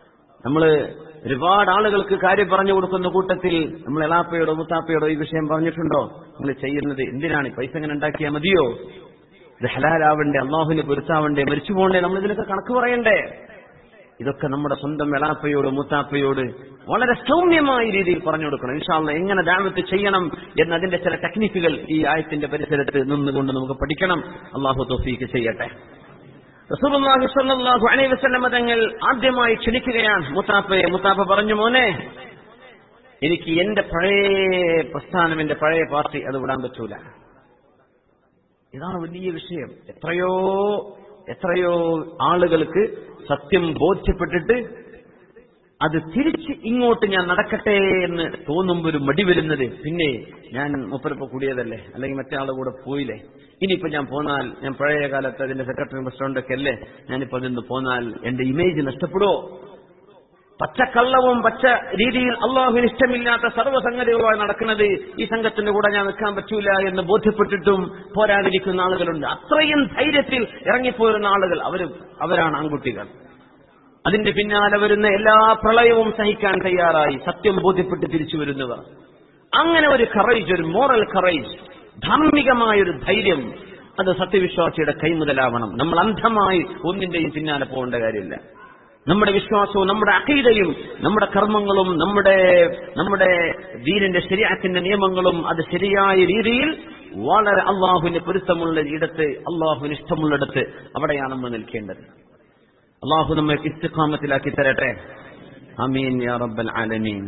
നമ്മള് ഒരുപാട് ആളുകൾക്ക് കാര്യം പറഞ്ഞു കൊടുക്കുന്ന കൂട്ടത്തിൽ നമ്മൾ എളാപ്പയോടോ മുത്താപ്പയോടോ ഈ വിഷയം പറഞ്ഞിട്ടുണ്ടോ നിങ്ങൾ ചെയ്യുന്നത് എന്തിനാണ് ഈ പൈസ ഇങ്ങനെ ഉണ്ടാക്കിയാൽ മതിയോ ഇത് ഹലാലാവണ്ടേ അള്ളാഹുവിന് പൊരുത്താവണ്ടേ മരിച്ചു പോകണ്ടേ നമ്മൾ ഇതിനൊക്കെ കണക്ക് പറയണ്ടേ ഇതൊക്കെ നമ്മുടെ സ്വന്തം എളാപ്പയോട് മുത്താപ്പയോട് വളരെ സൗമ്യമായ രീതിയിൽ പറഞ്ഞു കൊടുക്കണം ഇൻഷാല്ല എങ്ങനെ ദാവത്ത് ചെയ്യണം എന്നതിന്റെ ചില ടെക്നിക്കുകൾ ഈ ആയത്തിന്റെ പരിസരത്ത് നിന്നുകൊണ്ട് നമുക്ക് പഠിക്കണം അള്ളാഹു തോഫീക്ക് ചെയ്യട്ടെ റസൂലുള്ളാഹി സ്വല്ലല്ലാഹു അലൈഹി വസല്ലം തങ്ങൾ ആദ്യമായി ക്ഷണിക്കുകയാണ് മുത്താപ്പയെ മുത്താപ്പ പറഞ്ഞു മോനെ എനിക്ക് എന്റെ പഴയ പ്രസ്ഥാനം എന്റെ പഴയ പാർട്ടി അത് വിടാൻ പറ്റൂല ഇതാണ് വലിയ വിഷയം എത്രയോ എത്രയോ ആളുകൾക്ക് സത്യം ബോധ്യപ്പെട്ടിട്ട് അത് തിരിച്ച് ഇങ്ങോട്ട് ഞാൻ നടക്കട്ടെ എന്ന് തോന്നുമ്പോൾ ഒരു മടി വരുന്നത് പിന്നെ ഞാൻ മുപ്പരപ്പ് കൂടിയതല്ലേ അല്ലെങ്കിൽ മറ്റേ ആളുടെ കൂടെ പോയില്ലേ ഇനിയിപ്പോ ഞാൻ പോന്നാൽ ഞാൻ പഴയ കാലത്ത് അതിന്റെ സെക്രട്ടറി പ്രസിഡന്റ് ഒക്കെ അല്ലേ ഞാനിപ്പോ അതിന്ന് പോന്നാൽ എന്റെ ഇമേജ് നഷ്ടപ്പെടുമോ പച്ചക്കള്ളവും പച്ച രീതിയിൽ അള്ളാഹുവിന് ഇഷ്ടമില്ലാത്ത സർവ്വസംഗതികളുമായി നടക്കുന്നത് ഈ സംഘത്തിന്റെ കൂടെ ഞാൻ നിൽക്കാൻ പറ്റൂല എന്ന് ബോധ്യപ്പെട്ടിട്ടും പോരാതിരിക്കുന്ന ആളുകളുണ്ട് അത്രയും ധൈര്യത്തിൽ ഇറങ്ങിപ്പോരുന്ന ആളുകൾ അവര് അവരാണ് ആൺകുട്ടികൾ അതിന്റെ പിന്നാലെ വരുന്ന എല്ലാ പ്രളയവും സഹിക്കാൻ തയ്യാറായി സത്യം ബോധ്യപ്പെട്ട് തിരിച്ചു വരുന്നവർ അങ്ങനെ ഒരു കറേജ് ഒരു മോറൽ കറേജ് ധാർമ്മികമായ ഒരു ധൈര്യം അത് സത്യവിശ്വാസിയുടെ കൈമുതലാവണം നമ്മൾ അന്ധമായി ഒന്നിന്റെയും പിന്നാലെ പോകേണ്ട കാര്യമില്ല നമ്മുടെ വിശ്വാസവും നമ്മുടെ അഖീദയും നമ്മുടെ കർമ്മങ്ങളും നമ്മുടെ നമ്മുടെ ദീനിന്റെ ശരിയാത്തിന്റെ നിയമങ്ങളും അത് ശരിയായ രീതിയിൽ വളരെ അള്ളാഹുവിന് പൊരുത്തമുള്ള ഇടത്ത് അള്ളാഹുവിന് ഇഷ്ടമുള്ളിടത്ത് അവിടെയാണ് നമ്മൾ നിൽക്കേണ്ടത് അള്ളാഹു നമ്മെ ഇസ്തിഖാമത്തിലാക്കി തരട്ടെ അമീൻ യാ റബ്ബൽ ആലമീൻ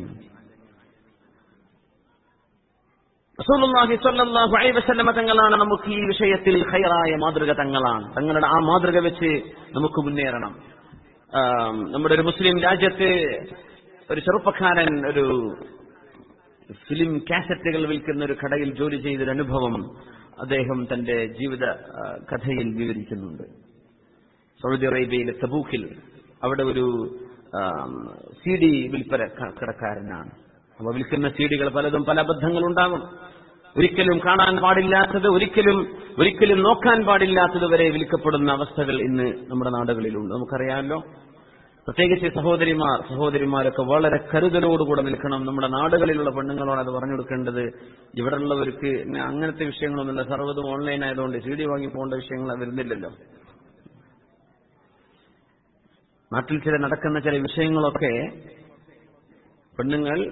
റസൂലുള്ളാഹി സ്വല്ലല്ലാഹു അലൈഹി വസല്ലമ തങ്ങളാണ് നമുക്ക് ഈ വിഷയത്തിൽ ഖൈറായ മാതൃക തങ്ങളാണ് തങ്ങളുടെ ആ മാതൃക വെച്ച് നമുക്ക് മുന്നേറണം ആം, നമ്മുടെ ഒരു മുസ്ലിം രാജ്യത്ത് ഒരു ചെറുപ്പക്കാരൻ ഒരു ഫിലിം കാസറ്റുകൾ വിൽക്കുന്ന ഒരു കടയിൽ ജോലി ചെയ്തൊരു അനുഭവം അദ്ദേഹം തന്റെ ജീവിത ആ, കഥയിൽ വിവരിക്കുന്നുണ്ട് സൗദി അറേബ്യയിലെ തബൂക്കിൽ അവിടെ ഒരു സി ഡി വിൽപ്പന ക- കടക്കാരനാണ് അപ്പൊ വിൽക്കുന്ന സി ഡികൾ പലതും പല അബദ്ധങ്ങളുണ്ടാകും ഒരിക്കലും കാണാൻ പാടില്ലാത്തത് ഒരിക്കലും ഒരിക്കലും നോക്കാൻ പാടില്ലാത്തത് വരെ വിൽക്കപ്പെടുന്ന അവസ്ഥകൾ ഇന്ന് നമ്മുടെ നാടുകളിലുണ്ട് നമുക്കറിയാമല്ലോ പ്രത്യേകിച്ച് സഹോദരിമാർ സഹോദരിമാരൊക്കെ വളരെ കരുതലോടുകൂടെ നിൽക്കണം നമ്മുടെ നാടുകളിലുള്ള പെണ്ണുങ്ങളോട് അത് പറഞ്ഞു കൊടുക്കേണ്ടത് ഇവിടെ ഉള്ളവർക്ക് ഇന്ന് അങ്ങനത്തെ വിഷയങ്ങളൊന്നുമില്ല സർവ്വതും ഓൺലൈൻ ആയതുകൊണ്ട് സി ഡി വാങ്ങി പോകേണ്ട വിഷയങ്ങൾ വരുന്നില്ലല്ലോ നാട്ടിൽ ചില നടക്കുന്ന ചില വിഷയങ്ങളൊക്കെ പെണ്ണുങ്ങൾ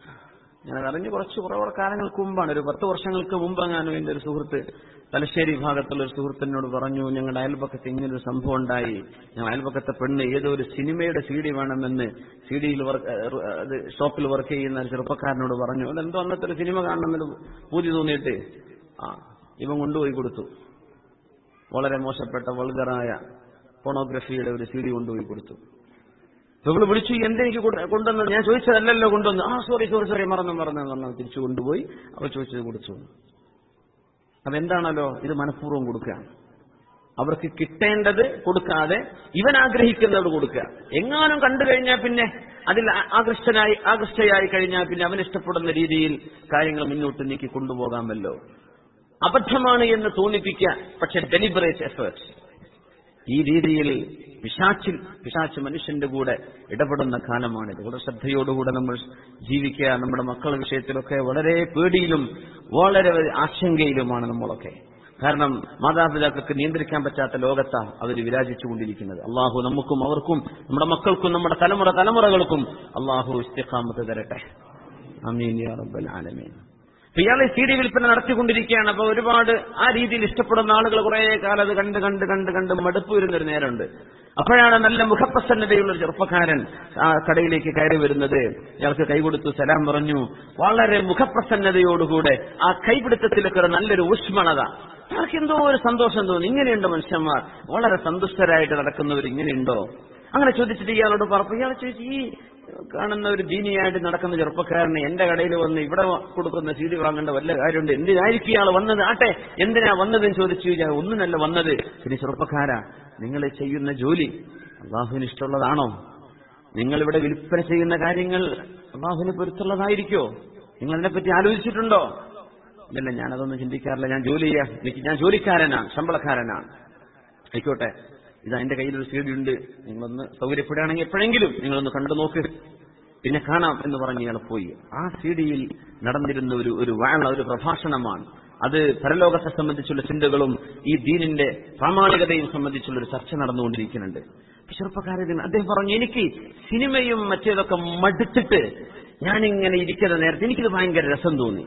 ഞാൻ അറിഞ്ഞ് കുറച്ച് കുറവ് കാലങ്ങൾക്ക് മുമ്പാണ് ഒരു പത്ത് വർഷങ്ങൾക്ക് മുമ്പ് ഞാനും എന്റെ ഒരു സുഹൃത്ത് തലശ്ശേരി ഭാഗത്തുള്ള ഒരു സുഹൃത്തിനോട് പറഞ്ഞു ഞങ്ങളുടെ അയൽപക്കത്ത് ഇങ്ങനൊരു സംഭവം ഉണ്ടായി ഞങ്ങൾ അയൽപക്കത്തെ പെണ്ണ് ഏതോ ഒരു സിനിമയുടെ സി ഡി വേണമെന്ന് സി ഡിയിൽ അത് ഷോപ്പിൽ വർക്ക് ചെയ്യുന്ന ഒരു ചെറുപ്പക്കാരനോട് പറഞ്ഞു അതെന്തോ അന്നത്തെ ഒരു സിനിമ കാണണമെന്ന് പൂതി തോന്നിയിട്ട് ആ ഇവൻ കൊണ്ടുപോയി കൊടുത്തു വളരെ മോശപ്പെട്ട വൾഗറായ പോണോഗ്രഫിയുടെ ഒരു സി ഡി കൊണ്ടുപോയി കൊടുത്തു ഇവള് വിളിച്ചു എന്തെനിക്ക് കൊണ്ടുവന്നത് ഞാൻ ചോദിച്ചതല്ലല്ലോ കൊണ്ടുവന്നു ആ സോറി സോറി സോറി മറന്നു മറന്നു പറഞ്ഞു തിരിച്ചു കൊണ്ടുപോയി അവൾ ചോദിച്ചത് കൊടുത്തു അതെന്താണല്ലോ ഇത് മനഃപൂർവ്വം കൊടുക്കുക അവർക്ക് കിട്ടേണ്ടത് കൊടുക്കാതെ ഇവൻ ആഗ്രഹിക്കുന്നത് കൊടുക്കുക എങ്ങാനും കണ്ടു കഴിഞ്ഞാൽ പിന്നെ അതിൽ ആ- ആകൃഷ്ടനായി ആകൃഷ്ടയായി കഴിഞ്ഞാൽ പിന്നെ അവൻ ഇഷ്ടപ്പെടുന്ന രീതിയിൽ കാര്യങ്ങൾ മുന്നോട്ട് നീക്കി കൊണ്ടുപോകാമല്ലോ അബദ്ധമാണ് എന്ന് തോന്നിപ്പിക്കാൻ പക്ഷെ ഡെലിബറേറ്റ് എഫേർട്സ് ഈ രീതിയിൽ പിശാച്ചിൽ പിശാച്ച് മനുഷ്യന്റെ കൂടെ ഇടപെടുന്ന കാലമാണിത് വളരെ ശ്രദ്ധയോടുകൂടെ നമ്മൾ ജീവിക്കുക നമ്മുടെ മക്കളുടെ വിഷയത്തിലൊക്കെ വളരെ പേടിയിലും വളരെ ആശങ്കയിലുമാണ് നമ്മളൊക്കെ കാരണം മാതാപിതാക്കൾക്ക് നിയന്ത്രിക്കാൻ പറ്റാത്ത ലോകത്താണ് അവർ വിരാജിച്ചുകൊണ്ടിരിക്കുന്നത് അള്ളാഹു നമുക്കും അവർക്കും നമ്മുടെ മക്കൾക്കും നമ്മുടെ തലമുറ തലമുറകൾക്കും അള്ളാഹു ഇസ്തിഖാമത്ത് തരട്ടെ അമീൻ യാ റബ്ബൽ ആലമീൻ അപ്പൊ ഇയാളെ സി ഡി വിൽപ്പന നടത്തിക്കൊണ്ടിരിക്കുകയാണ് അപ്പൊ ഒരുപാട് ആ രീതിയിൽ ഇഷ്ടപ്പെടുന്ന ആളുകൾ കുറെ കാലം അത് കണ്ട് കണ്ട് കണ്ട് കണ്ട് മടുപ്പ് വരുന്നൊരു നേരമുണ്ട് അപ്പോഴാണ് നല്ല മുഖപ്രസന്നതയുള്ള ഒരു ചെറുപ്പക്കാരൻ ആ കടയിലേക്ക് കയറി വരുന്നത് ഇയാൾക്ക് കൈകൊടുത്തു സലാം പറഞ്ഞു വളരെ മുഖപ്രസന്നതയോടുകൂടെ ആ കൈപിടുത്തത്തിലൊക്കെ ഒരു നല്ലൊരു ഊഷ്മളത അയാൾക്ക് എന്തോ ഒരു സന്തോഷം തോന്നി ഇങ്ങനെയുണ്ട് മനുഷ്യന്മാർ വളരെ സന്തുഷ്ടരായിട്ട് നടക്കുന്നവർ ഇങ്ങനെയുണ്ടോ അങ്ങനെ ചോദിച്ചിട്ട് ഇയാളോട് പറഞ്ഞു ഇയാൾ ചോദിച്ചു ഈ കാണുന്ന ഒരു ദീനിയായിട്ട് നടക്കുന്ന ചെറുപ്പക്കാരന് എന്റെ കടയിൽ വന്ന് ഇവിടെ കൊടുക്കുന്ന സി ഡി വാങ്ങേണ്ട വല്ല കാര്യമുണ്ട് എന്തിനായിരിക്കും ഇയാൾ വന്നത് ആട്ടെ എന്തിനാ വന്നതെന്ന് ചോദിച്ചു ഞാൻ ഒന്നിനല്ല വന്നത് പിന്നെ ചെറുപ്പക്കാരാ നിങ്ങൾ ചെയ്യുന്ന ജോലി അള്ളാഹുവിന് ഇഷ്ടമുള്ളതാണോ നിങ്ങൾ ഇവിടെ വിൽപ്പന ചെയ്യുന്ന കാര്യങ്ങൾ അള്ളാഹുവിന് പൊരുത്തുള്ളതായിരിക്കോ നിങ്ങൾ അതിനെപ്പറ്റി ആലോചിച്ചിട്ടുണ്ടോ ഇല്ല ഞാനതൊന്നും ചിന്തിക്കാറില്ല ഞാൻ ജോലി ചെയ്യാം എനിക്ക് ഞാൻ ജോലിക്കാരനാണ് ശമ്പളക്കാരനാണ് ആയിക്കോട്ടെ ഇതാ എന്റെ കയ്യിൽ ഒരു സി ഡി ഉണ്ട് നിങ്ങളൊന്ന് സൗകര്യപ്പെടുകയാണെങ്കിൽ എപ്പോഴെങ്കിലും നിങ്ങളൊന്ന് കണ്ടു നോക്ക് പിന്നെ കാണാം എന്ന് പറഞ്ഞ് ഇയാൾ പോയി ആ സി ഡിയിൽ നടന്നിരുന്ന ഒരു ഒരു വാഴ ഒരു പ്രഭാഷണമാണ് അത് പരലോകത്തെ സംബന്ധിച്ചുള്ള ചിന്തകളും ഈ ദീനിന്റെ പ്രാമാണികതയും സംബന്ധിച്ചുള്ള ഒരു ചർച്ച നടന്നുകൊണ്ടിരിക്കുന്നുണ്ട് അപ്പൊ ചെറുപ്പക്കാരൻ അദ്ദേഹം പറഞ്ഞു എനിക്ക് സിനിമയും മറ്റേതൊക്കെ മടുത്തിട്ട് ഞാനിങ്ങനെ ഇരിക്കുന്ന നേരത്തെ എനിക്കിത് ഭയങ്കര രസം തോന്നി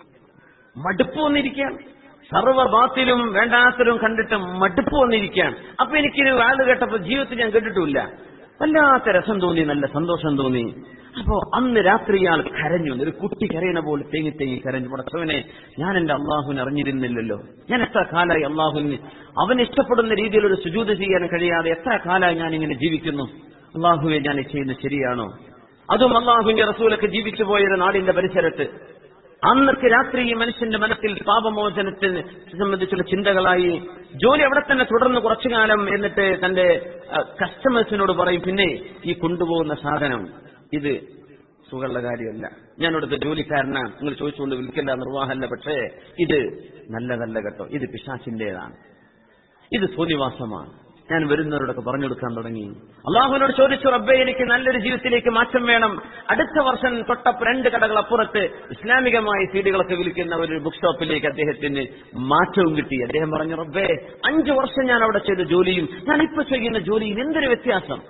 മടുപ്പ് വന്നിരിക്കുകയാണ് സർവ്വബാത്തിലും വേണ്ടാത്തരും കണ്ടിട്ട് മടുപ്പ് വന്നിരിക്കുകയാണ് അപ്പൊ എനിക്കൊരു വാഴ് കേട്ടപ്പോ ജീവിതത്തിൽ ഞാൻ കേട്ടിട്ടില്ല വല്ലാത്ത രസം തോന്നി നല്ല സന്തോഷം തോന്നി അപ്പോ അന്ന് രാത്രി ഇയാൾ കരഞ്ഞു ഒരു കുട്ടി കരയണ പോലെ തേങ്ങി തേങ്ങി കരഞ്ഞു പടച്ചവനെ ഞാൻ എന്റെ അള്ളാഹുവിനെ അറിഞ്ഞിരുന്നില്ലല്ലോ ഞാൻ എത്ര കാലമായി അള്ളാഹുവിന് അവൻ ഇഷ്ടപ്പെടുന്ന രീതിയിൽ ഒരു സുജൂത് ചെയ്യാൻ കഴിയാതെ എത്ര കാലമായി ഞാൻ ഇങ്ങനെ ജീവിക്കുന്നു അള്ളാഹുവെ ഞാൻ ഈ ചെയ്യുന്നത് ശരിയാണോ അതും അള്ളാഹുവിന്റെ റസൂലൊക്കെ ജീവിച്ചു പോയൊരു നാടിന്റെ പരിസരത്ത് അന്നത്തെ രാത്രി ഈ മനുഷ്യന്റെ മനസ്സിൽ പാപമോചനത്തിന് സംബന്ധിച്ചുള്ള ചിന്തകളായി ജോലി അവിടെ തന്നെ തുടർന്ന് കുറച്ചു കാലം എന്നിട്ട് തന്റെ കസ്റ്റമേഴ്സിനോട് പറയും പിന്നെ ഈ കൊണ്ടുപോകുന്ന സാധനം ഇത് സുഖമുള്ള കാര്യമല്ല ഞാൻ ഇവിടുത്തെ ജോലിക്കാരനാണ് നിങ്ങൾ ചോദിച്ചുകൊണ്ട് വിൽക്കില്ല നിർവാഹമല്ല പക്ഷേ ഇത് നല്ലതല്ല കേട്ടോ ഇത് പിശാച്ചിന്റേതാണ് ഇത് സൂര്യവാസമാണ് ഞാൻ വരുന്നവരോടൊക്കെ പറഞ്ഞു കൊടുക്കാൻ തുടങ്ങി അള്ളാഹുവിനോട് ചോദിച്ചു റബ്ബെ എനിക്ക് നല്ലൊരു ജീവിതത്തിലേക്ക് മാറ്റം വേണം അടുത്ത വർഷം തൊട്ടപ്പ് രണ്ട് കടകൾ അപ്പുറത്ത് ഇസ്ലാമികമായ സീഡുകളൊക്കെ വിൽക്കുന്ന ഒരു ബുക്ക് ഷോപ്പിലേക്ക് അദ്ദേഹത്തിന് മാറ്റവും കിട്ടി അദ്ദേഹം പറഞ്ഞു റബ്ബെ അഞ്ചു വർഷം ഞാൻ അവിടെ ചെയ്ത ജോലിയും ഞാൻ ഇപ്പൊ ചെയ്യുന്ന ജോലിയും എന്തൊരു വ്യത്യാസം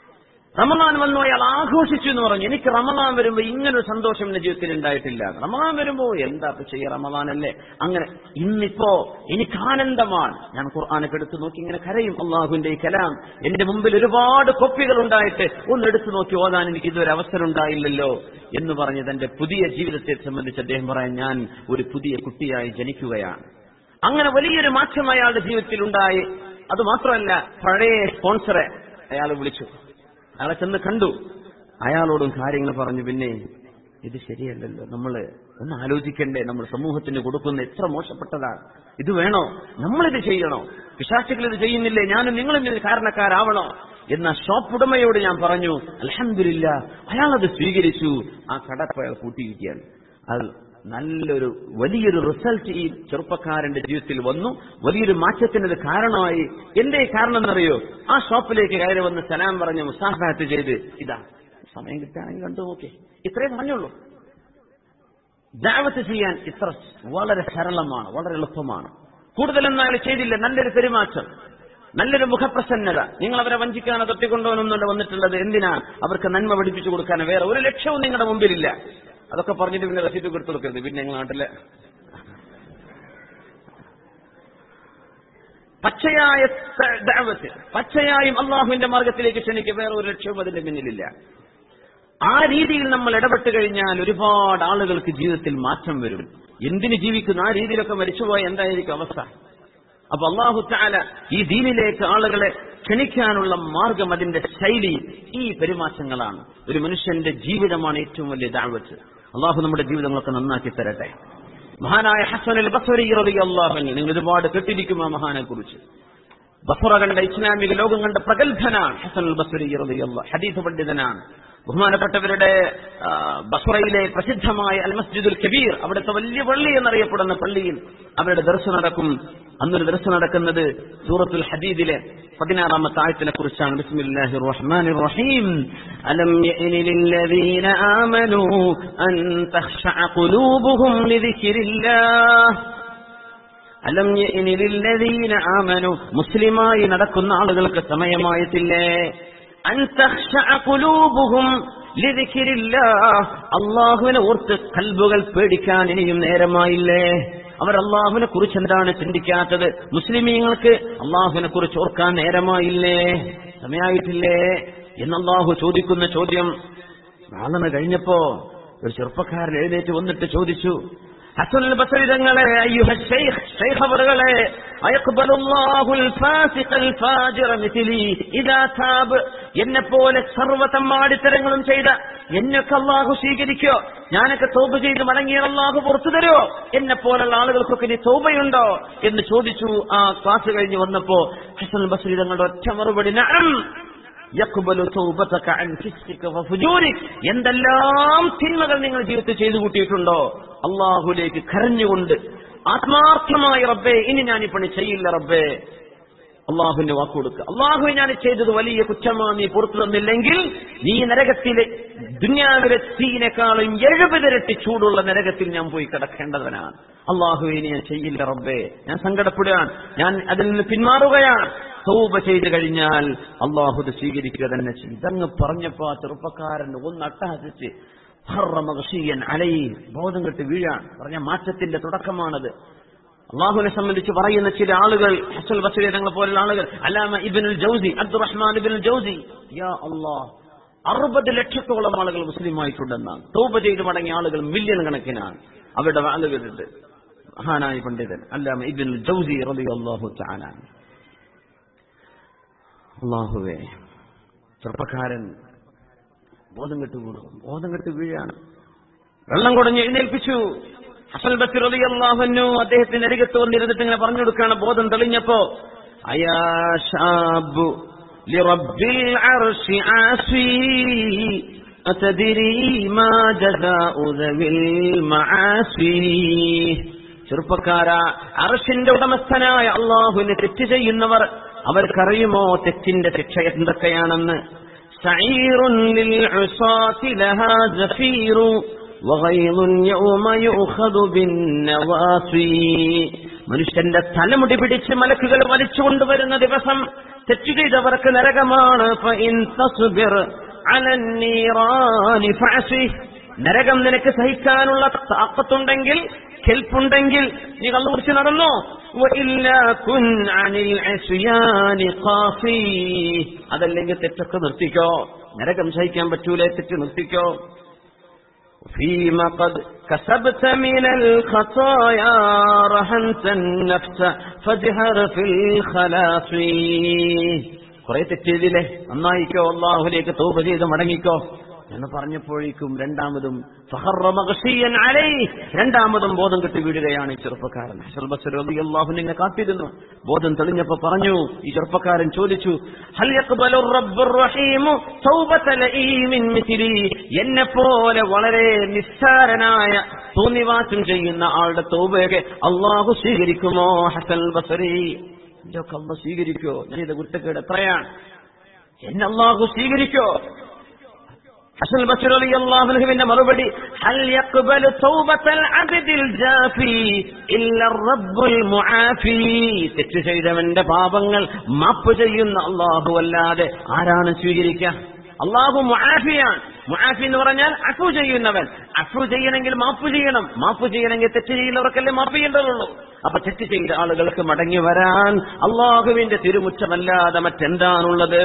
റമദാൻ വന്നു അയാൾ ആഘോഷിച്ചു എന്ന് പറഞ്ഞു എനിക്ക് റമദാൻ വരുമ്പോ ഇങ്ങനൊരു സന്തോഷം എന്റെ ജീവിതത്തിൽ ഉണ്ടായിട്ടില്ല റമദാൻ വരുമ്പോ എന്താ ഇപ്പൊ ചെയ്യുക റമദാനല്ലേ അങ്ങനെ ഇന്നിപ്പോ എനിക്ക് ആനന്ദമാണ് ഞാൻ ഖുർആാനൊക്കെ എടുത്തു നോക്കി ഇങ്ങനെ കരയും അള്ളാഹുവിന്റെ ഈ കലാം എന്റെ മുമ്പിൽ ഒരുപാട് കോപ്പികൾ ഉണ്ടായിട്ട് ഒന്ന് എടുത്തു നോക്കി ഓതാൻ എനിക്ക് ഇതുവരെ അവസരം ഉണ്ടായില്ലല്ലോ എന്ന് പറഞ്ഞ് തന്റെ പുതിയ ജീവിതത്തെ സംബന്ധിച്ച് അദ്ദേഹം പറയാൻ ഞാൻ ഒരു പുതിയ കുട്ടിയായി ജനിക്കുകയാണ് അങ്ങനെ വലിയൊരു മാറ്റം അയാളുടെ ജീവിതത്തിൽ ഉണ്ടായി അത് മാത്രമല്ല പഴയ സ്പോൺസറെ അയാൾ വിളിച്ചു അയാളെ ചെന്ന് കണ്ടു അയാളോടും കാര്യങ്ങൾ പറഞ്ഞു പിന്നെ ഇത് ശരിയല്ലല്ലോ നമ്മൾ ഒന്ന് ആലോചിക്കണ്ടേ നമ്മൾ സമൂഹത്തിന് കൊടുക്കുന്ന എത്ര മോശപ്പെട്ടതാണ് ഇത് വേണോ നമ്മളിത് ചെയ്യണോ പിശാചികൾ ഇത് ചെയ്യുന്നില്ലേ ഞാനും നിങ്ങളും ഇതിന് കാരണക്കാരാവണോ എന്ന ഷോപ്പ് ഉടമയോട് ഞാൻ പറഞ്ഞു അലഹമില്ല അയാളത് സ്വീകരിച്ചു ആ കടപ്പ് അയാൾ കൂട്ടിയിരിക്കുകയാണ് അത് നല്ലൊരു വലിയൊരു റിസൾട്ട് ഈ ചെറുപ്പക്കാരന്റെ ജീവിതത്തിൽ വന്നു വലിയൊരു മാറ്റത്തിന് ഇത് കാരണമായി എന്തേ കാരണം എന്നറിയോ ആ ഷോപ്പിലേക്ക് കയറി വന്ന് സലാം പറഞ്ഞ് മുസാഫാത്ത് ചെയ്ത് ഇതാ സമയം കിട്ടുകയാണെങ്കിൽ കണ്ടു നോക്കി ഇത്രേ പറഞ്ഞുള്ളൂ ദാവത്ത് ചെയ്യാൻ ഇത്ര വളരെ സരളമാണ് വളരെ എളുപ്പമാണ് കൂടുതലൊന്നും അയാൾ ചെയ്തില്ല നല്ലൊരു പെരുമാറ്റം നല്ലൊരു മുഖപ്രസന്നത നിങ്ങൾ അവരെ വഞ്ചിക്കാനോ തൊട്ടിക്കൊണ്ടുപോകാനൊന്നുമല്ല വന്നിട്ടുള്ളത് എന്തിനാ അവർക്ക് നന്മ പഠിപ്പിച്ചു കൊടുക്കാനോ വേറെ ഒരു ലക്ഷ്യവും നിങ്ങളുടെ മുമ്പിലില്ല അതൊക്കെ പറഞ്ഞിട്ട് പിന്നെ റസീറ്റ് കൊടുത്തു കൊടുക്കരുത് പിന്നെ ഞങ്ങൾ നാട്ടിലെ പച്ചയായ ദഅവത്ത് പച്ചയായും അള്ളാഹുവിന്റെ മാർഗത്തിലേക്ക് ക്ഷണിക്കുക വേറെ ഒരു ലക്ഷ്യവും അതിന്റെ പിന്നിലില്ല ആ രീതിയിൽ നമ്മൾ ഇടപെട്ട് കഴിഞ്ഞാൽ ഒരുപാട് ആളുകൾക്ക് ജീവിതത്തിൽ മാറ്റം വരും എന്തിന് ജീവിക്കുന്നു ആ രീതിയിലൊക്കെ മരിച്ചുപോയ എന്തായിരിക്കും അവസ്ഥ അപ്പൊ അള്ളാഹു താല ഈ ദീനിലേക്ക് ആളുകളെ ക്ഷണിക്കാനുള്ള മാർഗം അതിന്റെ ശൈലി ഈ പെരുമാറ്റങ്ങളാണ് ഒരു മനുഷ്യന്റെ ജീവിതമാണ് ഏറ്റവും വലിയ ദാവത്ത് അള്ളാഹു നമ്മുടെ ജീവിതങ്ങളൊക്കെ നന്നാക്കി തരട്ടെ മഹാനായ ഹസൻ അൽ ബസരി അള്ളാഹു നിങ്ങൾ ഒരുപാട് കേട്ടിരിക്കും ആ മഹാനെ കുറിച്ച് ബസറ കണ്ട ഇസ്ലാമിക ലോകം കണ്ട പ്രഗത്ഭനാണ് ഹസൻ അൽ ബസരി ഹദീസ് പണ്ഡിതനാണ് ബഹുമാനപ്പെട്ടവരുടെ ആ, ബസ്രയിലെ പ്രസിദ്ധമായ അൽ മസ്ജിദുൽ കബീർ അവിടുത്തെ വലിയ പള്ളി എന്നറിയപ്പെടുന്ന പള്ളിയിൽ അവരുടെ ദർശനം നടക്കും അന്നൊരു ദർശനം നടക്കുന്നത് സൂറത്തുൽ ഹദീദിലെ പതിനാറാമത്തെ ആയത്തിനെ കുറിച്ചാണ് ബിസ്മില്ലാഹി റഹ്മാൻ റഹീം അലം യഅനി ലില്ലദീന ആമനൂ അൻ തഖ്ശഅ ഖുലൂബുഹും ലിദിക്രില്ലാഹ് അലം യഅനി ലില്ലദീന ആമനു മുസ്ലിമായി നടക്കുന്ന ആളുകൾക്ക് സമയമായിട്ടില്ലേ അൻ തഖ്ശഅ ഖുലൂബുഹും ലിദിക്രില്ലാഹ് അല്ലാഹുവിനെ ഓർത്ത് കൽബുകൾ പേടിക്കാൻ ഇനിയും നേരമായില്ലേ അവർ അള്ളാഹുവിനെ കുറിച്ച് എന്താണ് ചിന്തിക്കാത്തത് മുസ്ലിമീങ്ങൾക്ക് അള്ളാഹുവിനെ കുറിച്ച് ഓർക്കാൻ നേരമായില്ലേ സമയമായിട്ടില്ലേ എന്ന് അള്ളാഹു ചോദിക്കുന്ന ചോദ്യം നാളെ കഴിഞ്ഞപ്പോ ഒരു ചെറുപ്പക്കാരൻ എഴുന്നേറ്റ് വന്നിട്ട് ചോദിച്ചു ഹസൻ ബസരി തങ്ങളെ അയ്യുഹ ശൈഖ് ശൈഖ് അവറുകളെ അയഖ്ബലുല്ലാഹുൽ ഫാസിഖൽ ഫാജിറ മിഥിലി ഇദാ താബ് എന്നെ പോലെ സർവ്വ തമ്മാടിത്തരങ്ങളും ചെയ്ത എന്നൊക്കെ അള്ളാഹു സ്വീകരിക്കോ ഞാനൊക്കെ തോപ ചെയ്ത് മടങ്ങിയ അള്ളാഹു പുറത്തു തരോ എന്നെ പോലുള്ള ആളുകൾക്കൊക്കെ ഇനി തോപയുണ്ടോ എന്ന് ചോദിച്ചു ആ ക്ലാസ് കഴിഞ്ഞ് വന്നപ്പോ ഹസൻ ബസരി തങ്ങളുടെ ഒറ്റ മറുപടി നഅം യഖ്ബലു തൗബതക അൻ ഫിസ്ഖിക വഫുജൂരിക എന്തെല്ലാം തിന്മകൾ നിങ്ങൾ ജീവിതത്തിൽ ചെയ്തു കൂട്ടിയിട്ടുണ്ടോ അള്ളാഹുലേക്ക് കരഞ്ഞുകൊണ്ട് ആത്മാർത്ഥമായി റബ്ബേ ഇനി ഞാൻ ഈ പണി ചെയ്യില്ല റബ്ബേ അള്ളാഹുവിന്റെ വാക്ക് കൊടുക്കുക അള്ളാഹു ഞാൻ ചെയ്തത് വലിയ കുറ്റമാണ് നീ പുറത്തു തന്നില്ലെങ്കിൽ നീ നരകത്തിലെ ദുന്യാവിലെ തീനേക്കാളും എഴുപതിരട്ടി ചൂടുള്ള നരകത്തിൽ ഞാൻ പോയി കിടക്കേണ്ടവനാണ് അള്ളാഹുവെ ഇനി ഞാൻ ചെയ്യില്ല റബ്ബേ ഞാൻ സങ്കടപ്പെടുകയാണ് ഞാൻ അതിൽ നിന്ന് പിന്മാറുകയാണ് തൗബ ചെയ്തു കഴിഞ്ഞാൽ അള്ളാഹു ഇത് സ്വീകരിക്കുക തന്നെ ചെയ്യും ഇതങ്ങ് പറഞ്ഞപ്പോ ആ ചെറുപ്പക്കാരൻ ഒന്ന് അട്ടഹസിച്ച് ഹറമകഷീയൻ അലൈ ബോധം കെട്ട് വീഴാൻ പറഞ്ഞ മാറ്റത്തിന്റെ തുടക്കമാണത് അള്ളാഹുവിനെ സംബന്ധിച്ച് പറയുന്ന ചില ആളുകൾ ഹസൽ ബസീർ തങ്ങളെ പോലുള്ള ആളുകൾ അലാമ ഇബിനുൽ ജൗസി അബ്ദുറഹ്മാൻ ഇബിനുൽ ജൗസി യാ അള്ളാഹ് അറുപത് ലക്ഷത്തോളം ആളുകൾ മുസ്ലിമായിട്ടുണ്ടെന്നാണ് തൗബ ചെയ്ത് മടങ്ങിയ ആളുകൾ മില്യൺ കണക്കിനാണ് അവരുടെ ആളുകളുണ്ട് മഹാനായ പണ്ഡിതൻ അല്ലാമ ഇബിനുൽ ജൗസി റബി അള്ളാഹു ചാനാൻ അള്ളാഹുവേ ചെറുപ്പക്കാരൻ ബോധം കെട്ട് വീണു ബോധം കെട്ട് വീഴാണ് വെള്ളം കുടഞ്ഞ് എഴുന്നേൽപ്പിച്ചു ഹസൻ ബസീർ അലി അള്ളാഹുനു അദ്ദേഹത്തിന്റെ അരികത്ത് വന്നിരുന്നിട്ട് ഇങ്ങനെ പറഞ്ഞു കൊടുക്കുകയാണ് ബോധം തെളിഞ്ഞപ്പോ അയാ ഷാബു لرب العرش عاصي أتدري ما جزاء ذوي المعاصي ചെറുപ്പക്കാര അറഷിന്റെ ഉടമസ്ഥനായ അള്ളാഹുവിന് തെറ്റ് ചെയ്യുന്നവർ അവർക്കറിയുമോ തെറ്റിന്റെ ശിക്ഷ എന്തൊക്കെയാണെന്ന് سعير للعصاة لها زفير وغيظ يوم يؤخذ بالنواصي മനുഷ്യന്റെ തലമുടി പിടിച്ച് മലക്കുകൾ വലിച്ചു കൊണ്ടുവരുന്ന ദിവസം തെറ്റു ചെയ്തവർക്ക് നരകമാണ് فإن تصبر على النيران فعصه നരകം നിനക്ക് സഹിക്കാനുള്ള താക്കത്തുണ്ടെങ്കിൽ കെൽപ്പുണ്ടെങ്കിൽ നീ കള്ളുകുറിച്ച് നടന്നോ وإلا كن عن العصيان قاصي അതല്ലെങ്കിൽ തെറ്റൊക്കെ നിർത്തിക്കോ നരകം സഹിക്കാൻ പറ്റൂലേ തെറ്റ് നിർത്തിക്കോ فيما قد كسبت من الخطايا رهنت النفس فاجهر في الخلاص കുറെ തെറ്റെഴുതില്ലേ നന്നായിക്കോ അള്ളാഹുലേക്ക് തൗബ ചെയ്ത് മടങ്ങിക്കോ എന്ന് പറഞ്ഞപ്പോഴേക്കും രണ്ടാമതും ഫഹറ മഗ്ഷിയൻ അലൈ രണ്ടാമതും ബോധം കെട്ടി വീഴുകയാണ് ഈ ചെറുപ്പക്കാരൻ ഹസൽ ബസ്ർ റളിയല്ലാഹു നിന്നെ കാത്തിരുന്നു ബോധം തെളിഞ്ഞപ്പോ പറഞ്ഞു ഈ ചെറുപ്പക്കാരൻ ചോദിച്ചു ഹൽ യഖ്ബലു റബ്ബുർ റഹീമു തൗബത ലഈമിൻ മിസ്ലി എന്നെ പോലെ വളരെ നിസ്സാരനായ തോന്നിവാസം ചെയ്യുന്ന ആളുടെ തൗബയൊക്കെ അള്ളാഹു സ്വീകരിക്കുമോ ഹസൽ ബസരി ഇതൊക്കെ അള്ളാഹ് സ്വീകരിക്കോ ഞാൻ ഇത് കുറ്റക്കേട് എത്രയാണ് എന്നെ അള്ളാഹു സ്വീകരിക്കോ ഹസൻ ബഷീർ അലി അള്ളാഹുവിന്റെ മറുപടി ഹൽ യഖ്ബലു തൗബത്തൽ അബ്ദിൽ ജാഫി ഇല്ല റബ്ബുൽ മുആഫി തെറ്റ് ചെയ്തവന്റെ പാപങ്ങൾ മാപ്പ് ചെയ്യുന്ന അള്ളാഹു അല്ലാതെ ആരാണ് സ്വീകരിക്കുക അള്ളാഹു മുആഫിയാണ് മുആഫി എന്ന് പറഞ്ഞാൽ അഫു ചെയ്യുന്നവൻ അഫു ചെയ്യണമെങ്കിൽ മാപ്പ് ചെയ്യണം മാപ്പ് ചെയ്യണമെങ്കിൽ തെറ്റ് ചെയ്യുന്നവർക്കല്ലേ മാപ്പ് ചെയ്യേണ്ടതുള്ളൂ അപ്പൊ തെറ്റ് ചെയ്ത ആളുകൾക്ക് മടങ്ങി വരാൻ അള്ളാഹുവിന്റെ തിരുമുറ്റമല്ലാതെ മറ്റെന്താണുള്ളത്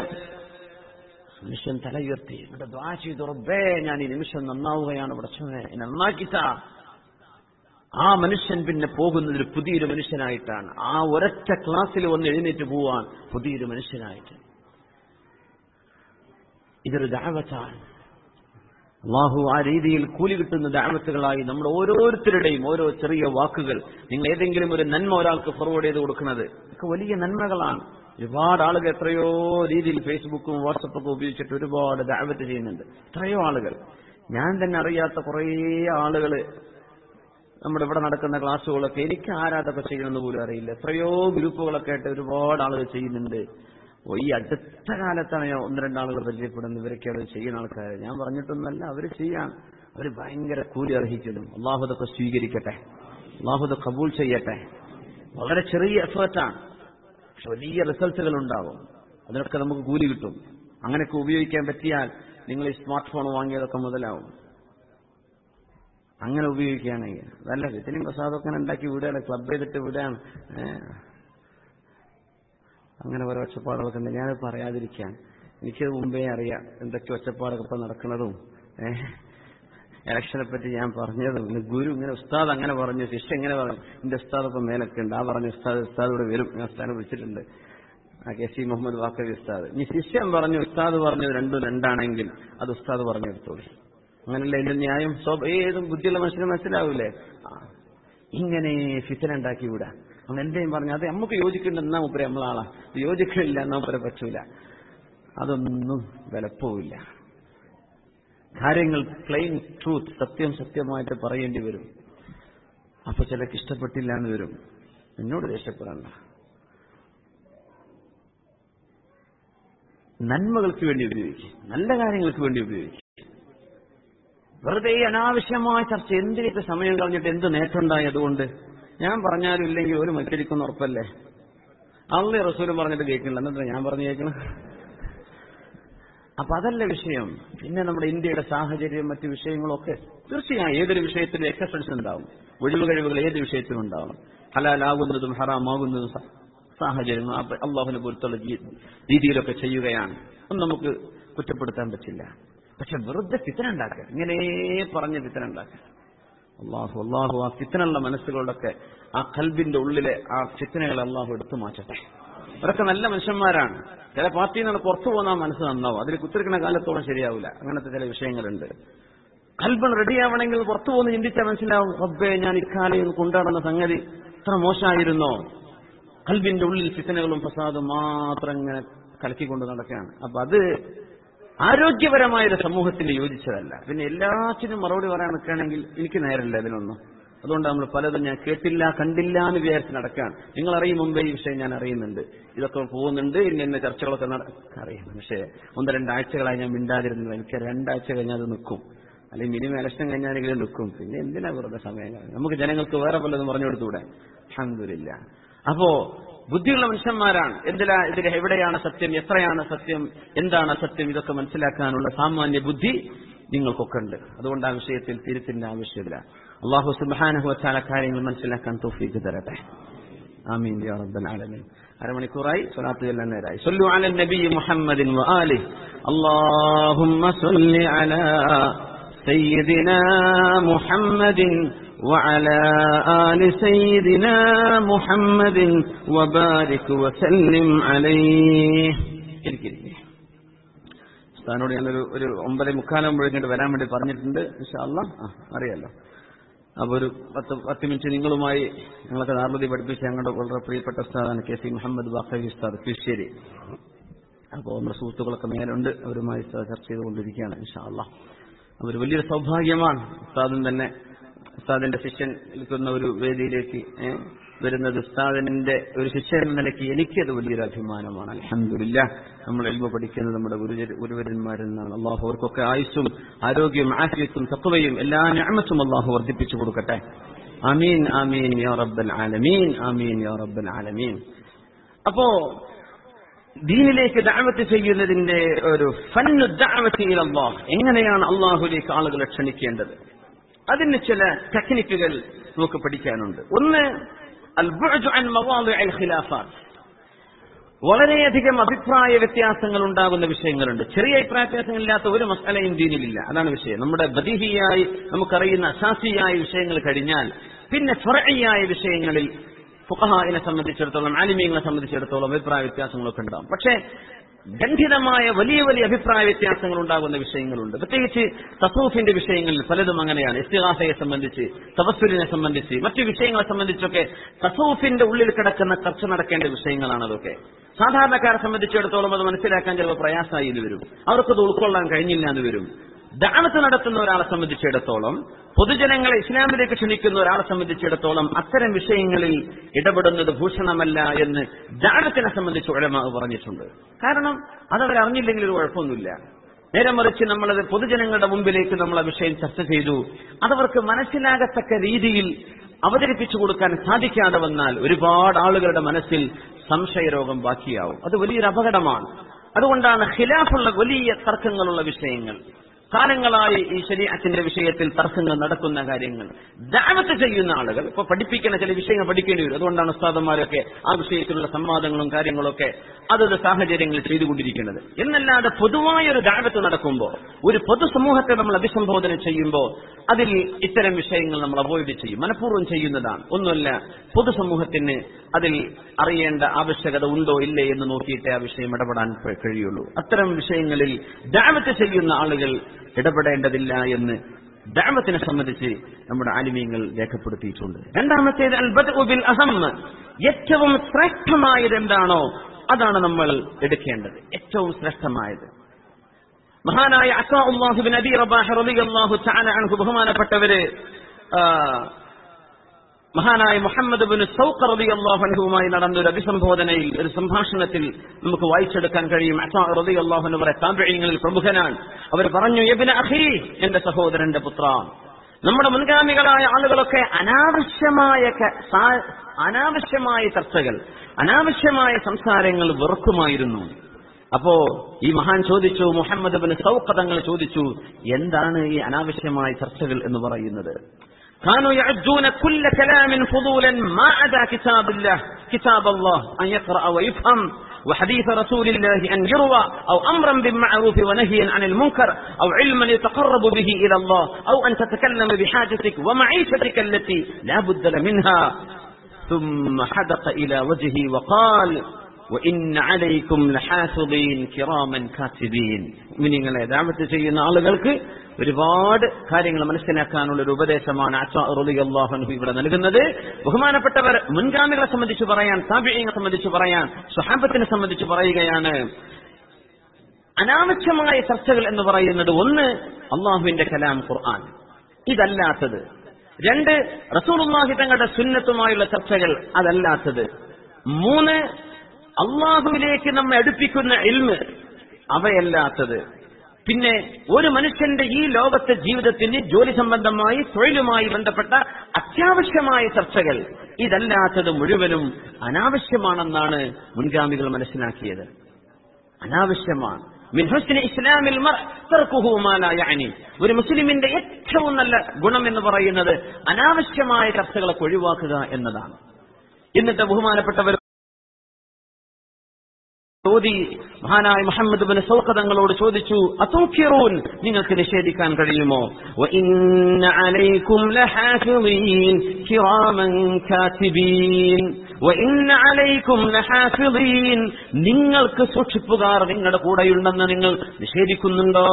മനുഷ്യൻ തലയുയർത്തി ഇവിടെ ദ്വാ ചെയ്തു റബ്ബേ ഞാൻ ഈ നിമിഷം നന്നാവുകയാണ് പടച്ചവനെ എന്നെ നന്നാക്കിത്ത ആ മനുഷ്യൻ പിന്നെ പോകുന്നത് ഒരു പുതിയൊരു മനുഷ്യനായിട്ടാണ് ആ ഒരൊറ്റ ക്ലാസ്സിൽ വന്ന് എഴുന്നേറ്റ് പോവാൻ പുതിയൊരു മനുഷ്യനായിട്ട് ഇതൊരു ദാവത്താണ് അള്ളാഹു ആ രീതിയിൽ കൂലി കിട്ടുന്ന ദാവത്തുകളായി നമ്മുടെ ഓരോരുത്തരുടെയും ഓരോ ചെറിയ വാക്കുകൾ നിങ്ങൾ ഏതെങ്കിലും ഒരു നന്മ ഒരാൾക്ക് ഫോർവേഡ് ചെയ്ത് കൊടുക്കുന്നത് ഒക്കെ വലിയ നന്മകളാണ് ഒരുപാട് ആളുകൾ എത്രയോ രീതിയിൽ ഫേസ്ബുക്കും വാട്സപ്പൊക്കെ ഉപയോഗിച്ചിട്ട് ഒരുപാട് ദാവത്ത് ചെയ്യുന്നുണ്ട് എത്രയോ ആളുകൾ ഞാൻ തന്നെ അറിയാത്ത കുറേ ആളുകൾ നമ്മുടെ ഇവിടെ നടക്കുന്ന ക്ലാസ്സുകളൊക്കെ എനിക്ക് ആരാധൊക്കെ ചെയ്യണമെന്ന് പോലും അറിയില്ല എത്രയോ ഗ്രൂപ്പുകളൊക്കെ ആയിട്ട് ഒരുപാട് ആളുകൾ ചെയ്യുന്നുണ്ട് ഓ, ഈ അടുത്ത കാലത്താണ് ഞാൻ ഒന്ന് രണ്ടാളുകൾ പരിചയപ്പെടുന്നത് ഇവരൊക്കെ അത് ചെയ്യുന്ന ആൾക്കാർ ഞാൻ പറഞ്ഞിട്ടൊന്നല്ല അവർ ചെയ്യാൻ അവർ ഭയങ്കര കൂലി അർഹിച്ചതും അള്ളാഹു അതൊക്കെ സ്വീകരിക്കട്ടെ അള്ളാഹു അത് കബൂൾ ചെയ്യട്ടെ വളരെ ചെറിയ എഫേർട്ടാണ് പക്ഷെ വലിയ റിസൾട്ടുകൾ ഉണ്ടാവും അതിനൊക്കെ നമുക്ക് കൂലി കിട്ടും അങ്ങനെയൊക്കെ ഉപയോഗിക്കാൻ പറ്റിയാൽ നിങ്ങൾ ഈ സ്മാർട്ട് ഫോൺ വാങ്ങിയതൊക്കെ മുതലാവും അങ്ങനെ ഉപയോഗിക്കുകയാണെങ്കിൽ അതല്ല ഇതിനും പ്രസാദമൊക്കെ ഉണ്ടാക്കി വിടുകയാണ് ക്ലബ് ചെയ്തിട്ട് വിടുകയാണ് ഏഹ്. അങ്ങനെ ഓരോ ഒച്ചപ്പാടുകളൊക്കെ ഉണ്ട് ഞാനത് പറയാതിരിക്കാൻ എനിക്കത് മുമ്പേ അറിയാം എന്തൊക്കെ ഒച്ചപ്പാടൊക്കെ ഇപ്പൊ നടക്കുന്നതും ഏഹ് ഇലക്ഷനെ പറ്റി ഞാൻ പറഞ്ഞതും പിന്നെ ഗുരു ഇങ്ങനെ ഉസ്താദ് അങ്ങനെ പറഞ്ഞു ശിഷ്യ എങ്ങനെ പറഞ്ഞു എന്റെ ഉസ്താദ് ഇപ്പൊ മേലൊക്കെ ഉണ്ട് ആ പറഞ്ഞ ഉസ്താദ് ഉസ്താദ് ഇവിടെ വരും ഞാൻ ഉസ്താദിനെ വിളിച്ചിട്ടുണ്ട് ആ കെ സി മുഹമ്മദ് വാക്കവി ഉസ്താദ് ഇനി ശിഷ്യൻ പറഞ്ഞു ഉസ്താദ് പറഞ്ഞത് രണ്ടും രണ്ടാണെങ്കിൽ അത് ഉസ്താദ് പറഞ്ഞെടുത്തോളൂ അങ്ങനല്ല എന്റെ ന്യായം സ്വ- ഏതും ബുദ്ധിയുള്ള മനുഷ്യന് മനസ്സിലാവൂലേ ആ. ഇങ്ങനെ ഫിത്തന ഉണ്ടാക്കി വിടാ അവൻ എന്റെയും പറഞ്ഞു അത് നമുക്ക് യോജിക്കുന്നുണ്ട് എന്നാ മുപ്പരെ നമ്മളാളാ യോജിക്കില്ല എന്നാ മുപ്പരെ പറ്റൂല അതൊന്നും വിലപ്പോവില്ല കാര്യങ്ങൾ പ്ലെയിൻ ട്രൂത്ത് സത്യം സത്യമായിട്ട് പറയേണ്ടി വരും അപ്പൊ ചിലക്ക് ഇഷ്ടപ്പെട്ടില്ല എന്ന് വരും എന്നോട് ദേഷ്യപ്പെടണ്ട നന്മകൾക്ക് വേണ്ടി ഉപയോഗിക്കും നല്ല കാര്യങ്ങൾക്ക് വേണ്ടി ഉപയോഗിക്കും വെറുതെ ഈ അനാവശ്യമായ ചർച്ച എന്തിനൊക്കെ സമയം കളഞ്ഞിട്ട് എന്ത് നേട്ടമുണ്ടായി അതുകൊണ്ട് ഞാൻ പറഞ്ഞാലും ഇല്ലെങ്കിൽ ഒരു മത്സരിക്കുന്ന ഉറപ്പല്ലേ അള്ളി റസൂലും പറഞ്ഞിട്ട് കേൾക്കണില്ല എന്നിട്ട് ഞാൻ പറഞ്ഞു കേൾക്കണം അപ്പൊ അതല്ല വിഷയം പിന്നെ നമ്മുടെ ഇന്ത്യയുടെ സാഹചര്യം മറ്റു വിഷയങ്ങളൊക്കെ തീർച്ചയായും ഏതൊരു വിഷയത്തിലും എക്സസൻസ് ഉണ്ടാവും ഒഴിവ് കഴിവുകൾ ഏത് വിഷയത്തിലും ഉണ്ടാവും ഹലാലാകുന്നതും ഹറാമാകുന്നതും സ- സാഹചര്യങ്ങൾ അപ്പൊ അള്ളാഹുവിനെ പോലത്തുള്ള ജീ- രീതിയിലൊക്കെ ചെയ്യുകയാണ് ഒന്നും നമുക്ക് കുറ്റപ്പെടുത്താൻ പറ്റില്ല പക്ഷെ വെറുതെ ഫിത്തന ഉണ്ടാക്കുക ഇങ്ങനെ പറഞ്ഞ് ഫിത്തന ഉണ്ടാക്കുക അള്ളാഹു അള്ളാഹു ആ ഫിത്തനുള്ള മനസ്സുകളുടെയൊക്കെ ആ കൽബിന്റെ ഉള്ളിലെ ആ ഫിത്തനകളെ അള്ളാഹു എടുത്തു മാറ്റട്ടെ അവരൊക്കെ നല്ല മനുഷ്യന്മാരാണ് ചില പാർട്ടിയിൽ നിന്ന് പുറത്തു പോകുന്ന മനസ്സ് നന്നാവും അതിൽ കുത്തിരിക്കുന്ന കാലത്തോളം ശരിയാവില്ല അങ്ങനത്തെ ചില വിഷയങ്ങളുണ്ട് കൽബൺ റെഡിയാവണമെങ്കിൽ പുറത്തു പോകുന്ന ചിന്തിച്ചാൽ മനസ്സിലാവും റബ്ബേ ഞാൻ ഇക്കാലയിൽ കൊണ്ടാടുന്ന സംഗതി ഇത്ര മോശമായിരുന്നോ കൽബിന്റെ ഉള്ളിൽ ഫിത്തനകളും ഫസാദും മാത്രം ഇങ്ങനെ കലക്കിക്കൊണ്ട് നടക്കുകയാണ് അപ്പൊ അത് ആരോഗ്യപരമായ ഒരു സമൂഹത്തിന് യോജിച്ചതല്ല പിന്നെ എല്ലാത്തിനും മറുപടി പറയാൻ നിൽക്കുകയാണെങ്കിൽ എനിക്ക് നേരമില്ല ഇതിനൊന്നും അതുകൊണ്ട് നമ്മൾ പലതും ഞാൻ കേട്ടില്ല കണ്ടില്ല എന്ന് വിചാരിച്ച് നടക്കുകയാണ് നിങ്ങൾ അറിയും മുമ്പേ ഈ വിഷയം ഞാൻ അറിയുന്നുണ്ട് ഇതൊക്കെ പോകുന്നുണ്ട് ഇന്ന ഇന്ന ചർച്ചകളൊക്കെ നട അറിയാം പക്ഷേ ഒന്ന് രണ്ടാഴ്ചകളായി ഞാൻ മിണ്ടാതിരുന്നത് എനിക്ക് രണ്ടാഴ്ച കഴിഞ്ഞാൽ അത് നിൽക്കും അല്ലെങ്കിൽ മിനിമം ഇലക്ഷൻ കഴിഞ്ഞാലെങ്കിലും നിൽക്കും പിന്നെ എന്തിനാ വെറുതെ സമയം കളയുന്നത്? നമുക്ക് ജനങ്ങൾക്ക് വേറെ പലതും പറഞ്ഞു കൊടുത്തൂടെ അഹമ്മദില്ല അപ്പോ ബുദ്ധിയുള്ള മനുഷ്യന്മാരാണ് എന്തിലാ ഇതിൽ എവിടെയാണ് സത്യം എത്രയാണ് സത്യം എന്താണ് സത്യം ഇതൊക്കെ മനസ്സിലാക്കാനുള്ള സാമാന്യ ബുദ്ധി നിങ്ങൾക്കൊക്കെ ഉണ്ട് അതുകൊണ്ട് ആ വിഷയത്തിൽ തിരുത്തിന്റെ ആവശ്യമില്ല അള്ളാഹു സുബാനഹു വച്ചാല കാര്യങ്ങൾ മനസ്സിലാക്കാൻ തോഫീക്ക് തരട്ടെ ആമീൻ യാ റബ്ബൽ ആലമീൻ അരമണിക്കൂറായി സ്വലാത്ത് ചെല്ലാൻ നേരായി സല്ലു അല നബി മുഹമ്മദിൻ വആലിഹി اللهم صل على سيدنا محمد وعلى آل سيدنا محمد وبارك وسلم عليه ഇരിക്കിരിക്കെ സ്ഥാനോട് ഞാനൊരു ഒരു ഒമ്പതേ മുക്കാലാകുമ്പോഴേക്കിട്ട് വരാൻ വേണ്ടി പറഞ്ഞിട്ടുണ്ട് ഇൻഷാല്ല ആ അറിയാലോ അപ്പൊ ഒരു പത്ത് പത്ത് മിനിറ്റ് നിങ്ങളുമായി ഞങ്ങളൊക്കെ നാർമതി പഠിപ്പിച്ച ഞങ്ങളുടെ വളരെ പ്രിയപ്പെട്ട ഉസ്താദാണ് കെ സി മുഹമ്മദ് ബാഖവി ഉസ്താദ് കിശ്ശേരി അപ്പോൾ നമ്മുടെ സുഹൃത്തുക്കളൊക്കെ മേലുണ്ട് അവരുമായി ഉസ്താദ് ചർച്ച ചെയ്തുകൊണ്ടിരിക്കുകയാണ് ഇൻഷാല്ല അതൊരു വലിയൊരു സൗഭാഗ്യമാണ് ഉസ്താദും തന്നെ ഉസ്താദിന്റെ ശിഷ്യൻ നിൽക്കുന്ന ഒരു വേദിയിലേക്ക് ഏ, വരുന്നത് ഉസ്താദിന്റെ ഒരു ശിഷ്യൻ എന്ന നിലയ്ക്ക് എനിക്കത് വലിയൊരു അഭിമാനമാണ് അലഹമില്ല നമ്മൾ എൽബ പഠിക്കുന്നത് നമ്മുടെ ഗുരുജ- ഗുരുവരന്മാരിൽ നിന്നാണ് അള്ളാഹു അവർക്കൊക്കെ ആയുസ്സും ആരോഗ്യവും ആഫിയത്തും തത്വയും എല്ലാ ഞാമത്തും അള്ളാഹു വർദ്ധിപ്പിച്ചു കൊടുക്കട്ടെ ആമീൻ ആമീൻ യാ റബ്ബൽ ആലമീൻ ആമീൻ യാ റബ്ബൽ ആലമീൻ അപ്പോ ദീനിലേക്ക് ദഅവത്ത് ചെയ്യുന്നതിന്റെ ഒരു ഫന്നു ദഅവത്ത് ഇലല്ലാഹ് എങ്ങനെയാണ് അള്ളാഹുലേക്ക് ആളുകളെ ക്ഷണിക്കേണ്ടത് അതിന് ചില ടെക്നിക്കുകൾ നമുക്ക് പഠിക്കാനുണ്ട് ഒന്ന് അൽ ബുഅദു അൻ മവാദിഇൽ ഖിലാഫാത്ത് വളരെയധികം അഭിപ്രായ വ്യത്യാസങ്ങൾ ഉണ്ടാകുന്ന വിഷയങ്ങളുണ്ട് ചെറിയ അഭിപ്രായ വ്യത്യാസങ്ങളില്ലാത്ത ഒരു മസാലയും ദീനിലില്ല അതാണ് വിഷയം നമ്മുടെ ബദീഹിയായി നമുക്കറിയുന്ന അസാസിയായ വിഷയങ്ങൾ കഴിഞ്ഞാൽ പിന്നെ ഫറയായ വിഷയങ്ങളിൽ ഫുഖഹായിനെ സംബന്ധിച്ചിടത്തോളം ആലിമീങ്ങളെ സംബന്ധിച്ചിടത്തോളം അഭിപ്രായ വ്യത്യാസങ്ങളൊക്കെ ഉണ്ടാകും പക്ഷേ ഗണ്ഠിതമായ വലിയ വലിയ അഭിപ്രായ വ്യത്യാസങ്ങൾ ഉണ്ടാകുന്ന വിഷയങ്ങളുണ്ട് പ്രത്യേകിച്ച് തസൂഫിന്റെ വിഷയങ്ങളിൽ പലതും അങ്ങനെയാണ് ഇസ്തിഹാസയെ സംബന്ധിച്ച് തപസ്സുരിനെ സംബന്ധിച്ച് മറ്റു വിഷയങ്ങളെ സംബന്ധിച്ചൊക്കെ തസൂഫിന്റെ ഉള്ളിൽ കിടക്കുന്ന ചർച്ച നടക്കേണ്ട വിഷയങ്ങളാണ് അതൊക്കെ സാധാരണക്കാരെ സംബന്ധിച്ചിടത്തോളം അത് മനസ്സിലാക്കാൻ ചിലപ്പോൾ പ്രയാസമായി എന്ന് വരും അവർക്കത് ഉൾക്കൊള്ളാൻ കഴിഞ്ഞില്ല എന്ന് വരും ദാനത്ത് നടത്തുന്ന ഒരാളെ സംബന്ധിച്ചിടത്തോളം പൊതുജനങ്ങളെ ഇസ്ലാമിലേക്ക് ക്ഷണിക്കുന്ന ഒരാളെ സംബന്ധിച്ചിടത്തോളം അത്തരം വിഷയങ്ങളിൽ ഇടപെടുന്നത് ഭൂഷണമല്ല എന്ന് ദാനത്തിനെ സംബന്ധിച്ച് ഉഴമ പറഞ്ഞിട്ടുണ്ട് കാരണം അതവർ അറിഞ്ഞില്ലെങ്കിൽ ഒരു കുഴപ്പമൊന്നുമില്ല നേരെ മറിച്ച് നമ്മളത് പൊതുജനങ്ങളുടെ മുമ്പിലേക്ക് നമ്മൾ ആ വിഷയം ചർച്ച ചെയ്തു അതവർക്ക് മനസ്സിലാകത്തക്ക രീതിയിൽ അവതരിപ്പിച്ചു കൊടുക്കാൻ സാധിക്കാതെ വന്നാൽ ഒരുപാട് ആളുകളുടെ മനസ്സിൽ സംശയരോഗം ബാക്കിയാവും അത് വലിയൊരു അപകടമാണ് അതുകൊണ്ടാണ് ഖിലാഫുള്ള വലിയ തർക്കങ്ങളുള്ള വിഷയങ്ങൾ കാലങ്ങളായി ഈ ശരീരത്തിന്റെ വിഷയത്തിൽ തർക്കങ്ങൾ നടക്കുന്ന കാര്യങ്ങൾ ദാവത്ത് ചെയ്യുന്ന ആളുകൾ ഇപ്പൊ പഠിപ്പിക്കുന്ന ചില വിഷയങ്ങൾ പഠിക്കേണ്ടി വരും അതുകൊണ്ടാണ് ഉസ്താദന്മാരൊക്കെ ആ വിഷയത്തിലുള്ള സംവാദങ്ങളും കാര്യങ്ങളൊക്കെ അതത് സാഹചര്യങ്ങളിൽ ചെയ്തുകൊണ്ടിരിക്കുന്നത് എന്നല്ലാതെ പൊതുവായ ഒരു ദാവത്ത് നടക്കുമ്പോൾ ഒരു പൊതുസമൂഹത്തെ നമ്മൾ അഭിസംബോധന ചെയ്യുമ്പോൾ അതിൽ ഇത്തരം വിഷയങ്ങൾ നമ്മൾ അവോയ്ഡ് ചെയ്യും മനഃപൂർവ്വം ചെയ്യുന്നതാണ് ഒന്നുമല്ല പൊതുസമൂഹത്തിന് അതിൽ അറിയേണ്ട ആവശ്യകത ഉണ്ടോ ഇല്ലേ എന്ന് നോക്കിയിട്ടേ ആ വിഷയം ഇടപെടാൻ പ- കഴിയുള്ളൂ അത്തരം വിഷയങ്ങളിൽ ദാവത്ത് ചെയ്യുന്ന ആളുകൾ ഇടപെടേണ്ടതില്ല എന്ന് ദാവത്തിനെ സംബന്ധിച്ച് നമ്മുടെ ആലിമീങ്ങൾ രേഖപ്പെടുത്തിയിട്ടുണ്ട് രണ്ടാമത്തേത് അൽ ബദ്ഉ ബിൽ അഹം ഏറ്റവും ശ്രേഷ്ഠമായത് എന്താണോ അതാണ് നമ്മൾ എടുക്കേണ്ടത് ഏറ്റവും ശ്രേഷ്ഠമായത് മഹാനായ അസാഹു ബിൻ അബി റബാഹ് റളിയല്ലാഹു തആല അൻഹു ബഹുമാനപ്പെട്ടവര് ആ, മഹാനായ മുഹമ്മദ് ബിൻ സൗഖർ റളിയല്ലാഹു അൻഹുവുമായി നടന്ന ഒരു അഭിസംബോധനയിൽ ഒരു സംഭാഷണത്തിൽ നമുക്ക് വായിച്ചെടുക്കാൻ കഴിയും അസാ റളിയല്ലാഹു അൻഹു പറയ താബിഈങ്ങളിൽ പ്രമുഖനാണ് അവർ പറഞ്ഞു യബ്ന അഖി എന്റെ സഹോദരന്റെ പുത്ര നമ്മുടെ മുൻഗാമികളായ ആളുകളൊക്കെ അനാവശ്യമായ ക- സാ- അനാവശ്യമായ ചർച്ചകൾ അനാവശ്യമായ സംസാരങ്ങൾ വെറുക്കുമായിരുന്നു അപ്പോ ഈ മഹാൻ ചോദിച്ചു മുഹമ്മദ് ബിൻ സൗഖ തങ്ങൾ ചോദിച്ചു എന്താണ് ഈ അനാവശ്യമായ ചർച്ചകൾ എന്ന് പറയുന്നത് كانوا يعدون كل كلام فضولا ما عدا كتاب الله كتاب الله أن يقرأ ويفهم وحديث رسول الله أن يروى أو أمرا بالمعروف ونهيا عن المنكر أو علما يتقرب به إلى الله أو أن تتكلم بحاجتك ومعيشتك التي لا بد منها ثم حدق إلى وجهه وقال وإن عليكم لحافظين كراما كاتبين മിനിങ്ങളെ ദാമത്ത് ചെയ്യുന്ന ആളുകൾക്ക് ഒരുപാട് കാര്യങ്ങൾ മനസ്സിലാക്കാനുള്ള ഒരു ഉപദേശമാണ് അള്ളാഹു ഇവിടെ നൽകുന്നത് ബഹുമാനപ്പെട്ടവർ മുൻഗാമികളെ സംബന്ധിച്ച് പറയാൻ താപിയെ സംബന്ധിച്ച് പറയാൻ സ്വഹാബത്തിനെ സംബന്ധിച്ച് പറയുകയാണ് അനാവശ്യമായ ചർച്ചകൾ എന്ന് പറയുന്നത് ഒന്ന് അള്ളാഹുവിന്റെ കലാം ഖുർആൻ ഇതല്ലാത്തത് രണ്ട് റസൂലുള്ളാഹി തങ്ങളുടെ സുന്നത്തുമായുള്ള ചർച്ചകൾ അതല്ലാത്തത് മൂന്ന് അള്ളാഹുവിലേക്ക് നമ്മെ അടുപ്പിക്കുന്ന ഇൽമ് അവയല്ലാത്തത് പിന്നെ ഒരു മനുഷ്യന്റെ ഈ ലോകത്തെ ജീവിതത്തിന് ജോലി സംബന്ധമായി തൊഴിലുമായി ബന്ധപ്പെട്ട അത്യാവശ്യമായ ചർച്ചകൾ ഇതല്ലാത്തത് മുഴുവനും അനാവശ്യമാണെന്നാണ് മുൻഗാമികൾ മനസ്സിലാക്കിയത് അനാവശ്യമാണ് മിൻ ഹുസ്നി ഇസ്ലാമിൽ മർ- തർക്കുഹു മാ ലാ യഅനി. ഒരു മുസ്ലിമിന്റെ ഏറ്റവും നല്ല ഗുണം എന്ന് പറയുന്നത് അനാവശ്യമായ ചർച്ചകളൊക്കെ ഒഴിവാക്കുക എന്നതാണ് എന്നിട്ട് ബഹുമാനപ്പെട്ടവർ ചോദി മഹാനായ മുഹമ്മദ് ബിൻ സൗഖ തങ്ങളോട് ചോദിച്ചു അസൗഖ്യറൂൻ നിങ്ങൾക്ക് നിഷേധിക്കാൻ കഴിയുമോ وَإِنَّ عَلَيْكُمْ لَحَافِظِينَ كِرَامًا كَاتِبِينَ وَإِنَّ عَلَيْكُمْ لَحَافِظِينَ നിങ്ങൾക്ക് സൂക്ഷിപ്പുകാർ നിങ്ങളുടെ കൂടെയുണ്ടെന്ന് നിങ്ങൾ നിഷേധിക്കുന്നുണ്ടോ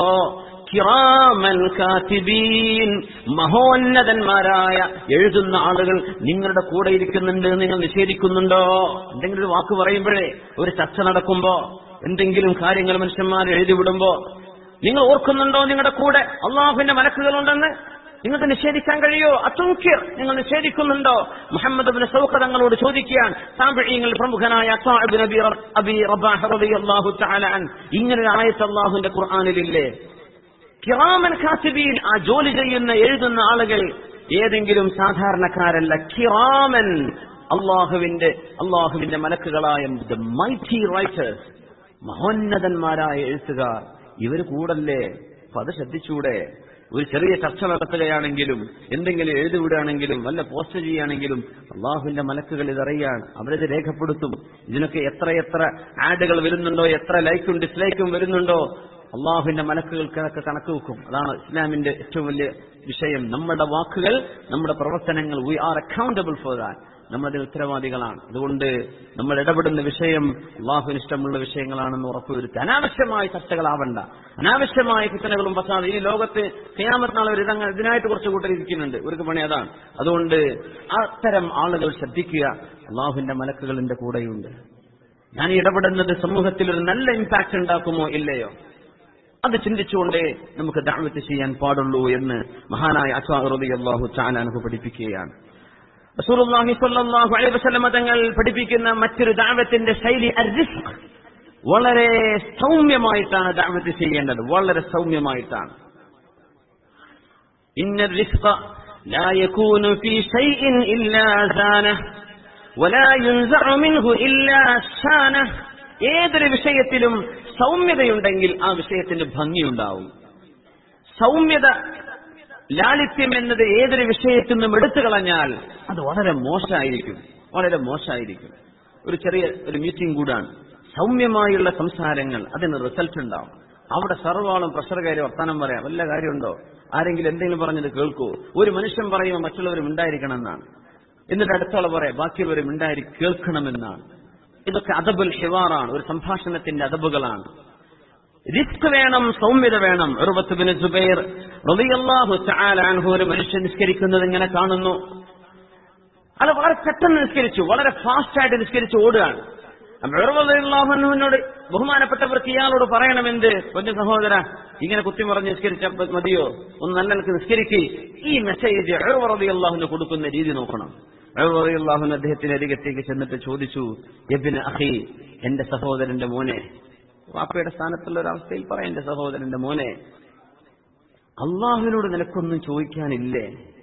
കിറാമൻ കാത്തിബീൻ മഹോന്നതന്മാരായ എഴുതുന്ന ആളുകൾ നിങ്ങളുടെ കൂടെ ഇരിക്കുന്നുണ്ട് നിങ്ങൾ നിഷേധിക്കുന്നുണ്ടോ എന്തെങ്കിലും ഒരു വാക്ക് പറയുമ്പോഴേ ഒരു ചർച്ച നടക്കുമ്പോ എന്തെങ്കിലും കാര്യങ്ങൾ മനുഷ്യന്മാർ എഴുതിവിടുമ്പോ നിങ്ങൾ ഓർക്കുന്നുണ്ടോ നിങ്ങളുടെ കൂടെ അള്ളാഹുവിന്റെ മലക്കുകളുണ്ടെന്ന് നിങ്ങൾക്ക് നിഷേധിക്കാൻ കഴിയോ അത്തുക്കിർ നിങ്ങൾ നിഷേധിക്കുന്നുണ്ടോ മുഹമ്മദ് ബിൻ സൗഖ തങ്ങളോട് ചോദിക്കുകയാണ് താമ്പഴിയങ്ങൾ പ്രമുഖനായ അത്താ ഇബ്നു അബി റബ്- അബി റബാഹ് റളിയല്ലാഹു തആല അൻ ഇങ്ങനെ ഒരു ആയത്ത് അള്ളാഹുവിന്റെ ഖുർആനിലില്ലേ കിറാമൻ ഖാസിബീൻ ആ ജോലി ചെയ്യുന്ന എഴുതുന്ന ആളുകൾ ഏതെങ്കിലും സാധാരണക്കാരല്ല കിറാമൻ അള്ളാഹുവിന്റെ അള്ളാഹുവിന്റെ മലക്കുകളായ ദ മൈറ്റി റൈറ്റേഴ്സ് മഹോന്നതന്മാരായ എഴുത്തുകാർ ഇവർ കൂടല്ലേ അപ്പൊ അത് ശ്രദ്ധിച്ചൂടെ ഒരു ചെറിയ ചർച്ച നടത്തുകയാണെങ്കിലും എന്തെങ്കിലും എഴുതിവിടുകയാണെങ്കിലും വല്ല പോസ്റ്റ് ചെയ്യുകയാണെങ്കിലും അള്ളാഹുവിന്റെ മലക്കുകൾ ഇതറിയാണ് അവരത് രേഖപ്പെടുത്തും ഇതിനൊക്കെ എത്രയെത്ര ആഡുകൾ വരുന്നുണ്ടോ എത്ര ലൈക്കും ഡിസ്ലൈക്കും വരുന്നുണ്ടോ അള്ളാഹുവിന്റെ മലക്കുകൾക്കൊക്കെ കണക്ക് വെക്കും അതാണ് ഇസ്ലാമിന്റെ ഏറ്റവും വലിയ വിഷയം നമ്മുടെ വാക്കുകൾ നമ്മുടെ പ്രവർത്തനങ്ങൾ we are accountable for that നമ്മളതിന് ഉത്തരവാദികളാണ് അതുകൊണ്ട് നമ്മൾ ഇടപെടുന്ന വിഷയം അള്ളാഹുവിന് ഇഷ്ടമുള്ള വിഷയങ്ങളാണെന്ന് ഉറപ്പുവരുത്തുക അനാവശ്യമായ ചർച്ചകളാവണ്ട അനാവശ്യമായ കിച്ചനുകളും പസാദ് ഈ ലോകത്ത് ചെയ്യാമത്ത് നാളെ ഒരു ഇതങ്ങ- ഇതിനായിട്ട് കുറച്ച് കൂട്ടരിയ്ക്കുന്നുണ്ട് ഒരു പണി അതാണ് അതുകൊണ്ട് അത്തരം ആളുകൾ ശ്രദ്ധിക്കുക അള്ളാഹുവിന്റെ മലക്കുകളിന്റെ കൂടെയുണ്ട് ഞാൻ ഇടപെടുന്നത് സമൂഹത്തിൽ ഒരു നല്ല ഇമ്പാക്ട് ഉണ്ടാക്കുമോ ഇല്ലയോ അത് ചിന്തിച്ചുകൊണ്ടേ നമുക്ക് ദാവത്ത് ചെയ്യാൻ പാടുള്ളൂ എന്ന് മഹാനായ അസ്വാഹി അള്ളാഹു ചാലാനഹു പഠിപ്പിക്കുകയാണ് റസൂലുള്ളാഹി സ്വല്ലല്ലാഹു അലൈഹി വസല്ലം തങ്ങൾ പഠിപ്പിക്കുന്ന മറ്റൊരു ദാവത്തിന്റെ ശൈലി അർരിസ്ഖ് വളരെ സൗമ്യമായിട്ടാണ് ദാവത്ത് ചെയ്യേണ്ടത് വളരെ സൗമ്യമായിട്ടാണ് ഇന്ന الرزق لا يكون في شيء إلا زانه ولا ينزع منه إلا شانه ഏതൊരു വിഷയത്തിലും സൗമ്യതയുണ്ടെങ്കിൽ ആ വിഷയത്തിന് ഭംഗിയുണ്ടാവും സൗമ്യത ലാളിത്യം എന്നത് ഏതൊരു വിഷയത്തിൽ നിന്നും എടുത്തു കളഞ്ഞാൽ അത് വളരെ മോശമായിരിക്കും വളരെ മോശമായിരിക്കും ഒരു ചെറിയ ഒരു മീറ്റിംഗ് കൂടാണ് സൗമ്യമായുള്ള സംസാരങ്ങൾ അതിന് റിസൾട്ട് ഉണ്ടാവും അവിടെ സർവാളും പ്രഷർ കയറി വർത്താനം പറയാം വല്ല കാര്യമുണ്ടോ ആരെങ്കിലും എന്തെങ്കിലും പറഞ്ഞത് കേൾക്കൂ ഒരു മനുഷ്യൻ പറയുമ്പോൾ മറ്റുള്ളവരും ഉണ്ടായിരിക്കണം എന്നാണ് എന്നിട്ട് അടുത്തോളം പറയാം ബാക്കിയുള്ളവരും ഉണ്ടായി കേൾക്കണമെന്നാണ് ഇതൊക്കെ അദബുൽ ഹിവാറാണ് ഒരു സംഭാഷണത്തിന്റെ അദബുകളാണ് റിസ്ക് വേണം സൗമ്യത വേണം ഉറുബത്ത് ബിൻ സുബൈർ റളിയല്ലാഹു തആല അൻഹു ഒരു മനുഷ്യൻ നിസ്കരിക്കുന്നത് ഇങ്ങനെ കാണുന്നു അത് വളരെ പെട്ടെന്ന് നിസ്കരിച്ചു വളരെ ഫാസ്റ്റ് ആയിട്ട് നിസ്കരിച്ച് ഓടുകയാണ് അപ്പൊ ഉറുവ റളിയല്ലാഹു അൻഹുവിനോട് ബഹുമാനപ്പെട്ടവർക്ക് ഇയാളോട് പറയണമെന്ത് പൊന്നു സഹോദര ഇങ്ങനെ കുത്തിമറിഞ്ഞ് നിസ്കരിച്ച മതിയോ ഒന്ന് നല്ല നിനക്ക് നിസ്കരിക്ക് ഈ മെസ്സേജ് ഉറുവ റളിയല്ലാഹുവിന് കൊടുക്കുന്ന രീതി നോക്കണം അള്ളാഹുൻ അദ്ദേഹത്തിന്റെ അരികത്തേക്ക് ചെന്നിട്ട് ചോദിച്ചു എബിന് അഹി എന്റെ സഹോദരന്റെ മോനെ വാപ്പയുടെ സ്ഥാനത്തുള്ള ഒരവസ്ഥയിൽ പറയാം എന്റെ സഹോദരന്റെ മോനെ അള്ളാഹുവിനോട് നിനക്കൊന്നും ചോദിക്കാനില്ലേ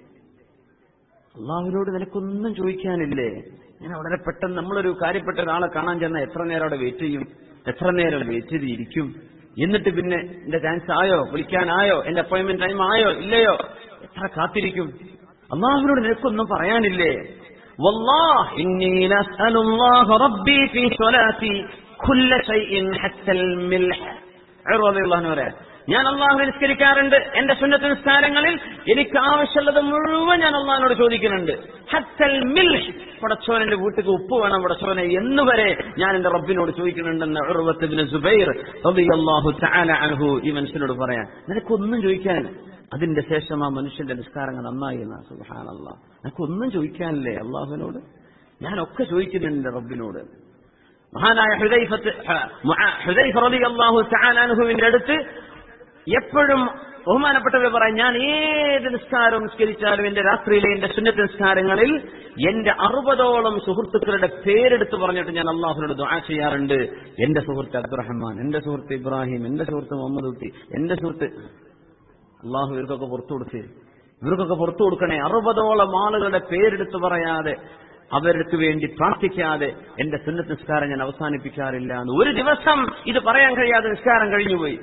അള്ളാഹുവിനോട് നിനക്കൊന്നും ചോദിക്കാനില്ലേ ഞാൻ വളരെ പെട്ടെന്ന് നമ്മളൊരു കാര്യപ്പെട്ട ഒരാളെ കാണാൻ ചെന്നാൽ എത്ര നേരം അവിടെ വെയിറ്റ് ചെയ്യും എത്ര നേരം വെയിറ്റ് ചെയ്തിരിക്കും എന്നിട്ട് പിന്നെ എന്റെ ചാൻസ് ആയോ വിളിക്കാനായോ എന്റെ അപ്പോയിന്റ്മെന്റ് ടൈം ആയോ ഇല്ലയോ എത്ര കാത്തിരിക്കും അള്ളാഹുവിനോട് നിനക്കൊന്നും പറയാനില്ലേ والله إني لأسأل الله ربي في صلاتي كل شيء حتى الملح عروة الله പറയാം ഞാൻ അള്ളാഹു നിസ്കരിക്കാറുണ്ട് എന്റെ സുന്നത്ത് നിസ്കാരങ്ങളിൽ എനിക്ക് ആവശ്യമുള്ളത് മുഴുവൻ ഞാൻ അള്ളാഹിനോട് ചോദിക്കുന്നുണ്ട് ഹത്തൽ മിൽഹ് പടച്ചോനെ വീട്ടിൽ ഉപ്പ് വേണം പടച്ചോനെ എന്നുവരെ ഞാൻ എന്റെ റബ്ബിനോട് ചോദിക്കുന്നുണ്ടെന്ന് ഉറവത്തിന് സുബൈർ റളിയല്ലാഹു തആല അൻഹു ഈ മനുഷ്യനോട് പറയാൻ നിനക്കൊന്നും ചോദിക്കാൻ അതിന്റെ ശേഷം ആ മനുഷ്യന്റെ നിസ്കാരങ്ങൾ നന്നായി എന്നാ സുഹാനല്ല നിനക്കൊന്നും ചോദിക്കാനില്ലേ അള്ളാഹുവിനോട് ഞാനൊക്കെ ചോദിക്കുന്നുണ്ട് എന്റെ റബ്ബിനോട് മഹാനായ ഹുദൈഫത്ത് ഹുദൈഫ് റളിയല്ലാഹു തആല അൻഹുവിന്റെ അടുത്ത് എപ്പോഴും ബഹുമാനപ്പെട്ടവർ പറയാം ഞാൻ ഏത് നിസ്കാരം നിസ്കരിച്ചാലും എന്റെ രാത്രിയിലെ എന്റെ സുന്നത്ത് നിസ്കാരങ്ങളിൽ എന്റെ അറുപതോളം സുഹൃത്തുക്കളുടെ പേരെടുത്ത് പറഞ്ഞിട്ട് ഞാൻ അള്ളാഹുനോട് ദുആ ചെയ്യാറുണ്ട് എന്റെ സുഹൃത്ത് അബ്ദുറഹ്മാൻ എന്റെ സുഹൃത്ത് ഇബ്രാഹിം എന്റെ സുഹൃത്ത് മുഹമ്മദ് കുട്ടി എന്റെ സുഹൃത്ത് അള്ളാഹു ഇവർക്കൊക്കെ പുറത്തു കൊടുത്ത് ഇവർക്കൊക്കെ പുറത്തു കൊടുക്കണേ അറുപതോളം ആളുകളുടെ പേരെടുത്ത് പറയാതെ അവർക്ക് വേണ്ടി പ്രാർത്ഥിക്കാതെ എന്റെ സുന്നത്ത് നിസ്കാരം ഞാൻ അവസാനിപ്പിക്കാറില്ല എന്ന് ഒരു ദിവസം ഇത് പറയാൻ കഴിയാതെ നിസ്കാരം കഴിഞ്ഞുപോയി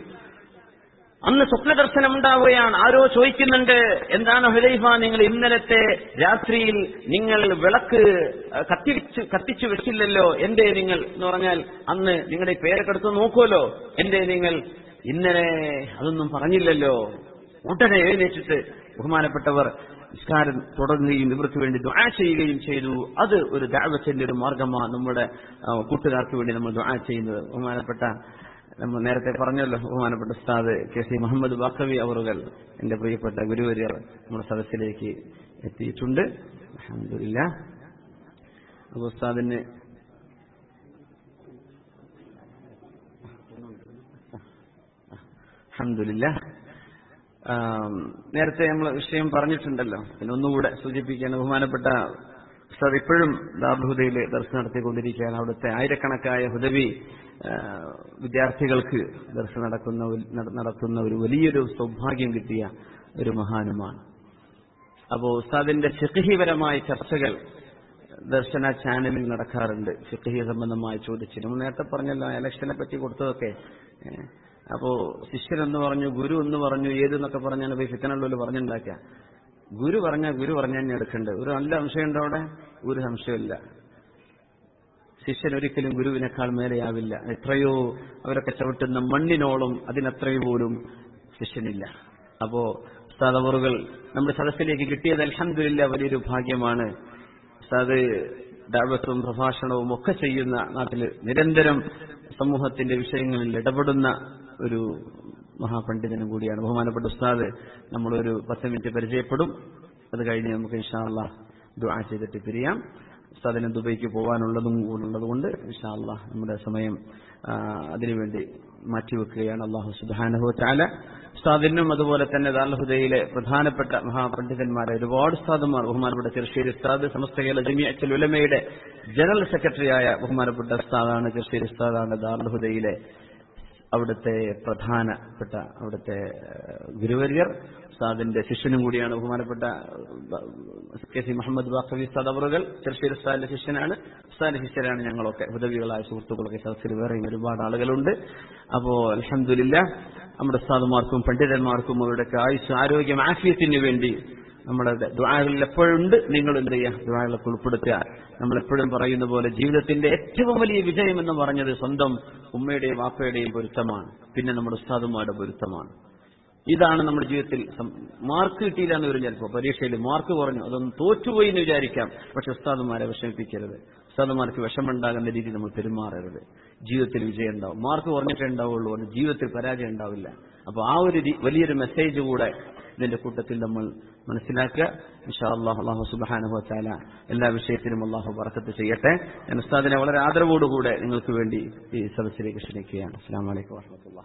അന്ന് സ്വപ്നദർശനം ഉണ്ടാവുകയാണ് ആരോ ചോദിക്കുന്നുണ്ട് എന്താണ് ഹുലൈഫ നിങ്ങൾ ഇന്നലത്തെ രാത്രിയിൽ നിങ്ങൾ വിളക്ക് കത്തിച്ച് കത്തിച്ചു വെച്ചില്ലല്ലോ എന്തേ നിങ്ങൾ എന്ന് പറഞ്ഞാൽ അന്ന് നിങ്ങളുടെ പേരൊക്കെ എടുത്ത് നോക്കുമല്ലോ എന്തേ നിങ്ങൾ ഇന്നലെ അതൊന്നും പറഞ്ഞില്ലല്ലോ ഉടനെ എഴുന്നേറ്റിട്ട് ബഹുമാനപ്പെട്ടവർ നിസ്കാരം തുടങ്ങുകയും ഇവർക്ക് വേണ്ടി ദുആ ചെയ്യുകയും ചെയ്തു അത് ഒരു ദാവത്തിന്റെ ഒരു മാർഗമാണ് നമ്മുടെ ആ, കൂട്ടുകാർക്ക് വേണ്ടി നമ്മൾ ദുആ ചെയ്യുന്നത് ബഹുമാനപ്പെട്ട നമ്മൾ നേരത്തെ പറഞ്ഞല്ലോ ബഹുമാനപ്പെട്ട ഉസ്താദ് കെ സി മുഹമ്മദ് ബാക്കവി അവറുകൾ എന്റെ പ്രിയപ്പെട്ട ഗുരുവര്യർ നമ്മുടെ സദസ്സിലേക്ക് എത്തിയിട്ടുണ്ട് അൽഹംദുലില്ല അപ്പൊ ഉസ്താദിന് അൽഹംദുലില്ല ആം, നേരത്തെ നമ്മൾ വിഷയം പറഞ്ഞിട്ടുണ്ടല്ലോ പിന്നെ ഒന്നുകൂടെ സൂചിപ്പിക്കാൻ ബഹുമാനപ്പെട്ട ഉസ്താദ് ഇപ്പോഴും ദാർഹുദയിൽ ദർശനം നടത്തിക്കൊണ്ടിരിക്കുകയാണ് അവിടുത്തെ ആയിരക്കണക്കായ ഹുദവി ആ, വിദ്യാർത്ഥികൾക്ക് ദർശനം നടക്കുന്ന ഒരു- നട- നടത്തുന്ന ഒരു വലിയൊരു സൗഭാഗ്യം കിട്ടിയ ഒരു മഹാനുമാണ് അപ്പോ ഉസ്താദിന്റെ ഫിഖഹിപരമായ ചർച്ചകൾ ദർശന ചാനലിൽ നടക്കാറുണ്ട് ഫിഖഹി സംബന്ധമായ ചോദിച്ചു നമ്മൾ നേരത്തെ പറഞ്ഞല്ലോ ഇലക്ഷനെ പറ്റി കൊടുത്തതൊക്കെ ഏ, അപ്പോ ശിഷ്യനെന്ന് പറഞ്ഞു ഗുരു എന്ന് പറഞ്ഞു ഏതെന്നൊക്കെ പറഞ്ഞാണ് പോയി ഫിത്തനുള്ളിൽ പറഞ്ഞുണ്ടാക്കുക ഗുരു പറഞ്ഞ ഗുരു പറഞ്ഞ തന്നെ എടുക്കേണ്ടത് ഒരു നല്ല സംശയം ഉണ്ടോ അവിടെ ഒരു സംശയമില്ല ശിഷ്യൻ ഒരിക്കലും ഗുരുവിനേക്കാൾ മേലെയാവില്ല എത്രയോ അവരൊക്കെ ചവിട്ടുന്ന മണ്ണിനോളം അതിനത്രയോ പോലും ശിഷ്യനില്ല അപ്പോ ഉസ്താദവറുകൾ നമ്മുടെ സദസ്സിലേക്ക് കിട്ടിയത് അൽഹംദുലില്ല വലിയൊരു ഭാഗ്യമാണ് ഉസ്താദ് ദാവത്തും പ്രഭാഷണവും ഒക്കെ ചെയ്യുന്ന നാട്ടിൽ നിരന്തരം സമൂഹത്തിന്റെ വിഷയങ്ങളിൽ ഇടപെടുന്ന ഒരു മഹാപണ്ഡിതനും കൂടിയാണ് ബഹുമാനപ്പെട്ട ഉസ്താദ് നമ്മളൊരു പത്ത് മിനിറ്റ് പരിചയപ്പെടും അത് കഴിഞ്ഞ് നമുക്ക് ഇൻഷാല്ല ദുആ ചെയ്തിട്ട് പിരിയാം ഉസ്താദിന് ദുബൈക്ക് പോകാനുള്ളതും ഉള്ളത് കൊണ്ട് ഇൻഷാല്ല നമ്മുടെ സമയം ആ, അതിനുവേണ്ടി മാറ്റിവെക്കുകയാണ് അള്ളാഹു സുബാനഹു ചാല ഉസ്താദിനും അതുപോലെ തന്നെ ദാൽഹുദയിലെ പ്രധാനപ്പെട്ട മഹാപണ്ഡിതന്മാരെ ഒരുപാട് ഉസ്താദുമാർ ബഹുമാനപ്പെട്ട ചെറുശ്ശേരി ഉസ്താദ് സമസ്ത കേരള ജമിയച്ചൽ ഉലമയുടെ ജനറൽ സെക്രട്ടറിയായ ബഹുമാനപ്പെട്ട ഉസ്താദാണ് ചെറുശ്ശേരി ഉസ്താദാണ് ദാർഹുദയിലെ അവിടുത്തെ പ്രധാനപ്പെട്ട അവിടുത്തെ ഏഹ്, ഗുരുവര്യർ ഉസ്താദിന്റെ ശിഷ്യനും കൂടിയാണ് ബഹുമാനപ്പെട്ട ഏഹ്, കെ സി മുഹമ്മദ് ബാഖവി ഉസ്താദ് അവറുകൾ ചെറുശ്ശേരി ഉസ്താദിന്റെ ശിഷ്യനാണ് ഉസ്താദിന്റെ ശിഷ്യരാണ് ഞങ്ങളൊക്കെ ഉദവികളായ സുഹൃത്തുക്കളൊക്കെ സദസ്സിൽ വേറെയും ഒരുപാട് ആളുകളുണ്ട് അപ്പോ അലഹമില്ല നമ്മുടെ ഉസ്താദുമാർക്കും പണ്ഡിതന്മാർക്കും അവരുടെയൊക്കെ ആയുസ് ആരോഗ്യം ആഫിയത്തിന് വേണ്ടി നമ്മുടെ ദ്വാകളിൽ എപ്പോഴുണ്ട് നിങ്ങൾ എന്ത് ചെയ്യുക ദ്വാകളൊക്കെ ഉൾപ്പെടുത്തുക നമ്മൾ എപ്പോഴും പറയുന്ന പോലെ ജീവിതത്തിന്റെ ഏറ്റവും വലിയ വിജയം എന്ന് പറഞ്ഞത് സ്വന്തം ഉമ്മയുടെയും വാപ്പയുടെയും പൊരുത്തമാണ് പിന്നെ നമ്മുടെ ഉസ്താദുമാരുടെ പൊരുത്തമാണ് ഇതാണ് നമ്മുടെ ജീവിതത്തിൽ സം- മാർക്ക് കിട്ടിയില്ല എന്ന് വരും ചിലപ്പോൾ പരീക്ഷയിൽ മാർക്ക് കുറഞ്ഞു അതൊന്ന് തോറ്റുപോയി എന്ന് വിചാരിക്കാം പക്ഷെ ഉസ്താദുമാരെ വിഷമിപ്പിക്കരുത് ഉസ്താദുമാർക്ക് വിഷമുണ്ടാകുന്ന രീതിയിൽ നമ്മൾ പെരുമാറരുത് ജീവിതത്തിൽ വിജയം ഉണ്ടാവും മാർക്ക് കുറഞ്ഞിട്ടേ ഉണ്ടാവുള്ളൂ അതുകൊണ്ട് ജീവിതത്തിൽ പരാജയം ഉണ്ടാവില്ല അപ്പൊ ആ ഒരു രീ- വലിയൊരു മെസ്സേജ് കൂടെ ഇതിന്റെ കൂട്ടത്തിൽ നമ്മൾ മനസ്സിലാക്കുക ഇൻഷാ അള്ളാഹു അള്ളാഹു സുബാനുഹു താല എല്ലാ വിഷയത്തിലും അള്ളാഹു പറക്കത്ത് ചെയ്യട്ടെ ഞാൻ ഉസ്താദിനെ വളരെ ആദരവോടുകൂടെ നിങ്ങൾക്ക് വേണ്ടി ഈ സദസ്സിലേക്ക് ക്ഷണിക്കുകയാണ് അസ്സാം വലൈക്കും വാഹമത്തുള്ള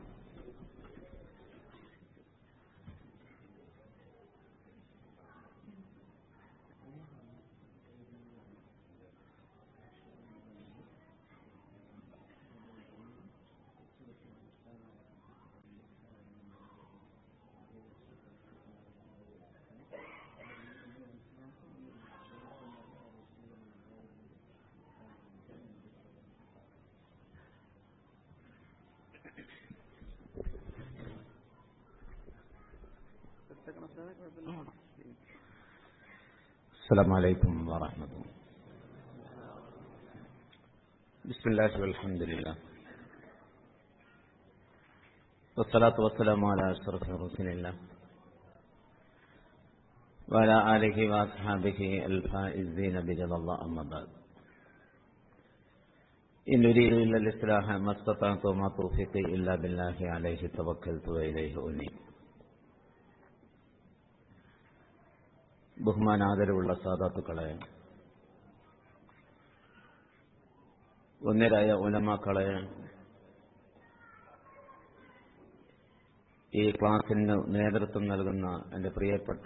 السلام عليكم ورحمة الله بسم الله والحمد لله والصلاة والسلام على أشرف رسول الله وعلى آله وأصحابه الفائزين برضا الله أما بعد إن أريد إلا الإصلاح ما استطعت وما توفيقي إلا بالله عليه توكلت وإليه أنيب ബഹുമാനാദരവുള്ള സാധാത്തുക്കളെ ഒന്നരായ ഉലമാക്കളെ ഈ ക്ലാസ്സിന് നേതൃത്വം നൽകുന്ന എൻ്റെ പ്രിയപ്പെട്ട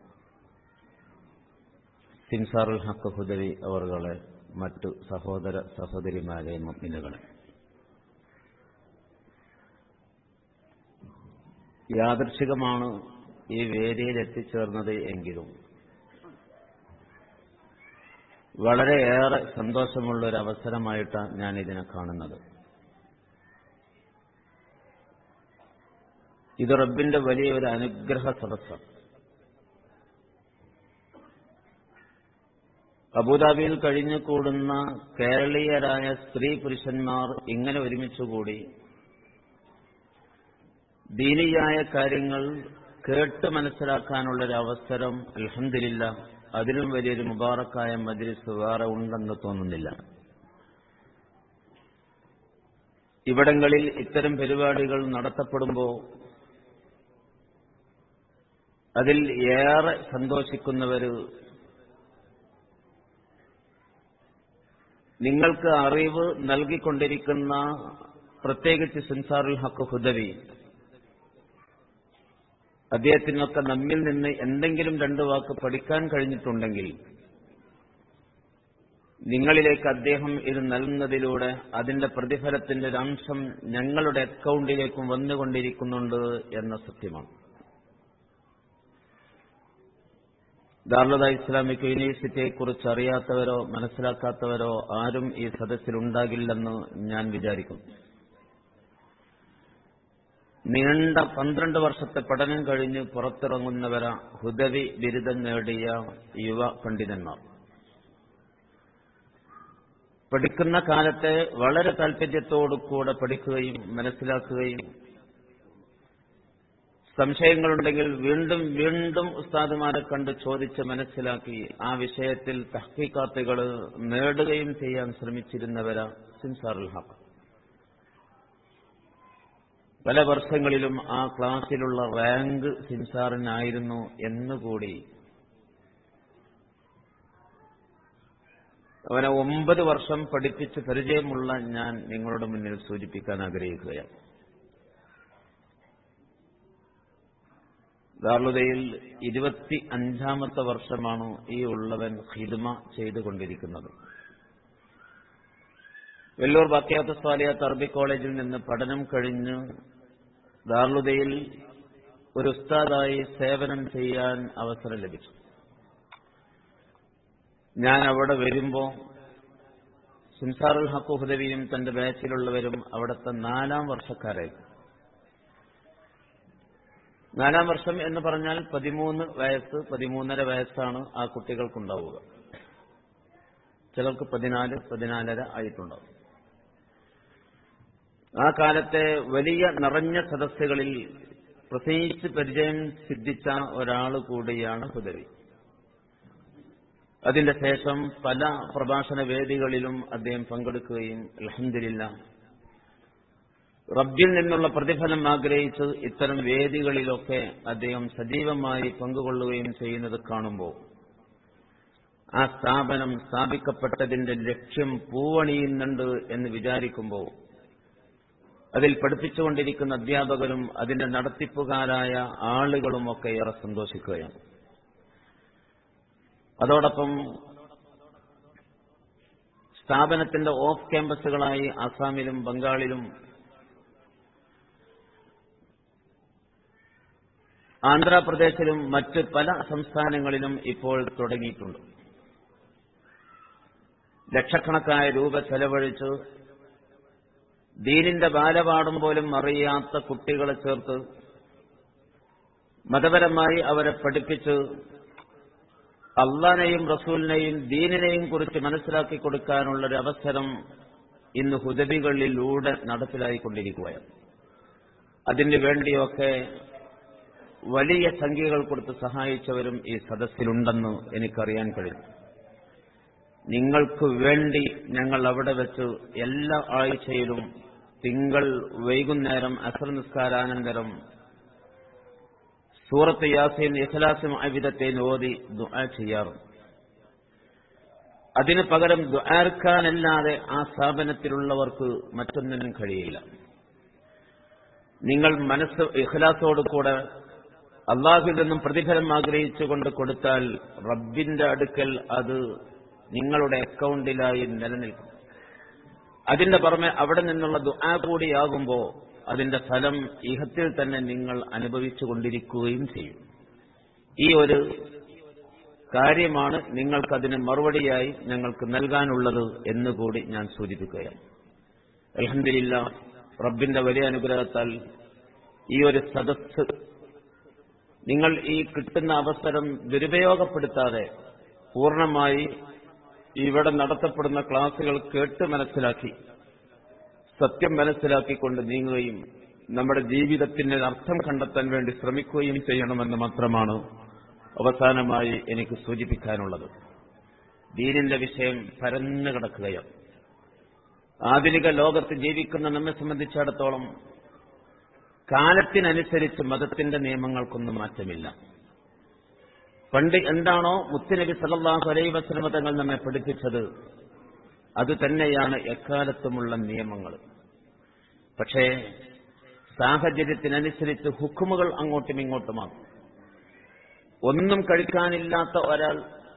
സിൻസാറുൽ ഹക്ക് ഹുദവി അവറുകളെ മറ്റു സഹോദര സഹോദരിമാരെ മുഗ്മിനുകളെ യാദർശികമാണ് ഈ വേദിയിൽ എത്തിച്ചേർന്നത് എങ്കിലും വളരെയേറെ സന്തോഷമുള്ള ഒരു അവസരമായിട്ടാണ് ഞാൻ ഇതിനെ കാണുന്നത് ഇത് റബ്ബിന്റെ വലിയൊരു അനുഗ്രഹ സദസ്സാണ് അബുദാബിയിൽ കഴിഞ്ഞു കൂടുന്ന കേരളീയരായ സ്ത്രീ പുരുഷന്മാർ ഇങ്ങനെ ഒരുമിച്ചുകൂടി ദീനീയായ കാര്യങ്ങൾ കേട്ട് മനസ്സിലാക്കാനുള്ളൊരു അവസരം അലഹമില്ല അതിലും വലിയൊരു മുബാറക്കായ മജ്ലിസ് വേറെ ഉണ്ടെന്ന് തോന്നുന്നില്ല ഇവിടങ്ങളിൽ ഇത്തരം പരിപാടികൾ നടത്തപ്പെടുമ്പോൾ അതിൽ ഏറെ സന്തോഷിക്കുന്നവര് നിങ്ങൾക്ക് അറിവ് നൽകിക്കൊണ്ടിരിക്കുന്ന പ്രത്യേകിച്ച് സിൻസാറുൽ ഹക്ക് ഹുദവി അദ്ദേഹത്തിനൊക്കെ നമ്മിൽ നിന്ന് എന്തെങ്കിലും രണ്ടു വാക്ക് പഠിക്കാൻ കഴിഞ്ഞിട്ടുണ്ടെങ്കിൽ നിങ്ങളിലേക്ക് അദ്ദേഹം ഇത് നൽകുന്നതിലൂടെ അതിന്റെ പ്രതിഫലത്തിന്റെ ഒരു അംശം ഞങ്ങളുടെ അക്കൗണ്ടിലേക്കും വന്നുകൊണ്ടിരിക്കുന്നുണ്ട് എന്ന സത്യമാണ് ദാർലത ഇസ്ലാമിക് യൂണിവേഴ്സിറ്റിയെക്കുറിച്ച് അറിയാത്തവരോ മനസ്സിലാക്കാത്തവരോ ആരും ഈ സദസ്സിലുണ്ടാകില്ലെന്ന് ഞാൻ വിചാരിക്കുന്നു നീണ്ട പന്ത്രണ്ട് വർഷത്തെ പഠനം കഴിഞ്ഞ് പുറത്തിറങ്ങുന്നവര ഹുദവി ബിരുദം നേടിയ യുവ പണ്ഡിതന്മാർ പഠിക്കുന്ന കാലത്തെ വളരെ താല്പര്യത്തോടു കൂടെ പഠിക്കുകയും മനസ്സിലാക്കുകയും സംശയങ്ങളുണ്ടെങ്കിൽ വീണ്ടും വീണ്ടും ഉസ്താദുമാരെ കണ്ട് ചോദിച്ച് മനസ്സിലാക്കി ആ വിഷയത്തിൽ തഹ്ക്കീക്കാത്തുകൾ നേടുകയും ചെയ്യാൻ ശ്രമിച്ചിരുന്നവരാ സിൻസാറുൽ ഹക്ക് പല വർഷങ്ങളിലും ആ ക്ലാസ്സിലുള്ള റാങ്ക് സിൻസാറിനായിരുന്നു എന്നുകൂടി അവനെ ഒമ്പത് വർഷം പഠിപ്പിച്ച് പരിചയമുള്ള ഞാൻ നിങ്ങളുടെ മുന്നിൽ സൂചിപ്പിക്കാൻ ആഗ്രഹിക്കുകയാണ് ദാർലുദയിൽ ഇരുപത്തി അഞ്ചാമത്തെ വർഷമാണ് ഈ ഉള്ളവൻ ഹിദ്മ ചെയ്തുകൊണ്ടിരിക്കുന്നത് വെല്ലൂർ ബാക്കിയാത്ത സ്വാലിയാത്ത് അറബി കോളേജിൽ നിന്ന് പഠനം കഴിഞ്ഞ് ദാർലുദയിൽ ഒരു ഉസ്താദായി സേവനം ചെയ്യാൻ അവസരം ലഭിച്ചു ഞാൻ അവിടെ വരുമ്പോൾ സിൻസാറുൽ ഹക്കു ഹുദവിയും തന്റെ ബാച്ചിലുള്ളവരും അവിടുത്തെ നാലാം വർഷക്കാരായി നാലാം വർഷം എന്ന് പറഞ്ഞാൽ പതിമൂന്ന് വയസ്സ് പതിമൂന്നര വയസ്സാണ് ആ കുട്ടികൾക്കുണ്ടാവുക ചിലർക്ക് പതിനാല് പതിനാലര ആയിട്ടുണ്ടാവും ആ കാലത്തെ വലിയ നിറഞ്ഞ സദസ്സുകളിൽ പ്രത്യേകിച്ച് പരിചയം സിദ്ധിച്ച ഒരാൾ കൂടിയാണ് ഹുദവി അതിന്റെ ശേഷം പല പ്രഭാഷണ വേദികളിലും അദ്ദേഹം പങ്കെടുക്കുകയും അലഹമില്ല റബ്ബിൽ നിന്നുള്ള പ്രതിഫലം ആഗ്രഹിച്ച് ഇത്തരം വേദികളിലൊക്കെ അദ്ദേഹം സജീവമായി പങ്കുകൊള്ളുകയും ചെയ്യുന്നത് കാണുമ്പോൾ ആ സ്ഥാപനം സ്ഥാപിക്കപ്പെട്ടതിന്റെ ലക്ഷ്യം പൂവണിയുന്നുണ്ട് എന്ന് വിചാരിക്കുമ്പോൾ അതിൽ പഠിപ്പിച്ചുകൊണ്ടിരിക്കുന്ന അധ്യാപകരും അതിന്റെ നടത്തിപ്പുകാരായ ആളുകളുമൊക്കെ ഏറെ സന്തോഷിക്കുകയാണ് അതോടൊപ്പം സ്ഥാപനത്തിന്റെ ഓഫ് ക്യാമ്പസുകളായി ആസാമിലും ബംഗാളിലും ആന്ധ്രാപ്രദേശിലും മറ്റ് പല സംസ്ഥാനങ്ങളിലും ഇപ്പോൾ തുടങ്ങിയിട്ടുണ്ട് ലക്ഷക്കണക്കായ രൂപ ചെലവഴിച്ച് ദീനിന്റെ ബാലപാഠം പോലും അറിയാത്ത കുട്ടികളെ ചേർത്ത് മതപരമായി അവരെ പഠിപ്പിച്ച് അള്ളാനെയും റസൂലിനെയും ദീനിനെയും കുറിച്ച് മനസ്സിലാക്കി കൊടുക്കാനുള്ളൊരു അവസരം ഇന്ന് ഹുദബികളിലൂടെ നടപ്പിലായിക്കൊണ്ടിരിക്കുകയാണ് അതിനു വേണ്ടിയൊക്കെ വലിയ സംഖ്യകൾ കൊടുത്ത് സഹായിച്ചവരും ഈ സദസ്സിലുണ്ടെന്ന് എനിക്കറിയാൻ കഴിയും നിങ്ങൾക്ക് വേണ്ടി ഞങ്ങൾ അവിടെ വെച്ച് എല്ലാ ആഴ്ചയിലും തിങ്കൾ വൈകുന്നേരം അസർ നിസ്കാരാനന്തരം സൂറത്ത് യാസീൻ ഇഖലാസും അവിധത്തെ ഓതി ദുആ ചെയ്യാറുണ്ട് അതിനു പകരം ദുആർക്കാനല്ലാതെ ആ സ്ഥാപനത്തിലുള്ളവർക്ക് മറ്റൊന്നിനും കഴിയില്ല നിങ്ങൾ മനസ്സ് ഇഖ്ലാസോട് കൂടെ അള്ളാഹുവിൽ നിന്നും പ്രതിഫലം ആഗ്രഹിച്ചുകൊണ്ട് കൊടുത്താൽ റബ്ബിന്റെ അടുക്കൽ അത് നിങ്ങളുടെ അക്കൗണ്ടിലായി നിലനിൽക്കും അതിന്റെ പുറമെ അവിടെ നിന്നുള്ള ദുആ കൂടിയാകുമ്പോൾ അതിന്റെ ഫലം ഇഹത്തിൽ തന്നെ നിങ്ങൾ അനുഭവിച്ചു കൊണ്ടിരിക്കുകയും ചെയ്യും ഈ ഒരു കാര്യമാണ് നിങ്ങൾക്കതിന് മറുപടിയായി ഞങ്ങൾക്ക് നൽകാനുള്ളത് എന്നുകൂടി ഞാൻ സൂചിപ്പിക്കുകയാണ് അലഹമില്ല റബ്ബിന്റെ വലിയ അനുഗ്രഹത്താൽ ഈ ഒരു സദസ് നിങ്ങൾ ഈ കിട്ടുന്ന അവസരം ദുരുപയോഗപ്പെടുത്താതെ പൂർണ്ണമായി ഇവിടെ നടത്തപ്പെടുന്ന ക്ലാസുകൾ കേട്ട് മനസ്സിലാക്കി സത്യം മനസ്സിലാക്കിക്കൊണ്ട് നീങ്ങുകയും നമ്മുടെ ജീവിതത്തിന്റെ അർത്ഥം കണ്ടെത്താൻ വേണ്ടി ശ്രമിക്കുകയും ചെയ്യണമെന്ന് മാത്രമാണ് അവസാനമായി എനിക്ക് സൂചിപ്പിക്കാനുള്ളത് ദീനിന്റെ വിഷയം പരന്നു കിടക്കുകയാണ് ആധുനിക ലോകത്ത് ജീവിക്കുന്ന നമ്മെ സംബന്ധിച്ചിടത്തോളം കാലത്തിനനുസരിച്ച് മതത്തിന്റെ നിയമങ്ങൾക്കൊന്നും മാറ്റമില്ല പണ്ട് എന്താണോ മുത്തുനബി സല്ലല്ലാഹു അലൈഹി വസല്ലമ തങ്ങൾ നമ്മെ പഠിപ്പിച്ചത് അത് തന്നെയാണ് എക്കാലത്തുമുള്ള നിയമങ്ങൾ പക്ഷേ സാഹചര്യത്തിനനുസരിച്ച് ഹുക്കുമുകൾ അങ്ങോട്ടും ഇങ്ങോട്ടുമാകും ഒന്നും കഴിക്കാനില്ലാത്ത ഒരാൾ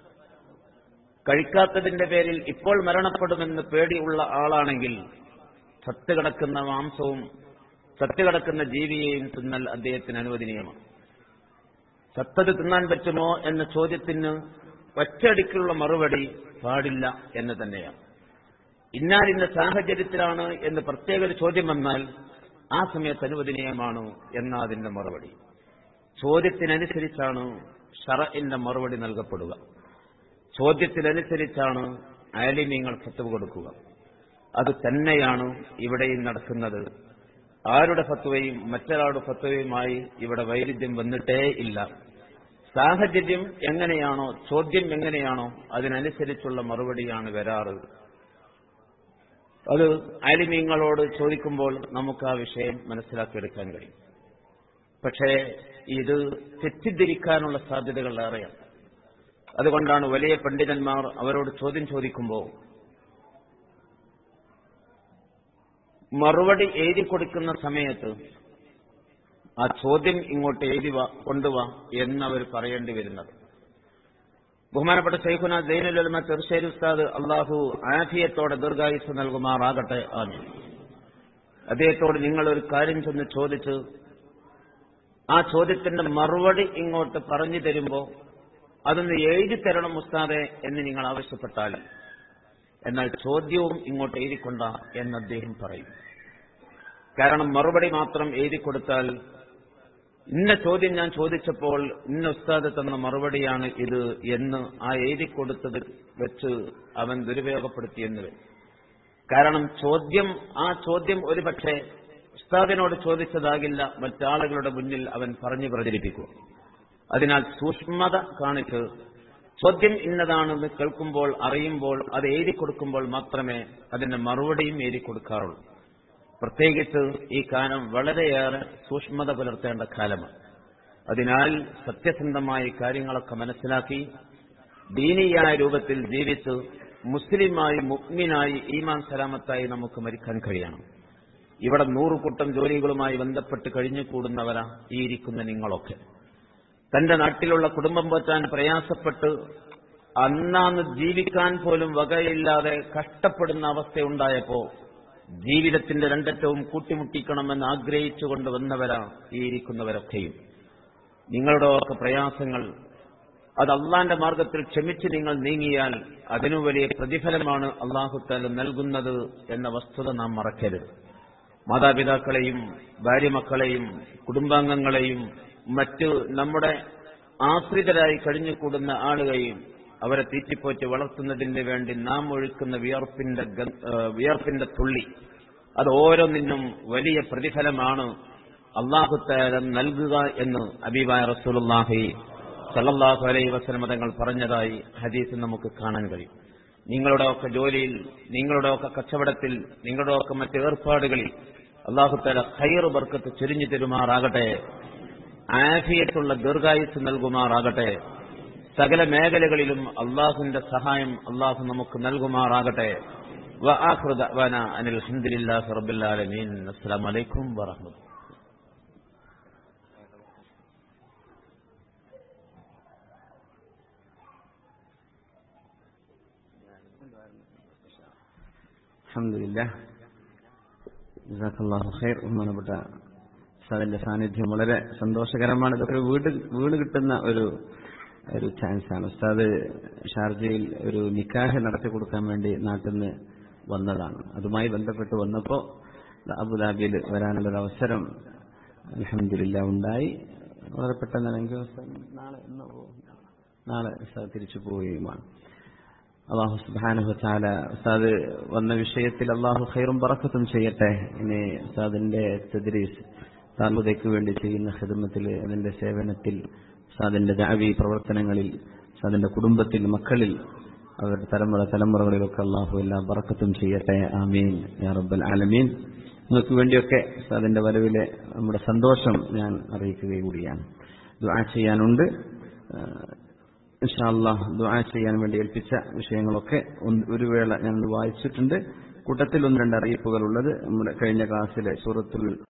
കഴിക്കാത്തതിന്റെ പേരിൽ ഇപ്പോൾ മരണപ്പെടുമെന്ന് പേടിയുള്ള ആളാണെങ്കിൽ ചത്തുകിടക്കുന്ന മാംസവും ചത്തുകിടക്കുന്ന ജീവിയെയും തിന്നൽ അദ്ദേഹത്തിന് അനുവദനീയമാണ് ചത്തത് തിന്നാൻ പറ്റുമോ എന്ന ചോദ്യത്തിന് ഒറ്റയടിക്കുള്ള മറുപടി പാടില്ല എന്ന് തന്നെയാണ് ഇന്നാലിന്ന സാഹചര്യത്തിലാണ് എന്ന് പ്രത്യേക ഒരു ചോദ്യം വന്നാൽ ആ സമയത്ത് അനുവദനീയമാണ് എന്ന അതിന്റെ മറുപടി ചോദ്യത്തിനനുസരിച്ചാണ് ഷറഇന്റെ മറുപടി നൽകപ്പെടുക ചോദ്യത്തിനനുസരിച്ചാണ് ആലിമ്യങ്ങൾ ഫത്തുവ കൊടുക്കുക അത് തന്നെയാണ് ഇവിടെയും നടക്കുന്നത് ആരുടെ ഫത്വയും മറ്റൊരാളുടെ ഫത്വയുമായി ഇവിടെ വൈരുദ്ധ്യം വന്നിട്ടേ ഇല്ല സാഹചര്യം എങ്ങനെയാണോ ചോദ്യം എങ്ങനെയാണോ അതിനനുസരിച്ചുള്ള മറുപടിയാണ് വരാറ് അത് ആലിമീങ്ങളോട് ചോദിക്കുമ്പോൾ നമുക്ക് ആ വിഷയം മനസ്സിലാക്കിയെടുക്കാൻ കഴിയും പക്ഷേ ഇത് തെറ്റിദ്ധരിക്കാനുള്ള സാധ്യതകൾ ഏറെയാണ് അതുകൊണ്ടാണ് വലിയ പണ്ഡിതന്മാർ അവരോട് ചോദ്യം ചോദിക്കുമ്പോൾ മറുപടി എഴുതി കൊടുക്കുന്ന സമയത്ത് ആ ചോദ്യം ഇങ്ങോട്ട് എഴുതി വാ കൊണ്ടുവാ എന്നവർ പറയേണ്ടി വരുന്നത് ബഹുമാനപ്പെട്ട ശൈഖുന ദൈനുലമ തെർശ്ശേരി ഉസ്താദ് അള്ളാഹു ആഫിയത്തോടെ ദീർഘായുസ് നൽകുമാറാകട്ടെ ആണ് അദ്ദേഹത്തോട് നിങ്ങൾ ഒരു കാര്യം ചെന്ന് ചോദിച്ച് ആ ചോദ്യത്തിന്റെ മറുപടി ഇങ്ങോട്ട് പറഞ്ഞു തരുമ്പോൾ അതൊന്ന് എഴുതി തരണം ഉസ്താദെ എന്ന് നിങ്ങൾ ആവശ്യപ്പെട്ടാൽ എന്നാൽ ചോദ്യവും ഇങ്ങോട്ട് എഴുതിക്കൊണ്ട എന്ന് അദ്ദേഹം പറയും കാരണം മറുപടി മാത്രം എഴുതി കൊടുത്താൽ ഇന്ന ചോദ്യം ഞാൻ ചോദിച്ചപ്പോൾ ഇന്ന ഉസ്താദ് തന്ന മറുപടിയാണ് ഇത് എന്ന് ആ എഴുതി കൊടുത്തത് വെച്ച് അവൻ ദുരുപയോഗപ്പെടുത്തിയെന്ന് വരും കാരണം ചോദ്യം ആ ചോദ്യം ഒരുപക്ഷെ ഉസ്താദിനോട് ചോദിച്ചതാകില്ല മറ്റാളുകളുടെ മുന്നിൽ അവൻ പറഞ്ഞു പ്രചരിപ്പിക്കും അതിനാൽ സൂക്ഷ്മത കാണിച്ച് ചോദ്യം ഇന്നതാണെന്ന് കേൾക്കുമ്പോൾ അറിയുമ്പോൾ അത് എഴുതി കൊടുക്കുമ്പോൾ മാത്രമേ അതിന്റെ മറുപടിയും എഴുതി കൊടുക്കാറുള്ളൂ പ്രത്യേകിച്ച് ഈ കാലം വളരെയേറെ സൂക്ഷ്മത പുലർത്തേണ്ട കാലമാണ് അതിനാൽ സത്യസന്ധമായ കാര്യങ്ങളൊക്കെ മനസ്സിലാക്കി ദീനീയായ രൂപത്തിൽ ജീവിച്ച് മുസ്ലിമായി മുഗ്മിനായി ഈമാൻ സലാമത്തായി നമുക്ക് മരിക്കാൻ കഴിയണം ഇവിടെ നൂറുകൂട്ടം ജോലികളുമായി ബന്ധപ്പെട്ട് കഴിഞ്ഞു കൂടുന്നവരാ ഈ ഇരിക്കുന്ന നിങ്ങളൊക്കെ തന്റെ നാട്ടിലുള്ള കുടുംബം പോറ്റാൻ പ്രയാസപ്പെട്ട് അന്നാന്ന് ജീവിക്കാൻ പോലും വകയില്ലാതെ കഷ്ടപ്പെടുന്ന അവസ്ഥയുണ്ടായപ്പോ ജീവിതത്തിന്റെ രണ്ടറ്റവും കൂട്ടിമുട്ടിക്കണമെന്ന് ആഗ്രഹിച്ചുകൊണ്ട് വന്നവരാ ഈ ഇരിക്കുന്നവരൊക്കെയും നിങ്ങളുടെ ഒക്കെ പ്രയാസങ്ങൾ അത് അള്ളാന്റെ മാർഗത്തിൽ ക്ഷമിച്ച് നിങ്ങൾ നീങ്ങിയാൽ അതിനു വലിയ പ്രതിഫലമാണ് അള്ളാഹുത്താല നൽകുന്നത് എന്ന വസ്തുത നാം മറക്കരുത് മാതാപിതാക്കളെയും ഭാര്യമക്കളെയും കുടുംബാംഗങ്ങളെയും മറ്റു നമ്മുടെ ആശ്രിതരായി കഴിഞ്ഞുകൂടുന്ന ആളുകളെയും അവരെ തീറ്റിപ്പോറ്റി വളർത്തുന്നതിന് വേണ്ടി നാം ഒഴുക്കുന്ന വിയർപ്പിന്റെ ഗ- ആ, വിയർപ്പിന്റെ തുള്ളി അത് ഓരോന്നിനും വലിയ പ്രതിഫലമാണ് അള്ളാഹുത്താല നൽകുക എന്ന് അബീബായ റസൂലുള്ളാഹി സല്ലല്ലാഹു അലൈഹി വസല്ലം തങ്ങൾ പറഞ്ഞതായി ഹദീസിൽ നമുക്ക് കാണാൻ കഴിയും നിങ്ങളുടെയൊക്കെ ജോലിയിൽ നിങ്ങളുടെയൊക്കെ കച്ചവടത്തിൽ നിങ്ങളുടെയൊക്കെ മറ്റ് ഏർപ്പാടുകളിൽ അള്ളാഹുത്താല ഖൈർ ബർക്കത്ത് ചുരിഞ്ഞു തരുമാറാകട്ടെ ആഫിയത്തുള്ള ദീർഘായുസ് നൽകുമാറാകട്ടെ സകല മേഖലകളിലും അള്ളാഹുവിന്റെ സഹായം അള്ളാഹു നമുക്ക് നൽകുമാറാകട്ടെ وآخر دعوانا أن الحمد لله رب العالمين السلام عليكم ورحمة الله അൽഹംദുലില്ല ജസാഖല്ലാഹു ഖൈർ ബഹുമാനപ്പെട്ട ഉസ്താദിന്റെ സാന്നിധ്യം വളരെ സന്തോഷകരമാണ് ഇതൊക്കെ ഒരു വീട് വീട് കിട്ടുന്ന ഒരു ഒരു ചാൻസ് ആണ് ഉസ്താദ് ഷാർജയിൽ ഒരു നിക്കാഹ് നടത്തി കൊടുക്കാൻ വേണ്ടി നാട്ടിൽ നിന്ന് വന്നതാണ് അതുമായി ബന്ധപ്പെട്ട് വന്നപ്പോൾ അബുദാബിയിൽ വരാനുള്ളൊരു അവസരം അലഹമില്ല ഉണ്ടായി വളരെ പെട്ടെന്ന് എനിക്ക് ഉസ്താദ് നാളെ ഇന്ന് പോകും. നാളെ ഉസ്താദ് തിരിച്ചു പോവുകയുമാണ് അള്ളാഹു സുബാനഹു ചാല ഉസ്താദ് വന്ന വിഷയത്തിൽ അള്ളാഹു ഖൈറും പറക്കത്തും ചെയ്യട്ടെ ഇനി ഉസ്താദിന്റെ തദ്രീസ് താൽമുദയ്ക്ക് വേണ്ടി ചെയ്യുന്ന ഹിദമത്തിൽ അതിന്റെ സേവനത്തിൽ ഉസ്താദിന്റെ ദാവി പ്രവർത്തനങ്ങളിൽ ഉസ്താദിന്റെ കുടുംബത്തിൽ മക്കളിൽ അവരുടെ തലമുറ തലമുറകളിലൊക്കെ അള്ളാഹു എല്ലാം പറക്കത്തും ചെയ്യട്ടെ ആമീൻ യാ റബ്ബൽ ആലമീൻ നിങ്ങൾക്ക് വേണ്ടിയൊക്കെ ഉസ്താദിന്റെ വരവിലെ നമ്മുടെ സന്തോഷം ഞാൻ അറിയിക്കുക കൂടിയാണ് ദുആ ചെയ്യാനുണ്ട് ഇൻഷാല്ലാ ദുആ ചെയ്യാൻ വേണ്ടി ഏൽപ്പിച്ച വിഷയങ്ങളൊക്കെ ഒന്ന് ഒരു വേള ഞാൻ വായിച്ചിട്ടുണ്ട് കൂട്ടത്തിൽ ഒന്ന് രണ്ട് അറിയിപ്പുകൾ ഉള്ളത് നമ്മുടെ കഴിഞ്ഞ ക്ലാസ്സിലെ സൂറത്തുൽ